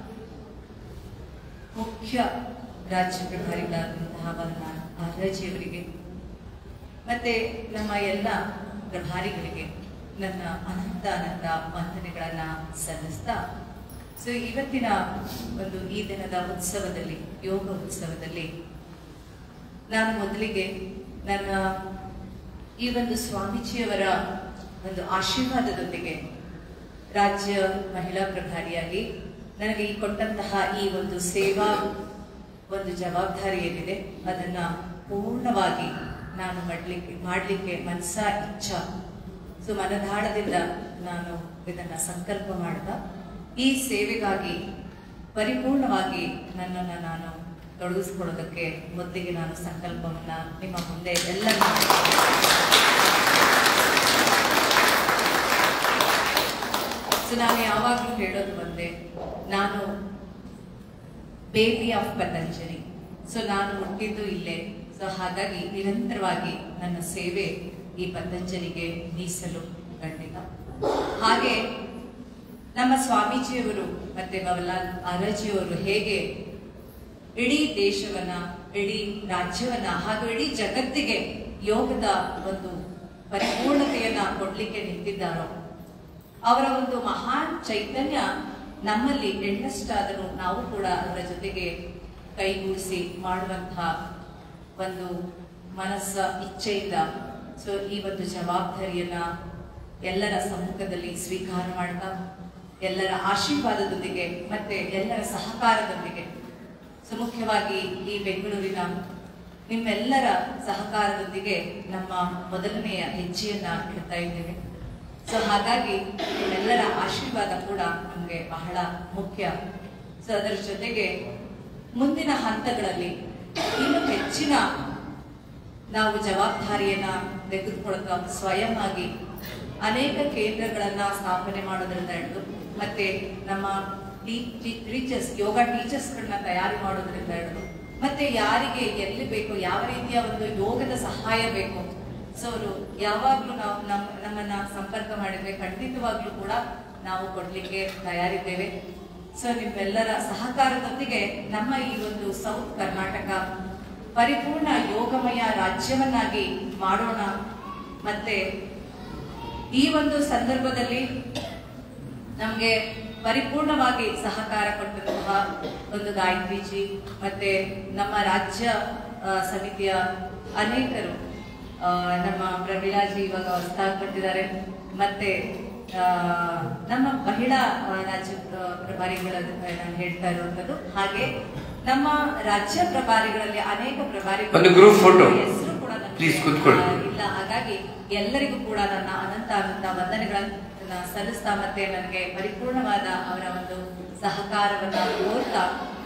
ಮುಖ್ಯ ರಾಜ್ಯ ಪ್ರಭಾರಿಗಳಾದಂತಹ ವರನ ಆರ್ಯಜಿಯವರಿಗೆ ಮತ್ತೆ ನಮ್ಮ ಎಲ್ಲ ಪ್ರಭಾರಿಗಳಿಗೆ ನನ್ನ ಅನಂತ ಅನಂತ ವಂದನೆಗಳನ್ನ ಸಲ್ಲಿಸ್ತಾ ಸೊ ಇವತ್ತಿನ ಒಂದು ಈ ದಿನದ ಉತ್ಸವದಲ್ಲಿ ಯೋಗ ಉತ್ಸವದಲ್ಲಿ ನಾನು ಮೊದಲಿಗೆ ನನ್ನ ಈ ಒಂದು ಸ್ವಾಮೀಜಿಯವರ ಒಂದು ಆಶೀರ್ವಾದದೊಂದಿಗೆ ರಾಜ್ಯ ಮಹಿಳಾ ಪ್ರಭಾರಿಯಾಗಿ ನನಗೆ ಈ ಕೊಟ್ಟಂತಹ ಈ ಒಂದು ಸೇವಾ ಒಂದು ಜವಾಬ್ದಾರಿ ಏನಿದೆ ಅದನ್ನ ಪೂರ್ಣವಾಗಿ ನಾನು ಮಾಡಲಿಕ್ಕೆ ಮಾಡಲಿಕ್ಕೆ ಮನಸ್ಸ ಇಚ್ಛಾ ಸೊ ಮನದಾಳದಿಂದ ನಾನು ಇದನ್ನ ಸಂಕಲ್ಪ ಮಾಡ್ತಾ ಈ ಸೇವೆಗಾಗಿ ಪರಿಪೂರ್ಣವಾಗಿ ನನ್ನನ್ನು ನಾನು ತೊಡಗಿಸ್ಕೊಳ್ಳೋದಕ್ಕೆ ಮೊದಲಿಗೆ ನಾನು ಸಂಕಲ್ಪವನ್ನ ನಿಮ್ಮ ಮುಂದೆ ಎಲ್ಲ ಸೊ ನಾನು ಯಾವಾಗಲೂ ಹೇಳೋದು ಒಂದೇ ನಾನು ಬೇಬಿ ಆಫ್ ಪತಂಜಲಿ ಸೊ ನಾನು ಹುಟ್ಟಿದ್ದು ಇಲ್ಲೇ ಸೊ ಹಾಗಾಗಿ ನಿರಂತರವಾಗಿ ನನ್ನ ಸೇವೆ ಈ ಪತಂಜಲಿಗೆ ಮೀಸಲು ಖಂಡಿತ ಹಾಗೆ ನಮ್ಮ ಸ್ವಾಮೀಜಿಯವರು ಮತ್ತೆ ಬವಲಾಲ್ ಆರಾಜಿಯವರು ಹೇಗೆ ಇಡೀ ದೇಶವನ್ನ ಇಡೀ ರಾಜ್ಯವನ್ನ ಹಾಗೂ ಇಡೀ ಜಗತ್ತಿಗೆ ಯೋಗದ ಒಂದು ಪರಿಪೂರ್ಣತೆಯನ್ನ ಕೊಡ್ಲಿಕ್ಕೆ ನಿಂತಿದ್ದಾರೋ ಅವರ ಒಂದು ಮಹಾನ್ ಚೈತನ್ಯ ನಮ್ಮಲ್ಲಿ ಎಳ್ಳಷ್ಟಾದರೂ ನಾವು ಕೂಡ ಅವರ ಜೊತೆಗೆ ಕೈಗೂಡಿಸಿ ಮಾಡುವಂತಹ ಒಂದು ಮನಸ್ಸ ಇಚ್ಛೆಯಿಂದ ಸೊ ಈ ಒಂದು ಜವಾಬ್ದಾರಿಯನ್ನ ಎಲ್ಲರ ಸಮ್ಮುಖದಲ್ಲಿ ಸ್ವೀಕಾರ ಮಾಡ್ತಾ ಎಲ್ಲರ ಆಶೀರ್ವಾದದೊಂದಿಗೆ ಮತ್ತೆ ಎಲ್ಲರ ಸಹಕಾರದೊಂದಿಗೆ ಸೊ ಮುಖ್ಯವಾಗಿ ಈ ಬೆಂಗಳೂರಿನ ನಿಮ್ಮೆಲ್ಲರ ಸಹಕಾರದೊಂದಿಗೆ ನಮ್ಮ ಮೊದಲನೆಯ ಹೆಜ್ಜೆಯನ್ನ ಇಡ್ತಾ ಇದ್ದೇವೆ ಸೊ ಹಾಗಾಗಿ ನಿಮ್ಮೆಲ್ಲರ ಆಶೀರ್ವಾದ ಕೂಡ ನಮಗೆ ಬಹಳ ಮುಖ್ಯ ಸೊ ಅದರ ಜೊತೆಗೆ ಮುಂದಿನ ಹಂತಗಳಲ್ಲಿ ಇನ್ನು ಹೆಚ್ಚಿನ ನಾವು ಜವಾಬ್ದಾರಿಯನ್ನ ತೆಗೆದುಕೊಳ್ತಾ ಸ್ವಯಂ ಆಗಿ ಅನೇಕ ಕೇಂದ್ರಗಳನ್ನ ಸ್ಥಾಪನೆ ಮಾಡೋದ್ರಿಂದ ಹಿಡಿದು ಮತ್ತೆ ನಮ್ಮ ಟೀಚರ್ಸ್ ಯೋಗ ಟೀಚರ್ಸ್ಗಳನ್ನ ತಯಾರಿ ಮಾಡೋದ್ರಿಂದ ಹಿಡಿದು ಮತ್ತೆ ಯಾರಿಗೆ ಎಲ್ಲಿ ಬೇಕು ಯಾವ ರೀತಿಯ ಒಂದು ಯೋಗದ ಸಹಾಯ ಬೇಕು ಸೊ ಅವರು ಯಾವಾಗ್ಲೂ ನಾವು ನಮ್ಮ ನಮ್ಮನ್ನ ಸಂಪರ್ಕ ಮಾಡಿದ್ರೆ ಖಂಡಿತವಾಗ್ಲೂ ಕೂಡ ನಾವು ಕೊಡ್ಲಿಕ್ಕೆ ತಯಾರಿದ್ದೇವೆ ಸೊ ನಿಮ್ಮೆಲ್ಲರ ಸಹಕಾರದೊಂದಿಗೆ ನಮ್ಮ ಈ ಒಂದು ಸೌತ್ ಕರ್ನಾಟಕ ಪರಿಪೂರ್ಣ ಯೋಗಮಯ ರಾಜ್ಯವನ್ನಾಗಿ ಮಾಡೋಣ ಮತ್ತೆ ಈ ಒಂದು ಸಂದರ್ಭದಲ್ಲಿ ನಮಗೆ ಪರಿಪೂರ್ಣವಾಗಿ ಸಹಕಾರ ಕೊಟ್ಟಂತಹ ಒಂದು ಗಾಯತ್ರಿಜಿ ಮತ್ತೆ ನಮ್ಮ ರಾಜ್ಯ ಆ, ಸಮಿತಿಯ ಅನೇಕರು ಆ, ನಮ್ಮ ಪ್ರಮೀಳಾಜಿ ಇವಾಗ ಹೊಸದಾಗಿ ಕೊಟ್ಟಿದ್ದಾರೆ ಮತ್ತೆ ಆ, ನಮ್ಮ ಮಹಿಳಾ ಆ, ರಾಜ್ಯ ಆ, ಪ್ರಭಾರಿಗಳ ನಾನು ಹೇಳ್ತಾ ಇರುವಂತದ್ದು ಹಾಗೆ ನಮ್ಮ ರಾಜ್ಯ ಪ್ರಭಾರಿಗಳಲ್ಲಿ ಅನೇಕ ಪ್ರಭಾರಿಗಳು ಒಂದು group photo. ಹೆಸರು ಕೂಡ ನನಗೆ, Please ಕೂತ್ಕೊಳ್ಳಿ. ಆ, ಇಲ್ಲ ಹಾಗಾಗಿ ಎಲ್ಲರಿಗೂ ಕೂಡ ನನ್ನ ಅನಂತ ಅನಂತ ವಂದನೆಗಳನ್ನ ಸಲ್ಲಿಸ್ತಾ ಮತ್ತೆ ನನಗೆ ಪರಿಪೂರ್ಣವಾದ ಅವರ ಒಂದು ಸಹಕಾರವನ್ನ ಕೋರ್ತಾ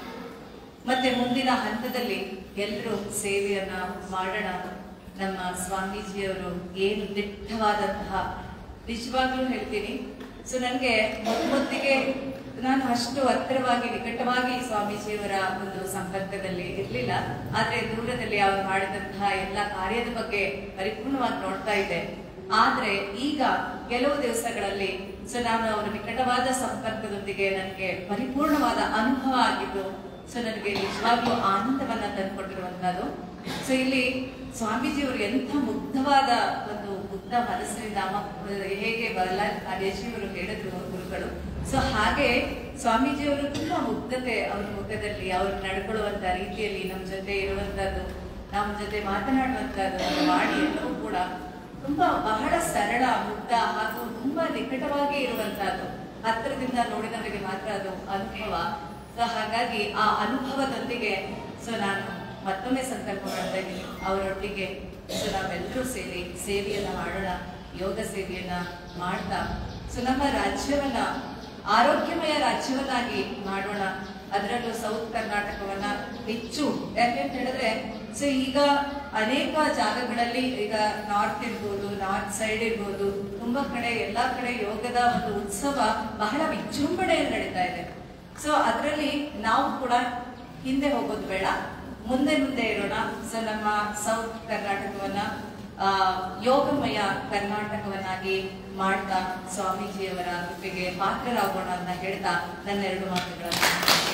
ಮತ್ತೆ ಮುಂದಿನ ಹಂತದಲ್ಲಿ ಎಲ್ಲರೂ ಸೇವೆಯನ್ನ ಮಾಡೋಣ ನಮ್ಮ ಸ್ವಾಮೀಜಿಯವರು ಏನು ದಿಟ್ಟವಾದಂತಹ ನಿಜವಾಗ್ಲೂ ಹೇಳ್ತೀನಿ ಸೊ ನನಗೆ ಮೊದಲಿಗೆ ನಾನು ಅಷ್ಟು ಹತ್ತಿರವಾಗಿ ನಿಕಟವಾಗಿ ಸ್ವಾಮೀಜಿಯವರ ಒಂದು ಸಂಪರ್ಕದಲ್ಲಿ ಇರಲಿಲ್ಲ ಆದ್ರೆ ದೂರದಲ್ಲಿ ಅವರು ಮಾಡಿದಂತಹ ಎಲ್ಲ ಕಾರ್ಯದ ಬಗ್ಗೆ ಪರಿಪೂರ್ಣವಾಗಿ ನೋಡ್ತಾ ಇದ್ದೆ ಆದ್ರೆ ಈಗ ಕೆಲವು ದಿವಸಗಳಲ್ಲಿ ಸೊ ನಾನು ಅವರ ನಿಕಟವಾದ ಸಂಪರ್ಕದೊಂದಿಗೆ ನನಗೆ ಪರಿಪೂರ್ಣವಾದ ಅನುಭವ ಆಗಿದ್ದು ಸೊ ನನಗೆ ನಿಜವಾಗ್ಲೂ ಆನಂದವನ್ನ ತಂದುಕೊಟ್ಟಿರುವಂತದ್ದು ಸೊ ಇಲ್ಲಿ ಸ್ವಾಮೀಜಿಯವರು ಎಂಥ ಮುಗ್ಧವಾದ ಒಂದು ಮುಗ್ಧ ಮನಸ್ಸಿನಿಂದ ಮ- ಹೇಗೆ ಬಲ್ಲ ಅದೇಜಿಯವರು ಹೇಳಿದ್ರು ಗುರುಗಳು ಸೊ ಹಾಗೆ ಸ್ವಾಮೀಜಿಯವರು ತುಂಬಾ ಮುಗ್ಧತೆ ಅವ್ರ ಮುಖದಲ್ಲಿ ಅವ್ರು ನಡ್ಕೊಳ್ಳುವಂತ ರೀತಿಯಲ್ಲಿ ನಮ್ಮ ಜೊತೆ ಇರುವಂತದ್ದು ನಮ್ಮ ಜೊತೆ ಮಾತನಾಡುವಂತದ್ದು ಅವ್ರ ವಾಣಿ ಎಲ್ಲವೂ ಕೂಡ ತುಂಬಾ ಬಹಳ ಸರಳ ಮುಗ್ಧ ಹಾಗೂ ತುಂಬಾ ನಿಕಟವಾಗಿ ಇರುವಂತಹದ್ದು ಹತ್ತಿರದಿಂದ ನೋಡಿದವರಿಗೆ ಮಾತ್ರ ಅದು ಅನುಭವ ಸೊ ಹಾಗಾಗಿ ಆ ಅನುಭವದೊಂದಿಗೆ ಸೊ ನಾನು ಮತ್ತೊಮ್ಮೆ ಸಂಕಲ್ಪ ಮಾಡ್ತಾ ಇದ್ದೀನಿ ಅವರೊಟ್ಟಿಗೆ ಸೊ ನಾವೆಲ್ಲರೂ ಸೇರಿ ಸೇವೆಯನ್ನ ಮಾಡೋಣ ಯೋಗ ಸೇವೆಯನ್ನ ಮಾಡ್ತಾ ಸೊ ನಮ್ಮ ರಾಜ್ಯವನ್ನ ಆರೋಗ್ಯಮಯ ರಾಜ್ಯವನ್ನಾಗಿ ಮಾಡೋಣ ಅದರಲ್ಲೂ ಸೌತ್ ಕರ್ನಾಟಕವನ್ನ ಹೆಚ್ಚು ಯಾಕೆಂತ ಹೇಳಿದ್ರೆ ಸೊ ಈಗ ಅನೇಕ ಜಾಗಗಳಲ್ಲಿ ಈಗ ನಾರ್ತ್ ಇರ್ಬೋದು ನಾರ್ತ್ ಸೈಡ್ ಇರ್ಬೋದು ತುಂಬಾ ಕಡೆ ಎಲ್ಲಾ ಕಡೆ ಯೋಗದ ಒಂದು ಉತ್ಸವ ಬಹಳ ವಿಜೃಂಭಣೆಯಲ್ಲಿ ನಡೀತಾ ಇದೆ ಸೊ ಅದರಲ್ಲಿ ನಾವು ಕೂಡ ಹಿಂದೆ ಹೋಗೋದು ಬೇಡ ಮುಂದೆ ಮುಂದೆ ಇರೋಣ ಸೊ ನಮ್ಮ ಸೌತ್ ಕರ್ನಾಟಕವನ್ನ ಆ, ಯೋಗಮಯ ಕರ್ನಾಟಕವನ್ನಾಗಿ ಮಾಡ್ತಾ ಸ್ವಾಮೀಜಿಯವರ ಕೃಪೆಗೆ ಪಾತ್ರರಾಗೋಣ ಅಂತ ಹೇಳ್ತಾ ನನ್ನ ಎರಡು ಮಾತುಗಳನ್ನು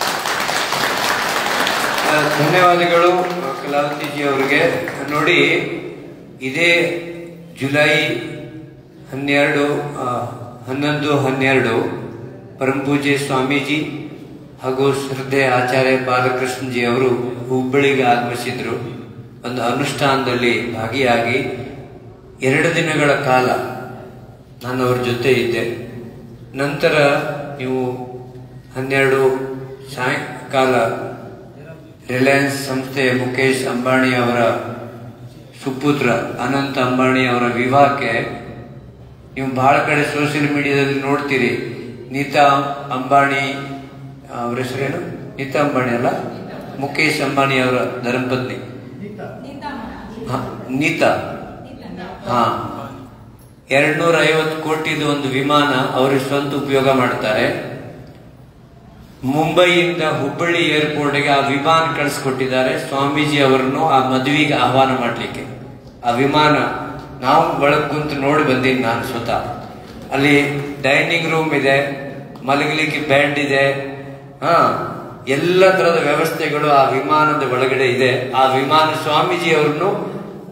ಆ, ಧನ್ಯವಾದಗಳು ಕಲಾವತಿಜಿ ಅವರಿಗೆ ನೋಡಿ ಇದೇ ಜುಲೈ ಹನ್ನೆರಡು ಆ, ಹನ್ನೊಂದು ಹನ್ನೆರಡು ಪರಮಪೂಜ್ಯ ಸ್ವಾಮೀಜಿ ಹಾಗೂ ಶ್ರದ್ಧೆ ಆಚಾರ್ಯ ಬಾಲಕೃಷ್ಣಜಿ ಅವರು ಹುಬ್ಬಳ್ಳಿಗೆ ಆಗಮಿಸಿದ್ರು ಒಂದು ಅನುಷ್ಠಾನದಲ್ಲಿ ಭಾಗಿಯಾಗಿ ಎರಡು ದಿನಗಳ ಕಾಲ ನಾನು ಅವ್ರ ಜೊತೆ ಇದ್ದೆ ನಂತರ ನೀವು ಹನ್ನೆರಡು ಸಾಯಂಕಾಲ ರಿಲಯನ್ಸ್ ಸಂಸ್ಥೆಯ ಮುಖೇಶ್ ಅಂಬಾನಿ ಅವರ ಸುಪುತ್ರ ಅನಂತ್ ಅಂಬಾನಿ ಅವರ ವಿವಾಹಕ್ಕೆ ನೀವು ಬಹಳ ಕಡೆ ಸೋಷಿಯಲ್ ಮೀಡಿಯಾದಲ್ಲಿ ನೋಡ್ತೀರಿ ನೀತಾ ಅಂಬಾನಿ ಅವ್ರ ಹೆಸರೇನು ನೀತಾ ಅಂಬಾನಿ ಅಲ್ಲ ಮುಖೇಶ್ ಅಂಬಾನಿ ಅವರ ಧರ್ಮಪತ್ನಿ ಹ, ನೀತಾ ಹಾ ಎರಡ್ನೂರ ಐವತ್ತು ಕೋಟಿದು ಒಂದು ವಿಮಾನ ಅವರು ಸ್ವಂತ ಉಪಯೋಗ ಮಾಡ್ತಾರೆ ಮುಂಬೈಯಿಂದ ಹುಬ್ಬಳ್ಳಿ ಏರ್ಪೋರ್ಟ್ಗೆ ಆ ವಿಮಾನ ಕಳಿಸ್ಕೊಟ್ಟಿದ್ದಾರೆ ಸ್ವಾಮೀಜಿ ಅವರನ್ನು ಆ ಮದುವೆಗೆ ಆಹ್ವಾನ ಮಾಡಲಿಕ್ಕೆ ಆ ವಿಮಾನ ನಾವು ಒಳಗ್ ಕುಂತು ನೋಡಿ ಬಂದೀನಿ ನಾನು ಸ್ವತಃ ಅಲ್ಲಿ ಡೈನಿಂಗ್ ರೂಮ್ ಇದೆ ಮಲಗಲಿಕ್ಕೆ ಬೆಡ್ ಇದೆ ಹಾ ಎಲ್ಲ ತರದ ವ್ಯವಸ್ಥೆಗಳು ಆ ವಿಮಾನದ ಒಳಗಡೆ ಇದೆ ಆ ವಿಮಾನ ಸ್ವಾಮೀಜಿ ಅವರನ್ನು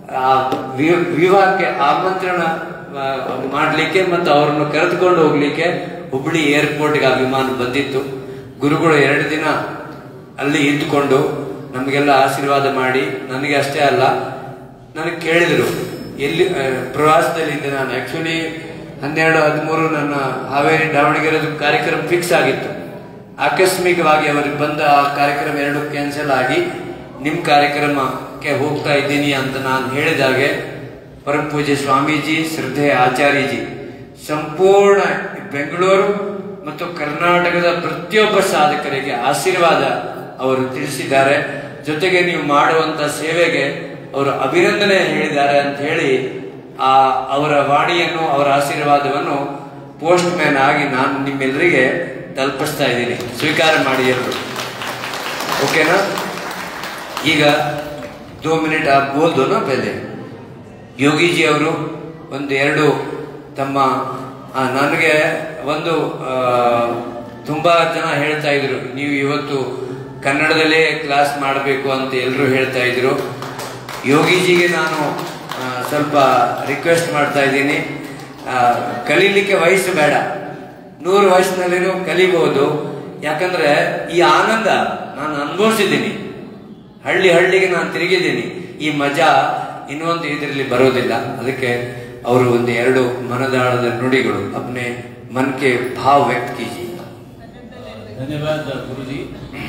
ಆ ವಿ- ವಿವಾಹಕ್ಕೆ ಆಮಂತ್ರಣ ಆ, ಮಾಡ್ಲಿಕ್ಕೆ ಮತ್ತು ಅವರನ್ನು ಕರೆದುಕೊಂಡು ಹೋಗ್ಲಿಕ್ಕೆ ಹುಬ್ಳಿ ಏರ್ಪೋರ್ಟ್ಗೆ ಆ ವಿಮಾನ ಬಂದಿತ್ತು ಗುರುಗಳು ಎರಡು ದಿನ ಅಲ್ಲಿ ಇದ್ದುಕೊಂಡು ನಮಗೆಲ್ಲ ಆಶೀರ್ವಾದ ಮಾಡಿ ನನಗೆ ಅಷ್ಟೇ ಅಲ್ಲ ನನಗೆ ಕೇಳಿದರು ಎಲ್ಲಿ ಆ, ಪ್ರವಾಸದಲ್ಲಿ ಇದ್ದೆ ನಾನು ಆಕ್ಚುಲಿ ಹನ್ನೆರಡು ಹದಿಮೂರು ನನ್ನ ಹಾವೇರಿ ದಾವಣಗೆರೆದು ಕಾರ್ಯಕ್ರಮ ಫಿಕ್ಸ್ ಆಗಿತ್ತು ಆಕಸ್ಮಿಕವಾಗಿ ಅವರಿಗೆ ಬಂದ ಆ ಕಾರ್ಯಕ್ರಮ ಎರಡು ಕ್ಯಾನ್ಸಲ್ ಆಗಿ ನಿಮ್ಮ ಕಾರ್ಯಕ್ರಮಕ್ಕೆ ಹೋಗ್ತಾ ಇದ್ದೀನಿ ಅಂತ ನಾನು ಹೇಳಿದಾಗೆ ಪರಮ ಪೂಜ್ಯ ಸ್ವಾಮೀಜಿ ಶ್ರದ್ಧೆಯ ಆಚಾರ್ಯಜಿ ಸಂಪೂರ್ಣ ಬೆಂಗಳೂರು ಮತ್ತು ಕರ್ನಾಟಕದ ಪ್ರತಿಯೊಬ್ಬ ಸಾಧಕರಿಗೆ ಆಶೀರ್ವಾದ ಅವರು ತಿಳಿಸಿದ್ದಾರೆ ಜೊತೆಗೆ ನೀವು ಮಾಡುವಂತ ಸೇವೆಗೆ ಅವರು ಅಭಿನಂದನೆ ಹೇಳಿದ್ದಾರೆ ಅಂತ ಹೇಳಿ ಆ ಅವರ ವಾಣಿಯನ್ನು ಅವರ ಆಶೀರ್ವಾದವನ್ನು ಪೋಸ್ಟ್ ಮ್ಯಾನ್ ಆಗಿ ನಾನು ನಿಮ್ಮೆಲ್ಲರಿಗೆ ತಲುಪಿಸ್ತಾ ಇದ್ದೀನಿ ಸ್ವೀಕಾರ ಮಾಡಿ ಎಲ್ಲರೂ ಓಕೆನಾ ಈಗ ದೋ ಮಿನಿಟ್ ಆ ಬೋಲ್ ದೋ ನಾ ಪೆಹಲೆ ಯೋಗಿಜಿ ಅವರು ಒಂದು ಎರಡು ತಮ್ಮ ಆ, ನನಗೆ ಒಂದು ಆ, ತುಂಬಾ ಜನ ಹೇಳ್ತಾ ಇದ್ರು ನೀವು ಇವತ್ತು ಕನ್ನಡದಲ್ಲೇ ಕ್ಲಾಸ್ ಮಾಡಬೇಕು ಅಂತ ಎಲ್ಲರೂ ಹೇಳ್ತಾ ಇದ್ರು ಯೋಗಿಜಿಗೆ ನಾನು ಆ, ಸ್ವಲ್ಪ ರಿಕ್ವೆಸ್ಟ್ ಮಾಡ್ತಾ ಇದ್ದೀನಿ ಆ, ಕಲೀಲಿಕ್ಕೆ ವಯಸ್ಸು ಬೇಡ ನೂರು ವಯಸ್ಸಿನಲ್ಲಿನೂ ಕಲಿಬಹುದು ಯಾಕಂದ್ರೆ ಈ ಆನಂದ ನಾನು ಅನುಭವಿಸಿದ್ದೀನಿ ಹಳ್ಳಿ ಹಳ್ಳಿಗೆ ನಾನು ತಿರುಗಿದ್ದೀನಿ ಈ ಮಜಾ ಇನ್ನೊಂದು ಇದರಲ್ಲಿ ಬರೋದಿಲ್ಲ ಅದಕ್ಕೆ ಅವರು ಒಂದು ಎರಡು ಮನದಾಳದ ನುಡಿಗಳು ಅಪ್ನೆ ಮನ್ಕೆ ಭಾವ ವ್ಯಕ್ತ ಕೀಜಿ धन्यवाद गुरु जी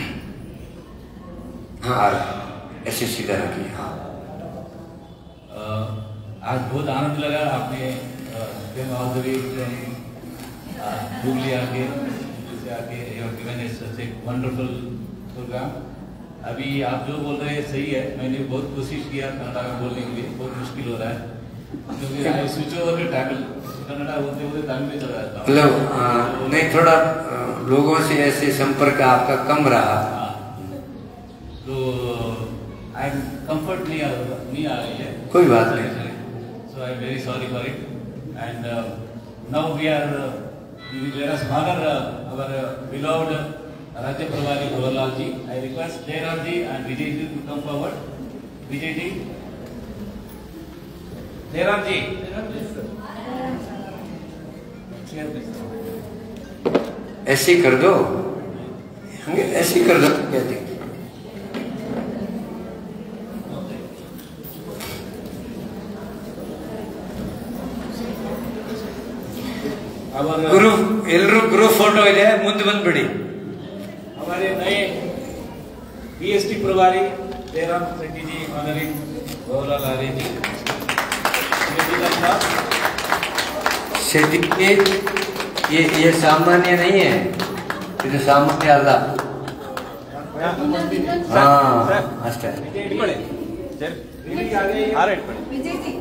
ಹಾ ऐसे सीधा रखिए हाँ आज बहुत आनंद लगा आपने माधुरी हुगली आके से आके गिवन सच एक वंडरफुल प्रोग्राम अभी आप जो बोल रहे हैं सही है मैंने बहुत कोशिश किया कन्नड़ा में बोलने के लिए बहुत मुश्किल हो रहा है क्योंकि I switch over tackle Kannada होते होते तमिल में चला जाता हूँ मतलब आ, नहीं थोड़ा आ, लोगों से ऐसे संपर्क आपका कम रहा हाँ। तो आई एम कंफर्ट नहीं आ नहीं आ रही है कोई बात नहीं। So I am very sorry for it and now we are let us honor uh, our uh, beloved Rajya Pravari Gaurlal ji. I request Jairam ji and Vijay ji to come forward. Vijay ji. Jairam ji. Chair please. ऐसे ही कर दो हंगे ऐसे ही कर दो कहते Our, uh, ಗುರು ಎಲ್ರು group photo ಇದೆ ಮುಂದೆ ಬಂದ್ಬಿಡಿ हमारे नए बीएसटी प्रभारी जयराम रेड्डी जी ऑनरिंग गौरलाल आर्य जी ये भी धन्यवाद। ಶೆಟ್ಟಿ ये ये सामान्य नहीं है ಇದು ಸಾಮಾನ್ಯ ಅಲ್ಲ ಹಾ ಅಷ್ಟೇ ವಿಜಯ್ ಜಿ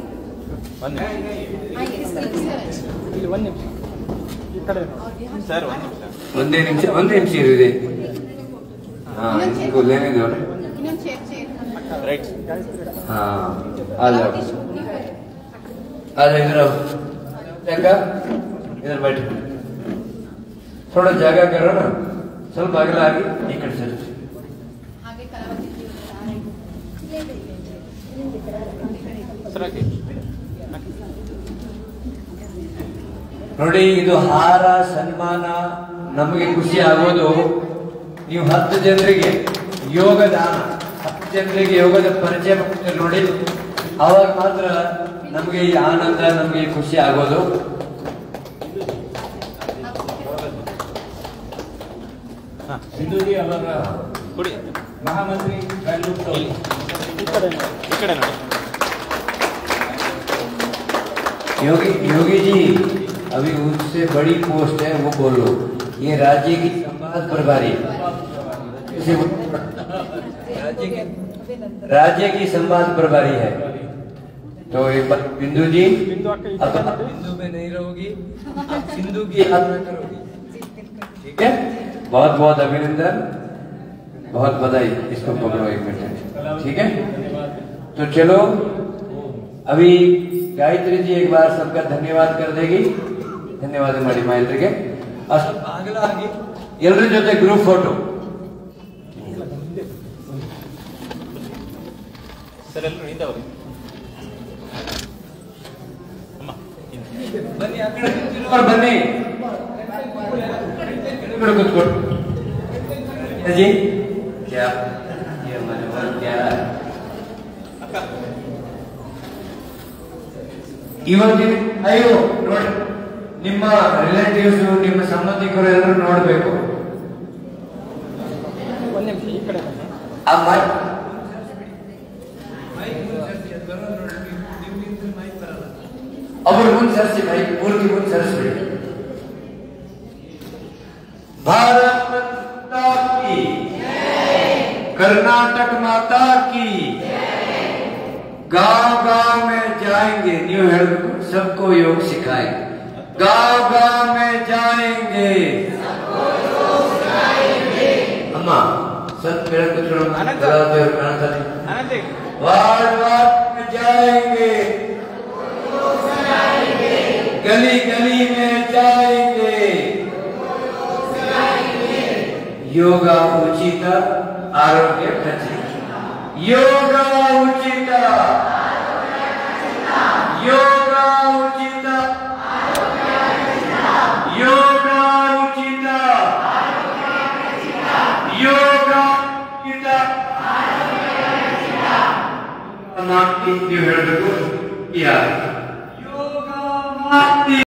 ಒಂದೇ ನಿಮಿಷ ಒಂದೇ ನಿಮಿಷ ಇರಿದೆ ಹಾ ಇನ್ಕೋ लेने दो ना ಇನ್ನೊಂದು ಚೇರ್ ಚೇರ್ हाँ आ जाओ आ जाओ इधर आओ जगह इधर बैठ थोड़ा जगह करो ना ಸ್ವಲ್ಪ ಅಗಲ ಆಗಿ ಈ ಕಡೆ ಸರಿ ಹಾಗೆ ಕಲಾವತಿ ಜಿ ನೋಡಿ ಇದು ಹಾರ ಸನ್ಮಾನ ನಮಗೆ ಖುಷಿ ಆಗೋದು ನೀವು ಹತ್ತು ಜನರಿಗೆ ಯೋಗ ದಾನ ಹತ್ತು ಜನರಿಗೆ ಯೋಗದ ಪರಿಚಯ ಮಾಡ್ತೀರಿ ನೋಡಿ ಅವಾಗ ಮಾತ್ರ ನಮಗೆ ಈ ಆನಂದ ನಮಗೆ ಈ ಖುಷಿ ಆಗೋದು सिंधु जी हमारा महामंत्री बैंगलुरु टोली योगी योगी जी अभी उससे बड़ी पोस्ट है वो बोलो ये राज्य की संवाद प्रभारी इसे राज्य की राज्य की संवाद प्रभारी है तो एक बार बिंदु जी अब आप बिंदु में नहीं रहोगी आप सिंधु की यात्रा करोगी ठीक है बहुत बहुत अभिनंदन बहुत बधाई इसको पकड़ो एक मिनट ठीक है तो चलो अभी ಗಾಯತ್ರಿ ಜಿ एक बार सबका धन्यवाद कर देगी ಧನ್ಯವಾದ ಮಾಡಿ ಮಾ ಎಲ್ರಿಗೆ ಆ ಸ್ವಲ್ಪ ಅಗಲ ಆಗಿ ಎಲ್ಲರ ಜೊತೆ ಗ್ರೂಪ್ ಫೋಟೋ ಸರ್ ಎಲ್ಲರೂ ಹಿಂದೆ ಅವ್ರಿ ಬನ್ನಿ ಆ ಕಡೆ ಅವ್ರು ಬನ್ನಿ ಕೆಳಗಡೆ ಕೂತ್ಕೊಳ್ಳಿ ಅಜ್ಜಿ ಕ್ಯಾ ये मनोहर क्या ಇವತ್ತಿನ ಅಯ್ಯೋ ನೋಡಿ ನಿಮ್ಮ ರಿಲೇಟಿವ್ಸ್ ನಿಮ್ಮ ಸಂಬಂಧಿಕರು ಎಲ್ಲರೂ ನೋಡ್ಬೇಕು ಆ ಮೈ- ಅವರು ಮುಂದೆ ಸರಿಸಿ ಮೈ ಪೂರ್ತಿ ಮುಂದೆ ಸರಿಸ್ಬಿಡಿ ಭಾರತ್ ಮಾತಾ ಕಿ कर्नाटक माता की गांव गांव में जाएंगे न्यू हेल्प सबको योग सिखाएंगे गांव गांव में जाएंगे ಅಮ್ಮ ಸ್ವಲ್ಪ ಮೇಳ ಕೂತ್ಕೊಳ್ಳೋಣ ಕಲಾವಿದರು ಕಾಣ್ತಾರೆ वार्ड वार्ड में जाएंगे गली गली में जाएंगे ಯೋಗ ಉಚಿತ ಆರೋಗ್ಯ ಖಚಿತ ಯೋಗ ಉಚಿತ ಯೋಗ ಉಚಿತ ಯೋಗ ಉಚಿತ ಯೋಗ ಉಚಿತ ಮಾಡ್ತೀನಿ ನೀವು ಹೇಳಬೇಕು ಯಾರು ಯೋಗ ಮಾಡ್ತೀನಿ